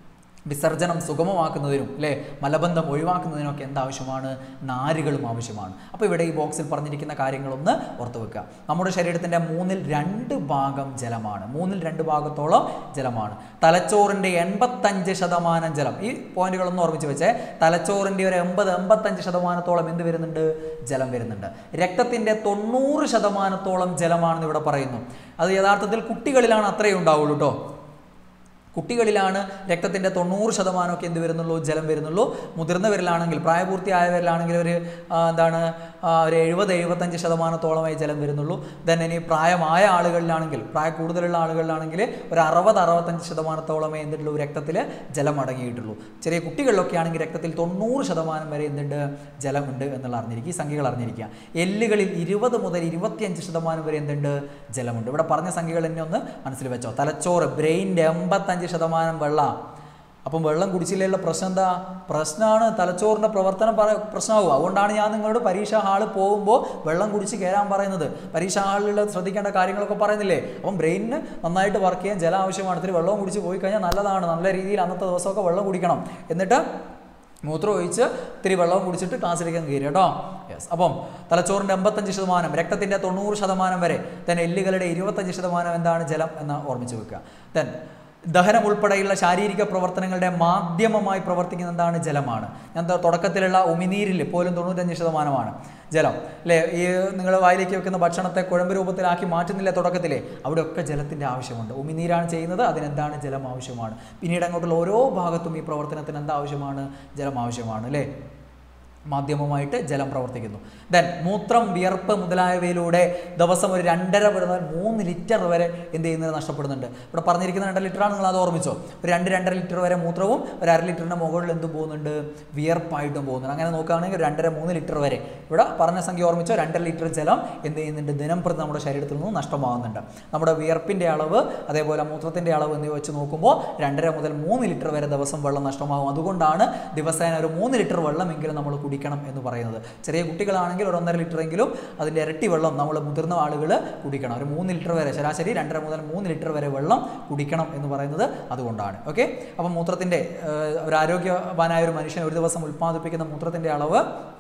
വിസർജനം സുഗമമാക്കുന്നതിനും അല്ലേ മലബന്ധം ഒഴിവാക്കുന്നതിനൊക്കെ എന്താവശ്യമാണ് നാരുകളും ആവശ്യമാണ് അപ്പോൾ ഇവിടെ ഈ ബോക്സിൽ പറഞ്ഞിരിക്കുന്ന കാര്യങ്ങളൊന്ന് ഓർത്ത് വെക്കുക നമ്മുടെ ശരീരത്തിൻ്റെ മൂന്നിൽ രണ്ട് ഭാഗം ജലമാണ് മൂന്നിൽ രണ്ട് ഭാഗത്തോളം ജലമാണ് തലച്ചോറിൻ്റെ എൺപത്തഞ്ച് ശതമാനം ജലം ഈ പോയിന്റുകളൊന്ന് ഓർമ്മിച്ച് വെച്ചേ തലച്ചോറിൻ്റെ ഒരു എൺപത് എൺപത്തഞ്ച് ശതമാനത്തോളം എന്ത് വരുന്നുണ്ട് ജലം വരുന്നുണ്ട് രക്തത്തിൻ്റെ തൊണ്ണൂറ് ശതമാനത്തോളം ജലമാണെന്ന് ഇവിടെ പറയുന്നു അത് യഥാർത്ഥത്തിൽ കുട്ടികളിലാണ് അത്രയും ഉണ്ടാവുള്ളൂ കേട്ടോ കുട്ടികളിലാണ് രക്തത്തിൻ്റെ തൊണ്ണൂറ് ശതമാനമൊക്കെ എന്ത് വരുന്നുള്ളൂ ജലം വരുന്നുള്ളൂ മുതിർന്നവരിലാണെങ്കിൽ പ്രായപൂർത്തിയായവരിലാണെങ്കിൽ ഒരു ആ, എന്താണ് ആ, ഒരു എഴുപത് എഴുപത്തഞ്ച് ശതമാനത്തോളമായി ജലം വരുന്നുള്ളൂ ദെൻ ഇനി പ്രായമായ ആളുകളിലാണെങ്കിൽ പ്രായ കൂടുതലുള്ള ആളുകളിലാണെങ്കിൽ ഒരു അറുപത് അറുപത്തഞ്ച് ശതമാനത്തോളമേ എന്തുള്ളൂ രക്തത്തിൽ ജലം അടങ്ങിയിട്ടുള്ളൂ ചെറിയ കുട്ടികളിലൊക്കെ ആണെങ്കിൽ രക്തത്തിൽ തൊണ്ണൂറ് ശതമാനം വരെ എന്തുണ്ട് ജലമുണ്ട് എന്നുള്ള അറിഞ്ഞിരിക്കുക ഈ സംഖ്യകൾ അറിഞ്ഞിരിക്കുക എല്ലുകളിൽ ഇരുപത് മുതൽ ഇരുപത്തിയഞ്ച് ശതമാനം വരെ എന്തുണ്ട് ജലമുണ്ട് ഇവിടെ പറഞ്ഞ സംഖ്യകൾ തന്നെ ഒന്ന് മനസ്സിൽ വെച്ചോ തലച്ചോറ് ബ്രെയിൻ്റെ എൺപത്തഞ്ച് ശതമാനം വെള്ളം അപ്പം വെള്ളം കുടിച്ചില്ലുള്ള പ്രശ്നം എന്താ പ്രശ്നമാണ് തലച്ചോറിൻ്റെ പ്രവർത്തനം പറ പ്രശ്നമാകും അതുകൊണ്ടാണ് ഞാൻ നിങ്ങളോട് പരീക്ഷാ ഹാളിൽ പോകുമ്പോൾ വെള്ളം കുടിച്ച് കയറാൻ പറയുന്നത് പരീക്ഷാ ഹാളിൽ ശ്രദ്ധിക്കേണ്ട കാര്യങ്ങളൊക്കെ പറയുന്നില്ലേ അപ്പം ബ്രെയിനിന് നന്നായിട്ട് വർക്ക് ചെയ്യാൻ ജലം ആവശ്യമാണ് ഇത്തിരി വെള്ളം കുടിച്ച് പോയി കഴിഞ്ഞാൽ നല്ലതാണ് നല്ല രീതിയിൽ അന്നത്തെ ദിവസമൊക്കെ വെള്ളം കുടിക്കണം എന്നിട്ട് മൂത്രം ഒഴിച്ച് ഇത്തിരി വെള്ളം കുടിച്ചിട്ട് ക്ലാസ്സിലേക്ക് കയറി കേട്ടോ യെസ് അപ്പം തലച്ചോറിൻ്റെ എൺപത്തഞ്ച് ശതമാനം രക്തത്തിൻ്റെ തൊണ്ണൂറ് ശതമാനം വരെ then എല്ലുകളുടെ ഇരുപത്തഞ്ച് ശതമാനം എന്താണ് ജലം എന്ന് ഓർമ്മിച്ച് വെക്കുക ദെൻ ദഹനം ഉൾപ്പെടെയുള്ള ശാരീരിക പ്രവർത്തനങ്ങളുടെ മാധ്യമമായി പ്രവർത്തിക്കുന്ന എന്താണ് ജലമാണ് ഞാൻ ത- തുടക്കത്തിലുള്ള ഉമിനീരിൽ പോലും തൊണ്ണൂറ്റഞ്ച് ശതമാനമാണ് ജലം അല്ലേ ഈ നിങ്ങൾ വായിലേക്ക് വെക്കുന്ന ഭക്ഷണത്തെ കുഴമ്പ് രൂപത്തിലാക്കി മാറ്റുന്നില്ല തുടക്കത്തിലെ അവിടെയൊക്കെ ജലത്തിൻ്റെ ആവശ്യമുണ്ട് ഉമിനീരാണ് ചെയ്യുന്നത് അതിനെന്താണ് ജലം ആവശ്യമാണ് പിന്നീട് അങ്ങോട്ടുള്ള ഓരോ ഭാഗത്തും ഈ പ്രവർത്തനത്തിന് എന്താ ആവശ്യമാണ് ജലം ആവശ്യമാണ് അല്ലേ മാധ്യമമായിട്ട് ജലം പ്രവർത്തിക്കുന്നു ദെൻ മൂത്രം വിയർപ്പ് മുതലായവയിലൂടെ ദിവസം ഒരു രണ്ടര മുതൽ മൂന്ന് ലിറ്റർ വരെ എന്ത് ചെയ്യുന്നത് നഷ്ടപ്പെടുന്നുണ്ട് ഇവിടെ പറഞ്ഞിരിക്കുന്ന രണ്ടര ലിറ്ററാണ് നിങ്ങൾ അത് ഓർമ്മിച്ചോ ഒരു രണ്ട് രണ്ടര ലിറ്റർ വരെ മൂത്രവും ഒരു അര ലിറ്ററിൻ്റെ മുകളിൽ എന്തും പോകുന്നുണ്ട് വിയർപ്പായിട്ടും പോകുന്നുണ്ട് അങ്ങനെ നോക്കുകയാണെങ്കിൽ ഒരു രണ്ടര മൂന്ന് ലിറ്റർ വരെ ഇവിടെ പറഞ്ഞ സംഖ്യ ഓർമ്മിച്ചോ രണ്ടര ലിറ്റർ ജലം എന്ത് ചെയ്യുന്നുണ്ട് ദിനം പ്രതി നമ്മുടെ ശരീരത്തിൽ നിന്ന് നഷ്ടമാകുന്നുണ്ട് നമ്മുടെ വിയർപ്പിൻ്റെ അളവ് അതേപോലെ മൂത്രത്തിൻ്റെ അളവ് എന്നിവ വെച്ച് നോക്കുമ്പോൾ രണ്ടര മുതൽ മൂന്ന് ലിറ്റർ വരെ ദിവസം വെള്ളം നഷ്ടമാകും അതുകൊണ്ടാണ് ദിവസേന ഒരു മൂന്ന് ലിറ്റർ വെള്ളമെങ്കിലും നമ്മൾ കുടിക്കണം എന്ന് പറയുന്നത് ചെറിയ കുട്ടികളാണെങ്കിൽ ഒരു ഒന്നര ലിറ്റർ എങ്കിലും അതിൻ്റെ ഇരട്ടി വെള്ളം നമ്മൾ മുതിർന്ന ആളുകൾ കുടിക്കണം ഒരു മൂന്ന് ലിറ്റർ വരെ ശരാശരി രണ്ടര മുതൽ മൂന്ന് ലിറ്റർ വരെ വെള്ളം കുടിക്കണം എന്ന് പറയുന്നത് അതുകൊണ്ടാണ് ഓക്കെ അപ്പം മൂത്രത്തിൻ്റെ ഏഹ്, ഒരു ആരോഗ്യവാനായ ഒരു മനുഷ്യൻ ഒരു ദിവസം ഉൽപ്പാദിപ്പിക്കുന്ന മൂത്രത്തിൻ്റെ അളവ്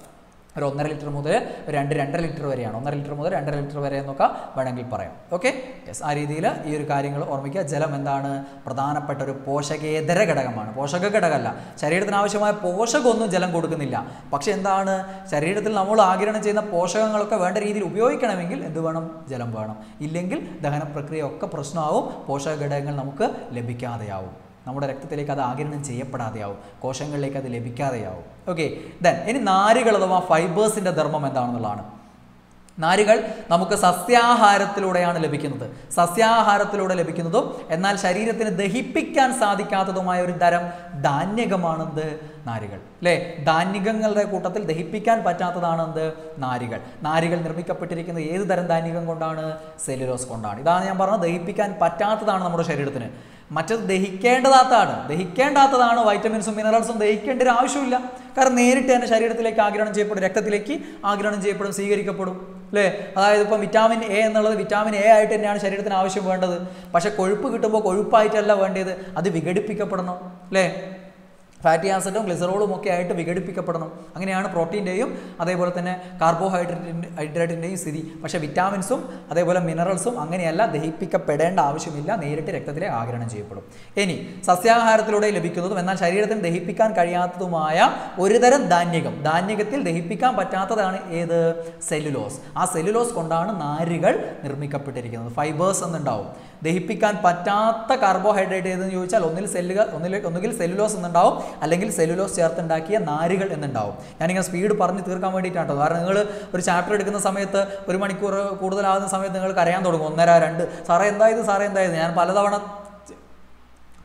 ഒരു ഒന്നര ലിറ്റർ മുതൽ ഒരു രണ്ട് രണ്ടര ലിറ്റർ വരെയാണ് ഒന്നര ലിറ്റർ മുതൽ രണ്ടര ലിറ്റർ വരെ എന്നൊക്കെ വേണമെങ്കിൽ പറയാം ഓക്കെ യെസ് ആ രീതിയിൽ ഈ ഒരു കാര്യങ്ങൾ ഓർമ്മിക്കുക ജലം എന്താണ് പ്രധാനപ്പെട്ട ഒരു പോഷകേതര ഘടകമാണ് പോഷക ഘടകമല്ല ശരീരത്തിന് ആവശ്യമായ പോഷകമൊന്നും ജലം കൊടുക്കുന്നില്ല പക്ഷെ എന്താണ് ശരീരത്തിൽ നമ്മൾ ആഗിരണം ചെയ്യുന്ന പോഷകങ്ങളൊക്കെ വേണ്ട രീതിയിൽ ഉപയോഗിക്കണമെങ്കിൽ എന്ത് വേണം ജലം വേണം ഇല്ലെങ്കിൽ ദഹന പ്രക്രിയ ഒക്കെ പ്രശ്നമാവും പോഷക ഘടകങ്ങൾ നമുക്ക് ലഭിക്കാതെയാവും നമ്മുടെ രക്തത്തിലേക്ക് അത് ആഗിരണം ചെയ്യപ്പെടാതെയാവും കോശങ്ങളിലേക്ക് അത് ലഭിക്കാതെയാവും ഓക്കെ ദെൻ ഇനി നാരുകൾ അഥവാ ഫൈബേഴ്സിൻ്റെ ധർമ്മം എന്താണെന്നുള്ളതാണ് നാരുകൾ നമുക്ക് സസ്യാഹാരത്തിലൂടെയാണ് ലഭിക്കുന്നത് സസ്യാഹാരത്തിലൂടെ ലഭിക്കുന്നതും എന്നാൽ ശരീരത്തിന് ദഹിപ്പിക്കാൻ സാധിക്കാത്തതുമായ ഒരു തരം ധാന്യകമാണെന്ത് നാരുകൾ അല്ലേ ധാന്യകങ്ങളുടെ കൂട്ടത്തിൽ ദഹിപ്പിക്കാൻ പറ്റാത്തതാണ് എന്ത് നാരുകൾ നാരുകൾ നിർമ്മിക്കപ്പെട്ടിരിക്കുന്നത് ഏത് തരം ധാന്യകം കൊണ്ടാണ് സെല്ലുലോസ് കൊണ്ടാണ് ഇതാണ് ഞാൻ പറഞ്ഞത് ദഹിപ്പിക്കാൻ പറ്റാത്തതാണ് നമ്മുടെ ശരീരത്തിന് മറ്റത് ദഹിക്കേണ്ടതാത്താണ് ദഹിക്കേണ്ടാത്തതാണ് വൈറ്റമിൻസും മിനറൽസും ദഹിക്കേണ്ട ഒരു ആവശ്യമില്ല കാരണം നേരിട്ട് തന്നെ ശരീരത്തിലേക്ക് ആഗിരണം ചെയ്യപ്പെടും രക്തത്തിലേക്ക് ആഗിരണം ചെയ്യപ്പെടും സ്വീകരിക്കപ്പെടും അല്ലേ അതായത് ഇപ്പം വിറ്റാമിൻ എ എന്നുള്ളത് വിറ്റാമിൻ എ ആയിട്ട് തന്നെയാണ് ശരീരത്തിന് ആവശ്യം വേണ്ടത് പക്ഷേ കൊഴുപ്പ് കിട്ടുമ്പോൾ കൊഴുപ്പായിട്ടല്ല വേണ്ടത് അത് വിഘടിപ്പിക്കപ്പെടണം അല്ലേ ഫാറ്റി ആസിഡും ഗ്ലിസറോളും ഒക്കെ ആയിട്ട് വിഘടിപ്പിക്കപ്പെടണം അങ്ങനെയാണ് പ്രോട്ടീൻ്റെയും അതേപോലെ തന്നെ കാർബോഹൈഡ്രേറ്റിൻ്റെ ഹൈഡ്രേറ്റിൻ്റെയും സ്ഥിതി പക്ഷേ വിറ്റാമിൻസും അതേപോലെ മിനറൽസും അങ്ങനെയല്ല ദഹിപ്പിക്കപ്പെടേണ്ട ആവശ്യമില്ല നേരിട്ട് രക്തത്തിലെ ആഗിരണം ചെയ്യപ്പെടും ഇനി സസ്യാഹാരത്തിലൂടെ ലഭിക്കുന്നതും എന്നാൽ ശരീരത്തിന് ദഹിപ്പിക്കാൻ കഴിയാത്തതുമായ ഒരുതരം ധാന്യകം ധാന്യകത്തിൽ ദഹിപ്പിക്കാൻ പറ്റാത്തതാണ് ഏത് സെല്ലുലോസ് ആ സെല്ലുലോസ് കൊണ്ടാണ് നാരുകൾ നിർമ്മിക്കപ്പെട്ടിരിക്കുന്നത് ഫൈബേഴ്സ് എന്നുണ്ടാവും ദഹിപ്പിക്കാൻ പറ്റാത്ത കാർബോഹൈഡ്രേറ്റ് ഏതെന്ന് ചോദിച്ചാൽ ഒന്നിൽ സെല്ലുകൾ ഒന്നിൽ ഒന്നുകിൽ സെല്ലുലോസ് എന്നുണ്ടാവും അല്ലെങ്കിൽ സെല്ലുലോസ് ചേർത്തുണ്ടാക്കിയ നാരുകൾ എന്നുണ്ടാവും ഞാനിങ്ങനെ സ്പീഡ് പറഞ്ഞ് തീർക്കാൻ വേണ്ടിയിട്ടാണ് കേട്ടോ കാരണം നിങ്ങൾ ഒരു ചാപ്റ്റർ എടുക്കുന്ന സമയത്ത് ഒരു മണിക്കൂർ കൂടുതലാകുന്ന സമയത്ത് നിങ്ങൾക്ക് അറിയാൻ തുടങ്ങും ഒന്നര രണ്ട് സാറേ എന്തായത് സാറേ എന്തായത് ഞാൻ പലതവണ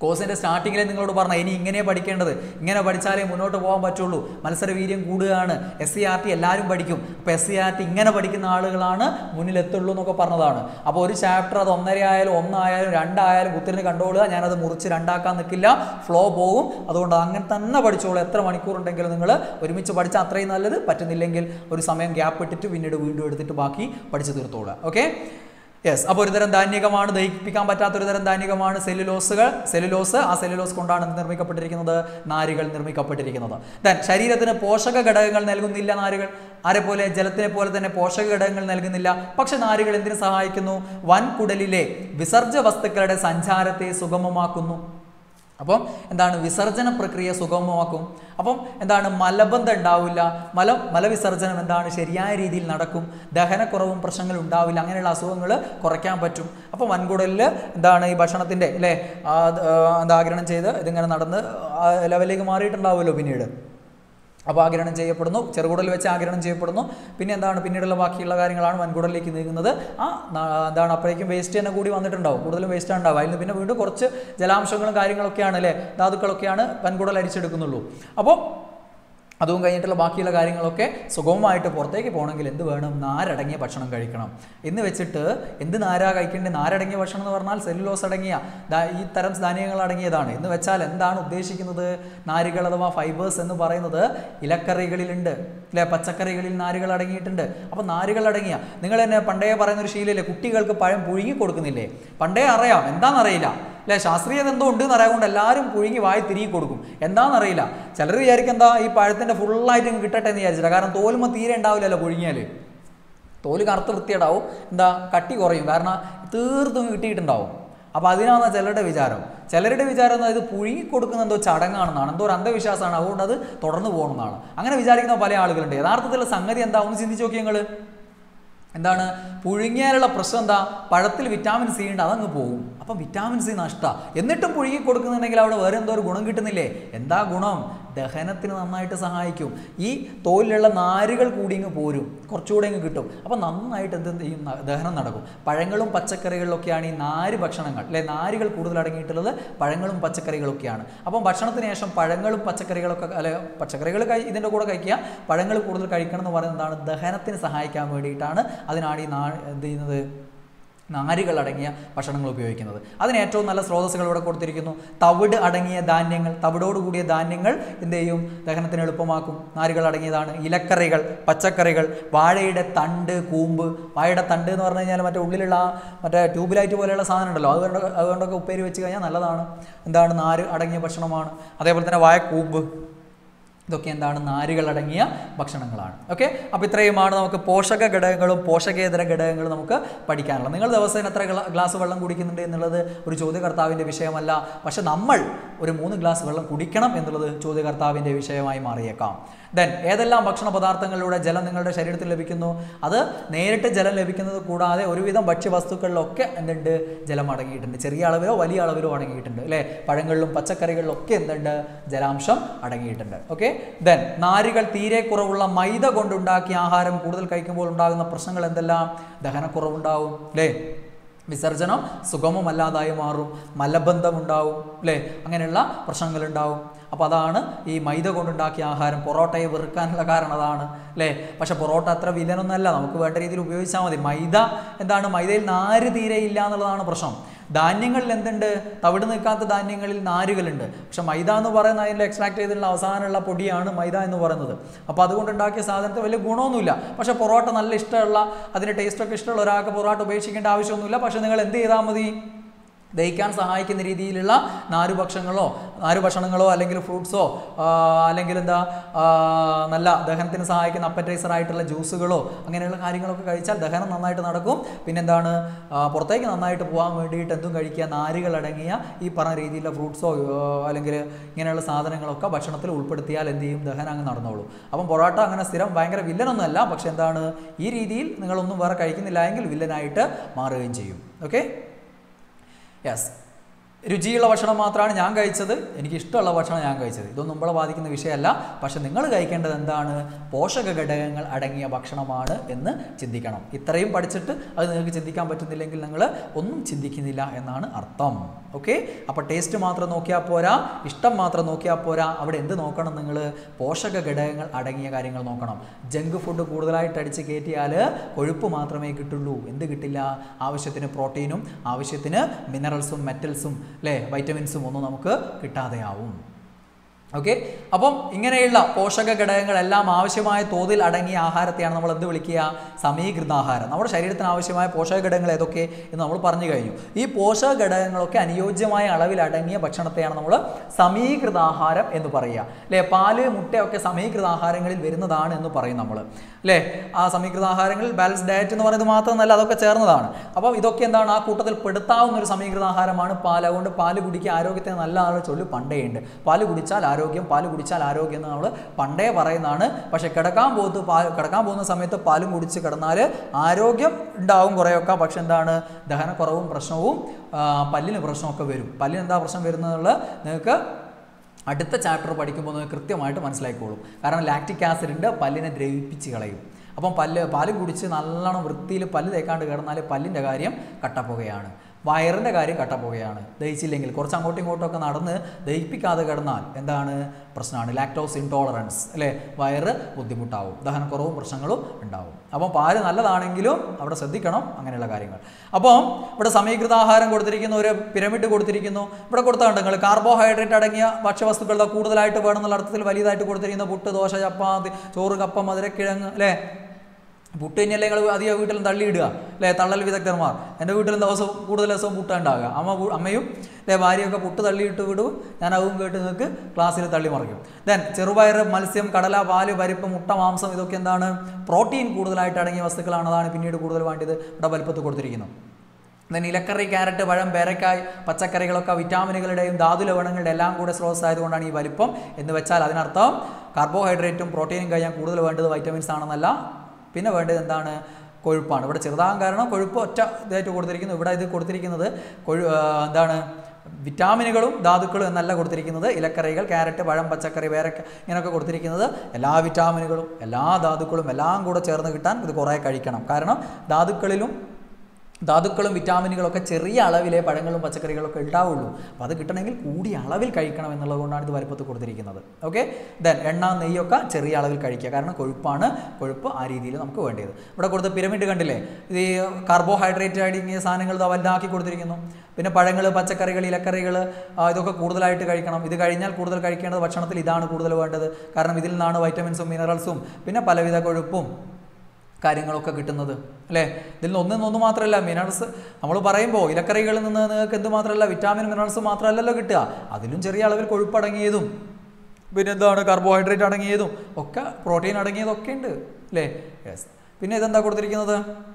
കോഴ്സിൻ്റെ സ്റ്റാർട്ടിങ്ങിൽ നിങ്ങളോട് പറഞ്ഞ ഇനി ഇങ്ങനെ പഠിക്കേണ്ടത് ഇങ്ങനെ പഠിച്ചാലേ മുന്നോട്ട് പോകാൻ പറ്റുള്ളൂ മത്സരവീര്യം കൂടുകയാണ് എസ് സി ആർ ടി എല്ലാവരും പഠിക്കും അപ്പോൾ എസ് സി ആർ ടി ഇങ്ങനെ പഠിക്കുന്ന ആളുകളാണ് മുന്നിലെത്തുള്ളൂ എന്നൊക്കെ പറഞ്ഞതാണ് അപ്പോൾ ഒരു ചാപ്റ്റർ അത് ഒന്നര ആയാലും ഒന്നായാലും രണ്ടായാലും കുത്തിരിന് കണ്ടോളുക ഞാനത് മുറിച്ച് രണ്ടാക്കാൻ നിൽക്കില്ല ഫ്ലോ പോകും അതുകൊണ്ട് അങ്ങനെ തന്നെ പഠിച്ചോളൂ എത്ര മണിക്കൂർ ഉണ്ടെങ്കിലും നിങ്ങൾ ഒരുമിച്ച് പഠിച്ചാൽ അത്രയും നല്ലത് പറ്റുന്നില്ലെങ്കിൽ ഒരു സമയം ഗ്യാപ്പ് ഇട്ടിട്ട് പിന്നീട് വീണ്ടും എടുത്തിട്ട് ബാക്കി പഠിച്ചു തീർത്തോളുക ഓക്കെ യെസ് അപ്പോൾ ഒരുതരം ധാന്യകമാണ് ദഹിപ്പിക്കാൻ പറ്റാത്ത ഒരു തരം ധാന്യകമാണ് സെല്ലുലോസുകൾ സെല്ലുലോസ് ആ സെല്ലുലോസ് കൊണ്ടാണ് എന്ത് നിർമ്മിക്കപ്പെട്ടിരിക്കുന്നത് നാരുകൾ നിർമ്മിക്കപ്പെട്ടിരിക്കുന്നത് ദെൻ ശരീരത്തിന് പോഷക ഘടകങ്ങൾ നൽകുന്നില്ല നാരുകൾ ആരെ പോലെ ജലത്തിനെ പോലെ തന്നെ പോഷക ഘടകങ്ങൾ നൽകുന്നില്ല പക്ഷെ നാരുകൾ എന്തിനു സഹായിക്കുന്നു വൻകുടലിലെ വിസർജ്യ വസ്തുക്കളുടെ സഞ്ചാരത്തെ സുഗമമാക്കുന്നു അപ്പം എന്താണ് വിസർജന പ്രക്രിയ സുഗമമാക്കും അപ്പം എന്താണ് മലബന്ധം ഉണ്ടാവില്ല മല മലവിസർജനം എന്താണ് ശരിയായ രീതിയിൽ നടക്കും ദഹനക്കുറവും പ്രശ്നങ്ങൾ ഉണ്ടാവില്ല അങ്ങനെയുള്ള അസുഖങ്ങൾ കുറയ്ക്കാൻ പറ്റും അപ്പോൾ വൻകുടലിൽ എന്താണ് ഈ ഭക്ഷണത്തിൻ്റെ അല്ലേ ആ, ആ, എന്താ ആഗിരണം ചെയ്ത് ഇതിങ്ങനെ നടന്ന് ആ ലെവലിലേക്ക് മാറിയിട്ടുണ്ടാവുമല്ലോ പിന്നീട് അപ്പോൾ ആഗിരണം ചെയ്യപ്പെടുന്നു ചെറുകുടൽ വെച്ച് ആഗിരണം ചെയ്യപ്പെടുന്നു പിന്നെ എന്താണ് പിന്നീടുള്ള ബാക്കിയുള്ള കാര്യങ്ങളാണ് വൻകുടലിലേക്ക് നീങ്ങുന്നത് ആ ന- എന്താണ് അപ്പോഴേക്കും വേസ്റ്റ് തന്നെ കൂടി വന്നിട്ടുണ്ടാവും കൂടുതലും വേസ്റ്റ് ഉണ്ടാവും അതിൽ നിന്ന് പിന്നെ വീണ്ടും കുറച്ച് ജലാംശങ്ങളും കാര്യങ്ങളൊക്കെയാണ് അല്ലേ ധാതുക്കളൊക്കെയാണ് വൻകുടൽ അരിച്ചെടുക്കുന്നുള്ളൂ അപ്പോൾ അതും കഴിഞ്ഞിട്ടുള്ള ബാക്കിയുള്ള കാര്യങ്ങളൊക്കെ സുഗമമായിട്ട് പുറത്തേക്ക് പോകണമെങ്കിൽ എന്ത് വേണം നാരടങ്ങിയ ഭക്ഷണം കഴിക്കണം എന്ന് വെച്ചിട്ട് എന്ത് നാരാ കഴിക്കേണ്ടത് നാരടങ്ങിയ ഭക്ഷണം എന്ന് പറഞ്ഞാൽ സെല്ലുലോസ് അടങ്ങിയ ദാ- ഈ തരം ധാന്യങ്ങൾ അടങ്ങിയതാണ് എന്ന് വെച്ചാൽ എന്താണ് ഉദ്ദേശിക്കുന്നത് നാരുകൾ അഥവാ ഫൈബേഴ്സ് എന്ന് പറയുന്നത് ഇലക്കറികളിലുണ്ട് അല്ലെ പച്ചക്കറികളിൽ നാരുകൾ അടങ്ങിയിട്ടുണ്ട് അപ്പോൾ നാരുകൾ അടങ്ങിയ നിങ്ങൾ തന്നെ പണ്ടേ പറയുന്ന ഒരു ശീലമില്ലേ കുട്ടികൾക്ക് പഴം പുഴുങ്ങി കൊടുക്കുന്നില്ലേ പണ്ടേ അറിയാം എന്താണെന്നറിയില്ല അല്ലെ ശാസ്ത്രീയത എന്തോ ഉണ്ട് എന്ന് അറിയാകൊണ്ട് എല്ലാവരും പുഴുങ്ങി വായി തിരികെ കൊടുക്കും എന്താണെന്നറിയില്ല ചിലർ വിചാരിക്കും എന്താ ഈ പഴത്തിൻ്റെ ഫുള്ളായിട്ട് ഇങ്ങ് കിട്ടട്ടെ എന്ന് വിചാരിച്ചില്ല കാരണം തോലുമ്പോൾ തീരെ ഉണ്ടാവില്ലല്ലോ പുഴുങ്ങിയാൽ തോല് കറുത്ത് വൃത്തിയേടാവും എന്താ കട്ടി കുറയും കാരണം തീർത്തും കിട്ടിയിട്ടുണ്ടാവും അപ്പോൾ അതിനാണ് ചിലരുടെ വിചാരം ചിലരുടെ വിചാരം എന്താ ഇത് പുഴുങ്ങി കൊടുക്കുന്ന എന്തോ ചടങ്ങാണെന്നാണ് എന്തോ ഒരു അന്ധവിശ്വാസമാണ് അതുകൊണ്ട് അത് തുടർന്ന് പോകണമെന്നാണ് അങ്ങനെ വിചാരിക്കുന്ന പല ആളുകളുണ്ട് യഥാർത്ഥത്തിലുള്ള സംഗതി എന്താ ഒന്ന് ചിന്തിച്ച് നോക്കി നിങ്ങൾ എന്താണ് പുഴുങ്ങിയാലുള്ള പ്രശ്നം എന്താ പഴത്തിൽ വിറ്റാമിൻ സി ഉണ്ട് അതങ്ങ് പോകും അപ്പം വിറ്റാമിൻ സി നഷ്ടമാണ് എന്നിട്ടും പുഴുങ്ങി കൊടുക്കുന്നുണ്ടെങ്കിൽ അവിടെ വേറെ എന്തോ ഒരു ഗുണം കിട്ടുന്നില്ലേ എന്താ ഗുണം ദഹനത്തിന് നന്നായിട്ട് സഹായിക്കും ഈ തോലിലുള്ള നാരുകൾ കൂടി ഇങ്ങ് പോരും കുറച്ചുകൂടെ ഇങ്ങ് കിട്ടും അപ്പം നന്നായിട്ട് എന്ത് ചെയ്യും ന- ദഹനം നടക്കും പഴങ്ങളും പച്ചക്കറികളിലൊക്കെയാണ് ഈ നാര് ഭക്ഷണങ്ങൾ അല്ലെ നാരുകൾ കൂടുതൽ അടങ്ങിയിട്ടുള്ളത് പഴങ്ങളും പച്ചക്കറികളൊക്കെയാണ് അപ്പം ഭക്ഷണത്തിന് ശേഷം പഴങ്ങളും പച്ചക്കറികളൊക്കെ അല്ലെ പച്ചക്കറികൾ കഴി ഇതിൻ്റെ കൂടെ കഴിക്കുക പഴങ്ങൾ കൂടുതൽ കഴിക്കണം എന്ന് പറയുന്നത് എന്താണ് ദഹനത്തിന് സഹായിക്കാൻ വേണ്ടിയിട്ടാണ് അതിനാണ് ഈ നാ എന്ത് ചെയ്യുന്നത് നാരുകൾ അടങ്ങിയ ഭക്ഷണങ്ങൾ ഉപയോഗിക്കുന്നത് അതിന് ഏറ്റവും നല്ല സ്രോതസ്സുകൾ ഇവിടെ കൊടുത്തിരിക്കുന്നു തവിട് അടങ്ങിയ ധാന്യങ്ങൾ തവിടോട് കൂടിയ ധാന്യങ്ങൾ എന്ത് ചെയ്യും ദഹനത്തിന് എളുപ്പമാക്കും നാരുകൾ അടങ്ങിയതാണ് ഇലക്കറികൾ പച്ചക്കറികൾ വാഴയുടെ തണ്ട് കൂമ്പ് വാഴയുടെ തണ്ട് എന്ന് പറഞ്ഞു കഴിഞ്ഞാൽ മറ്റേ ഉള്ളിലുള്ള ആ മറ്റേ ട്യൂബിലൈറ്റ് പോലെയുള്ള സാധനം ഉണ്ടല്ലോ അതുകൊണ്ട് അതുകൊണ്ടൊക്കെ ഉപ്പേരി വെച്ച് കഴിഞ്ഞാൽ നല്ലതാണ് എന്താണ് നാര് അടങ്ങിയ ഭക്ഷണമാണ് അതേപോലെ തന്നെ വാഴക്കൂമ്പ് ഇതൊക്കെ എന്താണ് നാരുകൾ അടങ്ങിയ ഭക്ഷണങ്ങളാണ് ഓക്കെ അപ്പോൾ ഇത്രയുമാണ് നമുക്ക് പോഷക ഘടകങ്ങളും പോഷകേതര ഘടകങ്ങളും നമുക്ക് പഠിക്കാനുള്ളത് നിങ്ങൾ ദിവസേന എത്ര ഗ്ലാ- ഗ്ലാസ് വെള്ളം കുടിക്കുന്നുണ്ട് എന്നുള്ളത് ഒരു ചോദ്യകർത്താവിൻ്റെ വിഷയമല്ല പക്ഷെ നമ്മൾ ഒരു മൂന്ന് ഗ്ലാസ് വെള്ളം കുടിക്കണം എന്നുള്ളത് ചോദ്യകർത്താവിൻ്റെ വിഷയമായി മാറിയേക്കാം ദെൻ ഏതെല്ലാം ഭക്ഷണ പദാർത്ഥങ്ങളിലൂടെ ജലം നിങ്ങളുടെ ശരീരത്തിൽ ലഭിക്കുന്നു അത് നേരിട്ട് ജലം ലഭിക്കുന്നത് കൂടാതെ ഒരുവിധം ഭക്ഷ്യവസ്തുക്കളിലൊക്കെ എന്തുണ്ട് ജലം അടങ്ങിയിട്ടുണ്ട് ചെറിയ അളവിലോ വലിയ അളവിലോ അടങ്ങിയിട്ടുണ്ട് അല്ലേ പഴങ്ങളിലും പച്ചക്കറികളിലും ഒക്കെ എന്തുണ്ട് ജലാംശം അടങ്ങിയിട്ടുണ്ട് ഓക്കെ ദെൻ നാരുകൾ തീരെ കുറവുള്ള മൈദ കൊണ്ടുണ്ടാക്കിയ ആഹാരം കൂടുതൽ കഴിക്കുമ്പോൾ ഉണ്ടാകുന്ന പ്രശ്നങ്ങൾ എന്തെല്ലാം ദഹനക്കുറവുണ്ടാവും അല്ലേ വിസർജനം സുഗമമല്ലാതായി മാറും മലബന്ധം ഉണ്ടാവും അല്ലേ അങ്ങനെയുള്ള പ്രശ്നങ്ങളുണ്ടാവും അപ്പോൾ അതാണ് ഈ മൈദ കൊണ്ടുണ്ടാക്കിയ ആഹാരം പൊറോട്ടയെ വെറുക്കാനുള്ള കാരണം അതാണ് അല്ലേ പക്ഷെ പൊറോട്ട അത്ര വില്ലനൊന്നല്ല നമുക്ക് വേണ്ട രീതിയിൽ ഉപയോഗിച്ചാൽ മതി മൈദ എന്താണ് മൈദയിൽ നാര് തീരെ ഇല്ല എന്നുള്ളതാണ് പ്രശ്നം ധാന്യങ്ങളിൽ എന്തുണ്ട് തവിട് നിൽക്കാത്ത ധാന്യങ്ങളിൽ നാരുകളുണ്ട് പക്ഷെ മൈദ എന്ന് പറയുന്ന അതിൻ്റെ എക്സ്ട്രാക്ട് ചെയ്തിട്ടുള്ള അവസാനമുള്ള പൊടിയാണ് മൈദ എന്ന് പറയുന്നത് അപ്പോൾ അതുകൊണ്ട് ഉണ്ടാക്കിയ സാധനത്തിന് വലിയ ഗുണമൊന്നുമില്ല പക്ഷേ പൊറോട്ട നല്ല ഇഷ്ടമുള്ള അതിൻ്റെ ടേസ്റ്റൊക്കെ ഇഷ്ടമുള്ള ഒരാൾക്ക് പൊറോട്ട ഉപേക്ഷിക്കേണ്ട ആവശ്യമൊന്നുമില്ല പക്ഷേ നിങ്ങൾ എന്ത് ചെയ്താൽ മതി ദഹിക്കാൻ സഹായിക്കുന്ന രീതിയിലുള്ള നാരുഭക്ഷങ്ങളോ നാരുഭക്ഷണങ്ങളോ അല്ലെങ്കിൽ ഫ്രൂട്ട്സോ അല്ലെങ്കിൽ എന്താ ആ, നല്ല ദഹനത്തിന് സഹായിക്കുന്ന അപ്പറ്റൈസർ ആയിട്ടുള്ള ജ്യൂസുകളോ അങ്ങനെയുള്ള കാര്യങ്ങളൊക്കെ കഴിച്ചാൽ ദഹനം നന്നായിട്ട് നടക്കും പിന്നെന്താണ് ആ, പുറത്തേക്ക് നന്നായിട്ട് പോകാൻ വേണ്ടിയിട്ട് എന്തും കഴിക്കുക നാരുകൾ അടങ്ങിയ ഈ പറഞ്ഞ രീതിയിലുള്ള ഫ്രൂട്ട്സോ അല്ലെങ്കിൽ ഇങ്ങനെയുള്ള സാധനങ്ങളൊക്കെ ഭക്ഷണത്തിൽ ഉൾപ്പെടുത്തിയാൽ എന്ത് ചെയ്യും ദഹനം അങ്ങ് നടന്നോളൂ അപ്പം പൊറോട്ട അങ്ങനെ സ്ഥിരം ഭയങ്കര വില്ലനൊന്നുമല്ല പക്ഷെ എന്താണ് ഈ രീതിയിൽ നിങ്ങളൊന്നും വേറെ കഴിക്കുന്നില്ല എങ്കിൽ വില്ലനായിട്ട് മാറുകയും ചെയ്യും ഓക്കെ യെസ് രുചിയുള്ള ഭക്ഷണം മാത്രമാണ് ഞാൻ കഴിച്ചത് എനിക്ക് ഇഷ്ടമുള്ള ഭക്ഷണം ഞാൻ കഴിച്ചത് ഇതൊന്നും നമ്മളെ ബാധിക്കുന്ന വിഷയമല്ല പക്ഷെ നിങ്ങൾ കഴിക്കേണ്ടത് എന്താണ് പോഷക ഘടകങ്ങൾ അടങ്ങിയ ഭക്ഷണമാണ് എന്ന് ചിന്തിക്കണം ഇത്രയും പഠിച്ചിട്ട് അത് നിങ്ങൾക്ക് ചിന്തിക്കാൻ പറ്റുന്നില്ലെങ്കിൽ നിങ്ങൾ ഒന്നും ചിന്തിക്കുന്നില്ല എന്നാണ് അർത്ഥം ഓക്കെ അപ്പോൾ ടേസ്റ്റ് മാത്രം നോക്കിയാൽ പോരാ ഇഷ്ടം മാത്രം നോക്കിയാൽ പോരാ അവിടെ എന്ത് നോക്കണം നിങ്ങൾ പോഷക ഘടകങ്ങൾ അടങ്ങിയ കാര്യങ്ങൾ നോക്കണം ജങ്ക് ഫുഡ് കൂടുതലായിട്ട് അടിച്ച് കയറ്റിയാൽ കൊഴുപ്പ് മാത്രമേ കിട്ടുള്ളൂ എന്ത് കിട്ടില്ല ആവശ്യത്തിന് പ്രോട്ടീനും ആവശ്യത്തിന് മിനറൽസും മെറ്റൽസും അല്ലേ വൈറ്റമിൻസും ഒന്നും നമുക്ക് കിട്ടാതെയാവും ഓക്കെ അപ്പം ഇങ്ങനെയുള്ള പോഷക ഘടകങ്ങളെല്ലാം ആവശ്യമായ തോതിൽ അടങ്ങിയ ആഹാരത്തെയാണ് നമ്മൾ എന്ത് വിളിക്കുക സമീകൃത ആഹാരം നമ്മുടെ ശരീരത്തിന് ആവശ്യമായ പോഷക ഘടകങ്ങൾ ഏതൊക്കെ എന്ന് നമ്മൾ പറഞ്ഞു കഴിഞ്ഞു ഈ പോഷക ഘടകങ്ങളൊക്കെ അനുയോജ്യമായ അളവിൽ അടങ്ങിയ ഭക്ഷണത്തെയാണ് നമ്മൾ സമീകൃത ആഹാരം എന്ന് പറയുക അല്ലേ പാല് മുട്ടയൊക്കെ സമീകൃത ആഹാരങ്ങളിൽ വരുന്നതാണ് എന്ന് പറയും നമ്മൾ അല്ലേ ആ സമീകൃത ആഹാരങ്ങളിൽ ബാലൻസ് ഡയറ്റ് എന്ന് പറയുന്നത് മാത്രമല്ല അതൊക്കെ ചേർന്നതാണ് അപ്പം ഇതൊക്കെ എന്താണ് ആ കൂട്ടത്തിൽ പെടുത്താവുന്ന ഒരു സമീകൃത ആഹാരമാണ് പാൽ അതുകൊണ്ട് പാല് കുടിക്കുക ആരോഗ്യത്തിന് നല്ല ആൾ ചൊല്ലി പണ്ടേ ഉണ്ട് പാല് കുടിച്ചാൽ ആരോഗ്യം പാല് കുടിച്ചാൽ ആരോഗ്യം എന്ന് നമ്മൾ പണ്ടേ പറയുന്നതാണ് പക്ഷെ കിടക്കാൻ പോകുന്നത് പാൽ കിടക്കാൻ പോകുന്ന സമയത്ത് പാലും കുടിച്ച് കിടന്നാൽ ആരോഗ്യം ഉണ്ടാവും കുറേയൊക്കെ പക്ഷെ എന്താണ് ദഹനക്കുറവും പ്രശ്നവും ആ, പല്ലിന് പ്രശ്നമൊക്കെ വരും പല്ലിന് എന്താ പ്രശ്നം വരുന്നതെന്നുള്ള നിങ്ങൾക്ക് അടുത്ത ചാപ്റ്റർ പഠിക്കുമ്പോൾ നിങ്ങൾക്ക് കൃത്യമായിട്ട് മനസ്സിലാക്കിക്കോളും കാരണം ലാക്റ്റിക് ആസിഡിൻ്റെ പല്ലിനെ ദ്രവിപ്പിച്ച് കളയും അപ്പം പല്ല് പാല് കുടിച്ച് നല്ലോണം വൃത്തിയിൽ പല്ല് തേക്കാണ്ട് കിടന്നാൽ പല്ലിൻ്റെ കാര്യം കട്ടപ്പുകയാണ് വയറിൻ്റെ കാര്യം കട്ടപ്പുകയാണ് ദഹിച്ചില്ലെങ്കിൽ കുറച്ച് അങ്ങോട്ടും ഇങ്ങോട്ടും ഒക്കെ നടന്ന് ദഹിപ്പിക്കാതെ കിടന്നാൽ എന്താണ് പ്രശ്നമാണ് ലാക്ടോസ് ഇൻടോളറൻസ് അല്ലേ വയറ് ബുദ്ധിമുട്ടാവും ദഹനക്കുറവും പ്രശ്നങ്ങളും ഉണ്ടാവും അപ്പം പാല് നല്ലതാണെങ്കിലും അവിടെ ശ്രദ്ധിക്കണം അങ്ങനെയുള്ള കാര്യങ്ങൾ അപ്പം ഇവിടെ സമീകൃത ആഹാരം കൊടുത്തിരിക്കുന്ന ഒരു പിരമിഡ് കൊടുത്തിരിക്കുന്നു ഇവിടെ കൊടുത്താണ്ട് നിങ്ങൾ കാർബോഹൈഡ്രേറ്റ് അടങ്ങിയ ഭക്ഷ്യവസ്തുക്കൾ ദാ കൂടുതലായിട്ട് വേണമെന്നുള്ള അർത്ഥത്തിൽ വലിയതായിട്ട് കൊടുത്തിരിക്കുന്ന പുട്ട് ദോശ ചപ്പാത്തി ചോറ് കപ്പ മധുരക്കിഴങ്ങ് അല്ലേ പുട്ട് തന്നെയല്ലേ നിങ്ങൾ അധികം വീട്ടിലും തള്ളിയിടുക അല്ലേ തള്ളൽ വിദഗ്ധന്മാർ എൻ്റെ വീട്ടിലും ദിവസം കൂടുതൽ ദിവസവും പുട്ട ഉണ്ടാകുക അമ്മ പു- അമ്മയും അല്ലേ ഭാര്യയൊക്കെ പുട്ട് തള്ളിയിട്ട് വിടും ഞാൻ അതും കേട്ട് നിങ്ങൾക്ക് ക്ലാസ്സിൽ തള്ളി മറിക്കും ദെൻ ചെറുപയർ മത്സ്യം കടല പാല് പരിപ്പ് മുട്ട മാംസം ഇതൊക്കെ എന്താണ് പ്രോട്ടീൻ കൂടുതലായിട്ട് അടങ്ങിയ വസ്തുക്കളാണ് അതാണ് പിന്നീട് കൂടുതൽ വേണ്ടത് ഇവിടെ വലുപ്പത്ത് കൊടുത്തിരിക്കുന്നത് ദെൻ ഇലക്കറി ക്യാരറ്റ് പഴം പേരക്കായ് പച്ചക്കറികളൊക്കെ വിറ്റാമിനുകളുടെയും ധാതു ലവണങ്ങളുടെ എല്ലാം കൂടെ സ്രോതസ് ആയതുകൊണ്ടാണ് ഈ വലിപ്പം എന്ന് വെച്ചാൽ അതിനർത്ഥം കാർബോഹൈഡ്രേറ്റും പ്രോട്ടീനും കഴിയാൻ കൂടുതൽ വേണ്ടത് വൈറ്റമിൻസ് ആണെന്നല്ല പിന്നെ വേണ്ടത് എന്താണ് കൊഴുപ്പാണ് ഇവിടെ ചെറുതാകാൻ കാരണം കൊഴുപ്പ് ഒറ്റ ഇതായിട്ട് കൊടുത്തിരിക്കുന്നു ഇവിടെ ഇത് കൊടുത്തിരിക്കുന്നത് കൊഴു ആ, എന്താണ് വിറ്റാമിനുകളും ധാതുക്കളും എന്നല്ല കൊടുത്തിരിക്കുന്നത് ഇലക്കറികൾ ക്യാരറ്റ് പഴം പച്ചക്കറി പേരക്ക ഇങ്ങനെയൊക്കെ കൊടുത്തിരിക്കുന്നത് എല്ലാ വിറ്റാമിനുകളും എല്ലാ ധാതുക്കളും എല്ലാം കൂടെ ചേർന്ന് കിട്ടാൻ ഇത് കുറേ കഴിക്കണം കാരണം ധാതുക്കളിലും ധാതുക്കളും വിറ്റാമിനുകളൊക്കെ ചെറിയ അളവിലെ പഴങ്ങളും പച്ചക്കറികളൊക്കെ ഉണ്ടാവുള്ളൂ അപ്പോൾ അത് കിട്ടണമെങ്കിൽ കൂടിയ അളവിൽ കഴിക്കണം എന്നുള്ളത് കൊണ്ടാണ് ഇത് വലുപ്പത്തിൽ കൊടുത്തിരിക്കുന്നത് ഓക്കെ ദെൻ എണ്ണ നെയ്യൊക്കെ ചെറിയ അളവിൽ കഴിക്കുക കാരണം കൊഴുപ്പാണ് കൊഴുപ്പ് ആ രീതിയിൽ നമുക്ക് വേണ്ടത് ഇവിടെ കൊടുത്ത പിരമിഡ് കണ്ടില്ലേ ഇത് ഈ കാർബോഹൈഡ്രേറ്റ് അടങ്ങിയ സാധനങ്ങൾ ഇതാ വലുതാക്കി കൊടുത്തിരിക്കുന്നു പിന്നെ പഴങ്ങൾ പച്ചക്കറികൾ ഇലക്കറികൾ ഇതൊക്കെ കൂടുതലായിട്ട് കഴിക്കണം ഇത് കഴിഞ്ഞാൽ കൂടുതൽ കഴിക്കേണ്ടത് ഭക്ഷണത്തിൽ ഇതാണ് കൂടുതൽ വേണ്ടത് കാരണം ഇതിൽ നിന്നാണ് വൈറ്റമിൻസും മിനറൽസും പിന്നെ പലവിധ കൊഴുപ്പും കാര്യങ്ങളൊക്കെ കിട്ടുന്നത് അല്ലേ ഇതിൽ നിന്ന് ഒന്നിൽ നിന്ന് ഒന്ന് മാത്രമല്ല മിനറൽസ് നമ്മൾ പറയുമ്പോൾ ഇലക്കറികളിൽ നിന്ന് നിങ്ങൾക്ക് എന്ത് മാത്രമല്ല വിറ്റാമിൻ മിനറൽസ് മാത്രമല്ലല്ലോ കിട്ടുക അതിലും ചെറിയ അളവിൽ കൊഴുപ്പടങ്ങിയതും പിന്നെ എന്താണ് കാർബോഹൈഡ്രേറ്റ് അടങ്ങിയതും ഒക്കെ പ്രോട്ടീൻ അടങ്ങിയതൊക്കെ ഉണ്ട് അല്ലേ യെസ് പിന്നെ ഇതെന്താ കൊടുത്തിരിക്കുന്നത്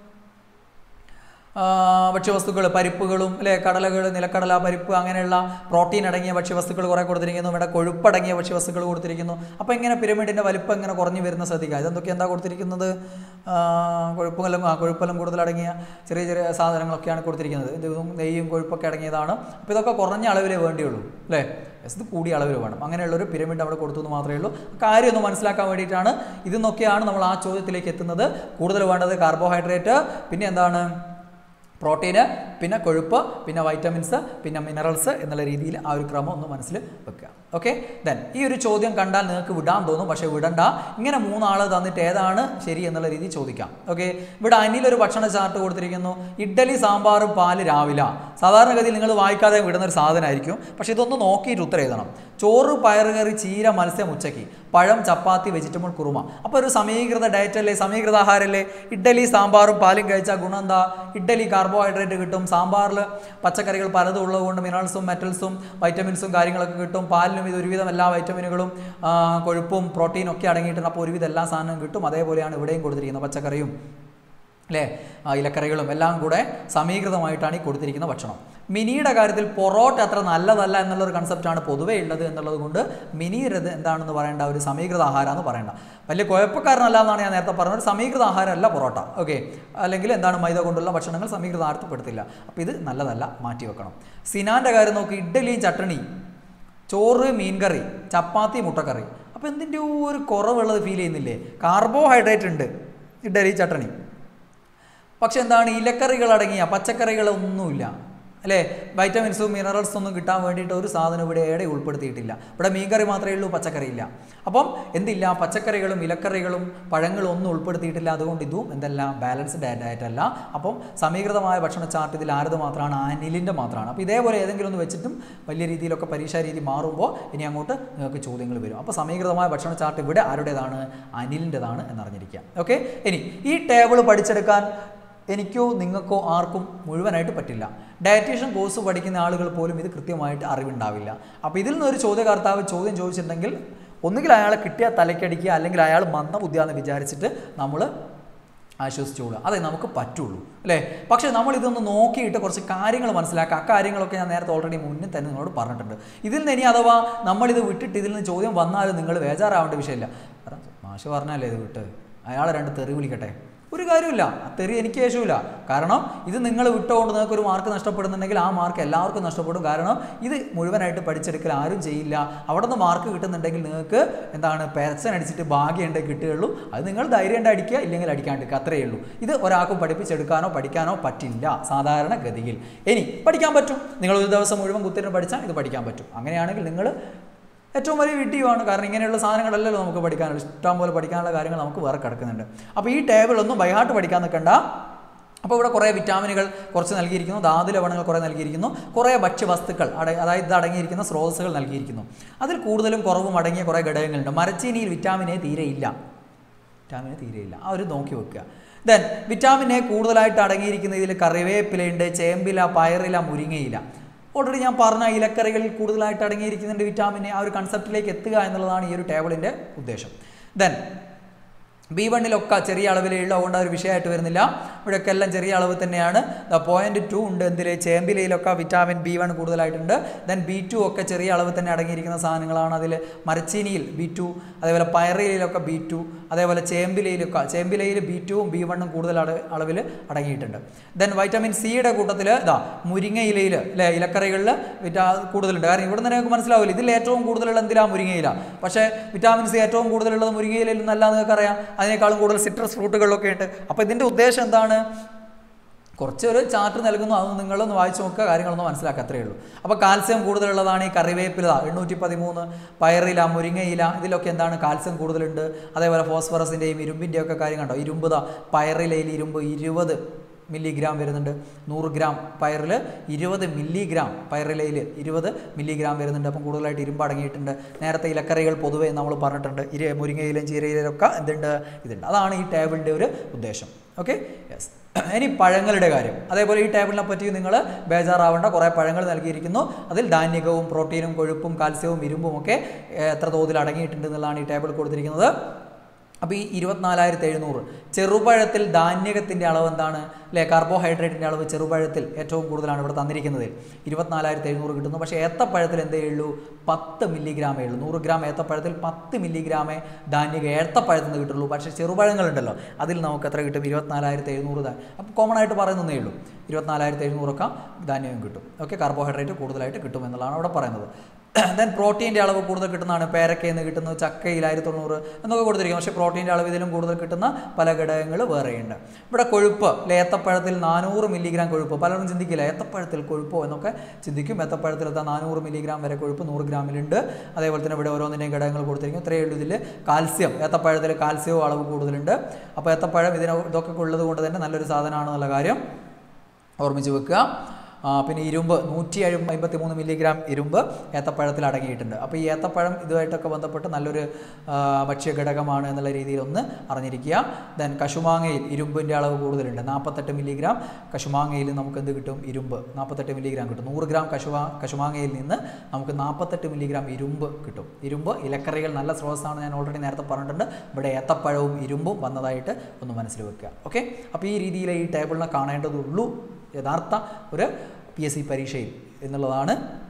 ആ, ഭക്ഷ്യവസ്തുക്കൾ പരിപ്പുകളും അല്ലേ കടലകൾ നിലക്കടല പരിപ്പ് അങ്ങനെയുള്ള പ്രോട്ടീൻ അടങ്ങിയ ഭക്ഷ്യവസ്തുക്കൾ കുറേ കൊടുത്തിരിക്കുന്നു ഇവിടെ കൊഴുപ്പടങ്ങിയ ഭക്ഷ്യവസ്തുക്കൾ കൊടുത്തിരിക്കുന്നു അപ്പോൾ ഇങ്ങനെ പിരമിഡിൻ്റെ വലിപ്പം ഇങ്ങനെ കുറഞ്ഞു വരുന്ന ശ്രദ്ധിക്കുക ഇതെന്തൊക്കെ എന്താ കൊടുത്തിരിക്കുന്നത് ആ, കൊഴുപ്പുകളും ആ കൊഴുപ്പെല്ലാം കൂടുതൽ അടങ്ങിയ ചെറിയ ചെറിയ സാധനങ്ങളൊക്കെയാണ് കൊടുത്തിരിക്കുന്നത് ഇതും നെയ്യും കൊഴുപ്പൊക്കെ അടങ്ങിയതാണ് അപ്പോൾ ഇതൊക്കെ കുറഞ്ഞ അളവിലേ വേണ്ടിയുള്ളൂ അല്ലേ യെസ്, ഇത് കൂടിയ അളവിൽ വേണം അങ്ങനെയുള്ളൊരു പിരമിഡ് അവിടെ കൊടുത്തു എന്ന് മാത്രമേ ഉള്ളൂ കാര്യം ഒന്ന് മനസ്സിലാക്കാൻ വേണ്ടിയിട്ടാണ് ഇതെന്നൊക്കെയാണ് നമ്മൾ ആ ചോദ്യത്തിലേക്ക് എത്തുന്നത് കൂടുതൽ വേണ്ടത് കാർബോഹൈഡ്രേറ്റ് പിന്നെ എന്താണ് പ്രോട്ടീന് പിന്നെ കൊഴുപ്പ് പിന്നെ വൈറ്റമിൻസ് പിന്നെ മിനറൽസ് എന്നുള്ള രീതിയിൽ ആ ഒരു ക്രമം ഒന്ന് മനസ്സിൽ വെക്കുക ഓക്കെ ദെൻ ഈ ഒരു ചോദ്യം കണ്ടാൽ നിങ്ങൾക്ക് വിടാൻ തോന്നും പക്ഷേ വിടണ്ട ഇങ്ങനെ മൂന്നാൾ തന്നിട്ട് ഏതാണ് ശരി എന്നുള്ള രീതിയിൽ ചോദിക്കാം ഓക്കെ ഇവിടെ അനിൽ ഒരു ഭക്ഷണ ചാർട്ട് കൊടുത്തിരിക്കുന്നു ഇഡ്ഡലി സാമ്പാറും പാല് രാവിലെ സാധാരണഗതിയിൽ നിങ്ങൾ വായിക്കാതെ വിടുന്ന ഒരു സാധനമായിരിക്കും പക്ഷേ ഇതൊന്ന് നോക്കിയിട്ട് ഉത്തരം എഴുതണം ചോറ് പയറുകറി ചീര മത്സ്യം ഉച്ചയ്ക്ക് പഴം ചപ്പാത്തി വെജിറ്റബിൾ കുറുമ അപ്പോൾ ഒരു സമീകൃത ഡയറ്റ് അല്ലേ സമീകൃത ആഹാരമല്ലേ ഇഡ്ഡലി സാമ്പാറും പാലും കഴിച്ചാൽ ഗുണം എന്താ ഇഡ്ഡലി കാർബോഹൈഡ്രേറ്റ് കിട്ടും സാമ്പാറിൽ പച്ചക്കറികൾ പലതും ഉള്ളതുകൊണ്ട് മിനറൽസും മെറ്റൽസും വൈറ്റമിൻസും കാര്യങ്ങളൊക്കെ കിട്ടും പാലിനും ഇത് ഒരുവിധം എല്ലാ വൈറ്റമിനുകളും ആ, കൊഴുപ്പും പ്രോട്ടീനും ഒക്കെ അടങ്ങിയിട്ടുണ്ട് അപ്പോൾ ഒരുവിധം എല്ലാ സാധനവും കിട്ടും അതേപോലെയാണ് ഇവിടെയും കൊടുത്തിരിക്കുന്നത് പച്ചക്കറിയും അല്ലേ ആ, ഇലക്കറികളും എല്ലാം കൂടെ സമീകൃതമായിട്ടാണ് ഈ കൊടുത്തിരിക്കുന്ന ഭക്ഷണം മിനിയുടെ കാര്യത്തിൽ പൊറോട്ട അത്ര നല്ലതല്ല എന്നുള്ളൊരു കൺസെപ്റ്റാണ് പൊതുവേ ഉള്ളത് എന്നുള്ളത് കൊണ്ട് മിനി ഇത് എന്താണെന്ന് പറയേണ്ട ഒരു സമീകൃത ആഹാരം എന്ന് പറയേണ്ട വലിയ കുഴപ്പക്കാരനല്ല എന്നാണ് ഞാൻ നേരത്തെ പറഞ്ഞത് ഒരു സമീകൃത ആഹാരമല്ല പൊറോട്ട ഓക്കെ അല്ലെങ്കിൽ എന്താണ് മൈദ കൊണ്ടുള്ള ഭക്ഷണങ്ങൾ സമീകൃത ആഹാരത്തിൽപ്പെടുത്തില്ല അപ്പോൾ ഇത് നല്ലതല്ല മാറ്റി വെക്കണം സിനാൻ്റെ കാര്യം നോക്കി ഇഡ്ഡലിയും ചട്ടണി ചോറ് മീൻകറി ചപ്പാത്തി മുട്ടക്കറി അപ്പോൾ എന്തിൻ്റെ ഒരു കുറവുള്ളത് ഫീൽ ചെയ്യുന്നില്ലേ കാർബോഹൈഡ്രേറ്റ് ഉണ്ട് ഇഡ്ഡലി ചട്ടണി പക്ഷെ എന്താണ് ഇലക്കറികൾ അടങ്ങിയ പച്ചക്കറികളൊന്നുമില്ല അല്ലേ വൈറ്റമിൻസും മിനറൽസും ഒന്നും കിട്ടാൻ വേണ്ടിയിട്ട് ഒരു സാധനം ഇവിടെ എവിടെ ഉൾപ്പെടുത്തിയിട്ടില്ല ഇവിടെ മീൻകറി മാത്രമേ ഉള്ളൂ പച്ചക്കറി ഇല്ല അപ്പം എന്തില്ല പച്ചക്കറികളും ഇലക്കറികളും പഴങ്ങളും ഒന്നും ഉൾപ്പെടുത്തിയിട്ടില്ല അതുകൊണ്ട് ഇതും എന്തെല്ലാം ബാലൻസ്ഡ് ഡയറ്റ് അല്ല അപ്പം സമീകൃതമായ ഭക്ഷണ ചാർട്ട് ഇതിൽ ആരത് മാത്രമാണ് അനിലിൻ്റെ മാത്രമാണ് അപ്പോൾ ഇതേപോലെ ഏതെങ്കിലും ഒന്ന് വെച്ചിട്ടും വലിയ രീതിയിലൊക്കെ പരീക്ഷാ രീതി മാറുമ്പോൾ ഇനി അങ്ങോട്ട് നിങ്ങൾക്ക് ചോദ്യങ്ങൾ വരും അപ്പോൾ സമീകൃതമായ ഭക്ഷണ ചാർട്ട് ഇവിടെ ആരുടേതാണ് അനിലിൻ്റെതാണ് എന്നറിഞ്ഞിരിക്കുക ഓക്കെ ഇനി ഈ ടേബിൾ പഠിച്ചെടുക്കാൻ എനിക്കോ നിങ്ങൾക്കോ ആർക്കും മുഴുവനായിട്ട് പറ്റില്ല ഡയറ്റീഷ്യൻ കോഴ്സ് പഠിക്കുന്ന ആളുകൾ പോലും ഇത് കൃത്യമായിട്ട് അറിവുണ്ടാവില്ല അപ്പോൾ ഇതിൽ നിന്നൊരു ചോദ്യകർത്താവ് ചോദ്യം ചോദിച്ചിട്ടുണ്ടെങ്കിൽ ഒന്നുകിൽ അയാളെ കിട്ടിയാൽ തലയ്ക്കടിക്കുക അല്ലെങ്കിൽ അയാൾ മന്ദബുദ്ധിയാന്ന് വിചാരിച്ചിട്ട് നമ്മൾ ആശ്വസിച്ചോളുക അതെ നമുക്ക് പറ്റുള്ളൂ അല്ലേ പക്ഷേ നമ്മൾ ഇതൊന്ന് നോക്കിയിട്ട് കുറച്ച് കാര്യങ്ങൾ മനസ്സിലാക്കുക അക്കാര്യങ്ങളൊക്കെ ഞാൻ നേരത്തെ ഓൾറെഡി മുന്നിൽ തന്നെ നിങ്ങളോട് പറഞ്ഞിട്ടുണ്ട് ഇതിൽ നിന്ന് ഇനി അഥവാ നമ്മളിത് വിട്ടിട്ട് ഇതിൽ നിന്ന് ചോദ്യം വന്നാലും നിങ്ങൾ ബേജാറാവേണ്ട വിഷയമില്ല കാരണം മാഷ് പറഞ്ഞല്ലേ ഇത് വിട്ട് അയാളെ രണ്ട് തെറി വിളിക്കട്ടെ ഒരു കാര്യമില്ല ആ തെറി എനിക്ക് ശേഷമില്ല കാരണം ഇത് നിങ്ങൾ വിട്ടുകൊണ്ട് നിങ്ങൾക്ക് ഒരു മാർക്ക് നഷ്ടപ്പെടുന്നുണ്ടെങ്കിൽ ആ മാർക്ക് എല്ലാവർക്കും നഷ്ടപ്പെടും കാരണം ഇത് മുഴുവനായിട്ട് പഠിച്ചെടുക്കൽ ആരും ചെയ്യില്ല അവിടെ നിന്ന് മാർക്ക് കിട്ടുന്നുണ്ടെങ്കിൽ നിങ്ങൾക്ക് എന്താണ് പെരച്ചൻ അടിച്ചിട്ട് ഭാഗ്യമുണ്ട് കിട്ടുകയുള്ളൂ അത് നിങ്ങൾ ധൈര്യം ഉണ്ട് അടിക്കുക ഇല്ലെങ്കിൽ അടിക്കാണ്ടിരിക്കുക അത്രയേ ഉള്ളൂ ഇത് ഒരാൾക്കും പഠിപ്പിച്ചെടുക്കാനോ പഠിക്കാനോ പറ്റില്ല സാധാരണ ഗതിയിൽ ഇനി പഠിക്കാൻ പറ്റും നിങ്ങൾ ഒരു ദിവസം മുഴുവൻ കുത്തിരുന്ന് പഠിച്ചാൽ ഇത് പഠിക്കാൻ പറ്റും അങ്ങനെയാണെങ്കിൽ നിങ്ങൾ ഏറ്റവും വലിയ വിഡ്ഢിയുമാണ് കാരണം ഇങ്ങനെയുള്ള സാധനങ്ങളല്ലല്ലോ നമുക്ക് പഠിക്കാനുള്ളൂ ഇഷ്ടം പോലെ പഠിക്കാനുള്ള കാര്യങ്ങൾ നമുക്ക് വേറെ കിടക്കുന്നുണ്ട് അപ്പോൾ ഈ ടേബിൾ ഒന്നും ബൈഹാർട്ട് പഠിക്കാൻ നിൽക്കണ്ട അപ്പോൾ ഇവിടെ കുറേ വിറ്റാമിനുകൾ കുറച്ച് നൽകിയിരിക്കുന്നു ധാതു ലവണങ്ങൾ കുറേ നൽകിയിരിക്കുന്നു കുറേ ഭക്ഷ്യവസ്തുക്കൾ അട അതായത് ഇത് അടങ്ങിയിരിക്കുന്ന സ്രോതസ്സുകൾ നൽകിയിരിക്കുന്നു അതിൽ കൂടുതലും കുറവും അടങ്ങിയ കുറേ ഘടകങ്ങളുണ്ട് മരച്ചീനിയിൽ വിറ്റാമിൻ എ തീരെയില്ല വിറ്റാമിൻ എ തീരെയില്ല ആ ഒരു നോക്കി വെക്കുക ദെൻ വിറ്റാമിൻ എ കൂടുതലായിട്ട് അടങ്ങിയിരിക്കുന്ന ഇതിൽ കറിവേപ്പിലയുണ്ട് ചേമ്പില പയറില മുരിങ്ങയില ഓൾറെഡി ഞാൻ പറഞ്ഞ ഇലക്കറികളിൽ കൂടുതലായിട്ട് അടങ്ങിയിരിക്കുന്നുണ്ട് വിറ്റാമിൻ എ ആ ഒരു കൺസെപ്റ്റിലേക്ക് എത്തുക എന്നുള്ളതാണ് ഈ ഒരു ടേബിളിൻ്റെ ഉദ്ദേശം ദെൻ ബി വണ്ണിലൊക്കെ ചെറിയ അളവിലേ ഉള്ളൂ അതുകൊണ്ട് ആ ഒരു വിഷയമായിട്ട് വരുന്നില്ല ഇവിടെയൊക്കെ എല്ലാം ചെറിയ അളവ് തന്നെയാണ് പോയിന്റ് ടു ഉണ്ട് എന്തിൽ ചേമ്പിലയിലൊക്കെ വിറ്റാമിൻ ബി വൺ കൂടുതലായിട്ടുണ്ട് ദെൻ ബി ടു ഒക്കെ ചെറിയ അളവ് തന്നെ അടങ്ങിയിരിക്കുന്ന സാധനങ്ങളാണ് അതിൽ മരച്ചീനിയിൽ ബി ടു അതേപോലെ പയറിലയിലൊക്കെ ബി ടു അതേപോലെ ചേമ്പിലയിലൊക്കെ ചേമ്പിലയിൽ ബി ടുവും ബി വണ്ണും കൂടുതൽ അട അളവിൽ അടങ്ങിയിട്ടുണ്ട് ദെൻ വൈറ്റമിൻ സിയുടെ കൂട്ടത്തിൽ ഇതാ മുരിങ്ങയിലയിൽ അല്ലേ ഇലക്കറികളിൽ വിറ്റാ കൂടുതലുണ്ട് കാരണം ഇവിടെ നിന്ന് നിങ്ങൾക്ക് മനസ്സിലാവില്ല ഇതിൽ ഏറ്റവും കൂടുതലുള്ള എന്തിലാ മുരിങ്ങയില പക്ഷേ വിറ്റാമിൻ സി ഏറ്റവും കൂടുതലുള്ളത് മുരിങ്ങയിലയിൽ നിന്നല്ല നിങ്ങൾക്ക് അറിയാം അതിനേക്കാളും കൂടുതൽ സിട്രസ് ഫ്രൂട്ടുകളിലൊക്കെ ഉണ്ട് അപ്പോൾ ഇതിൻ്റെ ഉദ്ദേശം എന്താണ് കുറച്ച് ഒരു ചാർട്ട് നൽകുന്നു അത് നിങ്ങളൊന്ന് വായിച്ചു നോക്കുക കാര്യങ്ങളൊന്ന് മനസ്സിലാക്കുക അത്രയേ ഉള്ളൂ അപ്പോൾ കാൽസ്യം കൂടുതലുള്ളതാണ് ഈ കറിവേപ്പില എണ്ണൂറ്റി പതിമൂന്ന് പയറില മുരിങ്ങയില ഇതിലൊക്കെ എന്താണ് കാൽസ്യം കൂടുതലുണ്ട് അതേപോലെ ഫോസ്ഫറസിൻ്റെയും ഇരുമ്പിൻ്റെയും ഒക്കെ കാര്യം കണ്ടോ ഇരുമ്പ് ദാ പയറിലയിൽ ഇരുമ്പ് ഇരുപത് മില്ലിഗ്രാം വരുന്നുണ്ട് നൂറ് ഗ്രാം പയറിൽ ഇരുപത് മില്ലിഗ്രാം പയറിലയിൽ ഇരുപത് മില്ലിഗ്രാം വരുന്നുണ്ട് അപ്പം കൂടുതലായിട്ട് ഇരുമ്പ് അടങ്ങിയിട്ടുണ്ട് നേരത്തെ ഇലക്കറികൾ പൊതുവേ നമ്മൾ പറഞ്ഞിട്ടുണ്ട് ഇര മുരിങ്ങയിലും ചീരയിലും ഒക്കെ എന്തുണ്ട് ഇതുണ്ട് അതാണ് ഈ ടേബിളിൻ്റെ ഒരു ഉദ്ദേശം ഓക്കെ യെസ് ഇനി പഴങ്ങളുടെ കാര്യം അതേപോലെ ഈ ടേബിളിനെ പറ്റി നിങ്ങൾ ബേജാറാവേണ്ട കുറേ പഴങ്ങൾ നൽകിയിരിക്കുന്നു അതിൽ ധാന്യകവും പ്രോട്ടീനും കൊഴുപ്പും കാൽസ്യവും ഇരുമ്പും ഒക്കെ ഏഹ്, എത്ര തോതിൽ അടങ്ങിയിട്ടുണ്ട് എന്നുള്ളതാണ് ഈ ടേബിൾ കൊടുത്തിരിക്കുന്നത് അപ്പോൾ ഈ ഇരുപത്തിനാലായിരത്തി എഴുന്നൂറ് ചെറുപഴത്തിൽ ധാന്യകത്തിൻ്റെ അളവ് എന്താണ് അല്ലേ കാർബോഹൈഡ്രേറ്റിൻ്റെ അളവ് ചെറുപഴത്തിൽ ഏറ്റവും കൂടുതലാണ് ഇവിടെ തന്നിരിക്കുന്നത് ഇരുപത്തിനാലായിരത്തി എഴുന്നൂറ് കിട്ടുന്നു പക്ഷേ ഏത്തപ്പഴത്തിൽ എന്തേ ഉള്ളൂ പത്ത് മില്ലിഗ്രാമേ ഉള്ളൂ നൂറ് ഗ്രാം ഏത്തപ്പഴത്തിൽ പത്ത് മില്ലിഗ്രാമേ ധാന്യക ഏത്തപ്പഴത്തിൽ നിന്ന് കിട്ടുള്ളൂ പക്ഷേ ചെറുപഴങ്ങളുണ്ടല്ലോ അതിൽ നമുക്ക് എത്ര കിട്ടും ഇരുപത്തിനാലായിരത്തി എഴുന്നൂറ് ധാ അപ്പോൾ കോമൺ ആയിട്ട് പറയുന്നതേ ഉള്ളൂ ഇരുപത്തിനാലായിരത്തി എഴുന്നൂറൊക്കെ ധാന്യം കിട്ടും ഓക്കെ കാർബോഹൈഡ്രേറ്റ് കൂടുതലായിട്ട് കിട്ടും എന്നുള്ളതാണ് അവിടെ പറയുന്നത് ദെൻ പ്രോട്ടീൻ്റെ അളവ് കൂടുതൽ കിട്ടുന്നതാണ് പേരക്കയിൽ നിന്ന് കിട്ടുന്നത് ചക്കയിൽ ആയിരത്തി തൊണ്ണൂറ് എന്നൊക്കെ കൊടുത്തിരിക്കും പക്ഷേ പ്രോട്ടീൻ്റെ അളവ് ഇതിലും കൂടുതൽ കിട്ടുന്ന പല ഘടകങ്ങൾ വേറെയുണ്ട് ഇവിടെ കൊഴുപ്പ് അല്ലെ ഏത്തപ്പഴത്തിൽ നാനൂറ് മില്ലിഗ്രാം കൊഴുപ്പ് പലരും ചിന്തിക്കില്ല ഏത്തപ്പഴത്തിൽ കൊഴുപ്പോ എന്നൊക്കെ ചിന്തിക്കും ഏത്തപ്പഴത്തിൽ എത്താൻ നാനൂറ് മില്ലിഗ്രാം വരെ കൊഴുപ്പ് നൂറ് ഗ്രാമിലുണ്ട് അതേപോലെ തന്നെ ഇവിടെ ഓരോന്നിൻ്റെയും ഘടകങ്ങൾ കൊടുത്തിരിക്കും ഇത്രയേ ഉള്ളൂ ഇതിൽ കാൽസ്യം ഏത്തപ്പഴത്തിൽ കാൽസ്യവും അളവ് കൂടുതലുണ്ട് അപ്പോൾ ഏത്തപ്പഴം ഇതിന് ഇതൊക്കെ ഉള്ളത് കൊണ്ട് തന്നെ നല്ലൊരു സാധനമാണെന്നുള്ള കാര്യം ഓർമ്മിച്ച് വെക്കുക ആ, പിന്നെ ഇരുമ്പ് നൂറ്റി അമ്പത്തി മൂന്ന് മില്ലിഗ്രാം ഇരുമ്പ് ഏത്തപ്പഴത്തിൽ അടങ്ങിയിട്ടുണ്ട് അപ്പോൾ ഈ ഏത്തപ്പഴം ഇതുമായിട്ടൊക്കെ ബന്ധപ്പെട്ട് നല്ലൊരു ആ, ഭക്ഷ്യ ഘടകമാണ് എന്നുള്ള രീതിയിൽ ഒന്ന് അറിഞ്ഞിരിക്കുക ദെൻ കശുമാങ്ങയിൽ ഇരുമ്പിൻ്റെ അളവ് കൂടുതലുണ്ട് നാൽപ്പത്തെട്ട് മില്ലിഗ്രാം കശുമാങ്ങയിൽ നമുക്ക് എന്ത് കിട്ടും ഇരുമ്പ് നാൽപ്പത്തെട്ട് മില്ലിഗ്രാം കിട്ടും നൂറ് ഗ്രാം കശുമാ കശുമാങ്ങയിൽ നിന്ന് നമുക്ക് നാൽപ്പത്തെട്ട് മില്ലിഗ്രാം ഇരുമ്പ് കിട്ടും ഇരുമ്പ് ഇലക്കറികൾ നല്ല സ്രോതസ്സാണ് ഞാൻ ഓൾറെഡി നേരത്തെ പറഞ്ഞിട്ടുണ്ട് ഇവിടെ ഏത്തപ്പഴവും ഇരുമ്പും വന്നതായിട്ട് ഒന്ന് മനസ്സിൽ വെക്കുക ഓക്കെ അപ്പോൾ ഈ രീതിയിൽ ഈ ടേബിളിനെ കാണേണ്ടതുള്ളൂ യഥാർത്ഥ ഒരു പി എസ് സി പരീക്ഷയിൽ എന്നുള്ളതാണ്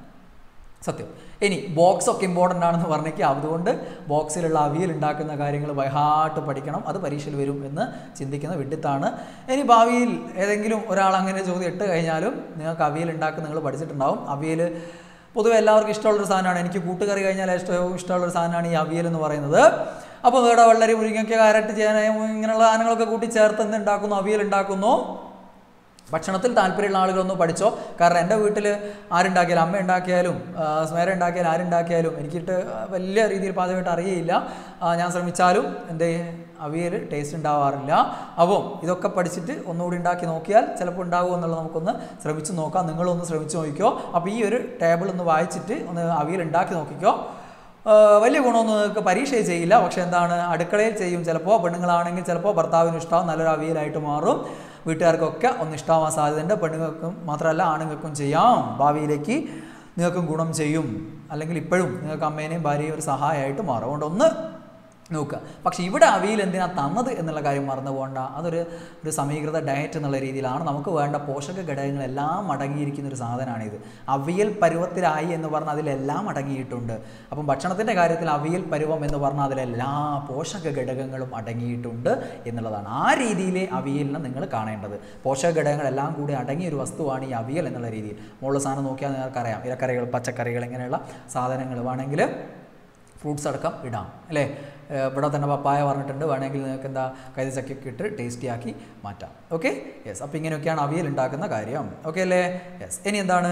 സത്യം ഇനി ബോക്സ് ഒക്കെ ഇമ്പോർട്ടൻ്റ് ആണെന്ന് പറഞ്ഞേക്കുക അതുകൊണ്ട് ബോക്സിലുള്ള അവിയൽ ഉണ്ടാക്കുന്ന കാര്യങ്ങൾ ബൈഹാട്ട് പഠിക്കണം അത് പരീക്ഷയിൽ വരും എന്ന് ചിന്തിക്കുന്ന വിഡിത്താണ് ഇനി ഭാവിയിൽ ഏതെങ്കിലും ഒരാൾ അങ്ങനെ ചോദ്യം ഇട്ട് കഴിഞ്ഞാലും നിങ്ങൾക്ക് അവിയൽ ഉണ്ടാക്കുന്ന നിങ്ങൾ പഠിച്ചിട്ടുണ്ടാവും അവിയൽ പൊതുവെ എല്ലാവർക്കും ഇഷ്ടമുള്ളൊരു സാധനമാണ് എനിക്ക് കൂട്ടുകറി കഴിഞ്ഞാൽ ഏറ്റവും ഇഷ്ടമുള്ളൊരു സാധനമാണ് ഈ അവിയൽ എന്ന് പറയുന്നത് അപ്പോൾ വേട വെള്ളരി മുരിങ്ങയ്ക്ക് കാരറ്റ് ചേന ഇങ്ങനെയുള്ള സാധനങ്ങളൊക്കെ കൂട്ടി ചേർത്ത് എന്ത് ഉണ്ടാക്കുന്നു അവിയൽ ഉണ്ടാക്കുന്നു ഭക്ഷണത്തിൽ താല്പര്യമുള്ള ആളുകളൊന്ന് പഠിച്ചോ കാരണം എൻ്റെ വീട്ടിൽ ആരുണ്ടാക്കിയാലും അമ്മ ഉണ്ടാക്കിയാലും ആ, സ്മേര ഉണ്ടാക്കിയാലും ആരുണ്ടാക്കിയാലും എനിക്കിട്ട് വലിയ രീതിയിൽ പാചകമായിട്ട് അറിയില്ല ആ, ഞാൻ ശ്രമിച്ചാലും എൻ്റെ അവിയൽ ടേസ്റ്റ് ഉണ്ടാവാറില്ല അപ്പോൾ ഇതൊക്കെ പഠിച്ചിട്ട് ഒന്നുകൂടി ഉണ്ടാക്കി നോക്കിയാൽ ചിലപ്പോൾ ഉണ്ടാകുമോ എന്നുള്ളത് നമുക്കൊന്ന് ശ്രമിച്ച് നോക്കാം നിങ്ങളൊന്ന് ശ്രമിച്ച് നോക്കിക്കോ അപ്പോൾ ഈ ഒരു ടേബിൾ ഒന്ന് വായിച്ചിട്ട് ഒന്ന് അവിയൽ ഉണ്ടാക്കി നോക്കിക്കോ ആ, വലിയ ഗുണമൊന്നും നിങ്ങൾക്ക് പരീക്ഷ ചെയ്യില്ല പക്ഷെ എന്താണ് അടുക്കളയിൽ ചെയ്യും ചിലപ്പോൾ പെണ്ണുങ്ങളാണെങ്കിൽ ചിലപ്പോൾ ഭർത്താവിന് ഇഷ്ടമാവും നല്ലൊരു അവിയലായിട്ട് മാറും വീട്ടുകാർക്കൊക്കെ ഒന്ന് ഇഷ്ടമാവാൻ സാധ്യതയുണ്ട് പെണ്ണുങ്ങൾക്കും മാത്രമല്ല ആണുങ്ങൾക്കും ചെയ്യാം ഭാവിയിലേക്ക് നിങ്ങൾക്കും ഗുണം ചെയ്യും അല്ലെങ്കിൽ ഇപ്പോഴും നിങ്ങൾക്ക് അമ്മേനെയും ഭാര്യയും ഒരു സഹായമായിട്ട് മാറും അതുകൊണ്ട് ഒന്ന് നോക്കുക പക്ഷെ ഇവിടെ അവിയൽ എന്തിനാ തന്നത് എന്നുള്ള കാര്യം മറന്നു പോകണ്ട അതൊരു ഒരു സമീകൃത ഡയറ്റ് എന്നുള്ള രീതിയിലാണ് നമുക്ക് വേണ്ട പോഷക ഘടകങ്ങളെല്ലാം അടങ്ങിയിരിക്കുന്ന ഒരു സാധനമാണിത് അവിയൽ പരുവത്തിലായി എന്ന് പറഞ്ഞാൽ അതിലെല്ലാം അടങ്ങിയിട്ടുണ്ട് അപ്പം ഭക്ഷണത്തിൻ്റെ കാര്യത്തിൽ അവിയൽ പരുവം എന്ന് പറഞ്ഞാൽ അതിലെല്ലാ പോഷക ഘടകങ്ങളും അടങ്ങിയിട്ടുണ്ട് എന്നുള്ളതാണ് ആ രീതിയിലെ അവിയലിനെ നിങ്ങൾ കാണേണ്ടത് പോഷക ഘടകങ്ങളെല്ലാം കൂടി അടങ്ങിയ ഒരു വസ്തുവാണ് ഈ അവിയൽ എന്നുള്ള രീതിയിൽ മുകളിൽ സാധനം നോക്കിയാൽ നിങ്ങൾക്കറിയാം ഇലക്കറികൾ പച്ചക്കറികൾ ഇങ്ങനെയുള്ള സാധനങ്ങൾ വേണമെങ്കിൽ ഫ്രൂട്ട്സ് അടക്കം ഇടാം അല്ലേ ഏഹ് ഇവിടെ തന്നെ പപ്പായ പറഞ്ഞിട്ടുണ്ട് വേണമെങ്കിൽ നിങ്ങൾക്ക് എന്താ കൈതച്ചക്കൊക്കെ ഇട്ട് ടേസ്റ്റി ആക്കി മാറ്റാം ഓക്കെ യെസ് അപ്പോൾ ഇങ്ങനെയൊക്കെയാണ് അവിയൽ ഉണ്ടാക്കുന്ന കാര്യം ഓക്കെ അല്ലേ യെസ് ഇനി എന്താണ്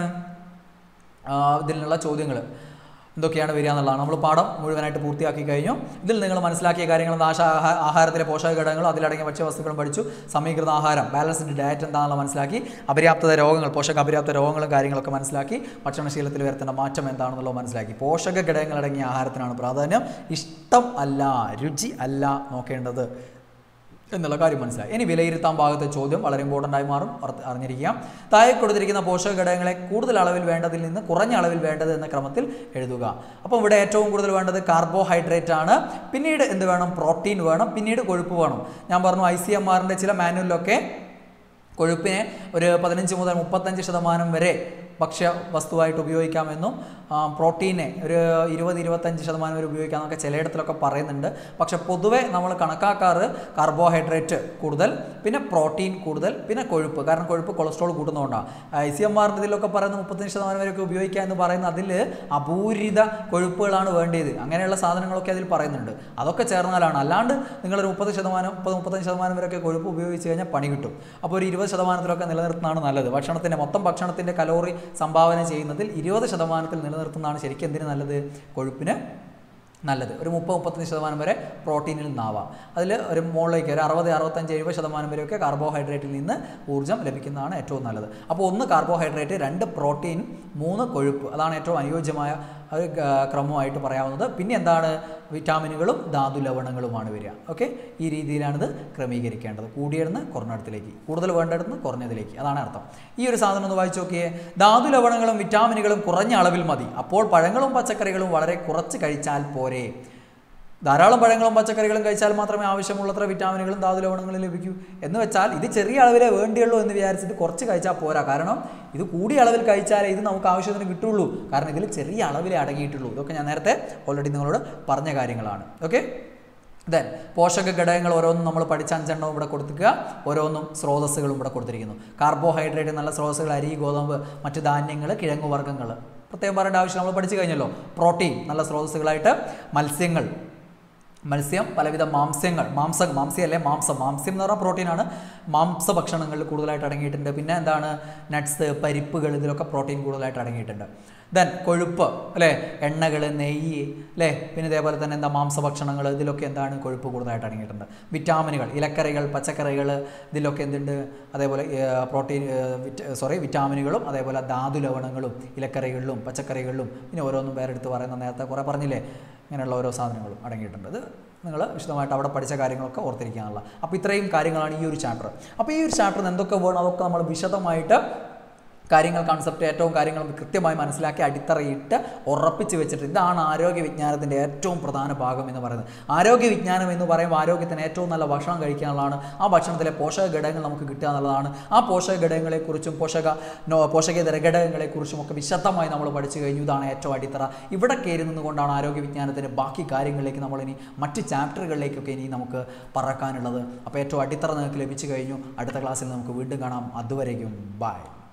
ആ, ഇതിനുള്ള ചോദ്യങ്ങൾ എന്തൊക്കെയാണ് വരിക എന്നുള്ളതാണ് നമ്മൾ പാഠം മുഴുവനായിട്ട് പൂർത്തിയാക്കി കഴിഞ്ഞു ഇതിൽ നിങ്ങൾ മനസ്സിലാക്കിയ കാര്യങ്ങൾ നാശ ആഹാ- ആഹാരത്തിലെ പോഷക ഘടകങ്ങളും അതിലടങ്ങിയ ഭക്ഷ്യവസ്തുക്കളും പഠിച്ചു സമീകൃത ആഹാരം ബാലൻസ്ഡ് ഡയറ്റ് എന്താണെന്ന് മനസ്സിലാക്കി അപര്യാപ്തത രോഗങ്ങൾ പോഷക അപര്യാപ്ത രോഗങ്ങളും കാര്യങ്ങളൊക്കെ മനസ്സിലാക്കി ഭക്ഷണശീലത്തിൽ വരുത്തേണ്ട മാറ്റം എന്താണെന്നുള്ളത് മനസ്സിലാക്കി പോഷക ഘടകങ്ങൾ അടങ്ങിയ ആഹാരത്തിനാണ് പ്രാധാന്യം ഇഷ്ടം അല്ല രുചി അല്ല നോക്കേണ്ടത് എന്നുള്ള കാര്യം മനസ്സിലായി ഇനി വിലയിരുത്താൻ ഭാഗത്തെ ചോദ്യം വളരെ ഇമ്പോർട്ടൻ്റ് ആയി മാറും ഓർത്ത് അറിഞ്ഞിരിക്കുക താഴെ കൊടുത്തിരിക്കുന്ന പോഷക ഘടകങ്ങളെ കൂടുതൽ അളവിൽ വേണ്ടതിൽ നിന്ന് കുറഞ്ഞ അളവിൽ വേണ്ടത് എന്ന ക്രമത്തിൽ എഴുതുക അപ്പോൾ ഇവിടെ ഏറ്റവും കൂടുതൽ വേണ്ടത് കാർബോഹൈഡ്രേറ്റ് ആണ് പിന്നീട് എന്ത് വേണം പ്രോട്ടീൻ വേണം പിന്നീട് കൊഴുപ്പ് വേണം ഞാൻ പറഞ്ഞു ഐ സി എം ആറിൻ്റെ ചില മാനുവലിലൊക്കെ കൊഴുപ്പിനെ ഒരു പതിനഞ്ച് മുതൽ മുപ്പത്തഞ്ച് ശതമാനം വരെ ഭക്ഷ്യ വസ്തുവായിട്ട് ഉപയോഗിക്കാമെന്നും ആ, പ്രോട്ടീനെ ഒരു ഇരുപത് ഇരുപത്തഞ്ച് ശതമാനം വരെ ഉപയോഗിക്കാമെന്നൊക്കെ ചിലയിടത്തിലൊക്കെ പറയുന്നുണ്ട് പക്ഷെ പൊതുവെ നമ്മൾ കണക്കാക്കാറ് കാർബോഹൈഡ്രേറ്റ് കൂടുതൽ പിന്നെ പ്രോട്ടീൻ കൂടുതൽ പിന്നെ കൊഴുപ്പ് കാരണം കൊഴുപ്പ് കൊളസ്ട്രോൾ കൂട്ടുന്നതുകൊണ്ടാണ് ഐ സി എം ആറിൻ്റെ ഇതിലൊക്കെ പറയുന്നത് മുപ്പത്തഞ്ച് ശതമാനം വരെയൊക്കെ ഉപയോഗിക്കുക എന്ന് പറയുന്നത് അതിൽ അപൂരിത കൊഴുപ്പുകളാണ് വേണ്ടിയത് അങ്ങനെയുള്ള സാധനങ്ങളൊക്കെ അതിൽ പറയുന്നുണ്ട് അതൊക്കെ ചേർന്നാലാണ് അല്ലാണ്ട് നിങ്ങളൊരു മുപ്പത് ശതമാനം മുപ്പത് മുപ്പത്തഞ്ച് ശതമാനം വരെയൊക്കെ കൊഴുപ്പ് ഉപയോഗിച്ച് കഴിഞ്ഞാൽ പണി കിട്ടും അപ്പോൾ ഒരു ഇരുപത് ശതമാനത്തിലൊക്കെ നിലനിർത്തുന്നതാണ് നല്ലത് ഭക്ഷണത്തിൻ്റെ മൊത്തം ഭക്ഷണത്തിൻ്റെ കലോറി സംഭാവന ചെയ്യുന്നതിൽ ഇരുപത് ശതമാനത്തിൽ നിലനിർത്തുന്നതാണ് ശരിക്കും എന്തിന് നല്ലത് കൊഴുപ്പിന് നല്ലത് ഒരു മുപ്പത് മുപ്പത്തഞ്ച് ശതമാനം വരെ പ്രോട്ടീനിൽ നിന്നാവാം അതിൽ ഒരു മുകളിലേക്ക് ഒരു അറുപത് അറുപത്തഞ്ച് എഴുപത് ശതമാനം വരെയൊക്കെ കാർബോഹൈഡ്രേറ്റിൽ നിന്ന് ഊർജ്ജം ലഭിക്കുന്നതാണ് ഏറ്റവും നല്ലത് അപ്പോൾ ഒന്ന് കാർബോഹൈഡ്രേറ്റ് രണ്ട് പ്രോട്ടീൻ മൂന്ന് കൊഴുപ്പ് അതാണ് ഏറ്റവും അനുയോജ്യമായ ഒരു ആ, ക്രമമായിട്ട് പറയാവുന്നത് പിന്നെ എന്താണ് വിറ്റാമിനുകളും ധാതു ലവണങ്ങളുമാണ് വരിക ഓക്കെ ഈ രീതിയിലാണിത് ക്രമീകരിക്കേണ്ടത് കൂടിയിടന്ന് കുറഞ്ഞിടത്തിലേക്ക് കൂടുതൽ വേണ്ടിടത്ത് കുറഞ്ഞതിലേക്ക് അതാണ് അർത്ഥം ഈ ഒരു സാധനം ഒന്ന് വായിച്ചു നോക്കിയേ ധാതു ലവണങ്ങളും വിറ്റാമിനുകളും കുറഞ്ഞ അളവിൽ മതി അപ്പോൾ പഴങ്ങളും പച്ചക്കറികളും വളരെ കുറച്ച് കഴിച്ചാൽ പോരെ ധാരാളം പഴങ്ങളും പച്ചക്കറികളും കഴിച്ചാൽ മാത്രമേ ആവശ്യമുള്ളത്ര വിറ്റാമിനുകളും ധാതു ലവണങ്ങളും ലഭിക്കൂ എന്ന് വെച്ചാൽ ഇത് ചെറിയ അളവിലേ വേണ്ടിയുള്ളൂ എന്ന് വിചാരിച്ചിട്ട് കുറച്ച് കഴിച്ചാൽ പോരാ കാരണം ഇത് കൂടിയ അളവിൽ കഴിച്ചാലേ ഇത് നമുക്ക് ആവശ്യത്തിന് കിട്ടുള്ളൂ കാരണം ഇതിൽ ചെറിയ അളവിലേ അടങ്ങിയിട്ടുള്ളൂ ഇതൊക്കെ ഞാൻ നേരത്തെ ഓൾറെഡി നിങ്ങളോട് പറഞ്ഞ കാര്യങ്ങളാണ് ഓക്കെ ദെൻ പോഷക ഘടകങ്ങൾ ഓരോന്നും നമ്മൾ പഠിച്ച അഞ്ചെണ്ണവും ഇവിടെ കൊടുത്തിക്കുക ഓരോന്നും സ്രോതസ്സുകളും ഇവിടെ കൊടുത്തിരിക്കുന്നു കാർബോഹൈഡ്രേറ്റ് നല്ല സ്രോതസ്സുകൾ അരി ഗോതമ്പ് മറ്റ് ധാന്യങ്ങൾ കിഴങ്ങു വർഗ്ഗങ്ങൾ പ്രത്യേകം പറയേണ്ട ആവശ്യം നമ്മൾ പഠിച്ചു കഴിഞ്ഞല്ലോ പ്രോട്ടീൻ നല്ല സ്രോതസ്സുകളായിട്ട് മത്സ്യങ്ങൾ മത്സ്യം പലവിധ മാംസ്യങ്ങൾ മാംസ മാംസ്യമല്ലേ മാംസം മാംസ്യം എന്ന് പറഞ്ഞാൽ പ്രോട്ടീനാണ് മാംസ ഭക്ഷണങ്ങളിൽ കൂടുതലായിട്ട് അടങ്ങിയിട്ടുണ്ട് പിന്നെ എന്താണ് നട്ട്സ് പരിപ്പുകൾ ഇതിലൊക്കെ പ്രോട്ടീൻ കൂടുതലായിട്ട് അടങ്ങിയിട്ടുണ്ട് ദെൻ കൊഴുപ്പ് അല്ലേ എണ്ണകൾ നെയ്യ് അല്ലേ പിന്നെ ഇതേപോലെ തന്നെ എന്താ മാംസഭക്ഷണങ്ങൾ ഇതിലൊക്കെ എന്താണ് കൊഴുപ്പ് കൂടുതലായിട്ട് അടങ്ങിയിട്ടുണ്ട് വിറ്റാമിനുകൾ ഇലക്കറികൾ പച്ചക്കറികൾ ഇതിലൊക്കെ എന്തുണ്ട് അതേപോലെ പ്രോട്ടീൻ സോറി വിറ്റാമിനുകളും അതേപോലെ ധാതു ലവണങ്ങളും ഇലക്കറികളിലും പച്ചക്കറികളിലും പിന്നെ ഓരോന്നും പേരെടുത്ത് പറയുന്ന നേരത്തെ കുറേ പറഞ്ഞില്ലേ ഇങ്ങനെയുള്ള ഓരോ സാധനങ്ങളും അടങ്ങിയിട്ടുണ്ട് ഇത് നിങ്ങൾ വിശദമായിട്ട് അവിടെ പഠിച്ച കാര്യങ്ങളൊക്കെ ഓർത്തിരിക്കാനുള്ള അപ്പോൾ ഇത്രയും കാര്യങ്ങളാണ് ഈ ഒരു ചാപ്റ്റർ അപ്പോൾ ഈ ഒരു ചാപ്റ്ററിന് എന്തൊക്കെ വേണം അതൊക്കെ നമ്മൾ വിശദമായിട്ട് കാര്യങ്ങൾ കൺസെപ്റ്റ് ഏറ്റവും കാര്യങ്ങൾ കൃത്യമായി മനസ്സിലാക്കി അടിത്തറയിട്ട് ഉറപ്പിച്ച് വെച്ചിട്ട് ഇതാണ് ആരോഗ്യ വിജ്ഞാനത്തിൻ്റെ ഏറ്റവും പ്രധാന ഭാഗം എന്ന് പറയുന്നത് ആരോഗ്യ വിജ്ഞാനം എന്ന് പറയുമ്പോൾ ആരോഗ്യത്തിന് ഏറ്റവും നല്ല ഭക്ഷണം കഴിക്കാനുള്ളതാണ് ആ ഭക്ഷണത്തിലെ പോഷക ഘടകങ്ങൾ നമുക്ക് കിട്ടുക എന്നുള്ളതാണ് ആ പോഷക ഘടകങ്ങളെക്കുറിച്ചും പോഷക നോ പോഷകേതര ഘടകങ്ങളെക്കുറിച്ചും ഒക്കെ വിശദമായി നമ്മൾ പഠിച്ചു കഴിഞ്ഞു ഇതാണ് ഏറ്റവും അടിത്തറ ഇവിടെ കയറി നിന്നുകൊണ്ടാണ് ആരോഗ്യ വിജ്ഞാനത്തിൻ്റെ ബാക്കി കാര്യങ്ങളിലേക്ക് നമ്മളിനി മറ്റ് ചാപ്റ്ററുകളിലേക്കൊക്കെ ഇനി നമുക്ക് പറക്കാനുള്ളത് അപ്പോൾ ഏറ്റവും അടിത്തറ നിങ്ങൾക്ക് ലഭിച്ചു കഴിഞ്ഞു അടുത്ത ക്ലാസ്സിൽ നമുക്ക് വീണ്ടും കാണാം അതുവരേക്കും ബൈ